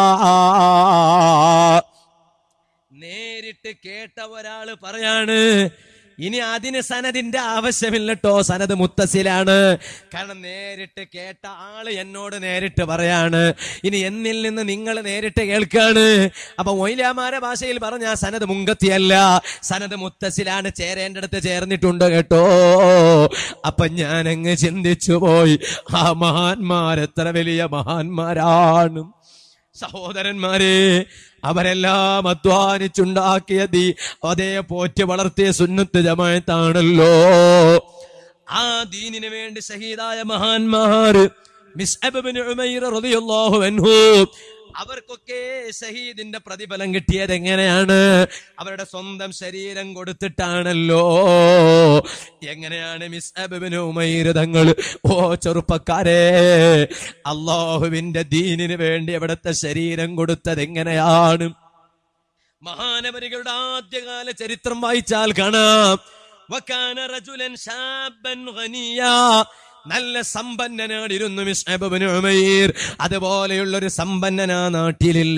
നേരിട്ട് കേട്ട ഒരാള് പറയാണ് ഇനി അതിന് സനദിന്റെ ആവശ്യമില്ലട്ടോ സനത് മുത്തസിലാണ് കാരണം നേരിട്ട് കേട്ട ആള് എന്നോട് നേരിട്ട് പറയാണ് ഇനി എന്നിൽ നിന്ന് നിങ്ങൾ നേരിട്ട് കേൾക്കാണ് അപ്പൊ മൊയിലാമാരെ ഭാഷയിൽ പറഞ്ഞ ആ സനത് മുങ്കത്തിയല്ല സനത് മുത്തസിലാണ് ചേരേണ്ടടുത്ത് ചേർന്നിട്ടുണ്ട് കേട്ടോ അപ്പൊ ഞാൻ അങ്ങ് ചിന്തിച്ചു പോയി ആ മഹാന്മാർ എത്ര വലിയ മഹാന്മാരാണ് സഹോദരന്മാരെ അവരെല്ലാം അധ്വാനിച്ചുണ്ടാക്കിയ ദീ അതേ പോറ്റി വളർത്തിയ സുന്നത്ത് ജമായത്താണല്ലോ ആ ദീനിന് വേണ്ടി ഷഹീദായ മഹാന്മാർ മിസ് അബിന് ഉമൈർ റളിയല്ലാഹു അൻഹു അവർക്കൊക്കെ ഷഹീദിന്റെ പ്രതിഫലം കിട്ടിയത് എങ്ങനെയാണ് അവരുടെ സ്വന്തം ശരീരം കൊടുത്തിട്ടാണല്ലോ എങ്ങനെയാണ് മിസ് അബിന് ഉമൈർ തങ്ങൾ ഓ ചെറുപ്പക്കാരെ അള്ളാഹുവിന്റെ ദീനിന് വേണ്ടി അവിടുത്തെ ശരീരം കൊടുത്തത് എങ്ങനെയാണ് മഹാനവരികളുടെ ആദ്യകാല ചരിത്രം വായിച്ചാൽ കാണാം വക്കാന റജുലൻ ശാബൻ ഖനിയാ നല്ല സമ്പന്നനാടിരുന്നു മിസ്അബിന് ഉമൈർ അതുപോലെയുള്ള ഒരു സമ്പന്നനാ നാട്ടിലില്ല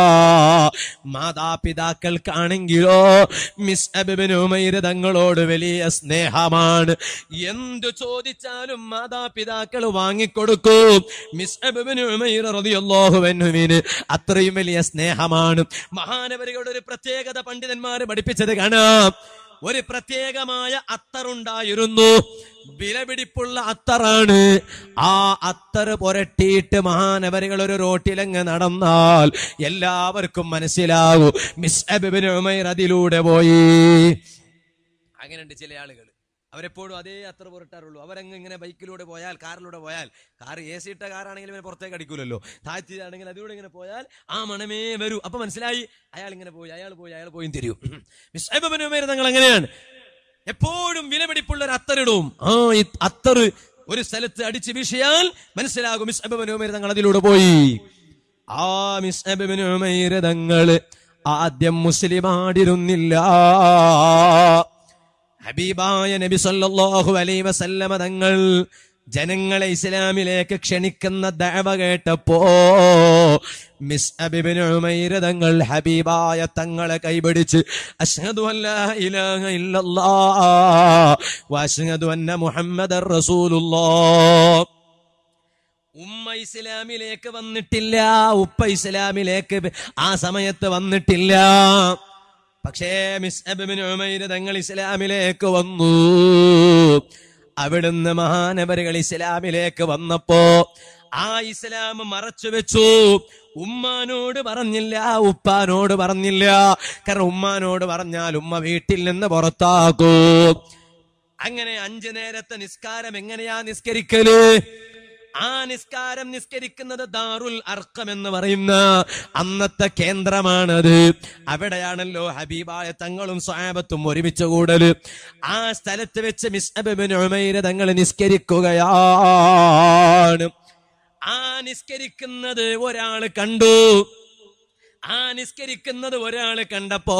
മാതാപിതാക്കൾക്കാണെങ്കിലോ മിസ്അബിന് ഉമൈർ തങ്ങളോട് വലിയ സ്നേഹമാണ് എന്തു ചോദിച്ചാലും മാതാപിതാക്കൾ വാങ്ങിക്കൊടുക്കും മിസ്അബിന് ഉമൈർ റളിയല്ലാഹു അൻഹുവിന് അത്രയും വലിയ സ്നേഹമാണ് മഹാനവരികളുടെ ഒരു പ്രത്യേകത പണ്ഡിതന്മാർ പഠിപ്പിച്ചത് കാണാം ഒരു പ്രത്യേകമായ അത്തറുണ്ടായിരുന്നു വിലപിടിപ്പുള്ള അത്തറാണ് ആ അത്തറ് പുരട്ടിയിട്ട് മഹാനവരികൾ ഒരു റോട്ടിലങ്ങ് നടന്നാൽ എല്ലാവർക്കും മനസ്സിലാകും മിസ് അബിബിന് ഉമൈർ അതിലൂടെ പോയി അങ്ങനെയുണ്ട് ചില ആളുകൾ അവരെപ്പോഴും അതേ അത്ര പുരട്ടാറുള്ളൂ അവരങ്ങ് ഇങ്ങനെ ബൈക്കിലൂടെ പോയാൽ കാറിലൂടെ പോയാൽ കാർ എ സി ഇട്ട കാറാണെങ്കിൽ ഇവന് പുറത്തേക്ക് അടിക്കൂലല്ലോ താഴ്ത്തിയാണെങ്കിൽ അതിലൂടെ ഇങ്ങനെ പോയാൽ ആ മണമേ വരൂ അപ്പൊ മനസ്സിലായി അയാൾ ഇങ്ങനെ പോയി അയാൾ പോയി അയാൾ പോയി തിരിയും മിസ്ബനുമേര് തങ്ങൾ അങ്ങനെയാണ് എപ്പോഴും വിലപിടിപ്പുള്ള ഒരു അത്തറിടും ആ ഈ അത്തറ് ഒരു സ്ഥലത്ത് അടിച്ച് വീശിയാൽ മനസ്സിലാകും മിസ് അബനുമേര് തങ്ങൾ അതിലൂടെ പോയി ആ മിസ് അബനുമേര് തങ്ങൾ ആദ്യം മുസ്ലിം ആടിരുന്നില്ല ഹബീബായ നബി സല്ലല്ലാഹു അലൈഹി വസല്ലമ തങ്ങൾ ജനങ്ങളെ ഇസ്ലാമിലേക്ക് ക്ഷണിക്കുന്ന ദഅവ കേട്ടപ്പോ മിസ് അബിബിന് ഉമൈർ തങ്ങൾ ഹബീബായ തങ്ങളെ കൈപിടിച്ച് അഷ്ഹദു അല്ലാ ഇലാഹ ഇല്ലല്ലാഹ് വഅഷ്ഹദു അന്ന മുഹമ്മദർ റസൂലുള്ളാഹ് ഉമ്മ ഇസ്ലാമിലേക്ക് വന്നിട്ടില്ല ഉപ്പ ഇസ്ലാമിലേക്ക് ആ സമയത്ത് വന്നിട്ടില്ല പക്ഷേ മിസ് അബിന് ഉമൈർ തങ്ങൾ ഇസ്ലാമിലേക്ക് വന്നു അവിടുന്ന് മഹാനവരുകൾ ഇസ്ലാമിലേക്ക് വന്നപ്പോ ആ ഇസ്ലാം മറച്ചു വെച്ചു ഉമ്മാനോട് പറഞ്ഞില്ല ഉപ്പാനോട് പറഞ്ഞില്ല കാരണം ഉമ്മാനോട് പറഞ്ഞാൽ ഉമ്മ വീട്ടിൽ നിന്ന് പുറത്താക്കും അങ്ങനെ അഞ്ചു നേരത്തെ നിസ്കാരം എങ്ങനെയാ നിസ്കരിക്കല് ആ നിസ്കാരം നിസ്കരിക്കുന്നത് ദാറുൽ അർക്കം എന്ന് പറയുന്ന അന്നത്തെ കേന്ദ്രമാണത് അവിടെയാണല്ലോ ഹബീബായ തങ്ങളും സ്വാബത്തും ഒരുമിച്ച് കൂടല് ആ സ്ഥലത്ത് വെച്ച് മിസ്അബിന് തങ്ങൾ നിസ്കരിക്കുകയാണ് ആ നിസ്കരിക്കുന്നത് ഒരാള് കണ്ടു ആ നിസ്കരിക്കുന്നത് ഒരാള് കണ്ടപ്പോ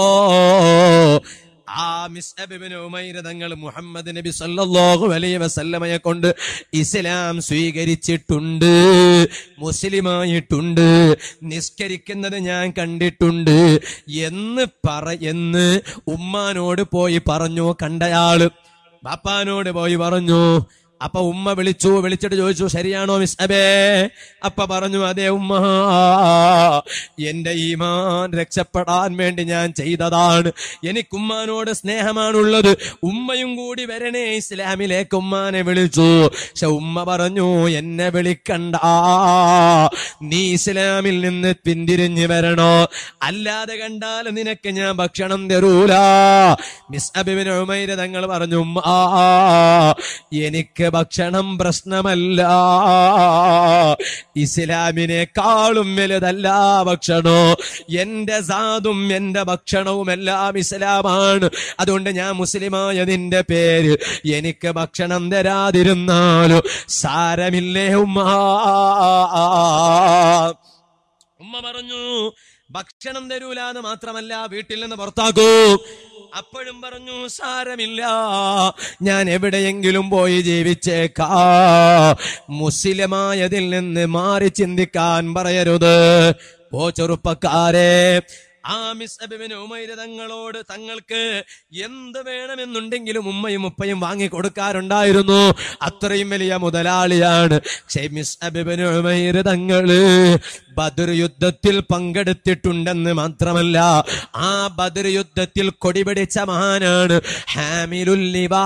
ആ മിസ്അബിന് ഉമൈർ തങ്ങൾ മുഹമ്മദ് നബി സല്ലല്ലാഹു അലൈഹി വസല്ലമയെ കൊണ്ട് ഇസ്ലാം സ്വീകരിച്ചിട്ടുണ്ട് മുസ്ലിമായിട്ടുണ്ട് നിസ്കരിക്കുന്നത് ഞാൻ കണ്ടിട്ടുണ്ട് എന്ന് പറ എന്ന് ഉമ്മാനോട് പോയി പറഞ്ഞു കണ്ടയാള് ബാപ്പാനോട് പോയി പറഞ്ഞു അപ്പൊ ഉമ്മ വിളിച്ചു വിളിച്ചിട്ട് ചോദിച്ചു ശരിയാണോ മിസ് അബേ അപ്പ പറഞ്ഞു അതെ ഉമ്മ എന്റെ ഈമാൻ രക്ഷപ്പെടാൻ വേണ്ടി ഞാൻ ചെയ്തതാണ് എനിക്ക് ഉമ്മാനോട് സ്നേഹമാണുള്ളത് ഉമ്മയും കൂടി വരണേ ഇസ്ലാമിലേക്ക് ഉമ്മാനെ വിളിച്ചു പക്ഷെ ഉമ്മ പറഞ്ഞു എന്നെ വിളിക്കണ്ട നീ ഇസ്ലാമിൽ നിന്ന് പിന്തിരിഞ്ഞു വരണോ അല്ലാതെ കണ്ടാൽ നിനക്ക് ഞാൻ ഭക്ഷണം തരൂല മിസ് അബിബിന് ഉമൈര തങ്ങൾ പറഞ്ഞു ഉമ്മ എനിക്ക് ഭക്ഷണം പ്രശ്നമല്ല ഇസ്ലാമിനേക്കാളും വലുതല്ല ഭക്ഷണോ എന്റെ സാധും എന്റെ ഭക്ഷണവും എല്ലാം ഇസ്ലാമാണ് അതുകൊണ്ട് ഞാൻ മുസ്ലിമായതിന്റെ പേര് എനിക്ക് ഭക്ഷണം തരാതിരുന്നാലും സാരമില്ലേ ഉമ്മ ഉമ്മ പറഞ്ഞു ഭക്ഷണം തരൂല എന്ന് മാത്രമല്ല വീട്ടിൽ നിന്ന് പുറത്താക്കൂ അപ്പോഴും പറഞ്ഞു സാരമില്ല ഞാൻ എവിടെയെങ്കിലും പോയി ജീവിച്ചേക്കാ മുസ്ലിമായതിൽ നിന്ന് മാറി ചിന്തിക്കാൻ പറയരുത് ഓ ചെറുപ്പക്കാരെ ആ മിസ് അബിബിന് ഉമൈര തങ്ങളോട് തങ്ങൾക്ക് എന്ത് വേണമെന്നുണ്ടെങ്കിലും ഉമ്മയും ഉപ്പയും വാങ്ങി കൊടുക്കാറുണ്ടായിരുന്നു അത്രയും വലിയ മുതലാളിയാണ് പക്ഷേ മിസ് അബിബിന് ഉമൈര തങ്ങള് ബദർ യുദ്ധത്തിൽ പങ്കെടുത്തിട്ടുണ്ടെന്ന് മാത്രമല്ല ആ ബദർ യുദ്ധത്തിൽ കൊടിപിടിച്ച മഹാനാണ് ഹാമിലുല്ലിബാ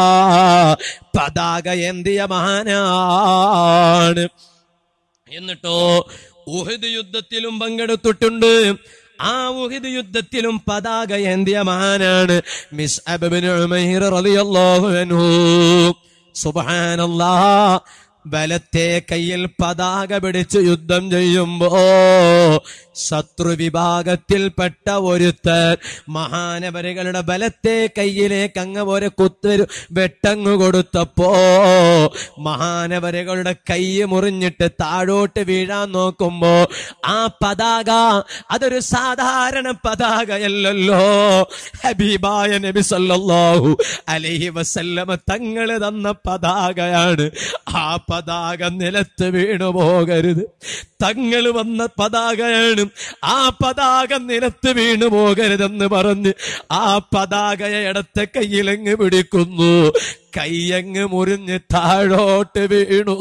പതാക എന്തിയ മഹാനാണ് എന്നിട്ടോ ഉഹദ് യുദ്ധത്തിലും പങ്കെടുത്തിട്ടുണ്ട് ആ ഉഹിദ് യുദ്ധത്തിലും പതാക ഏന്തിയ മഹാനാണ് മിസ് അബിന് ഉമൈർ റളിയല്ലാഹു അൻഹു സുബ്ഹാനല്ലാഹ് ബലത്തെ കയ്യിൽ പതാക പിടിച്ച് യുദ്ധം ചെയ്യുമ്പോ ശത്രു വിഭാഗത്തിൽപ്പെട്ട ഒരുത്തൻ മഹാനവരുകളുടെ ബലത്തെ കയ്യിലേക്ക് അങ്ങ് ഒരു കുത്തൊരു വെട്ടങ്ങ് കൊടുത്തപ്പോ മഹാനവരുകളുടെ കൈ മുറിഞ്ഞിട്ട് താഴോട്ട് വീഴാൻ നോക്കുമ്പോ ആ പതാക അതൊരു സാധാരണ പതാകയല്ലല്ലോ ഹബീബായ നബി സല്ലല്ലാഹു അലൈഹി വസല്ലമ തങ്ങള് തന്ന പതാകയാണ് ആ പതാക നിലത്ത് വീണു പോകരുത് തങ്ങൾ വന്ന പതാകയാണ് ആ പതാക നിലത്ത് വീണു പോകരുതെന്ന് പറഞ്ഞ് ആ പതാകയെ ഇടത്തെ കയ്യിലങ്ങ് പിടിക്കുന്നു കയ്യങ്ങ് മുറിഞ്ഞ് താഴോട്ട് വീണു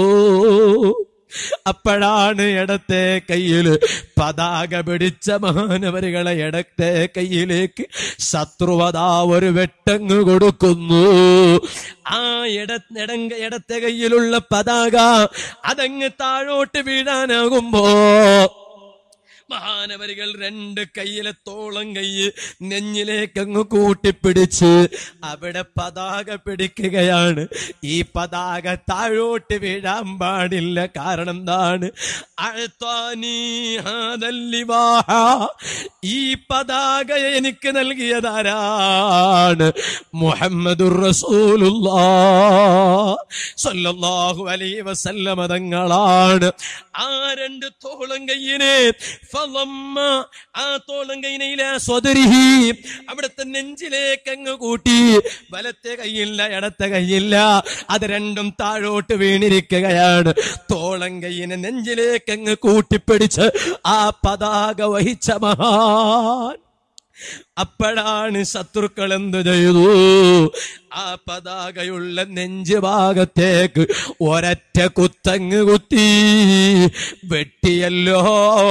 അപ്പോഴാണ് ഇടത്തെ കയ്യിൽ പതാക പിടിച്ച മഹാനവരുകളെ ഇടത്തെ കയ്യിലേക്ക് ശത്രുവതാ ഒരു വെട്ടങ്ങ് കൊടുക്കുന്നു ആ ഇട ഇടങ്ക ഇടത്തെ കയ്യിലുള്ള പതാക അതങ്ങ് താഴോട്ട് വീഴാനാകുമ്പോ മഹാനവരികൾ രണ്ട് കയ്യിലെ തോളം കയ്യ് നെഞ്ഞിലേക്ക് അങ്ങ് കൂട്ടിപ്പിടിച്ച് അവിടെ പതാക പിടിക്കുകയാണ് ഈ പതാക താഴോട്ട് വീഴാൻ പാടില്ല കാരണം എന്താണ് അഴ്ത്താനീ ഹാദല്ലിവാഹ. ഈ പതാക എനിക്ക് നൽകിയതാരാണ് മുഹമ്മദുർ റസൂലുള്ളാഹു അലൈഹി വസല്ലമ തങ്ങളാണ് ആ രണ്ട് തോളം കയ്യിനെ ഫളമ്മ ആ തോളം കൈനയിലെ സ്വദരിഹി അവിടുത്തെ നെഞ്ചിലേക്ക് അങ്ങ് കൂട്ടി വലത്തെ കൈയില്ല ഇടത്തെ കൈയില്ല അത് രണ്ടും താഴോട്ട് വീണിരിക്കുകയാണ് തോളം കൈയിനെ നെഞ്ചിലേക്ക് അങ്ങ് കൂട്ടിപ്പിടിച്ച് ആ പതാക വഹിച്ച മഹാൻ അപ്പോഴാണ് ശത്രുക്കൾ എന്ത് ചെയ്തു ആ പതാകയുള്ള നെഞ്ച് ഭാഗത്തേക്ക് ഒരറ്റ കുത്തങ്ങ് കുത്തി വെട്ടിയല്ലോ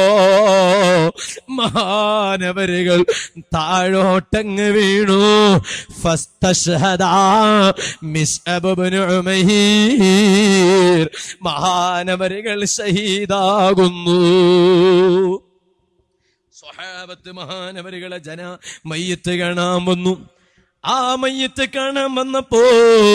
മഹാനവരുകൾ താഴോട്ടങ്ങ് വീണു ഫസ്തശ്ഹദാ മിസ്അബ് ഇബ്നു ഉമൈർ മഹാനവരുകൾ ഷഹീദാകുന്നു സ്വഹാബത്ത് മഹാനവരുകളെ ജന മയ്യത്ത് കാണാൻ വന്നു ആ മയ്യത്ത് കാണാൻ വന്നപ്പോ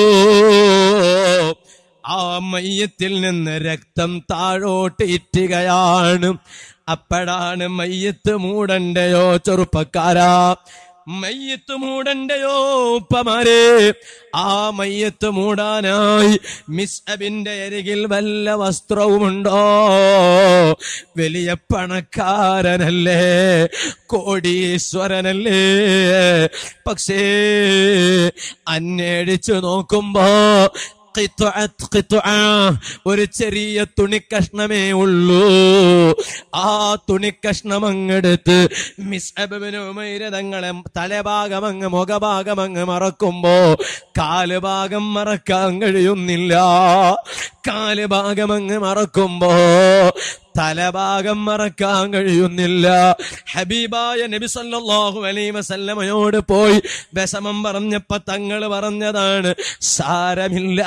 ആ മയ്യത്തിൽ നിന്ന് രക്തം താഴോട്ട് ഇറ്റുകയാണ് അപ്പോഴാണ് മയ്യത്ത് മൂടണ്ടയോ ചെറുപ്പക്കാരാ മയ്യത്ത് മൂടണ്ടയോ ഉപ്പമാരെ ആ മയ്യത്ത് മൂടാനായി മിസ് അബിന്റെ അരികിൽ വല്ല വസ്ത്രവുമുണ്ടോ വലിയ പണക്കാരനല്ലേ കോടീശ്വരനല്ലേ പക്ഷേ അന്വേഷിച്ചു നോക്കുമ്പോ ഖിത്അത്ത് ഖിത്അ. ഒരു ചെറിയ തുണിക്കഷ്ണമേ ഉള്ളൂ ആ തുണിക്കഷ്ണം അങ്ങെടുത്ത് മിസ്അബിന് ഉമൈര് തങ്ങളെ തലഭാഗം അങ്ങ് മുഖഭാഗം അങ്ങ് മറക്കുമ്പോ കാല് ഭാഗം മറക്കാൻ കഴിയുന്നില്ല കാല് ഭാഗം അങ്ങ് മറക്കുമ്പോ തലഭാഗം മറക്കാൻ കഴിയുന്നില്ല ഹബീബായ നബി സല്ലല്ലാഹു അലൈഹി വസല്ലമയോട് പോയി വിഷമം പറഞ്ഞപ്പോ തങ്ങൾ പറഞ്ഞതാണ് സാരമില്ല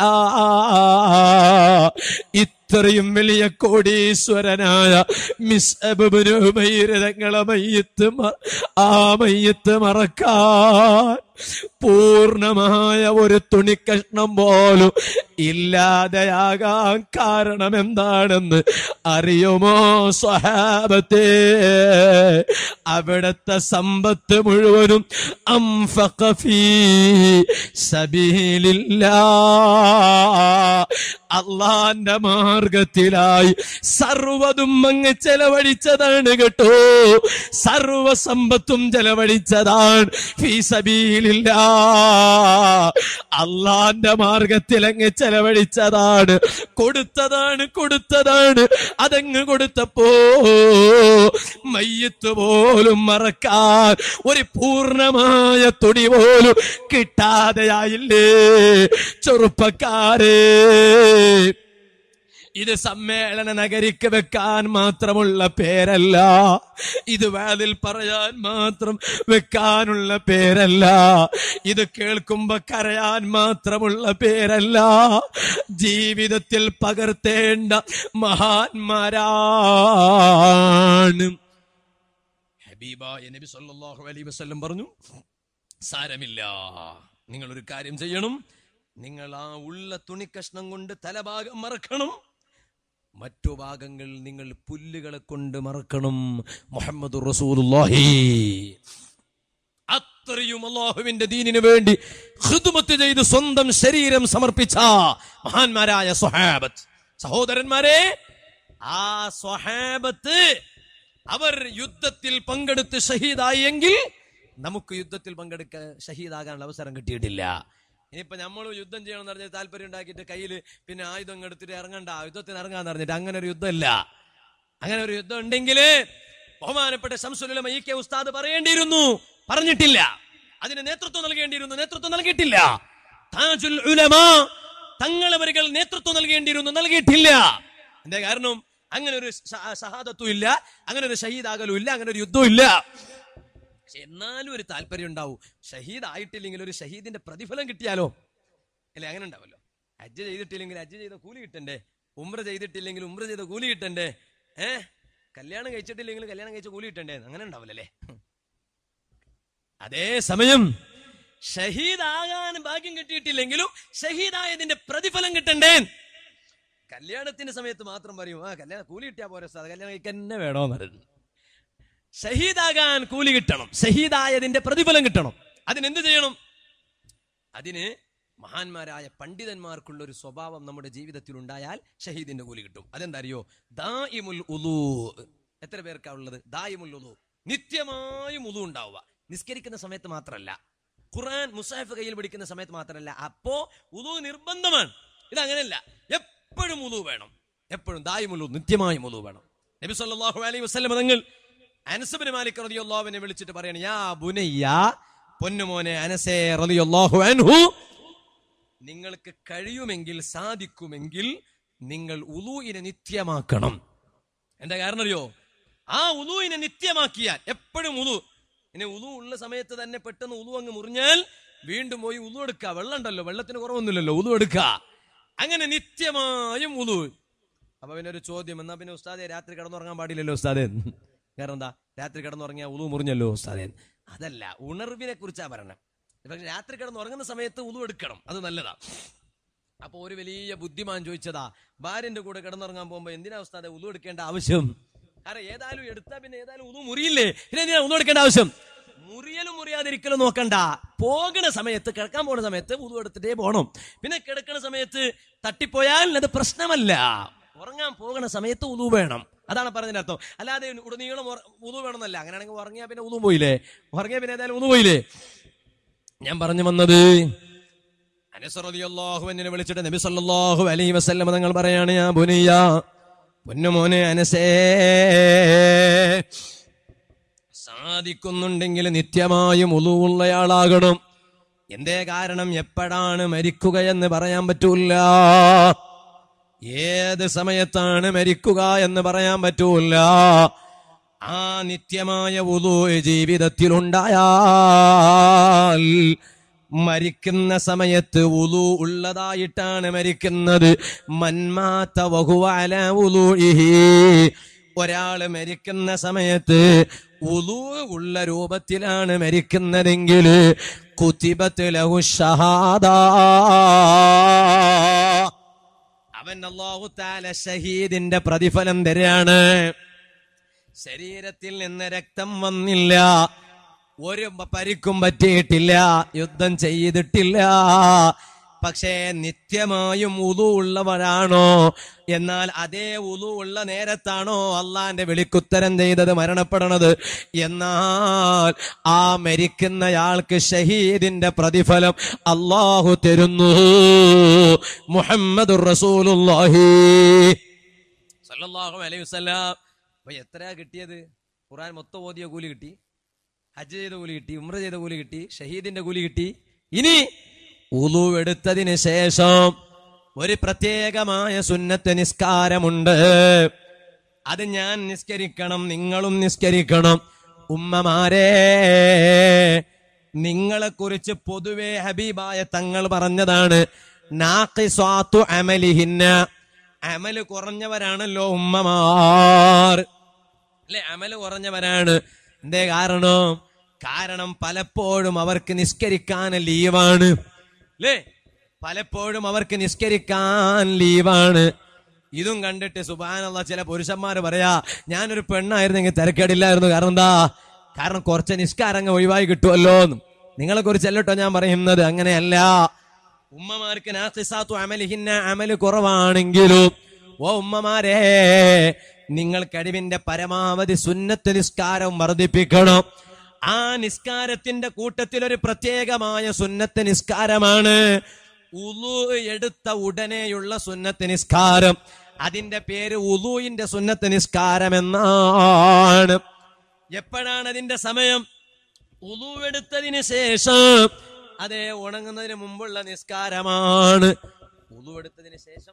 ഇത്രയും വലിയ കോടീശ്വരനായ മിസ് തങ്ങളെ മയ്യത്ത് മ- ആ മയ്യത്ത് മറക്കാൻ പൂർണമായ ഒരു തുണിക്കഷ്ണം പോലും ഇല്ലാതെയാകാൻ കാരണം എന്താണെന്ന് അറിയുമോ സ്വഹാബത്തെ അവിടത്തെ സമ്പത്ത് മുഴുവനും അംഫഖ ഫീ സബീലില്ലാ അള്ളാന്റെ മാർഗത്തിലായി സർവതും അങ്ങ് ചെലവഴിച്ചതാണ് കേട്ടോ സർവ സമ്പത്തും ചെലവഴിച്ചതാണ് ഫീസബീലില്ല അള്ളാന്റെ മാർഗത്തിൽ അങ്ങ് ചെലവഴിച്ചതാണ് കൊടുത്തതാണ് കൊടുത്തതാണ് അതങ്ങ് കൊടുത്തപ്പോ മയ്യത്ത് പോലും മറക്കാൻ ഒരു പൂർണ്ണമായ തുണി പോലും കിട്ടാതെയായില്ലേ ചെറുപ്പക്കാരേ ഇത് സമ്മേളന നഗരിക്ക് വെക്കാൻ മാത്രമുള്ള പേരല്ല ഇത് വാതിൽ പറയാൻ മാത്രം വെക്കാനുള്ള പേരല്ല ഇത് കേൾക്കുമ്പോ കരയാൻ മാത്രമുള്ള പേരല്ല ജീവിതത്തിൽ പകർത്തേണ്ട മഹാന്മാരാണ് ഹബീബായ നബി സല്ലല്ലാഹു അലൈഹി വസല്ലം പറഞ്ഞു സാരമില്ല നിങ്ങൾ ഒരു കാര്യം ചെയ്യണം നിങ്ങൾ ആ ഉള്ള തുണിക്കഷ്ണം കൊണ്ട് തലഭാഗം മറക്കണം മറ്റു ഭാഗങ്ങൾ നിങ്ങൾ പുല്ലുകളെ കൊണ്ട് മറക്കണം മുഹമ്മദ് റസൂലുള്ളാഹി അത്രയും അള്ളാഹുവിന്റെ ദീനിനു വേണ്ടി ഖിദ്മത്ത് ചെയ്ത് സ്വന്തം ശരീരം സമർപ്പിച്ച മഹാന്മാരായ സ്വഹാബത്ത് സഹോദരന്മാരെ ആ സ്വഹാബത്ത് അവർ യുദ്ധത്തിൽ പങ്കെടുത്ത് ഷഹീദായി എങ്കിൽ നമുക്ക് യുദ്ധത്തിൽ പങ്കെടുക്ക ഷഹീദാകാനുള്ള അവസരം കിട്ടിയിട്ടില്ല ഇനിയിപ്പോ നമ്മൾ യുദ്ധം ചെയ്യണം എന്ന് പറഞ്ഞാൽ താല്പര്യം ഉണ്ടാക്കിയിട്ട് കയ്യിൽ പിന്നെ ആയുധം അങ്ങ് എടുത്തിട്ട് ഇറങ്ങണ്ട യുദ്ധത്തിന് ഇറങ്ങാന്ന് പറഞ്ഞിട്ട് അങ്ങനെ ഒരു യുദ്ധമില്ല അങ്ങനെ ഒരു യുദ്ധം ഉണ്ടെങ്കിൽ ബഹുമാനപ്പെട്ട ശംസുലമ ഇ കെ ഉസ്താദ് പറയേണ്ടിയിരുന്നു പറഞ്ഞിട്ടില്ല അതിന് നേതൃത്വം നൽകേണ്ടിയിരുന്നു നേതൃത്വം നൽകിയിട്ടില്ല താജുൽ ഉലമ തങ്ങളവരുകൾ നേതൃത്വം നൽകേണ്ടിയിരുന്നു നൽകിയിട്ടില്ല എന്താ കാരണം അങ്ങനെ ഒരു ഷ- ഷഹാദത്തും ഇല്ല അങ്ങനെ ഒരു ഷഹീദാകലും ഇല്ല അങ്ങനെ ഒരു യുദ്ധവും ഇല്ല പക്ഷെ എന്നാലും ഒരു താല്പര്യം ഉണ്ടാവും ഷഹീദ് ആയിട്ടില്ലെങ്കിൽ ഒരു ഷഹീദിന്റെ പ്രതിഫലം കിട്ടിയാലോ അല്ലെ അങ്ങനെ ഉണ്ടാവല്ലോ ഹജ്ജ് ചെയ്തിട്ടില്ലെങ്കിൽ ഹജ്ജ് ചെയ്ത കൂലി കിട്ടണ്ടേ ഉമ്ര ചെയ്തിട്ടില്ലെങ്കിൽ ഉമ്ര ചെയ്ത കൂലി കിട്ടണ്ടേ ഏ കല്യാണം കഴിച്ചിട്ടില്ലെങ്കിൽ കല്യാണം കഴിച്ച കൂലി കിട്ടണ്ടേ അങ്ങനെ ഉണ്ടാവില്ലല്ലേ അതേ സമയം ഷഹീദാകാൻ ഭാഗ്യം കിട്ടിയിട്ടില്ലെങ്കിലും ഷഹീദായതിന്റെ പ്രതിഫലം കിട്ടണ്ടേ കല്യാണത്തിന്റെ സമയത്ത് മാത്രം പറയും ആ കല്യാണം കൂലി കിട്ടിയാ പോരെ ഉസ്താദ് കല്യാണം കഴിക്കാൻ തന്നെ വേണോന്ന് പറയുന്നു ഷഹീദാകാൻ കൂലി കിട്ടണം ഷഹീദായതിന്റെ പ്രതിഫലം കിട്ടണം അതിനെന്ത് ചെയ്യണം അതിന് മഹാന്മാരായ പണ്ഡിതന്മാർക്കുള്ള ഒരു സ്വഭാവം നമ്മുടെ ജീവിതത്തിൽ ഉണ്ടായാൽ ഷഹീദിന്റെ കൂലി കിട്ടും അതെന്താ അറിയോ ദായിമുൽ ഉലു എത്ര പേർക്കാ ഉള്ളത് ദായിമുൽ ഉലു നിത്യമായും ഉലു ഉണ്ടാവുക നിസ്കരിക്കുന്ന സമയത്ത് മാത്രമല്ല ഖുർആൻ മുസാഫ് കയ്യിൽ പിടിക്കുന്ന സമയത്ത് മാത്രമല്ല അപ്പോ ഉലു നിർബന്ധമാണ് ഇത് അങ്ങനെയല്ല എപ്പോഴും ഉലു വേണം എപ്പോഴും ദായിമുൽ ഉലു നിത്യമായും ഉലു വേണം നബി സല്ലല്ലാഹു അലൈഹി വസല്ലം തങ്ങൾ അനസബിന് മാലിക് റളിയല്ലാഹുവിനെ വിളിച്ചിട്ട് പറയാണ് യാ ബുനയ്യ പൊന്നുമോനെ അനസേ റളിയല്ലാഹു അൻഹു നിങ്ങൾക്ക് കഴിയുമെങ്കിൽ സാധിക്കുമെങ്കിൽ നിങ്ങൾ ഉലൂയിനെ നിത്യമാക്കണം എന്താ കാരണം അറിയോ ആ ഉലൂയിനെ നിത്യമാക്കിയാൽ എപ്പോഴും ഉലു ഇനി ഉലു ഉള്ള സമയത്ത് തന്നെ പെട്ടെന്ന് ഉലു അങ്ങ് മുറിഞ്ഞാൽ വീണ്ടും പോയി ഉലു എടുക്കുക വെള്ളം ഉണ്ടല്ലോ വെള്ളത്തിന് കുറവൊന്നുമില്ലല്ലോ ഉലു എടുക്കുക അങ്ങനെ നിത്യമായും ഉലു അപ്പൊ പിന്നെ ഒരു ചോദ്യം എന്നാ പിന്നെ ഉസ്താദെ രാത്രി കിടന്നുറങ്ങാൻ പാടില്ലല്ലോ ഉസ്താദെ കാരണം എന്താ രാത്രി കിടന്നുറങ്ങിയ ഉളു മുറിഞ്ഞല്ലോ ഉസ്താദെ അതല്ല ഉണർവിനെ കുറിച്ചാ പറയണേ പക്ഷെ രാത്രി കിടന്നുറങ്ങുന്ന സമയത്ത് ഉളു എടുക്കണം അത് നല്ലതാ അപ്പൊ ഒരു വലിയ ബുദ്ധിമാൻ ചോദിച്ചതാ ഭാര്യന്റെ കൂടെ കിടന്നുറങ്ങാൻ പോകുമ്പോ എന്തിനാ ഉസ്താദെ ഉളു എടുക്കേണ്ട ആവശ്യം കാരണം ഏതായാലും എടുത്താ പിന്നെ ഏതായാലും ഉളു മുറിയില്ലേ പിന്നെ എന്തിനാ ഉളു എടുക്കേണ്ട ആവശ്യം മുറിയലും മുറിയാതിരിക്കലും നോക്കണ്ട പോകുന്ന സമയത്ത് കിടക്കാൻ പോകുന്ന സമയത്ത് ഉളു എടുത്തിട്ടേ പോകണം പിന്നെ കിടക്കുന്ന സമയത്ത് തട്ടിപ്പോയാൽ അത് പ്രശ്നമല്ല ഉറങ്ങാൻ പോകുന്ന സമയത്ത് ഉളു വേണം അതാണ് പറഞ്ഞതിന്റെ അർത്ഥം അല്ലാതെ ഉടനീളം ഉറ- ഉളു വേണമെന്നല്ല അങ്ങനെയാണെങ്കിൽ ഉറങ്ങിയാ പിന്നെ ഉളു പോയില്ലേ ഉറങ്ങിയാ പിന്നെ ഏതായാലും ഉളു പോയില്ലേ ഞാൻ പറഞ്ഞു വന്നത് അനസ് റളിയല്ലാഹു അൻഹുവിനെ വിളിച്ചിട്ട് നബി സല്ലല്ലാഹു അലൈഹി വസല്ലം തങ്ങൾ പറയാണ് യാ ബുനിയ പൊന്നുമോനെ അനസേ സാധിക്കുന്നുണ്ടെങ്കിൽ നിത്യമായും ഉളുവുള്ളയാളാകണം എന്തേ കാരണം എപ്പോഴാണ് മരിക്കുകയെന്ന് പറയാൻ പറ്റൂല ഏത് സമയത്താണ് മരിക്കുക എന്ന് പറയാൻ പറ്റൂല ആ നിത്യമായ ഉദു ജീവിതത്തിലുണ്ടായാൽ മരിക്കുന്ന സമയത്ത് ഉലു ഉള്ളതായിട്ടാണ് മരിക്കുന്നത് മന്മാത്ത വഹുവാല ഉലൂഇഹി ഒരാള് മരിക്കുന്ന സമയത്ത് ഉലു ഉള്ള രൂപത്തിലാണ് മരിക്കുന്നതെങ്കിൽ കുത്തിബത്ത് ലഹു ഷഹാദ അവൻ അള്ളാഹു താല ഷഹീദിന്റെ പ്രതിഫലം തരാണ് ശരീരത്തിൽ നിന്ന് രക്തം വന്നില്ല ഒരു പരിക്കും പറ്റിയിട്ടില്ല യുദ്ധം ചെയ്തിട്ടില്ല പക്ഷേ നിത്യമായും ഉതു ഉള്ളവരാണോ എന്നാൽ അതേ ഉതു ഉള്ള നേരത്താണോ അള്ളാന്റെ വിളിക്കുത്തരം ചെയ്തത് മരണപ്പെടണത് എന്നാൽ ആ മരിക്കുന്നയാൾക്ക് ഷഹീദിന്റെ പ്രതിഫലം അള്ളാഹു തരുന്നു മുഹമ്മദ് റസൂലുള്ളാഹി സല്ലല്ലാഹു അലൈഹി വസല്ലം അപ്പൊ എത്രയാ കിട്ടിയത് ഖുർആൻ മൊത്തം ഓതിയ കൂലി കിട്ടി ഹജ്ജ് ചെയ്ത കൂലി കിട്ടി ഉംറ ചെയ്ത കൂലി കിട്ടി ഷഹീദിന്റെ കൂലി കിട്ടി ഇനി ഉളു എടുത്തതിന് ശേഷം ഒരു പ്രത്യേകമായ സുന്നത്ത് നിസ്കാരമുണ്ട് അത് ഞാൻ നിസ്കരിക്കണം നിങ്ങളും നിസ്കരിക്കണം ഉമ്മമാരെ നിങ്ങളെ കുറിച്ച് പൊതുവെ ഹബീബായ തങ്ങൾ പറഞ്ഞതാണ് നാഖിസ്വാത്തു അമലിഹിന്ന അമല് കുറഞ്ഞവരാണല്ലോ ഉമ്മമാർ അല്ലെ അമല് കുറഞ്ഞവരാണ് എന്തേ കാരണം കാരണം പലപ്പോഴും അവർക്ക് നിസ്കരിക്കാൻ ലീവാണ് അല്ലേ പലപ്പോഴും അവർക്ക് നിസ്കരിക്കാൻ ലീവാണ് ഇതും കണ്ടിട്ട് സുബാനുള്ള ചില പുരുഷന്മാര് പറയാ ഞാനൊരു പെണ്ണായിരുന്നെങ്കിൽ തിരക്കേടില്ലായിരുന്നു കാരണം എന്താ കാരണം കുറച്ച് നിസ്കാരങ്ങ് ഒഴിവായി കിട്ടുമല്ലോ നിങ്ങളെ കുറിച്ചല്ലോ ഞാൻ പറയുന്നത് അങ്ങനെയല്ല ഉമ്മമാർക്ക് നാസിസാത്തു അമലിഹിന്ന അമല് കുറവാണെങ്കിലും ഓ ഉമ്മമാരെ നിങ്ങൾ കഴിവിന്റെ പരമാവധി സുന്നത്ത് നിസ്കാരം വർദ്ധിപ്പിക്കണം ആ നിസ്കാരത്തിന്റെ കൂട്ടത്തിൽ ഒരു പ്രത്യേകമായ സുന്നത്ത് നിസ്കാരമാണ് ഉലു എടുത്ത ഉടനെയുള്ള സുന്നത്ത് നിസ്കാരം അതിന്റെ പേര് ഉലുവിന്റെ സുന്നത്ത് നിസ്കാരം എന്നാണ് എപ്പോഴാണ് അതിന്റെ സമയം ഉളുവെടുത്തതിന് ശേഷം അതെ ഉണങ്ങുന്നതിന് മുമ്പുള്ള നിസ്കാരമാണ് ഉളുവെടുത്തതിന് ശേഷം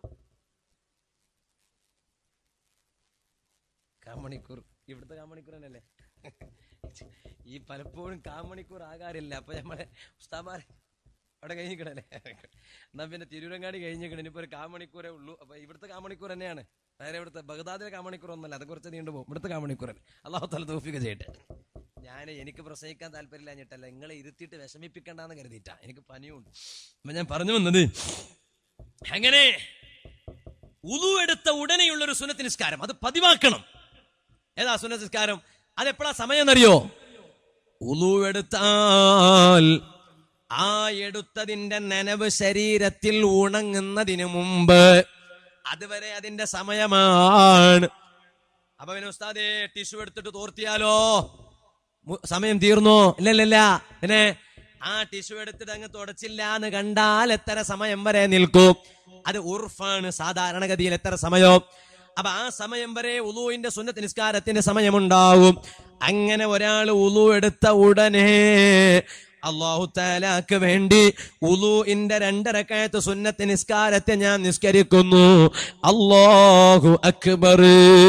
കാമണിക്കൂർ ഇവിടുത്തെ കാമണിക്കൂർ തന്നെയല്ലേ ഈ പലപ്പോഴും കാമണിക്കൂർ ആകാറില്ല അപ്പൊ നമ്മളെ ഉസ്താമാരെ അവിടെ കഴിഞ്ഞിക്കണല്ലേ എന്നാ പിന്നെ തിരൂരങ്ങാടി കഴിഞ്ഞിക്കണം ഇനിയിപ്പോ ഒരു കാമണിക്കൂറേ ഉള്ളൂ അപ്പൊ ഇവിടുത്തെ കാമണിക്കൂർ തന്നെയാണ് വേറെ ഇവിടുത്തെ ബഗ്ദാദിലെ കാമണിക്കൂർ ഒന്നല്ല അത് കുറച്ച് നീണ്ടു പോകും ഇവിടുത്തെ കാമണിക്കൂർ അള്ളാഹു തല തോഫിക ചെയ്യട്ടെ ഞാൻ എനിക്ക് പ്രസംഗിക്കാൻ താല്പര്യമില്ലാഞ്ഞിട്ടല്ല നിങ്ങളെ ഇരുത്തിയിട്ട് വിഷമിപ്പിക്കണ്ടെന്ന് കരുതിയിട്ടാ എനിക്ക് പനിയുണ്ട് അപ്പൊ ഞാൻ പറഞ്ഞു വന്നത് അങ്ങനെ ഉതു എടുത്ത ഉടനെയുള്ള ഒരു സുന്നത്ത് നിസ്കാരം അത് പതിവാക്കണം ഏതാ സുന്നത്ത് നിസ്കാരം അതെപ്പോഴാ സമയം എന്നറിയോ ഉളു എടുത്താൽ ആ എടുത്തതിന്റെ നനവ് ശരീരത്തിൽ ഉണങ്ങുന്നതിന് മുമ്പ് അതുവരെ അതിന്റെ സമയമാണ് അപ്പൊ പിന്നെ ഉസ്താദേ ടിഷ്യൂ എടുത്തിട്ട് തോർത്തിയാലോ മു- സമയം തീർന്നോ ഇല്ലല്ലല്ല പിന്നെ ആ ടിഷ്യൂ എടുത്തിട്ട് അങ്ങ് തുടച്ചില്ല എന്ന് കണ്ടാൽ എത്ര സമയം വരെ നിൽക്കും അത് ഉർഫാണ് സാധാരണഗതിയിൽ എത്ര സമയം അപ്പൊ ആ സമയം വരെ ഉലുവിന്റെ സുന്നത്ത് നിസ്കാരത്തിന്റെ സമയമുണ്ടാവും അങ്ങനെ ഒരാൾ ഉലു എടുത്ത ഉടനെ അള്ളാഹു താലാക്ക് വേണ്ടി ഉലുവിന്റെ രണ്ടരക്കായത്ത് സുന്നത്ത് നിസ്കാരത്തെ ഞാൻ നിസ്കരിക്കുന്നു അള്ളാഹു അക്ബർ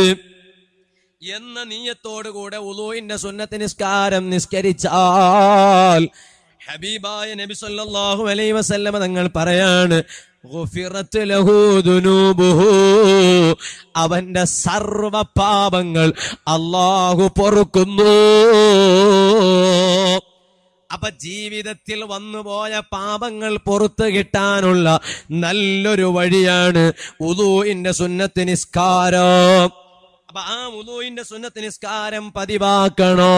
എന്ന നീയത്തോടുകൂടെ ഉലൂയിന്റെ സുന്നത്ത് നിസ്കാരം നിസ്കരിച്ചാൽ ഹബീബായ നബി സല്ലല്ലാഹു അലൈഹി വസല്ലമ തങ്ങൾ പറയാണ് ഗുഫിറത്ത് ലഹു ദുനൂബുഹു. അവന്റെ സർവ പാപങ്ങൾ അള്ളാഹു പൊറുക്കുന്നു അപ്പൊ ജീവിതത്തിൽ വന്നുപോയ പാപങ്ങൾ പുറത്തു കിട്ടാനുള്ള നല്ലൊരു വഴിയാണ് ഉദൂഇന്റെ സുന്നത്ത് നിസ്കാരം അപ്പൊ ആ ഉദൂഇന്റെ സുന്നത്ത് നിസ്കാരം പതിവാക്കണോ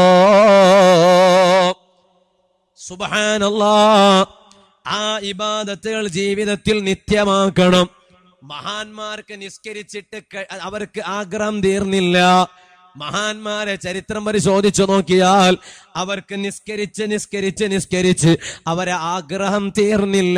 സുബഹാനല്ലാ ആ ഇബാദത്തുകൾ ജീവിതത്തിൽ നിത്യമാക്കണം മഹാന്മാർക്ക് നിസ്കരിച്ചിട്ട് ക- അവർക്ക് ആഗ്രഹം തീർന്നില്ല മഹാന്മാരെ ചരിത്രം പരിശോധിച്ചു നോക്കിയാൽ അവർക്ക് നിസ്കരിച്ച് നിസ്കരിച്ച് നിസ്കരിച്ച് അവരെ ആഗ്രഹം തീർന്നില്ല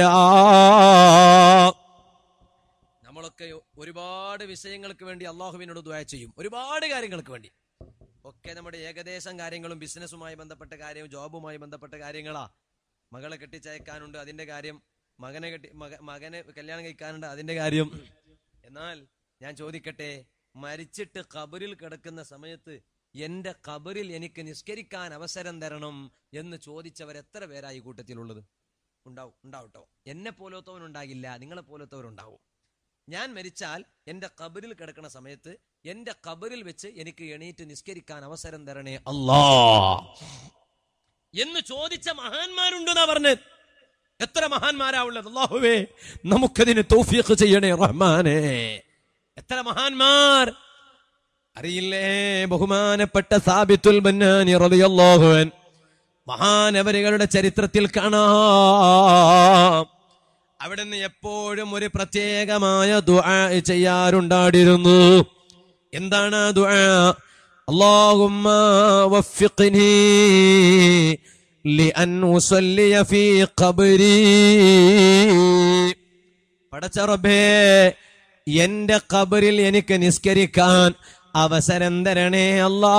നമ്മളൊക്കെ ഒരുപാട് വിഷയങ്ങൾക്ക് വേണ്ടി അള്ളാഹുവിനോട് ദ്വാ ചെയ്യും ഒരുപാട് കാര്യങ്ങൾക്ക് വേണ്ടി ഒക്കെ നമ്മുടെ ഏകദേശം കാര്യങ്ങളും ബിസിനസ്സുമായി ബന്ധപ്പെട്ട കാര്യവും ജോബുമായി ബന്ധപ്പെട്ട കാര്യങ്ങളാ മകളെ കെട്ടിച്ചയക്കാനുണ്ട് അതിന്റെ കാര്യം മകനെ കെട്ടി മക മകനെ കല്യാണം കഴിക്കാനുണ്ട് അതിന്റെ കാര്യം എന്നാൽ ഞാൻ ചോദിക്കട്ടെ മരിച്ചിട്ട് കബറിൽ കിടക്കുന്ന സമയത്ത് എന്റെ കബറിൽ എനിക്ക് നിസ്കരിക്കാൻ അവസരം തരണം എന്ന് ചോദിച്ചവർ എത്ര പേരായി കൂട്ടത്തിലുള്ളത് ഉണ്ടാവും ഉണ്ടാവട്ടോ എന്നെ പോലത്തവനുണ്ടാകില്ല നിങ്ങളെ പോലത്തവരുണ്ടാവും ഞാൻ മരിച്ചാൽ എന്റെ കബറിൽ കിടക്കുന്ന സമയത്ത് എന്റെ കബറിൽ വെച്ച് എനിക്ക് എണീറ്റ് നിസ്കരിക്കാൻ അവസരം തരണേ അല്ലാ എന്ന് ചോദിച്ച മഹാന്മാരുണ്ടെന്നാ പറഞ്ഞത് എത്ര മഹാന്മാരാ ഉള്ളത് അള്ളാഹുവേ നമുക്കതിന് തൗഫീഖ് ചെയ്യണേ റഹ്മാനെ എത്ര മഹാന്മാർ അറിയില്ലേ ബഹുമാനപ്പെട്ട സാബിത്തുൽ ബന്നാനി റളിയല്ലാഹു അൻ മഹാനവരുകളുടെ ചരിത്രത്തിൽ കാണാം അവിടുന്ന് എപ്പോഴും ഒരു പ്രത്യേകമായ ദുആ ചെയ്യാറുണ്ടായിരുന്നു എന്താണ് ആ ദുആ اللهم وفقني لأن أصلي في قبري പടച്ച റബ്ബേ എന്റെ കബറിൽ എനിക്ക് നിസ്കരിക്കാൻ അവസരം തരണേ അല്ലാ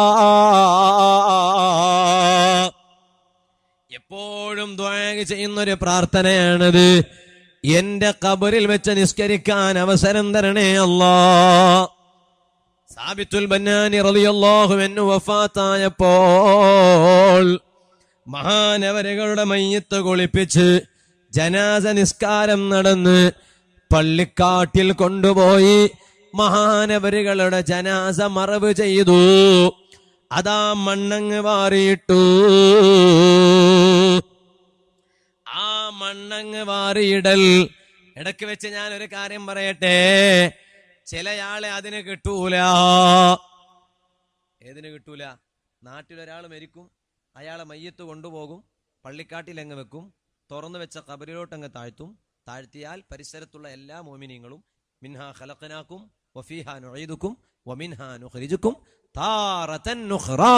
എപ്പോഴും ദ്വാഗ ചെയ്യുന്ന ഒരു പ്രാർത്ഥനയാണത് എന്റെ കബറിൽ വെച്ച് നിസ്കരിക്കാൻ അവസരം തരണേ അല്ലാ സാബിത്തുൽ ബന്നാനി റളിയല്ലാഹു അൻഹു വഫാത്തായപ്പോൾ മഹാനവരുകളുടെ മയ്യത്ത് കുളിപ്പിച്ച് ജനാസ നിസ്കാരം നടന്ന് പള്ളിക്കാട്ടിൽ കൊണ്ടുപോയി മഹാനവരുകളുടെ ജനാസ മറവ് ചെയ്തു അതാ മണ്ണങ്ങ് വാറിയിട്ടു ആ മണ്ണങ്ങ് വാറിയിടൽ ഇടയ്ക്ക് വെച്ച് ഞാൻ ഒരു കാര്യം പറയട്ടെ ചിലയാളെ അതിന് കിട്ടൂല ഏതിന് കിട്ടൂല നാട്ടിലൊരാൾ മരിക്കും അയാളെ മയ്യത്ത് കൊണ്ടുപോകും പള്ളിക്കാട്ടിൽ അങ്ങ് വെക്കും തുറന്നു വെച്ച കബറിലോട്ട് അങ്ങ് താഴ്ത്തും താഴ്ത്തിയാൽ പരിസരത്തുള്ള എല്ലാ മോമിനിയങ്ങളും മിൻഹാ ഖലഖനാക്കും വഫീഹാ നുഈദുക്കും വമിൻഹാ നുഖ്രിജുക്കും താറതൻ നുഖ്റാ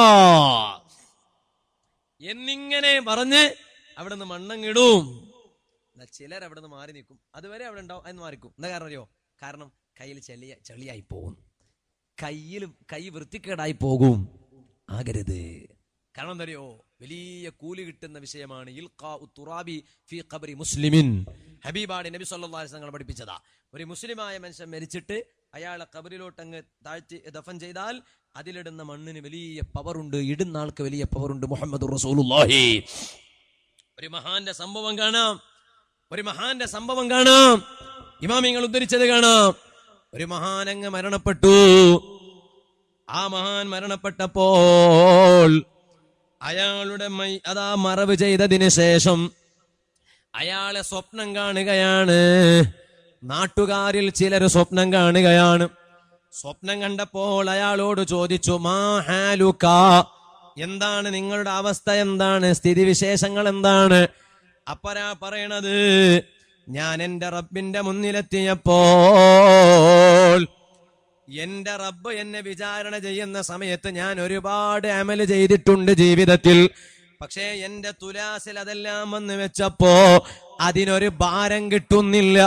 എന്നിങ്ങനെ പറഞ്ഞ് അവിടുന്ന് മണ്ണങ്ങിടും എന്നാൽ ചിലർ അവിടെ നിന്ന് മാറി നിൽക്കും അതുവരെ അവിടെ ഉണ്ടാവും അതിന് മാറിക്കും എന്താ കാരണം അറിയോ കാരണം കയ്യിൽ ചെളിയ ചെളിയായി പോകും കയ്യിൽ കൈ വൃത്തിക്കേടായി പോകും ആകരുത് കാരണം എന്താ അറിയോ വലിയ കൂലി കിട്ടുന്ന വിഷയമാണ് ഇൽഖാ തുറാബി ഫി ഖബറി മുസ്ലിമിൻ ഹബീബാണ് നബി സല്ലല്ലാഹു അലൈഹി വസല്ലം പഠിപ്പിച്ചതാ ഒരു മുസ്ലിമായ മനുഷ്യൻ മരിച്ചിട്ട് അയാളെ കബറിലോട്ട് അങ്ങ് താഴ്ത്തി ദഫൻ ചെയ്താൽ അതിലിടുന്ന മണ്ണിന് വലിയ പവറുണ്ട് ഇടുന്ന ആൾക്ക് വലിയ പവറുണ്ട് മുഹമ്മദ് റസൂലുള്ളാഹി ഒരു മഹാന്റെ സംഭവം കാണാം ഒരു മഹാന്റെ സംഭവം കാണാം ഇമാമിങ്ങൾ ഉദ്ധരിച്ചത് കാണാം ഒരു മഹാൻ അങ്ങ് മരണപ്പെട്ടു ആ മഹാൻ മരണപ്പെട്ടപ്പോൾ അയാളുടെ മൈ അതാ മറവ് ചെയ്തതിന് ശേഷം അയാളെ സ്വപ്നം കാണുകയാണ് നാട്ടുകാരിൽ ചിലർ സ്വപ്നം കാണുകയാണ് സ്വപ്നം കണ്ടപ്പോൾ അയാളോട് ചോദിച്ചു മാ ഹാലുക എന്താണ് നിങ്ങളുടെ അവസ്ഥ എന്താണ് സ്ഥിതിവിശേഷങ്ങൾ എന്താണ് അപ്പരാ പറയണത് ഞാൻ എന്റെ റബ്ബിന്റെ മുന്നിലെത്തിയപ്പോൾ എന്റെ റബ്ബ് എന്നെ വിചാരണ ചെയ്യുന്ന സമയത്ത് ഞാൻ ഒരുപാട് അമല് ചെയ്തിട്ടുണ്ട് ജീവിതത്തിൽ പക്ഷേ എന്റെ തുലാസിൽ അതെല്ലാം വന്ന് വെച്ചപ്പോ അതിനൊരു ഭാരം കിട്ടുന്നില്ല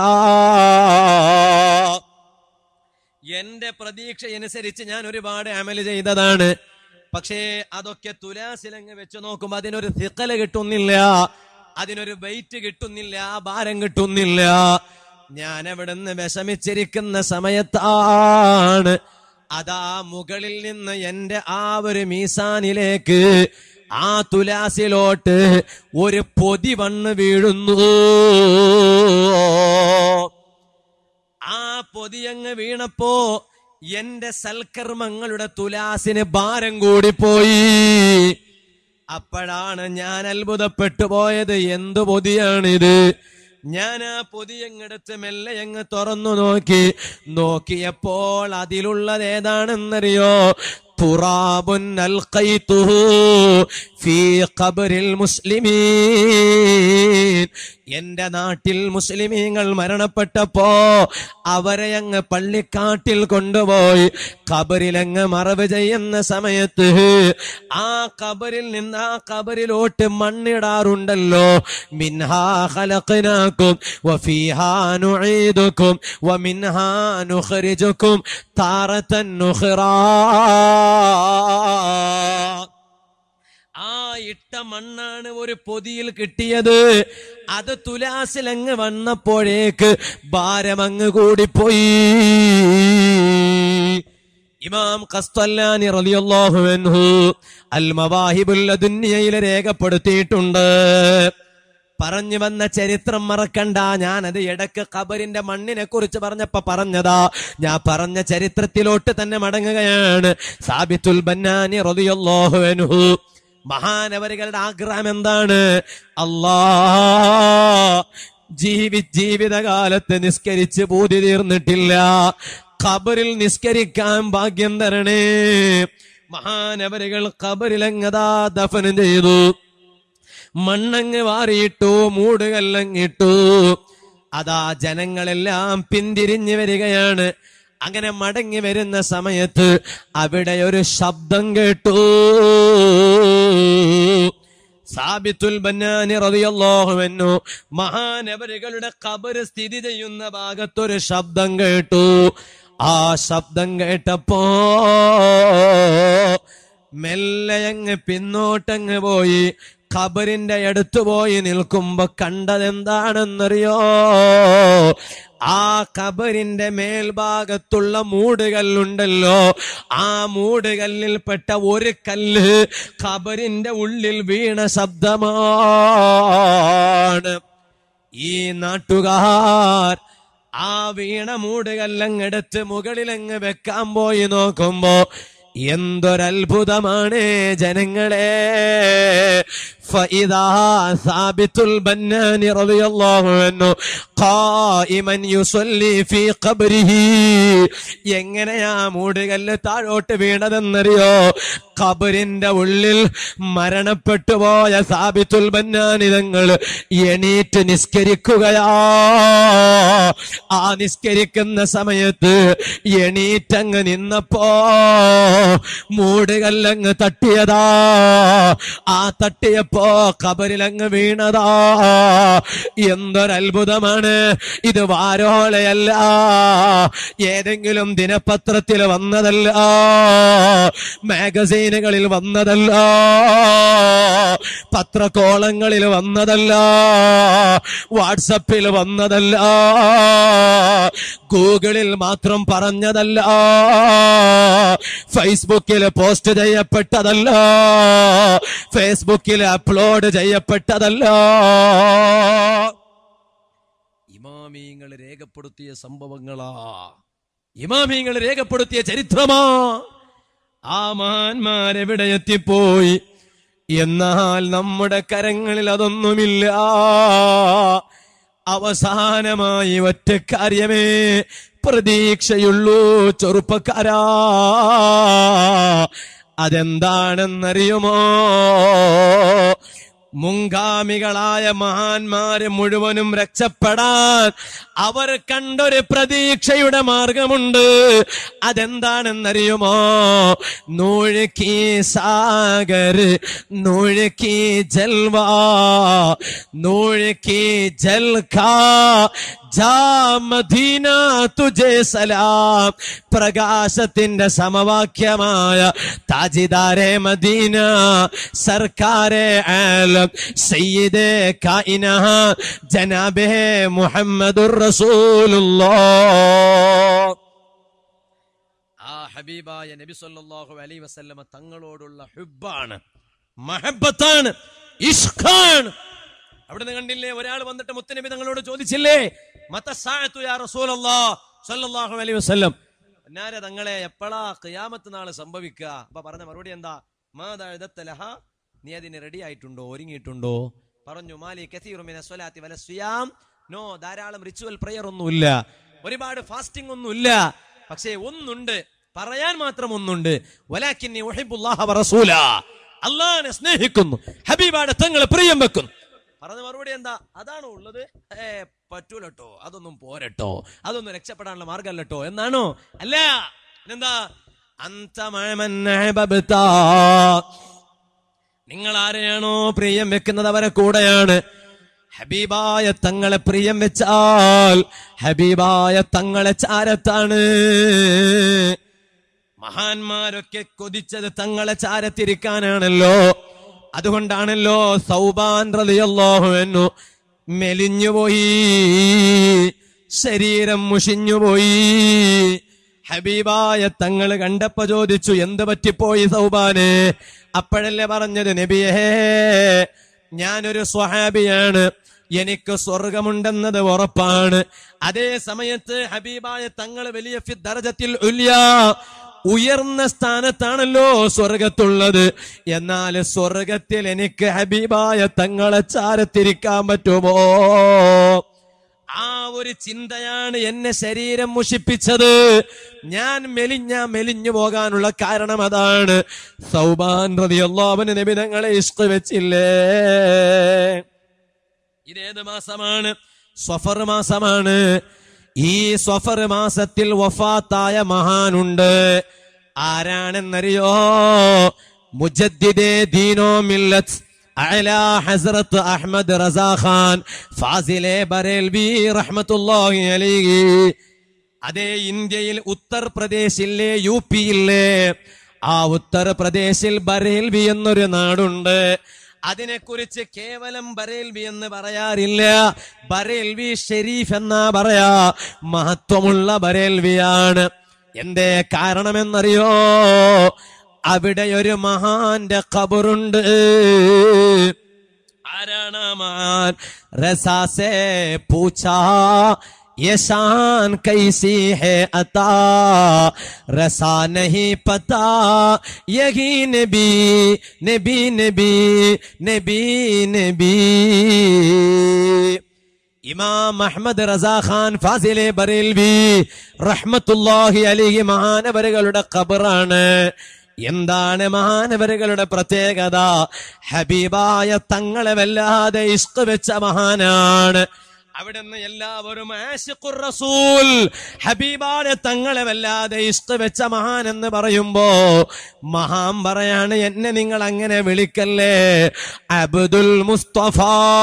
എന്റെ പ്രതീക്ഷ അനുസരിച്ച് ഞാൻ ഒരുപാട് അമല് ചെയ്തതാണ് പക്ഷേ അതൊക്കെ തുലാസിലങ്ങ് വെച്ച് നോക്കുമ്പോ അതിനൊരു തിക്കല് കിട്ടുന്നില്ല അതിനൊരു വെയിറ്റ് കിട്ടുന്നില്ല ഭാരം കിട്ടുന്നില്ല ഞാൻ എവിടുന്ന് വിഷമിച്ചിരിക്കുന്ന സമയത്താണ് അതാ മുകളിൽ നിന്ന് എന്റെ ആ ഒരു മീസാനിലേക്ക് ആ തുലാസിലോട്ട് ഒരു പൊതി വണ്ണ് വീഴുന്നു ആ പൊതിയങ്ങ് വീണപ്പോ എന്റെ സൽക്കർമ്മങ്ങളുടെ തുലാസിന് ഭാരം കൂടിപ്പോയി അപ്പോഴാണ് ഞാൻ അത്ഭുതപ്പെട്ടു പോയത് എന്തു പൊതിയാണിത് ഞാൻ ആ പൊതിയങ്ങെടുത്ത് മെല്ലെ അങ്ങ് തുറന്നു നോക്കി നോക്കിയപ്പോൾ അതിലുള്ളത് ഏതാണെന്നറിയോ തുറാബുൻ അൽഖൈതുഹു ഫീ ഖബറിൽ മുസ്ലിമീൻ എന്റെ നാട്ടിൽ മുസ്ലിമീങ്ങൾ മരണപ്പെട്ടപ്പോ അവരെ അങ്ങ് പള്ളിക്കാട്ടിൽ കൊണ്ടുപോയി ഖബറിലങ്ങ് മറവ് ചെയ്യുന്ന സമയത്ത് ആ ഖബറിൽ നിന്ന് ആ ഖബറിലോട്ട് മണ്ണിടാറുണ്ടല്ലോ മിൻഹാ ഖലഖനാകും വഫീഹാ നുഈദുകും വമിൻഹാ നുഖ്രിജുകും താറത്തൻ നുഖ്റാ ആ ഇട്ട മണ്ണാണ് ഒരു പൊതിയിൽ കിട്ടിയത് അത് തുലാസിലങ്ങ് വന്നപ്പോഴേക്ക് ഭാരമങ്ങ് കൂടിപ്പോയി ഇമാം ഖസ്തല്ലാനി റളിയല്ലാഹു അൻഹു അൽ മവാഹിബുൽ ലദുന്നിയയിൽ രേഖപ്പെടുത്തിയിട്ടുണ്ട് പറഞ്ഞു വന്ന ചരിത്രം മറക്കണ്ട ഞാനത് ഇടക്ക് ഖബറിന്റെ മണ്ണിനെ കുറിച്ച് പറഞ്ഞപ്പോ പറഞ്ഞതാ ഞാൻ പറഞ്ഞ ചരിത്രത്തിലോട്ട് തന്നെ മടങ്ങുകയാണ് സാബിത്തുൽ ബന്നാനി റളിയല്ലാഹു അൻഹു മഹാനവരുകളുടെ ആഗ്രഹം എന്താണ് അല്ലാ ജീവി ജീവിതകാലത്ത് നിസ്കരിച്ച് പൂതി തീർന്നിട്ടില്ല ഖബറിൽ നിസ്കരിക്കാൻ ഭാഗ്യം തരണേ മഹാനവരുകൾ ഖബറിലങ്ങതാ ദഫനം ചെയ്തു മണ്ണങ്ങ് വാരിയിട്ടു മൂടുകല്ലങ്ങിട്ടു അതാ ജനങ്ങളെല്ലാം പിന്തിരിഞ്ഞു വരികയാണ് അങ്ങനെ മടങ്ങി വരുന്ന സമയത്ത് അവിടെ ഒരു ശബ്ദം കേട്ടു സാബിത്തുൽ ബന്നാനി റളിയല്ലാഹു അൻഹു മഹാനവരുകളുടെ ഖബർ സ്ഥിതി ചെയ്യുന്ന ഭാഗത്തൊരു ശബ്ദം കേട്ടു ആ ശബ്ദം കേട്ടപ്പോ മെല്ലെ അങ്ങ് പിന്നോട്ടങ്ങ് പോയി ഖബറിന്റെ അടുത്ത് പോയി നിൽക്കുമ്പോ കണ്ടതെന്താണെന്നറിയോ ആ ഖബറിന്റെ മേൽഭാഗത്തുള്ള മൂടുകല്ലുണ്ടല്ലോ ആ മൂടുകല്ലിൽപ്പെട്ട ഒരു കല്ല് ഖബറിന്റെ ഉള്ളിൽ വീണ ശബ്ദമാണ് ഈ നാട്ടുകാർ ആ വീണ മൂടുകല്ലങ്ങെടുത്ത് മുകളിലങ്ങ് വെക്കാൻ പോയി നോക്കുമ്പോ എന്തൊരത്ഭുതമാണ് ജനങ്ങളെ فإذا ثابت البنان رضي الله عنه قائما يصلي في قبره എങ്ങനെയാ മൂടുകല്ല് താഴോട്ട് വീണതെന്നറിയോ ഖബറിന്റെ ഉള്ളിൽ മരണപ്പെട്ടു പോയ സാബിത്തുൽ ബന്നാനിതങ്ങൾ എണീറ്റ് നിസ്കരിക്കുകയാ ആ നിസ്കരിക്കുന്ന സമയത്ത് എണീറ്റങ്ങ് നിന്നപ്പോ മൂടുകല്ലങ്ങ് തട്ടിയതാ ആ തട്ടിയപ്പോ ഖബറിലങ്ങ് വീണതാ എന്തൊരത്ഭുതമാണ് ഇത് വാരോളയല്ല ഏതെങ്കിലും ദിനപത്രത്തിൽ വന്നതല്ല മാഗസീനുകളിൽ വന്നതല്ല പത്രകോളങ്ങളിൽ വന്നതല്ല വാട്സപ്പിൽ വന്നതല്ല ഗൂഗിളിൽ മാത്രം പറഞ്ഞതല്ല ഫേസ്ബുക്കിൽ പോസ്റ്റ് ചെയ്യപ്പെട്ടതല്ല ഫേസ്ബുക്കിൽ അപ്ലോഡ് ചെയ്യപ്പെട്ടതല്ല ഇമാമിങ്ങൾ രേഖപ്പെടുത്തിയ സംഭവങ്ങളാ ഇമാമിങ്ങൾ രേഖപ്പെടുത്തിയ ചരിത്രമാ ആ മഹാന്മാരെവിടെ എത്തിപ്പോയി എന്നാൽ നമ്മുടെ കരങ്ങളിൽ അതൊന്നുമില്ല അവസാനമായി ഒറ്റ കാര്യമേ പ്രതീക്ഷയുള്ളൂ ചെറുപ്പക്കാരാ അതെന്താണെന്നറിയുമോ മുൻഗാമികളായ മഹാന്മാര് മുഴുവനും രക്ഷപ്പെടാൻ അവർ കണ്ടൊരു പ്രതീക്ഷയുടെ മാർഗമുണ്ട് അതെന്താണെന്നറിയുമോ നൂഴുക്കി സാഗർ നൂഴുക്കി ജൽവാ നൂഴുക്കി ജൽഖാ ജാ മദീന തുജേ സലാം പ്രകാശത്തിന്റെ സമവാക്യമായ താജിദാരെ മദീന സർക്കാരെ ആലം സയ്യിദേ കായിന ജനാബേ മുഹമ്മദുർ റസൂലുള്ളാഹ് ആ ഹബീബായ നബി സല്ലല്ലാഹു അലൈഹി വസല്ലമ തങ്ങളോടുള്ള ഹുബ്ബാണ് മഹബത്താണ് ഇഷ്ഖാണ് അവിടുന്ന് കണ്ടില്ലേ ഒരാൾ വന്നിട്ട് മുത്തനബി തങ്ങളോട് ചോദിച്ചില്ലേ മതസാഅത്തു യാ റസൂലല്ലാഹ് സല്ലല്ലാഹു അലൈഹി വസല്ലം അന്നാര തങ്ങളെ എപ്പോഴാ ഖിയാമത്ത് നാള് സംഭവിക്കുക അപ്പൊ പറഞ്ഞ മറുപടി എന്താ മാതലഹ നീ അതിന് റെഡി ആയിട്ടുണ്ടോ ഒരുങ്ങിയിട്ടുണ്ടോ പറഞ്ഞു മാലി കസീറു മിന സ്വലാത്തി വല സുയാം നോ ധാരാളം റിച്വൽ പ്രയർ ഒന്നുമില്ല ഒരുപാട് ഫാസ്റ്റിംഗ് ഒന്നുമില്ല പക്ഷേ ഒന്നുണ്ട് പറയാൻ മാത്രം ഒന്നുണ്ട് വലാക്കിന്നി ഉഹിബ്ബുല്ലാഹ വറസൂല അള്ളാഹിനെ സ്നേഹിക്കുന്നു ഹബീബാടെ തങ്ങളെ പ്രിയം വെക്കുന്നു പറഞ്ഞ മറുപടി എന്താ അതാണോ ഉള്ളത് ഏ പറ്റൂലട്ടോ അതൊന്നും പോരട്ടോ അതൊന്നും രക്ഷപ്പെടാനുള്ള മാർഗമല്ലട്ടോ എന്നാണോ അല്ല എന്താ നിങ്ങൾ ആരെയാണോ പ്രിയം വെക്കുന്നത് അവരെ കൂടെയാണ് ഹബീബായ തങ്ങളെ പ്രിയം വെച്ചാൽ ഹബീബായ തങ്ങളെ ചാരത്താണ് മഹാന്മാരൊക്കെ കൊതിച്ചത് തങ്ങളെ ചാരത്തിരിക്കാനാണല്ലോ അതുകൊണ്ടാണല്ലോ സൗബാൻ റളിയല്ലാഹു അൻഹു മെലിഞ്ഞുപോയി ശരീരം മുഷിഞ്ഞുപോയി ഹബീബായ തങ്ങൾ കണ്ടപ്പോ ചോദിച്ചു എന്ത് പറ്റിപ്പോയി സൗബാന് അപ്പോഴല്ലേ പറഞ്ഞത് നബിയേ ഞാനൊരു സ്വഹാബിയാണ് എനിക്ക് സ്വർഗമുണ്ടെന്നത് ഉറപ്പാണ് അതേ സമയത്ത് ഹബീബായ തങ്ങൾ വലിയ ഫി ദർജത്തിൽ ഉല്യ ഉയർന്ന സ്ഥാനത്താണല്ലോ സ്വർഗത്തുള്ളത് എന്നാൽ സ്വർഗത്തിൽ എനിക്ക് ഹബീബായ തങ്ങളെ ചാരത്തിരിക്കാൻ പറ്റുമോ ആ ഒരു ചിന്തയാണ് എന്നെ ശരീരം മുഷിപ്പിച്ചത് ഞാൻ മെലിഞ്ഞ മെലിഞ്ഞു പോകാനുള്ള കാരണം അതാണ് സൗബാൻ റതിയല്ലാവന് നബിതങ്ങളെ ഇഷ്ട വെച്ചില്ലേ ഇതേത് മാസമാണ് സ്വഫർ മാസമാണ് ഈ സ്വഫർ മാസത്തിൽ വഫാത്തായ മഹാനുണ്ട് ആരാണെന്നറിയോ മുജദ്ദിദേ ദീനോ മില്ലത്ത് അലാ ഹസ്രത്ത് അഹ്മദ് റസാ ഖാൻ ഫാസിലെ ബറേൽവി റഹ്മത്തുള്ളാഹി അലൈഹി അതേ ഇന്ത്യയിൽ ഉത്തർപ്രദേശിലെ യു പിയിലെ ആ ഉത്തർപ്രദേശിൽ ബറേൽവി എന്നൊരു നാടുണ്ട് അതിനെക്കുറിച്ച് കേവലം ബറേൽവി എന്ന് പറയാറില്ല ബറേൽവി ഷെരീഫ് എന്നാ പറയാ മഹത്വമുള്ള ബറേൽവിയാണ് എന്തേ കാരണമെന്നറിയോ അവിടെ ഒരു മഹാന്റെ ഖബറുണ്ട് ആരാണ് ആ മഹാൻ റസാസെ പൂച്ചാ ये शान कैसी है अता रसा नहीं पता यही नबी नबी नबी नबी नबी ഇമാം അഹമ്മദ് റസാ ഖാൻ ഫാസിലെ ബറേൽവി റഹ്മത്തുല്ലാഹി അലിഹി മഹാനവരുകളുടെ ഖബറാണ് എന്താണ് മഹാനവരുകളുടെ പ്രത്യേകത ഹബീബായ തങ്ങളെ വല്ലാതെ ഇഷ്ക വെച്ച മഹാനാണ് അവിടുന്ന് എല്ലാവരും ആശിഖുർ റസൂൽ ഹബീബാനെ തങ്ങളെ വല്ലാതെ ഇഷ്ട വെച്ച മഹാൻ എന്ന് പറയുമ്പോ മഹാൻ പറയാണ് എന്നെ നിങ്ങൾ അങ്ങനെ വിളിക്കല്ലേ അബ്ദുൽ മുസ്തഫ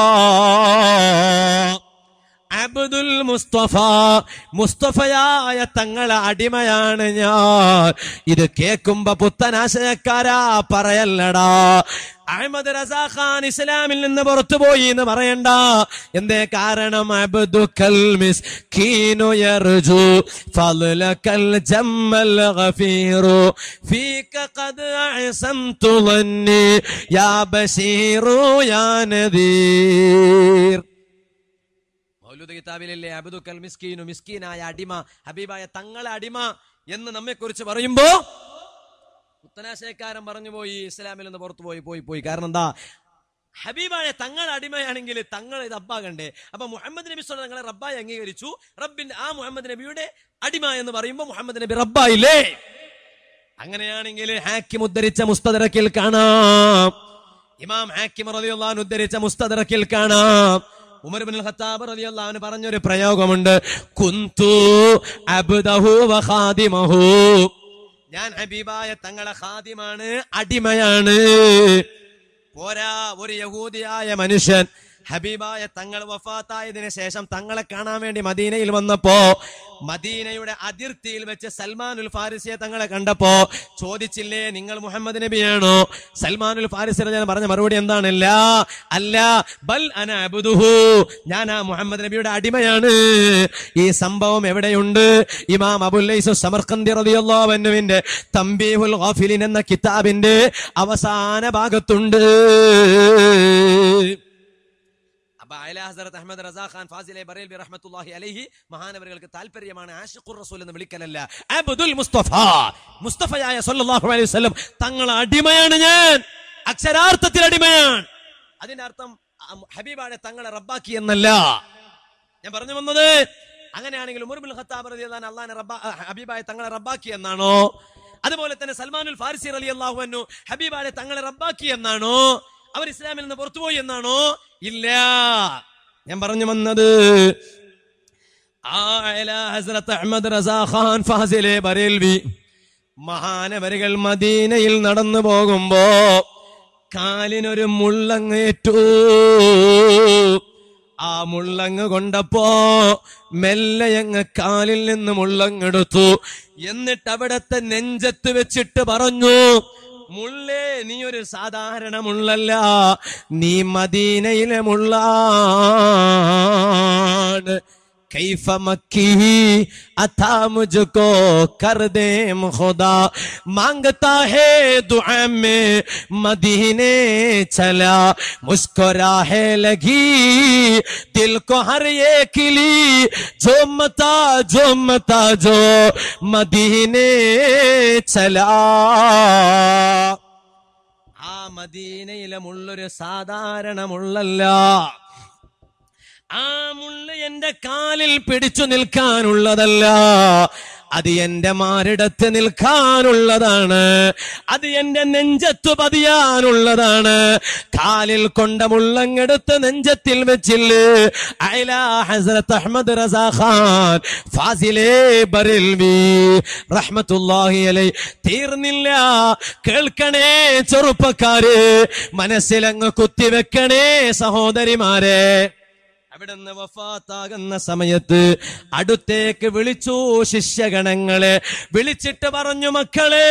അബ്ദുൽ മുസ്തഫ മുസ്തഫയായ തങ്ങളെ അടിമയാണ് ഞാൻ ഇത് കേൾക്കുമ്പോ പുത്തനാശയക്കാരാ പറയല്ലടാ അഹമ്മദ് റസാ ഖാൻ ഇസ്ലാമിൽ നിന്ന് പുറത്തുപോയി എന്ന് പറയണ്ട എന്തേ കാരണം അബ്ദുക്കൽ മിസ്കീനു യർജു ഫളലകൽ ജമ്മൽ ഗഫീറു ഫീക ഖദ് അഹ്സൻതു ظني യാ ബശീറു യാ നദീർ മൗലൂദ് കിതാബിലല്ലേ അബ്ദുക്കൽ മിസ്കീനു മിസ്കീനായ അടിമ ഹബീബായ തങ്ങളെ അടിമ എന്ന് നമ്മെ കുറിച്ച് പറയുമ്പോ പുത്തനാശയക്കാരൻ പറഞ്ഞു പോയി ഇസ്ലാമിൽ നിന്ന് പുറത്തു പോയി പോയി പോയി കാരണം എന്താ ഹബീബായ തങ്ങൾ അടിമയാണെങ്കിൽ തങ്ങൾ ഇത് അബ്ബാകണ്ടേ അപ്പൊ മുഹമ്മദ് നബി സ്വലം തങ്ങളെ റബ്ബായി അംഗീകരിച്ചു റബ്ബിന്റെ ആ മുഹമ്മദ് നബിയുടെ അടിമ എന്ന് പറയുമ്പോൾ മുഹമ്മദ് നബി റബ്ബായില്ലേ അങ്ങനെയാണെങ്കിൽ ഹാക്കിം ഉദ്ധരിച്ച മുസ്തദറക്കിൽ കാണാം ഇമാം ഹാക്കിം റളിയല്ലാഹു ഉദ്ധരിച്ച മുസ്തദറക്കിൽ കാണാം ഉമർ ബിൻ ഖത്താബ് റളിയല്ലാഹു അൻഹു പറഞ്ഞൊരു പ്രയോഗമുണ്ട് കുന്തു അബ്ദഹു വ ഖാദിമഹു ഞാൻ ഹബീബായ തങ്ങളെ ഖാദിമാണ് അടിമയാണ് പോരാ ഒരു യഹൂദിയായ മനുഷ്യൻ ഹബീബായ തങ്ങൾ വഫാത്തായതിനു ശേഷം തങ്ങളെ കാണാൻ വേണ്ടി മദീനയിൽ വന്നപ്പോ മദീനയുടെ അതിർത്തിയിൽ വെച്ച് സൽമാനുൽ ഫാരിസിയെ തങ്ങളെ കണ്ടപ്പോ ചോദിച്ചില്ലേ നിങ്ങൾ മുഹമ്മദ് നബിയാണോ സൽമാനുൽ ഫാരിസി ഞാൻ പറഞ്ഞ മറുപടി എന്താണല്ല അല്ല ബൽ അന അബുദുഹു ഞാൻ ആ മുഹമ്മദ് നബിയുടെ അടിമയാണ് ഈ സംഭവം എവിടെയുണ്ട് ഇമാം അബുല്ലൈസു സമർഖന്ദി റളിയല്ലാഹു അൻഹുവിന്റെ തംബീഹുൽ ഗാഫിലിൻ എന്ന കിതാബിന്റെ അവസാന ഭാഗത്തുണ്ട് അപ്പൊ അയല ഹസരത്ത് അഹമ്മദ് റസാ ഖാൻ ഫാസിലെ ബറേൽബി റഹ്മത്തുള്ളാഹി അലൈഹി മഹാനവറുകൾക്ക് താല്പര്യമാണ് ആഷിഖുർ റസൂൽ എന്ന് വിളിക്കലല്ല അബ്ദുൽ മുസ്തഫ മുസ്തഫയായ സല്ലല്ലാഹു അലൈഹി വസല്ലം തങ്ങളെ അടിമയാണ് ഞാൻ അക്ഷരാർത്ഥത്തിൽ അടിമയാണ് അതിന്റെ അർത്ഥം ആ ഹബീബാടെ തങ്ങളെ റബ്ബാക്കി എന്നല്ല ഞാൻ പറഞ്ഞു വന്നത് അങ്ങനെയാണെങ്കിൽ ഉമർ ബിൻ ഖത്താബ് റളിയല്ലാഹു അൻഹു അള്ളാഹിനെ റബ്ബ ആ, ഹബീബായ തങ്ങളെ റബ്ബാക്കി എന്നാണോ അതുപോലെ തന്നെ സൽമാനുൽ ഫാരിസി റളിയല്ലാഹു അൻഹു ഹബീബായ തങ്ങളെ റബ്ബാക്കി എന്നാണോ അവർ ഇസ്ലാമിൽ നിന്ന് പുറത്തുപോയി എന്നാണോ ഇല്ല ഞാൻ പറഞ്ഞു വന്നത് ആ ഇല ഹസ്രത്ത് അഹ്മദ് റസാ ഖാൻ ഫാസിലെ ബറേൽവി മഹാനവരുകൾ മദീനയിൽ നടന്നു പോകുമ്പോ കാലിനൊരു മുള്ളങ്ങേറ്റു ആ മുള്ളങ്ങ് കൊണ്ടപ്പോ മെല്ലെ അങ്ങ് കാലിൽ നിന്ന് മുള്ളങ്ങെടുത്തു എന്നിട്ട് അവിടത്തെ നെഞ്ചത്ത് വെച്ചിട്ട് പറഞ്ഞു മുള്ളേ നീ ഒരു സാധാരണ മുള്ളല്ല നീ മദീനയിലെ മുള്ളാണ് कैफ मक्की अथा मुझको कर दे खुदा मांगता है दुआ में मदीने चला मुस्कुराहे लगी दिल को हर ये किली जो मता जो मता जो मदीने चला ആ മദീനയിലെ മുള്ളൊരു സാധാരണ മുള്ളല്ല ആ മുള്ള എന്റെ കാലിൽ പിടിച്ചു നിൽക്കാനുള്ളതല്ല അത് എന്റെ മാറിടത്ത് നിൽക്കാനുള്ളതാണ് അത് എന്റെ നെഞ്ചത്തു പതിയാനുള്ളതാണ് കാലിൽ കൊണ്ട മുള്ളങ്ങെടുത്ത് നെഞ്ചത്തിൽ വെച്ചില്ലേ അയല ഹസ്രത്ത് അഹമ്മദ് റസാ ഖാൻ ഫാസിലേ ബറിൽവി റഹ്മത്തുള്ളാഹി അലൈ തീർന്നില്ല കേൾക്കണേ ചെറുപ്പക്കാര് മനസ്സിലങ്ങ് കുത്തിവെക്കണേ സഹോദരിമാരെ അവിടുന്ന് വഫാത്താകുന്ന സമയത്ത് അടുത്തേക്ക് വിളിച്ചു ശിഷ്യഗണങ്ങളെ വിളിച്ചിട്ട് പറഞ്ഞു മക്കളെ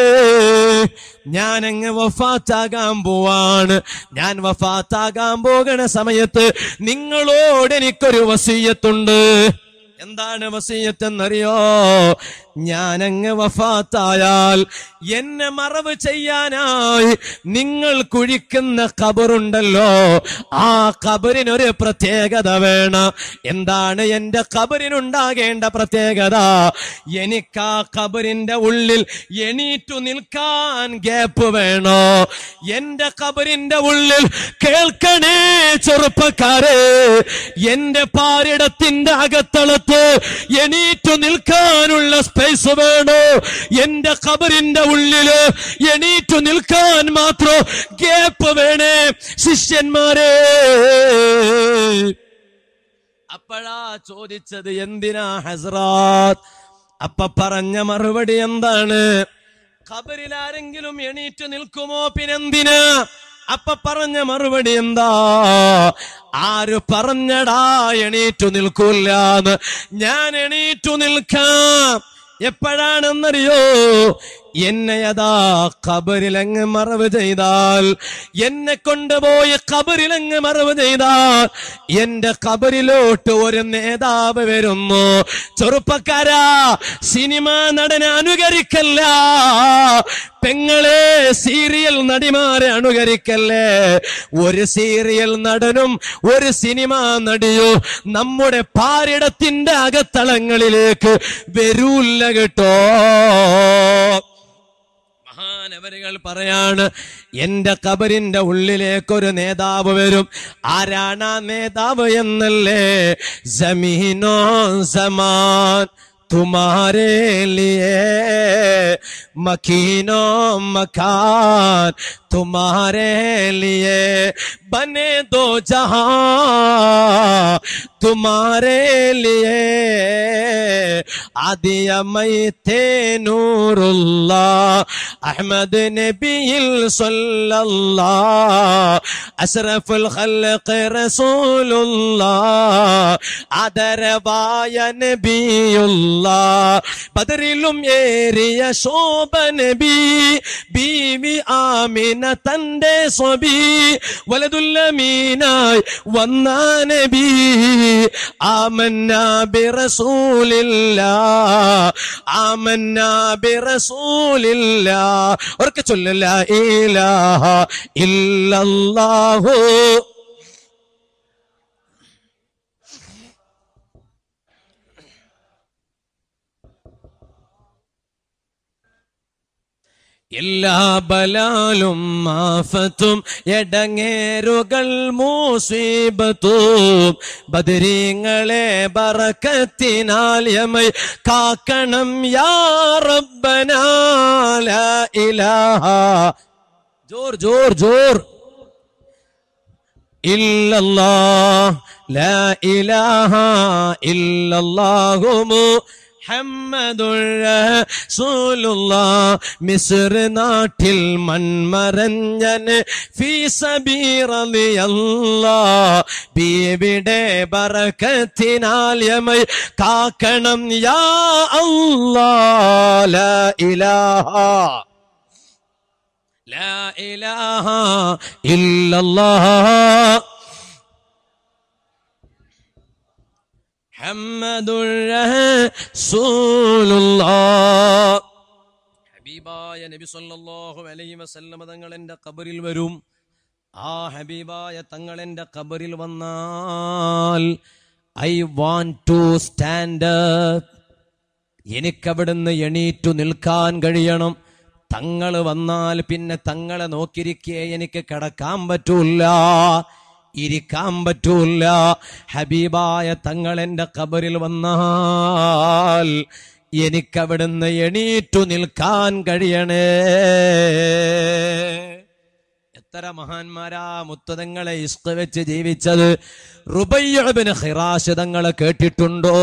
ഞാൻ അങ്ങ് വഫാത്താകാൻ പോവാണ് ഞാൻ വഫാത്താകാൻ പോകുന്ന സമയത്ത് നിങ്ങളോട് എനിക്കൊരു വസീയത്തുണ്ട് എന്താണ് വസീയത്ത് എന്നറിയോ ഞാൻ അങ്ങ് വഫാത്തായാൽ എന്നെ മറവ് ചെയ്യാനായി നിങ്ങൾ കുഴിക്കുന്ന കബറുണ്ടല്ലോ ആ കബറിനൊരു പ്രത്യേകത വേണം എന്താണ് എന്റെ കബറിനുണ്ടാകേണ്ട പ്രത്യേകത എനിക്ക് ആ കബറിന്റെ ഉള്ളിൽ എണീറ്റു നിൽക്കാൻ ഗ്യാപ്പ് വേണോ എന്റെ കബറിന്റെ ഉള്ളിൽ കേൾക്കണേ ചെറുപ്പക്കാരെ എന്റെ പാരിടത്തിന്റെ അകത്തളത്ത് എണീറ്റു നിൽക്കാനുള്ള സ്പേസ് വേണോ എന്റെ കബറിന്റെ ഉള്ളില് എണീറ്റു നിൽക്കാൻ മാത്രം ഗ്യാപ്പ് വേണേ ശിഷ്യന്മാരെ അപ്പോഴാ ചോദിച്ചത് എന്തിനാ ഹസ്രാത്ത് അപ്പ പറഞ്ഞ മറുപടി എന്താണ് ഖബറിൽ ആരെങ്കിലും എണീറ്റ് നിൽക്കുമോ പിന്നെന്തിനാ അപ്പ പറഞ്ഞ മറുപടി എന്താ ആര് പറഞ്ഞടാ എണീറ്റു നിൽക്കൂല്ലാന്ന് ഞാൻ എണീറ്റു നിൽക്കാം എപ്പോഴാണെന്നറിയോ എന്നെ അതാ കബറിലങ്ങ് മറവ് ചെയ്താൽ എന്നെ കൊണ്ടുപോയി കബറിലങ്ങ് മറവ് ചെയ്താൽ എന്റെ കബറിലോട്ട് ഒരു നേതാവ് വരുന്നു ചെറുപ്പക്കാരാ സിനിമ നടനെ അനുകരിക്കല്ല പെങ്ങളെ സീരിയൽ നടിമാരെ അനുകരിക്കല്ലേ ഒരു സീരിയൽ നടനും ഒരു സിനിമ നടിയോ നമ്മുടെ പാരിടത്തിന്റെ അകത്തളങ്ങളിലേക്ക് വരൂല്ല കേട്ടോ മഹാനവരുകൾ പറയാണ് എന്റെ കബറിന്റെ ഉള്ളിലേക്ക് ഒരു നേതാവ് വരും ആരാണ് ആ നേതാവ് എന്നല്ലേ ജമീനോ സമാൻ तुम्हारे लिए मकीनो मकान तुम्हारे लिए बने दो जहां तुम्हारे लिए आदिया मई थे नूरुल्लाह अहमद नबी सल्लल्लाह अशरफुल खल्क റസൂലുള്ള ആദരവായ നബിയുള്ള ബദറിലും ഏറിയ ശോഭ നബി ബീവി ആമിന തന്റെ സ്വബി വലതുല്ലമീനായി വന്ന നബി ആമന്ന ബിറസൂലില്ല ആമന്ന ബിറസൂലില്ല ഉറക്കെ ചൊല്ലില്ല ഇലാഹ ഇല്ലല്ലാഹു എല്ലാ ബലാലും ആഫത്തും എടങ്ങേറുകൾ മൂസീബത്തും ബദരീങ്ങളെ ബറക്കത്തിനാൽ യമൈ കാക്കണം യാ റബ്ബന ലാ ഇലാഹ ജോർ ജോർ ജോർ ഇല്ലല്ലാഹ് ലാ ഇലാഹ ഇല്ലല്ലാഹു മുഹമ്മദുർ റസൂലുള്ളാഹ് മിസ്ർ നാട്ടിൽ മൺമറഞ്ഞൻ ഫീ സബീറലിയല്ലാഹ് ബീവിടെ ബറക്കത്തിനാൽ യമൈ കാക്കണം യാ അല്ലാഹ് ലാ ഇലാഹ لا إله إلا الله محمد رسول الله ഹബീബായ നബി സല്ലല്ലാഹു അലൈഹി വസല്ലമ തങ്ങൾ എൻ്റെ ഖബറിൽ വരും ആ ഹബീബായ തങ്ങൾ എൻ്റെ ഖബറിൽ വന്നാൽ ഐ വാണ്ട് ടു സ്റ്റാൻഡ് എനിക്കവിടുന്ന് എണീറ്റു നിൽക്കാൻ കഴിയണം തങ്ങൾ വന്നാൽ പിന്നെ തങ്ങളെ നോക്കിയിരിക്കെ എനിക്ക് കിടക്കാൻ പറ്റൂല ഇരിക്കാൻ പറ്റൂല ഹബീബായ തങ്ങൾ എൻ്റെ ഖബറിൽ വന്നാൽ എനിക്കവിടുന്ന് എണീറ്റു നിൽക്കാൻ കഴിയണേ എത്ര മഹാന്മാരാ മുത്തതങ്ങളെ ഇഷ്ക വെച്ച് ജീവിച്ചത് റുബയ്യബിന് ഹിറാശ് തങ്ങളെ കേട്ടിട്ടുണ്ടോ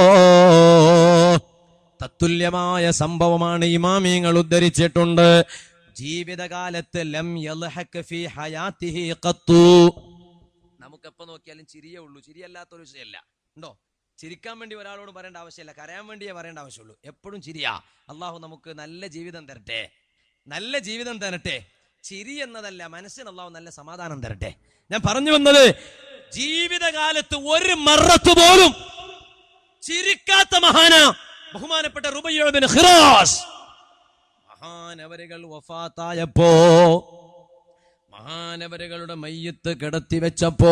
തത്തുല്യമായ സംഭവമാണ് ഇമാമിയങ്ങൾ ഉദ്ധരിച്ചിട്ടുണ്ട് ജീവിതകാലത്ത് ലം യൽഹഖ് ഫീ ഹയാത്തിഹി ഖത്തു നമുക്കെപ്പോ നോക്കിയാലും ചിരിയേ ഉള്ളൂ ചിരിയല്ലാത്തൊരു വിഷയമല്ല ഉണ്ടോ ചിരിക്കാൻ വേണ്ടി ഒരാളോട് പറയേണ്ട ആവശ്യമില്ല കരയാൻ വേണ്ടിയേ പറയേണ്ട ആവശ്യമുള്ളൂ എപ്പോഴും ചിരിയാ അള്ളാഹു നമുക്ക് നല്ല ജീവിതം തരട്ടെ നല്ല ജീവിതം തരട്ടെ ചിരി എന്നതല്ല മനസ്സിന് അള്ളാഹു നല്ല സമാധാനം തരട്ടെ ഞാൻ പറഞ്ഞു വന്നത് ജീവിതകാലത്ത് ഒരു മറത്ത് പോലും ചിരിക്കാത്ത മഹാന ബഹുമാനപ്പെട്ട റുബയ്യോബിന് ഖിറാസ് മഹാനവരുകൾ വഫാത്തായപ്പോ മഹാനവരുകളുടെ മയ്യത്ത് കിടത്തി വെച്ചപ്പോ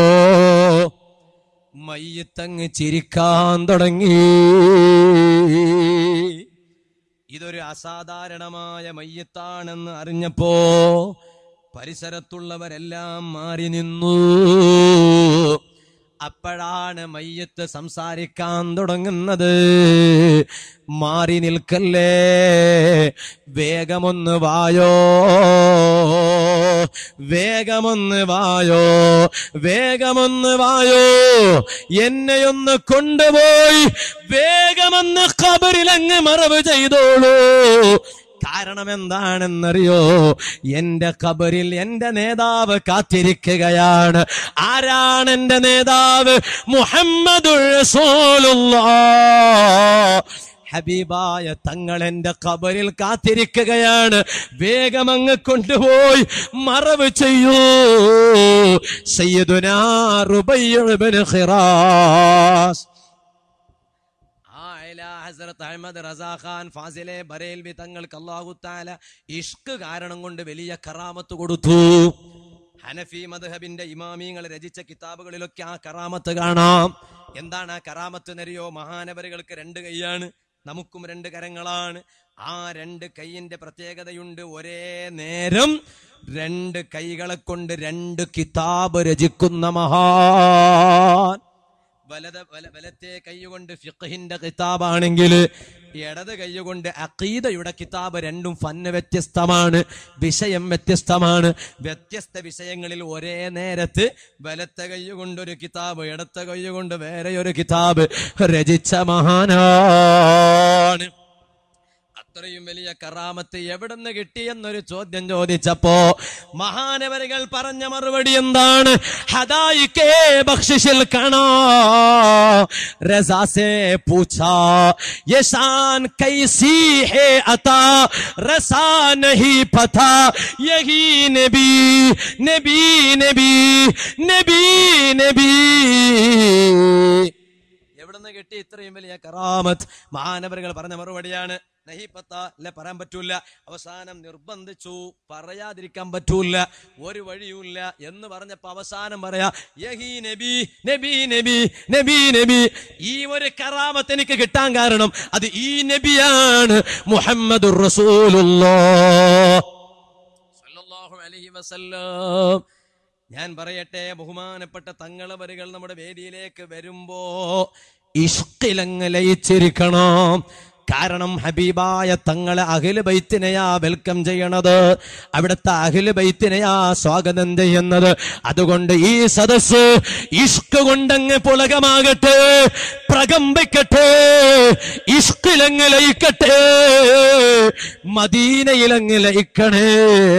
മയ്യത്തങ്ങ് ചിരിക്കാൻ തുടങ്ങി ഇതൊരു അസാധാരണമായ മയ്യത്താണെന്ന് അറിഞ്ഞപ്പോ പരിസരത്തുള്ളവരെല്ലാം മാറി നിന്നു അപ്പോഴാണ് മയ്യത്ത് സംസാരിക്കാൻ തുടങ്ങുന്നത് മാറി നിൽക്കല്ലേ വേഗമൊന്ന് വായോ വേഗമൊന്ന് വായോ വേഗമൊന്ന് വായോ എന്നെയൊന്ന് കൊണ്ടുപോയി വേഗമൊന്ന് ഖബറിലങ്ങ് മറവ് ചെയ്തോളൂ കാരണം എന്താണെന്നറിയോ എന്റെ ഖബറിൽ എന്റെ നേതാവ് കാത്തിരിക്കുകയാണ് ആരാണ് എന്റെ നേതാവ് മുഹമ്മദുർ റസൂലുള്ളാഹ് ഹബീബായ തങ്ങൾ എന്റെ ഖബറിൽ കാത്തിരിക്കുകയാണ് വേഗം അങ്ങ് കൊണ്ടുപോയി മറവ് ചെയ്യൂ സയ്യിദുനാ റുബയ്യ് ഇബ്നു ഖിറാസ് ഹസരത്ത് അഹമ്മദ് റസാഖാൻ ഫാസിലെ ബറേൽവി തങ്ങൾക്ക് അള്ളാഹു താല ഇഷ്ക് കാരണം കൊണ്ട് വലിയ കറാമത്ത് കൊടുത്തു ഹനഫി മദ്ഹബിന്റെ ഇമാമിങ്ങൾ രചിച്ച കിതാബുകളിലൊക്കെ ആ കറാമത്ത് കാണാം എന്താണ് ആ കറാമത്ത് എന്നറിയോ മഹാനവരുകൾക്ക് രണ്ട് കൈയാണ് നമുക്കും രണ്ട് കരങ്ങളാണ് ആ രണ്ട് കൈയിന്റെ പ്രത്യേകതയുണ്ട് ഒരേ നേരം രണ്ട് കൈകളെ കൊണ്ട് രണ്ട് കിതാബ് രചിക്കുന്ന മഹാൻ വലത് വല വലത്തെ കൈകൊണ്ട് ഫിഖഹിന്റെ കിതാബാണെങ്കിൽ ഇടത് കൈകൊണ്ട് അഖീദയുടെ കിതാബ് രണ്ടും ഫന്ന് വ്യത്യസ്തമാണ് വിഷയം വ്യത്യസ്തമാണ് വ്യത്യസ്ത വിഷയങ്ങളിൽ ഒരേ നേരത്ത് വലത്തെ കൈ കൊണ്ടൊരു കിതാബ് ഇടത്തെ കൈ കൊണ്ട് വേറെ ഒരു കിതാബ് രചിച്ച മഹാനാണ് അത്രയും വലിയ കറാമത്ത് എവിടുന്ന് കിട്ടിയെന്നൊരു ചോദ്യം ചോദിച്ചപ്പോ മഹാനവരുകൾ പറഞ്ഞ മറുപടി എന്താണ് ഹദായിക്കേ ബഖ്ഷിഷിൽ കാണാ റസാസെ പൂച്ചാ യശാൻ കൈസി ഹേ അതാ റസാ नहीं पता यही नबी नबी नबी നബി നബി എവിടുന്ന് കിട്ടി ഇത്രയും വലിയ കറാമത്ത് മഹാനവരുകൾ പറഞ്ഞ മറുപടിയാണ് നഹിപ്പത്ത അല്ല പറയാൻ പറ്റൂല അവസാനം നിർബന്ധിച്ചു പറയാതിരിക്കാൻ പറ്റൂല ഒരു വഴിയുമില്ല എന്ന് പറഞ്ഞപ്പോ അവസാനം പറയാ യഹി നബി നബി നബി നബി നബി ഈ ഒരു കറാമത്ത് എനിക്ക് കിട്ടാൻ കാരണം അത് ഈ നബിയാണ് മുഹമ്മദുർ റസൂലുള്ളാഹ് സല്ലല്ലാഹു അലൈഹി വസല്ലം ഞാൻ പറയട്ടെ ബഹുമാനപ്പെട്ട തങ്ങളെ വരികൾ നമ്മുടെ വേദിയിലേക്ക് വരുമ്പോ ഇഷ്കിലങ്ങ് ലയിച്ചിരിക്കണം കാരണം ഹബീബായ തങ്ങളെ അഖില ബൈത്തിനെയാ വെൽക്കം ചെയ്യണത് അവിടുത്തെ അഖില ബൈത്തിനെയാ സ്വാഗതം ചെയ്യുന്നത് അതുകൊണ്ട് ഈ സദസ് ഇഷ്ക് കൊണ്ടങ്ങ് പുളകമാകട്ടെ പ്രകമ്പിക്കട്ടെ ഇഷ്കിലങ്ങ് ലയിക്കട്ടെ മദീനയിലങ്ങ് ലയിക്കണേ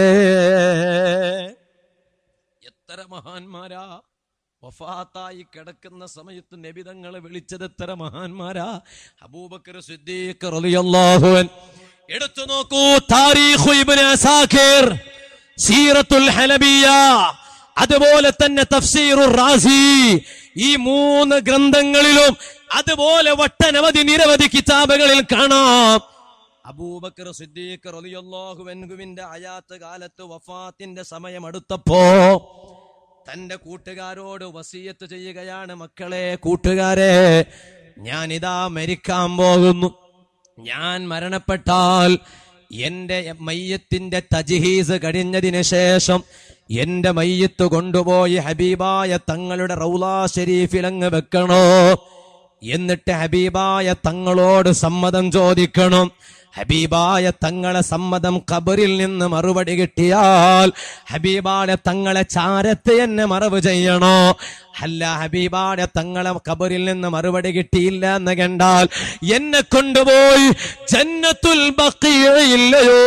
എത്ര മഹാന്മാരാ വഫാത്തായി കിടക്കുന്ന സമയത്ത് നബിതങ്ങളെ വിളിച്ചത് എത്ര മഹാന്മാരാ അബൂബക്കർ സിദ്ദീഖ് റളിയല്ലാഹു അൻ എടുത്തു നോക്കൂ താരീഖു ഇബ്നു അസാഖിർ സീറത്തുൽ ഹലബിയ അതുപോലെ തന്നെ തഫ്സീറുർ റാസി ഈ മൂന്ന് ഗ്രന്ഥങ്ങളിലും അതുപോലെ ഒട്ടനവധി നിരവധി കിതാബുകളിൽ കാണാം അബൂബക്കർ സിദ്ദീഖ് റളിയല്ലാഹു അൻഹുവിന്റെ അയാത്ത് കാലത്ത് വഫാത്തിന്റെ സമയം അടുത്തപ്പോ തന്റെ കൂട്ടുകാരോട് വസീയത്ത് ചെയ്യുകയാണ് മക്കളെ കൂട്ടുകാരെ ഞാൻ ഇതാ മരിക്കാൻ പോകുന്നു ഞാൻ മരണപ്പെട്ടാൽ എന്റെ മയ്യത്തിന്റെ തജ്ഹീസ് കഴിഞ്ഞതിന് ശേഷം എന്റെ മയ്യത്ത് കൊണ്ടുപോയി ഹബീബായ തങ്ങളുടെ റൗലാ ഷരീഫിലങ്ങ് വെക്കണോ എന്നിട്ട് ഹബീബായ തങ്ങളോട് സമ്മതം ചോദിക്കണം ഹബീബായ തങ്ങളെ സമ്മതം ഖബറിൽ നിന്ന് മറുപടി കിട്ടിയാൽ ഹബീബായ തങ്ങളെ ചാരത്ത് എന്നെ മറവ് ചെയ്യണോ അല്ല ഹബീബായ തങ്ങളെ ഖബറിൽ നിന്ന് മറുപടി കിട്ടിയില്ല എന്ന് കണ്ടാൽ എന്നെ കൊണ്ടുപോയി ജന്നത്തുൽ ബക്കിയില്ലയോ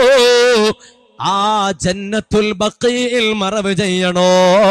ആ ജന്നത്തുൽ ബക്കിയിൽ മറവ് ചെയ്യണോ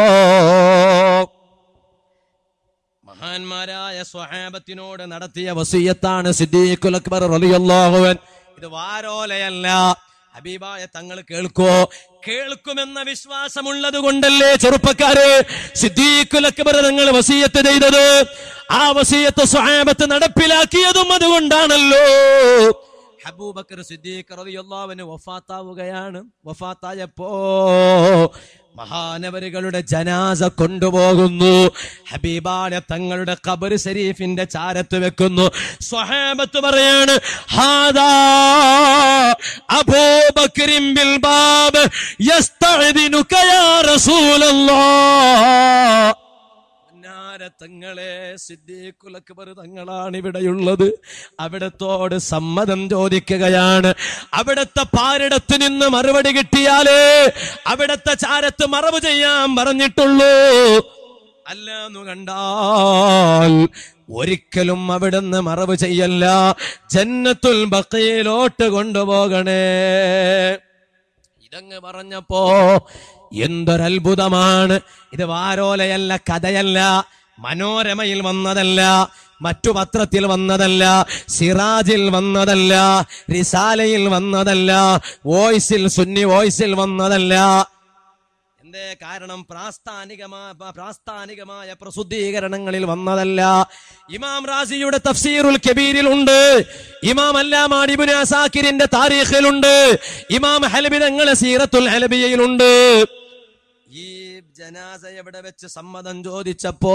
മഹാന്മാരായ സ്വഹാബത്തിനോട് നടത്തിയ വസീയത്താണ് സിദ്ദീഖുൽ അക്ബർ റളിയല്ലാഹു അൻ ഇത് വാരോലയല്ല ഹബീബായ തങ്ങൾ കേൾക്കോ കേൾക്കുമെന്ന വിശ്വാസമുള്ളത് കൊണ്ടല്ലേ ചെറുപ്പക്കാരെ സിദ്ദീഖുൽ അക്ബർ തങ്ങൾ വസീയത്ത് ചെയ്തത് ആ വസീയത്ത് സ്വഹാബത്ത് നടപ്പിലാക്കിയതും അതുകൊണ്ടാണല്ലോ ഹബൂബക്കർ സിദ്ദീഖ് റളിയല്ലാഹുവിന് വഫാത്താവുകയാണ് വഫാത്തായപ്പോ മഹാനവരുകളുടെ ജനാസ കൊണ്ടുപോകുന്നു ഹബീബാന തങ്ങളുടെ ഖബർ ശരീഫിന്റെ ചാരത്ത് വെക്കുന്നു സ്വഹാബത്ത് പറയാണ് ഹാദാ അബൂബക്രിൻ ബിൽ ബാബ് യസ്തഅദിനുക യാ റസൂലല്ലാഹ് തങ്ങളെ സിദ്ദീഖുലക്ബർ തങ്ങളാണ് ഇവിടെയുള്ളത് അവിടത്തോട് സമ്മതം ചോദിക്കുകയാണ് അവിടത്തെ പാരിടത്ത് നിന്ന് മറുപടി കിട്ടിയാലേ അവിടത്തെ ചാരത്ത് മറവ് ചെയ്യാൻ പറഞ്ഞിട്ടുള്ളൂ അല്ലെന്നു കണ്ടാൽ ഒരിക്കലും അവിടുന്ന് മറവ് ചെയ്യല്ല ജന്നത്തുൽ ബക്കയിലോട്ട് കൊണ്ടുപോകണേ ഇതങ്ങ് പറഞ്ഞപ്പോ എന്തൊരത്ഭുതമാണ് ഇത് വാരോലയല്ല കഥയല്ല മനോരമയിൽ വന്നതല്ല മറ്റു പത്രത്തിൽ വന്നതല്ല സിറാജിൽ വന്നതല്ല റിസാലയിൽ വന്നതല്ല വോയിസിൽ സുന്നി വോയിസിൽ വന്നതല്ല എന്തേ കാരണം പ്രാസ്ഥാനികമായ പ്രാസ്ഥാനികമായ പ്രസിദ്ധീകരണങ്ങളിൽ വന്നതല്ല ഇമാം റാസിയുടെ തഫ്സീറുൽ കബീരിൽ ഉണ്ട് ഇമാം അല്ലാമാടിബുൻ അസാക്കിരിന്റെ താരീഖിലുണ്ട് ഇമാം ഹലബിതങ്ങളെ സീറത്തുൽ ഹലബിയയിലുണ്ട് ഈ ജനാസ എവിടെ വെച്ച് സമ്മതം ചോദിച്ചപ്പോ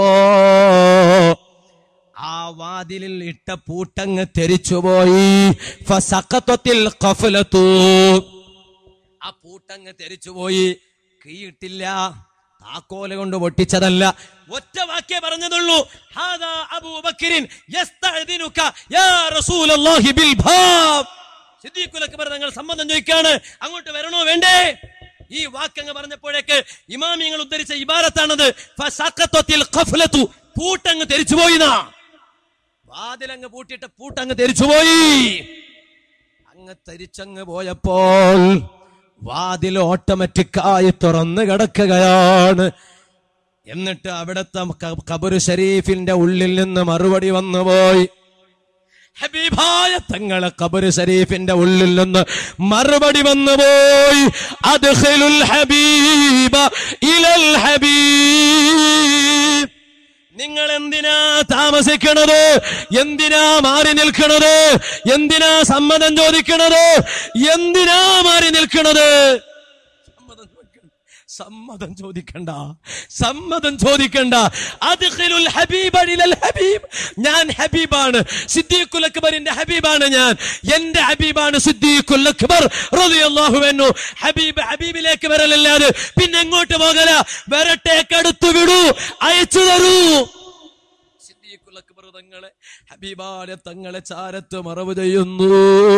ആ വാതിലിൽ ഇട്ട പൂട്ടങ്ങ് തെരിച്ചുപോയി ഫസഖത്തത്തിൽ ഖഫലത്തു ആ പൂട്ടങ്ങ് തെരിച്ചുപോയി കീയിട്ടില്ല താക്കോല് കൊണ്ട് പൊട്ടിച്ചതല്ല ഒറ്റ വാക്കേ പറഞ്ഞതുള്ളൂ ഹാദാ അബൂബക്രിൻ യസ്തഅദിനുക യാ റസൂലല്ലാഹി ബിൽ ബാബ് സിദ്ദീഖുൽ അക്ബർ തങ്ങൾ സമ്മതം ചോദിക്കാണ് അങ്ങോട്ട് വരണോ വേണ്ടേ ഈ വാക്കങ്ങ് പറഞ്ഞപ്പോഴേക്ക് ഇമാമിയങ്ങൾ ഉദ്ധരിച്ച ഇബാരത്താണത് ഫസഖത്തത്തിൽ ഖഫലത്തു പൂട്ടങ്ങ് തെരിച്ചുപോയിനാ വാതിലങ്ങ് പൂട്ടിയിട്ട് പൂട്ടങ്ങ് തെരിച്ചുപോയി അങ്ങ് തെരിച്ചങ്ങ് പോയപ്പോൾ വാതിൽ ഓട്ടോമാറ്റിക്കായി തുറന്നു കിടക്കുകയാണ് എന്നിട്ട് അവിടുത്തെ ക- കബറ് ഷരീഫിന്റെ ഉള്ളിൽ നിന്ന് മറുപടി വന്നുപോയി ഹബീബായ തങ്ങളെ കബറ് ഷരീഫിന്റെ ഉള്ളിൽ നിന്ന് മറുപടി വന്നുപോയി അദ്ഖിലുൽ ഹബീബ ഇലൽ ഹബീബ് നിങ്ങൾ എന്തിനാ താമസിക്കണത് എന്തിനാ മാറി നിൽക്കണത് എന്തിനാ സമ്മതം ചോദിക്കണത് എന്തിനാ മാറി നിൽക്കണത് സമ്മതം ചോദിക്കണ്ട. സമ്മതം ചോദിക്കണ്ട സമ്മതം ചോദിക്കണ്ട അദ്ഖിലുൽ ഹബീബ ഇലൽ ഹബീബ് ഞാൻ ഹബീബാണ് സിദ്ദീഖുൽ അക്ബറിന്റെ ഹബീബാണ് ഞാൻ എന്റെ ഹബീബാണ് സിദ്ദീഖുൽ അക്ബർ റളിയല്ലാഹു അൻഹു ഹബീബ് ഹബീബിലേക്ക് വരലല്ലാതെ പിന്നെ എങ്ങോട്ട് പോകല വരട്ടേക്കടുത്തു വിടൂ അയച്ചു തരൂ സിദ്ദീഖുൽ അക്ബർ തങ്ങളെ ഹബീബാലെ തങ്ങളെ ചാരത്ത് മറവ് ചെയ്യുന്നു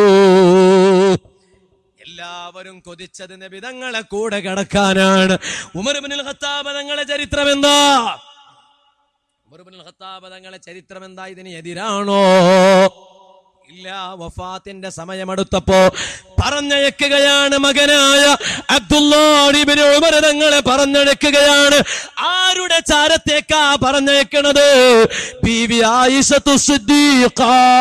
എല്ലാവരും കൊതിച്ചത് നബി തങ്ങളെ കൂടെ കിടക്കാനാണ് ഉമർ ബിനുൽ ഖത്താബ് തങ്ങളെ ചരിത്രം എന്താ ഉമർ ബിനുൽ ഖത്താബ് തങ്ങളെ ചരിത്രം എന്താ ഇതിന് എതിരാണോ ഇല്ല വഫാത്തിന്റെ സമയമെടുത്തപ്പോ പറഞ്ഞയക്കുകയാണ് മകനായ അബ്ദുല്ലാഹിബിന് ഉമർ തങ്ങളെ പറഞ്ഞയക്കുകയാണ് ആരുടെ ചാരത്തേക്കാ പറഞ്ഞയക്കണത് ബീവി ആയിഷത്തു സിദ്ദീഖ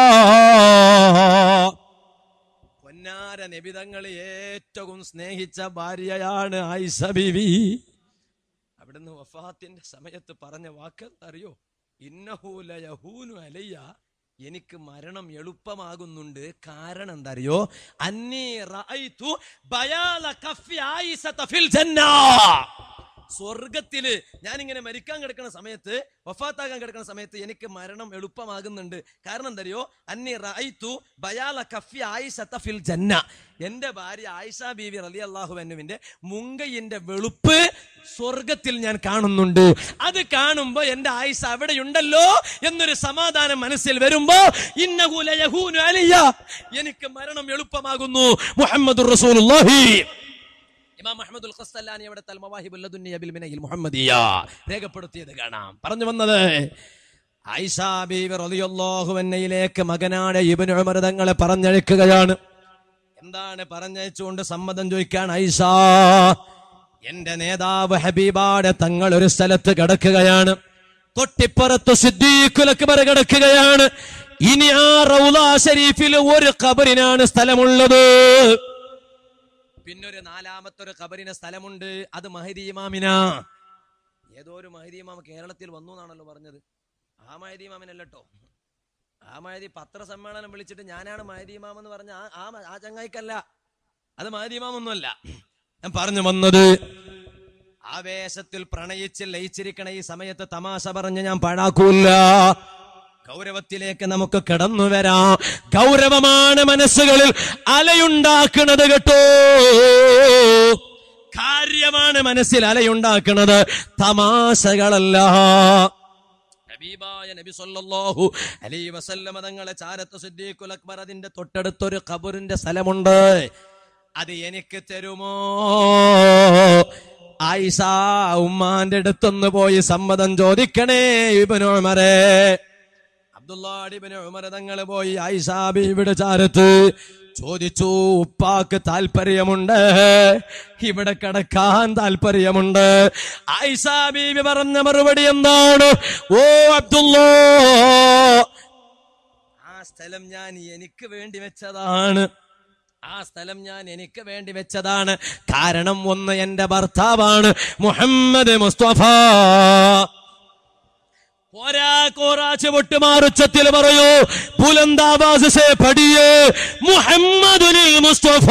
പൊന്നാര നബിതങ്ങൾ ഏറ്റവും സ്നേഹിച്ച ഭാര്യയാണ് ആയിഷ ബീവി അവിടുന്ന് വഫാത്തിന്റെ സമയത്ത് പറഞ്ഞ വാക്ക് അറിയോ ഇന്നഹൂല യഹൂനു അലയ്യ എനിക്ക് മരണം എളുപ്പമാകുന്നുണ്ട് കാരണം എന്താ അറിയോ അന്നീ റഅയ്തു ബയാല കഫി ആയിഷത ഫിൽ ജന്ന സ്വർഗത്തില് ഞാനിങ്ങനെ മരിക്കാൻ കിടക്കുന്ന സമയത്ത് വഫാത്താകാൻ കിടക്കുന്ന സമയത്ത് എനിക്ക് മരണം എളുപ്പമാകുന്നുണ്ട് കാരണം എന്തറിയോ അന്നി റഅയ്തു ബയാല കഫി ആയിഷത്ത ഫിൽ ജന്ന എന്റെ ഭാര്യ ആയിഷ ബീവി റലി അള്ളാഹു അനുവിന്റെ മുങ്കയിന്റെ വെളുപ്പ് സ്വർഗത്തിൽ ഞാൻ കാണുന്നുണ്ട് അത് കാണുമ്പോ എന്റെ ആയിഷ അവിടെയുണ്ടല്ലോ എന്നൊരു സമാധാനം മനസ്സിൽ വരുമ്പോ ഇന്നഹു ലയഹൂനു അലിയ എനിക്ക് മരണം എളുപ്പമാകുന്നു മുഹമ്മദ് റസൂലുള്ളാഹി ഇമാം അഹമ്മദുൽ ഖസ്തല്ലാനി അവിടെ തൽമവാഹിബുൽ ലദുന്നിയ ബിൽ മിനഹിൽ മുഹമ്മദിയ രേഖപ്പെടുത്തിയത് കാണാം പറഞ്ഞു വന്നത് ആയിഷ ബീവി റളിയല്ലാഹു അൻഹയിലേക്ക് മകനായ ഇബ്നു ഉമർ തങ്ങളെ പറഞ്ഞയക്കുകയാണ് എന്താണ് പറഞ്ഞയച്ചുകൊണ്ട് സമ്മതം ചോദിക്കാൻ ആയിഷ എന്റെ നേതാവ് ഹബീബാടെ തങ്ങൾ ഒരു സ്ഥലത്ത് കിടക്കുകയാണ് തൊട്ടിപ്പുറത്ത് സിദ്ദീഖുൽ അക്ബർ കിടക്കുകയാണ് ഇനി ആ റൗള ഷരീഫിൽ ഒരു ഖബറിനാണ് സ്ഥലമുള്ളത് പിന്നെ ഒരു നാലാമത്തെ ഒരു ഖബറിന് സ്ഥലമുണ്ട് അത് മഹദി ഇമാമിന ഏതോ ഒരു മഹദി ഇമാം കേരളത്തിൽ വന്നു എന്നാണല്ലോ പറഞ്ഞത് ആ മഹദി ഇമാമിനല്ലോ ആ മഹദി പത്രസമ്മേളനം വിളിച്ചിട്ട് ഞാനാണ് മഹദി ഇമാം എന്ന് പറഞ്ഞ ആ- ആ മ- ആ ചങ്ങായിക്കല്ല അത് മഹദി ഇമാം ഒന്നുമല്ല ഞാൻ പറഞ്ഞു വന്നത് ആവേശത്തിൽ പ്രണയിച്ച് ലയിച്ചിരിക്കണ ഈ സമയത്ത് തമാശ പറഞ്ഞ് ഞാൻ പാഴാക്കൂല ഗൗരവത്തിലേക്ക് നമുക്ക് കടന്നു വരാം ഗൗരവമാണ് മനസ്സുകളിൽ അലയുണ്ടാക്കുന്നത് കേട്ടോ കാര്യമാണ് മനസ്സിൽ അലയുണ്ടാക്കുന്നത് തമാശകളല്ല ഹബീബായ നബി സല്ലല്ലാഹു അലൈഹി വസല്ലമ തങ്ങളെ ചാരത്ത് സിദ്ദീഖുൽ അക്ബർ അതിന്റെ തൊട്ടടുത്തൊരു ഖബറിന്റെ സ്ഥലമുണ്ട് അത് എനിക്ക് തരുമോ ആയിഷ ഉമ്മാന്റെ അടുത്തൊന്ന് പോയി സമ്മതം ചോദിക്കണേ ഇബ്നു ഉമറേ അബ്ദുല്ലാഡിബിന് ഉമർ തങ്ങൾ പോയി ആയിഷ ബീവിയുടെ ചാരത്ത് ചോദിച്ചു ഉപ്പാക്ക് താല്പര്യമുണ്ട് ഇവിടെ കിടക്കാൻ താല്പര്യമുണ്ട് ആയിഷ ബീവി പറഞ്ഞ മറുപടി എന്താണ് ഓ അബ്ദുല്ലോ ആ സ്ഥലം ഞാൻ എനിക്ക് വേണ്ടി വെച്ചതാണ് ആ സ്ഥലം ഞാൻ എനിക്ക് വേണ്ടി വെച്ചതാണ് കാരണം ഒന്ന് എന്റെ ഭർത്താവാണ് മുഹമ്മദ് മുസ്തഫ പോരാ കോറാച്ച് പൊട്ടുമാറുച്ചത്തിൽ പറയൂ ബുലന്താവാസ് സേ പഠിയേ മുഹമ്മദുൽ മുസ്തഫ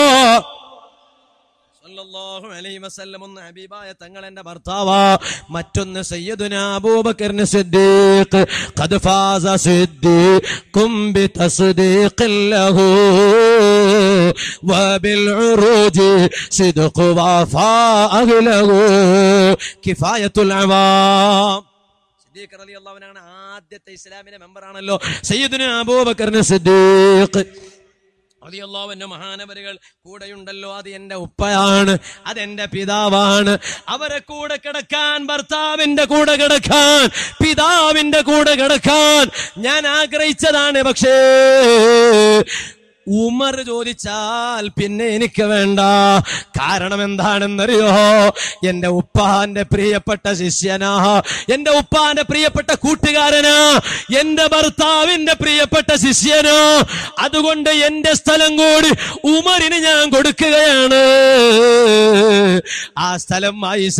സല്ലല്ലാഹു അലൈഹി വസല്ലം ഒന്ന് ഹബീബായ തങ്ങൾ എന്റെ ഭർത്താവാ മറ്റൊന്ന് സയ്യിദുന അബൂബക്കറിന് സിദ്ദീഖ് ഖദ് ഫാസ സിദ്ദീഖും ബിതസ്ദീഖിൻ ലഹു وبالعروج صدق وفاء له كفاية العوام സിദ്ദീഖ് റളിയല്ലാഹു അൻഹു ആണ് ആദ്യത്തെ ഇസ്ലാമിന്റെ മെമ്പറാണല്ലോ സയ്യിദുന അബൂബക്കറിന് സിദ്ദീഖ് റളിയല്ലാഹുവിന്റെ മഹാനവരുകൾ കൂടെയുണ്ടല്ലോ അത് എന്റെ ഉപ്പയാണ് അതെന്റെ പിതാവാണ് അവരെ കൂടെ കിടക്കാൻ ഭർത്താവിന്റെ കൂടെ കിടക്കാൻ പിതാവിന്റെ കൂടെ കിടക്കാൻ ഞാൻ ആഗ്രഹിച്ചതാണ് പക്ഷേ ഉമർ ചോദിച്ചാൽ പിന്നെ എനിക്ക് വേണ്ട കാരണം എന്താണെന്നറിയോ എന്റെ ഉപ്പാന്റെ പ്രിയപ്പെട്ട ശിഷ്യനാ എന്റെ ഉപ്പാന്റെ പ്രിയപ്പെട്ട കൂട്ടുകാരനാ എന്റെ ഭർത്താവിന്റെ പ്രിയപ്പെട്ട ശിഷ്യനാ അതുകൊണ്ട് എന്റെ സ്ഥലം കൂടി ഉമറിന് ഞാൻ കൊടുക്കുകയാണ് ആ സ്ഥലം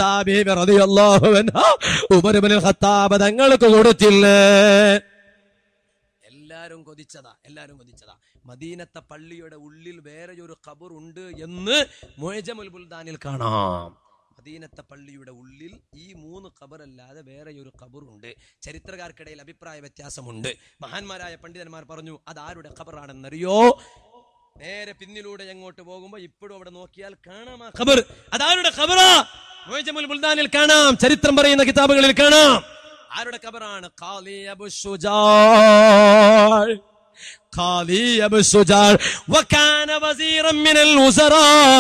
ഉമർബിൻ ഖത്താബ് തങ്ങൾക്ക് കൊടുത്തില്ലേ എല്ലാരും കൊതിച്ചതാ എല്ലാരും കൊതിച്ചതാ മദീനത്തെ പള്ളിയുടെ ഉള്ളിൽ വേറെ ഒരു ഖബർ ഉണ്ട് എന്ന് മൊയ്ജമുൽ ബുൽദാനിൽ കാണാം മദീനത്തെ പള്ളിയുടെ ഉള്ളിൽ ഈ മൂന്ന് ഖബറല്ലാതെ വേറെ ഒരു ഖബറുണ്ട് ചരിത്രകാർക്കിടയിൽ അഭിപ്രായ വ്യത്യാസമുണ്ട് മഹാന്മാരായ പണ്ഡിതന്മാർ പറഞ്ഞു അത് ആരുടെ ഖബറാണെന്നറിയോ നേരെ പിന്നിലൂടെ എങ്ങോട്ട് പോകുമ്പോ ഇപ്പോഴും അവിടെ നോക്കിയാൽ കാണാം ആ ഖബർ അതാരുടെ ഖബറാ മൊയ്ജമുൽ ബുൽദാനിൽ കാണാം ചരിത്രം പറയുന്ന കിതാബുകളിൽ കാണാം ആരുടെ ഖബറാണ് ഖാലി അബു ശുജാൾ ഖാലി അബു ശുജാൾ വകാന വസീറൻ മിനൽ ഉസറാ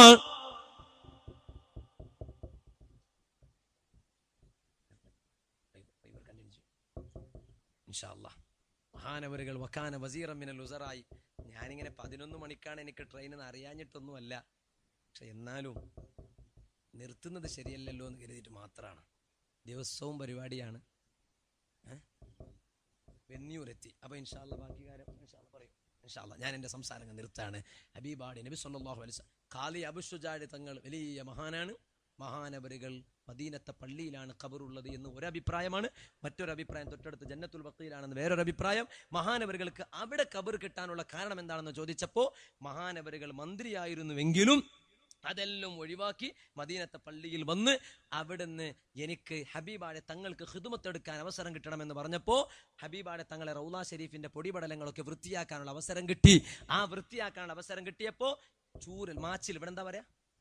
ഇൻഷാ അല്ലാഹ്. മഹാനവരുകൾ വക്കാന വസീറൻ മിനൽ ഉസറായി ഞാനിങ്ങനെ പതിനൊന്ന് മണിക്കാണ് എനിക്ക് ട്രെയിൻ എന്ന് അറിയാഞ്ഞിട്ടൊന്നുമല്ല പക്ഷെ എന്നാലും നിർത്തുന്നത് ശരിയല്ലല്ലോ എന്ന് കരുതിയിട്ട് മാത്രമാണ് ദിവസവും പരിപാടിയാണ് ഏ? വെന്നിയൂരെത്തി അപ്പൊ ഇൻഷാല്ല ബാക്കി കാര്യം ഇൻഷാല്ല പറയും ഇൻഷാല്ല ഞാൻ എന്റെ സംസാരം അങ്ങ് നിർത്താണ് ഹബീബാടി നബി സല്ലല്ലാഹു അലൈഹി വസല്ലം കാലി അബുഷുജാഡ് തങ്ങൾ വലിയ മഹാനാണ് മഹാനവരുകൾ മദീനത്തെ പള്ളിയിലാണ് ഖബറുള്ളത് എന്ന് ഒരു അഭിപ്രായമാണ് മറ്റൊരു അഭിപ്രായം തൊട്ടടുത്ത് ജന്നത്തുൽ ബക്കയിലാണെന്ന് വേറൊരു അഭിപ്രായം മഹാനവരുകൾക്ക് അവിടെ ഖബർ കിട്ടാനുള്ള കാരണം എന്താണെന്ന് ചോദിച്ചപ്പോ മഹാനവരുകൾ മന്ത്രിയായിരുന്നുവെങ്കിലും അതെല്ലാം ഒഴിവാക്കി മദീനത്തെ പള്ളിയിൽ വന്ന് അവിടുന്ന് എനിക്ക് ഹബീബാടെ തങ്ങൾക്ക് ഹിദുമത്തെടുക്കാൻ അവസരം കിട്ടണമെന്ന് പറഞ്ഞപ്പോ ഹബീബാടെ തങ്ങളെ റൗല ഷെരീഫിന്റെ പൊടിപടലങ്ങളൊക്കെ വൃത്തിയാക്കാനുള്ള അവസരം കിട്ടി ആ വൃത്തിയാക്കാനുള്ള അവസരം കിട്ടിയപ്പോ ചൂരൽ മാച്ചിൽ ഇവിടെ എന്താ പറയാ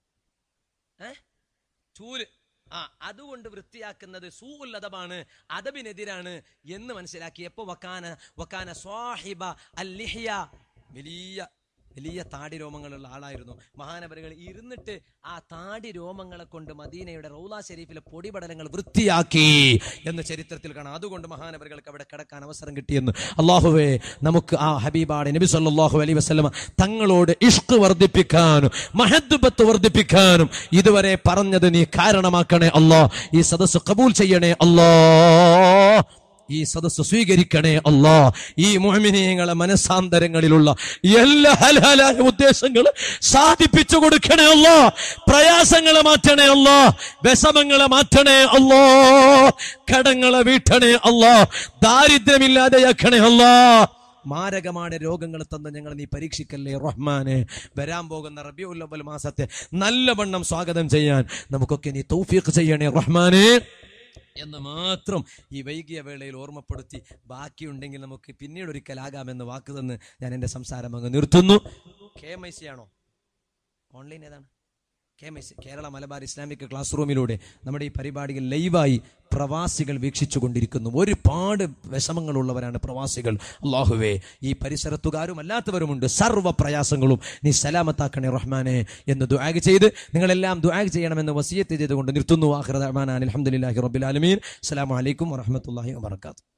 ഏ ചൂല് ആ അതുകൊണ്ട് വൃത്തിയാക്കുന്നത് സൂഉൽ അദബാണ് അദബിനെതിരാണ് എന്ന് മനസ്സിലാക്കിയപ്പോ വക്കാന വക്കാന സ്വാഹിബ അൽ ലിഹ്യ വലിയ വലിയ താടി രോമങ്ങളുള്ള ആളായിരുന്നു മഹാനവരുകൾ ഇരുന്നിട്ട് ആ താടി രോമങ്ങളെ കൊണ്ട് മദീനയുടെ റൗല ഷെരീഫിലെ പൊടിപടലങ്ങൾ വൃത്തിയാക്കി എന്ന് ചരിത്രത്തിൽ കാണാം അതുകൊണ്ട് മഹാനവരുകൾക്ക് അവിടെ കിടക്കാൻ അവസരം കിട്ടിയെന്ന് അള്ളാഹുവേ നമുക്ക് ആ ഹബീബാടെ നബി സല്ലല്ലാഹു അലൈഹി വസല്ലമ തങ്ങളോട് ഇഷ്ക് വർദ്ധിപ്പിക്കാനും മഹദ്ബത്ത് വർദ്ധിപ്പിക്കാനും ഇതുവരെ പറഞ്ഞത് നീ കാരണമാക്കണേ അല്ലാ ഈ സദസ്സ് കബൂൽ ചെയ്യണേ അല്ലാ ഈ സദസ്സ് സ്വീകരിക്കണേ അല്ലാ ഈ മോമിനിയങ്ങളെ മനസ്സാന്തരങ്ങളിലുള്ള എല്ലാ ഹലാലായ ഉദ്ദേശങ്ങൾ സാധിപ്പിച്ചു കൊടുക്കണേ അല്ലാ പ്രയാസങ്ങളെ മാറ്റണേ അല്ലാ വിഷമങ്ങളെ മാറ്റണേ അല്ലാ കടങ്ങളെ വീട്ടണേ അല്ലാ ദാരിദ്ര്യമില്ലാതെയാക്കണേ അല്ലാ മാരകമായ രോഗങ്ങൾ തന്ന് ഞങ്ങൾ നീ പരീക്ഷിക്കല്ലേ റഹ്മാനെ വരാൻ പോകുന്ന റബിയുൽ അവൽ മാസത്തെ നല്ലവണ്ണം സ്വാഗതം ചെയ്യാൻ നമുക്കൊക്കെ നീ തൗഫീഖ് ചെയ്യണേ റഹ്മാനെ എന്ന് മാത്രം ഈ വൈകിയ വേളയിൽ ഓർമ്മപ്പെടുത്തി ബാക്കിയുണ്ടെങ്കിൽ നമുക്ക് പിന്നീട് ഒരിക്കലാകാമെന്ന് വാക്ക് തന്ന് ഞാൻ എൻ്റെ സംസാരം അങ്ങ് നിർത്തുന്നു കെ എം ഐ സി ആണോ ഓൺലൈൻ ഏതാണ് K M I C Kerala Malabar Islamic class റൂമിലൂടെ നമ്മുടെ ഈ പരിപാടികൾ ലൈവായി പ്രവാസികൾ വീക്ഷിച്ചു കൊണ്ടിരിക്കുന്നു ഒരുപാട് വിഷമങ്ങളുള്ളവരാണ് പ്രവാസികൾ അള്ളാഹുവേ ഈ പരിസരത്തുകാരും അല്ലാത്തവരുമുണ്ട് സർവ്വ പ്രയാസങ്ങളും നീ സലാമത്താക്കണേ റഹ്മാനെ എന്ന് ദുആഗ് ചെയ്ത് നിങ്ങളെല്ലാം ദുആഗ് ചെയ്യണമെന്ന് വസിയത്ത് ചെയ്തുകൊണ്ട് നിർത്തുന്നു ആഖിറ ദഅ്വാനാ അൽഹംദുലില്ലാഹി റബ്ബിൽ ആലമീൻ അസ്സലാമു അലൈക്കും വറഹ്മത്തുള്ളാഹി വബറകാതുഹു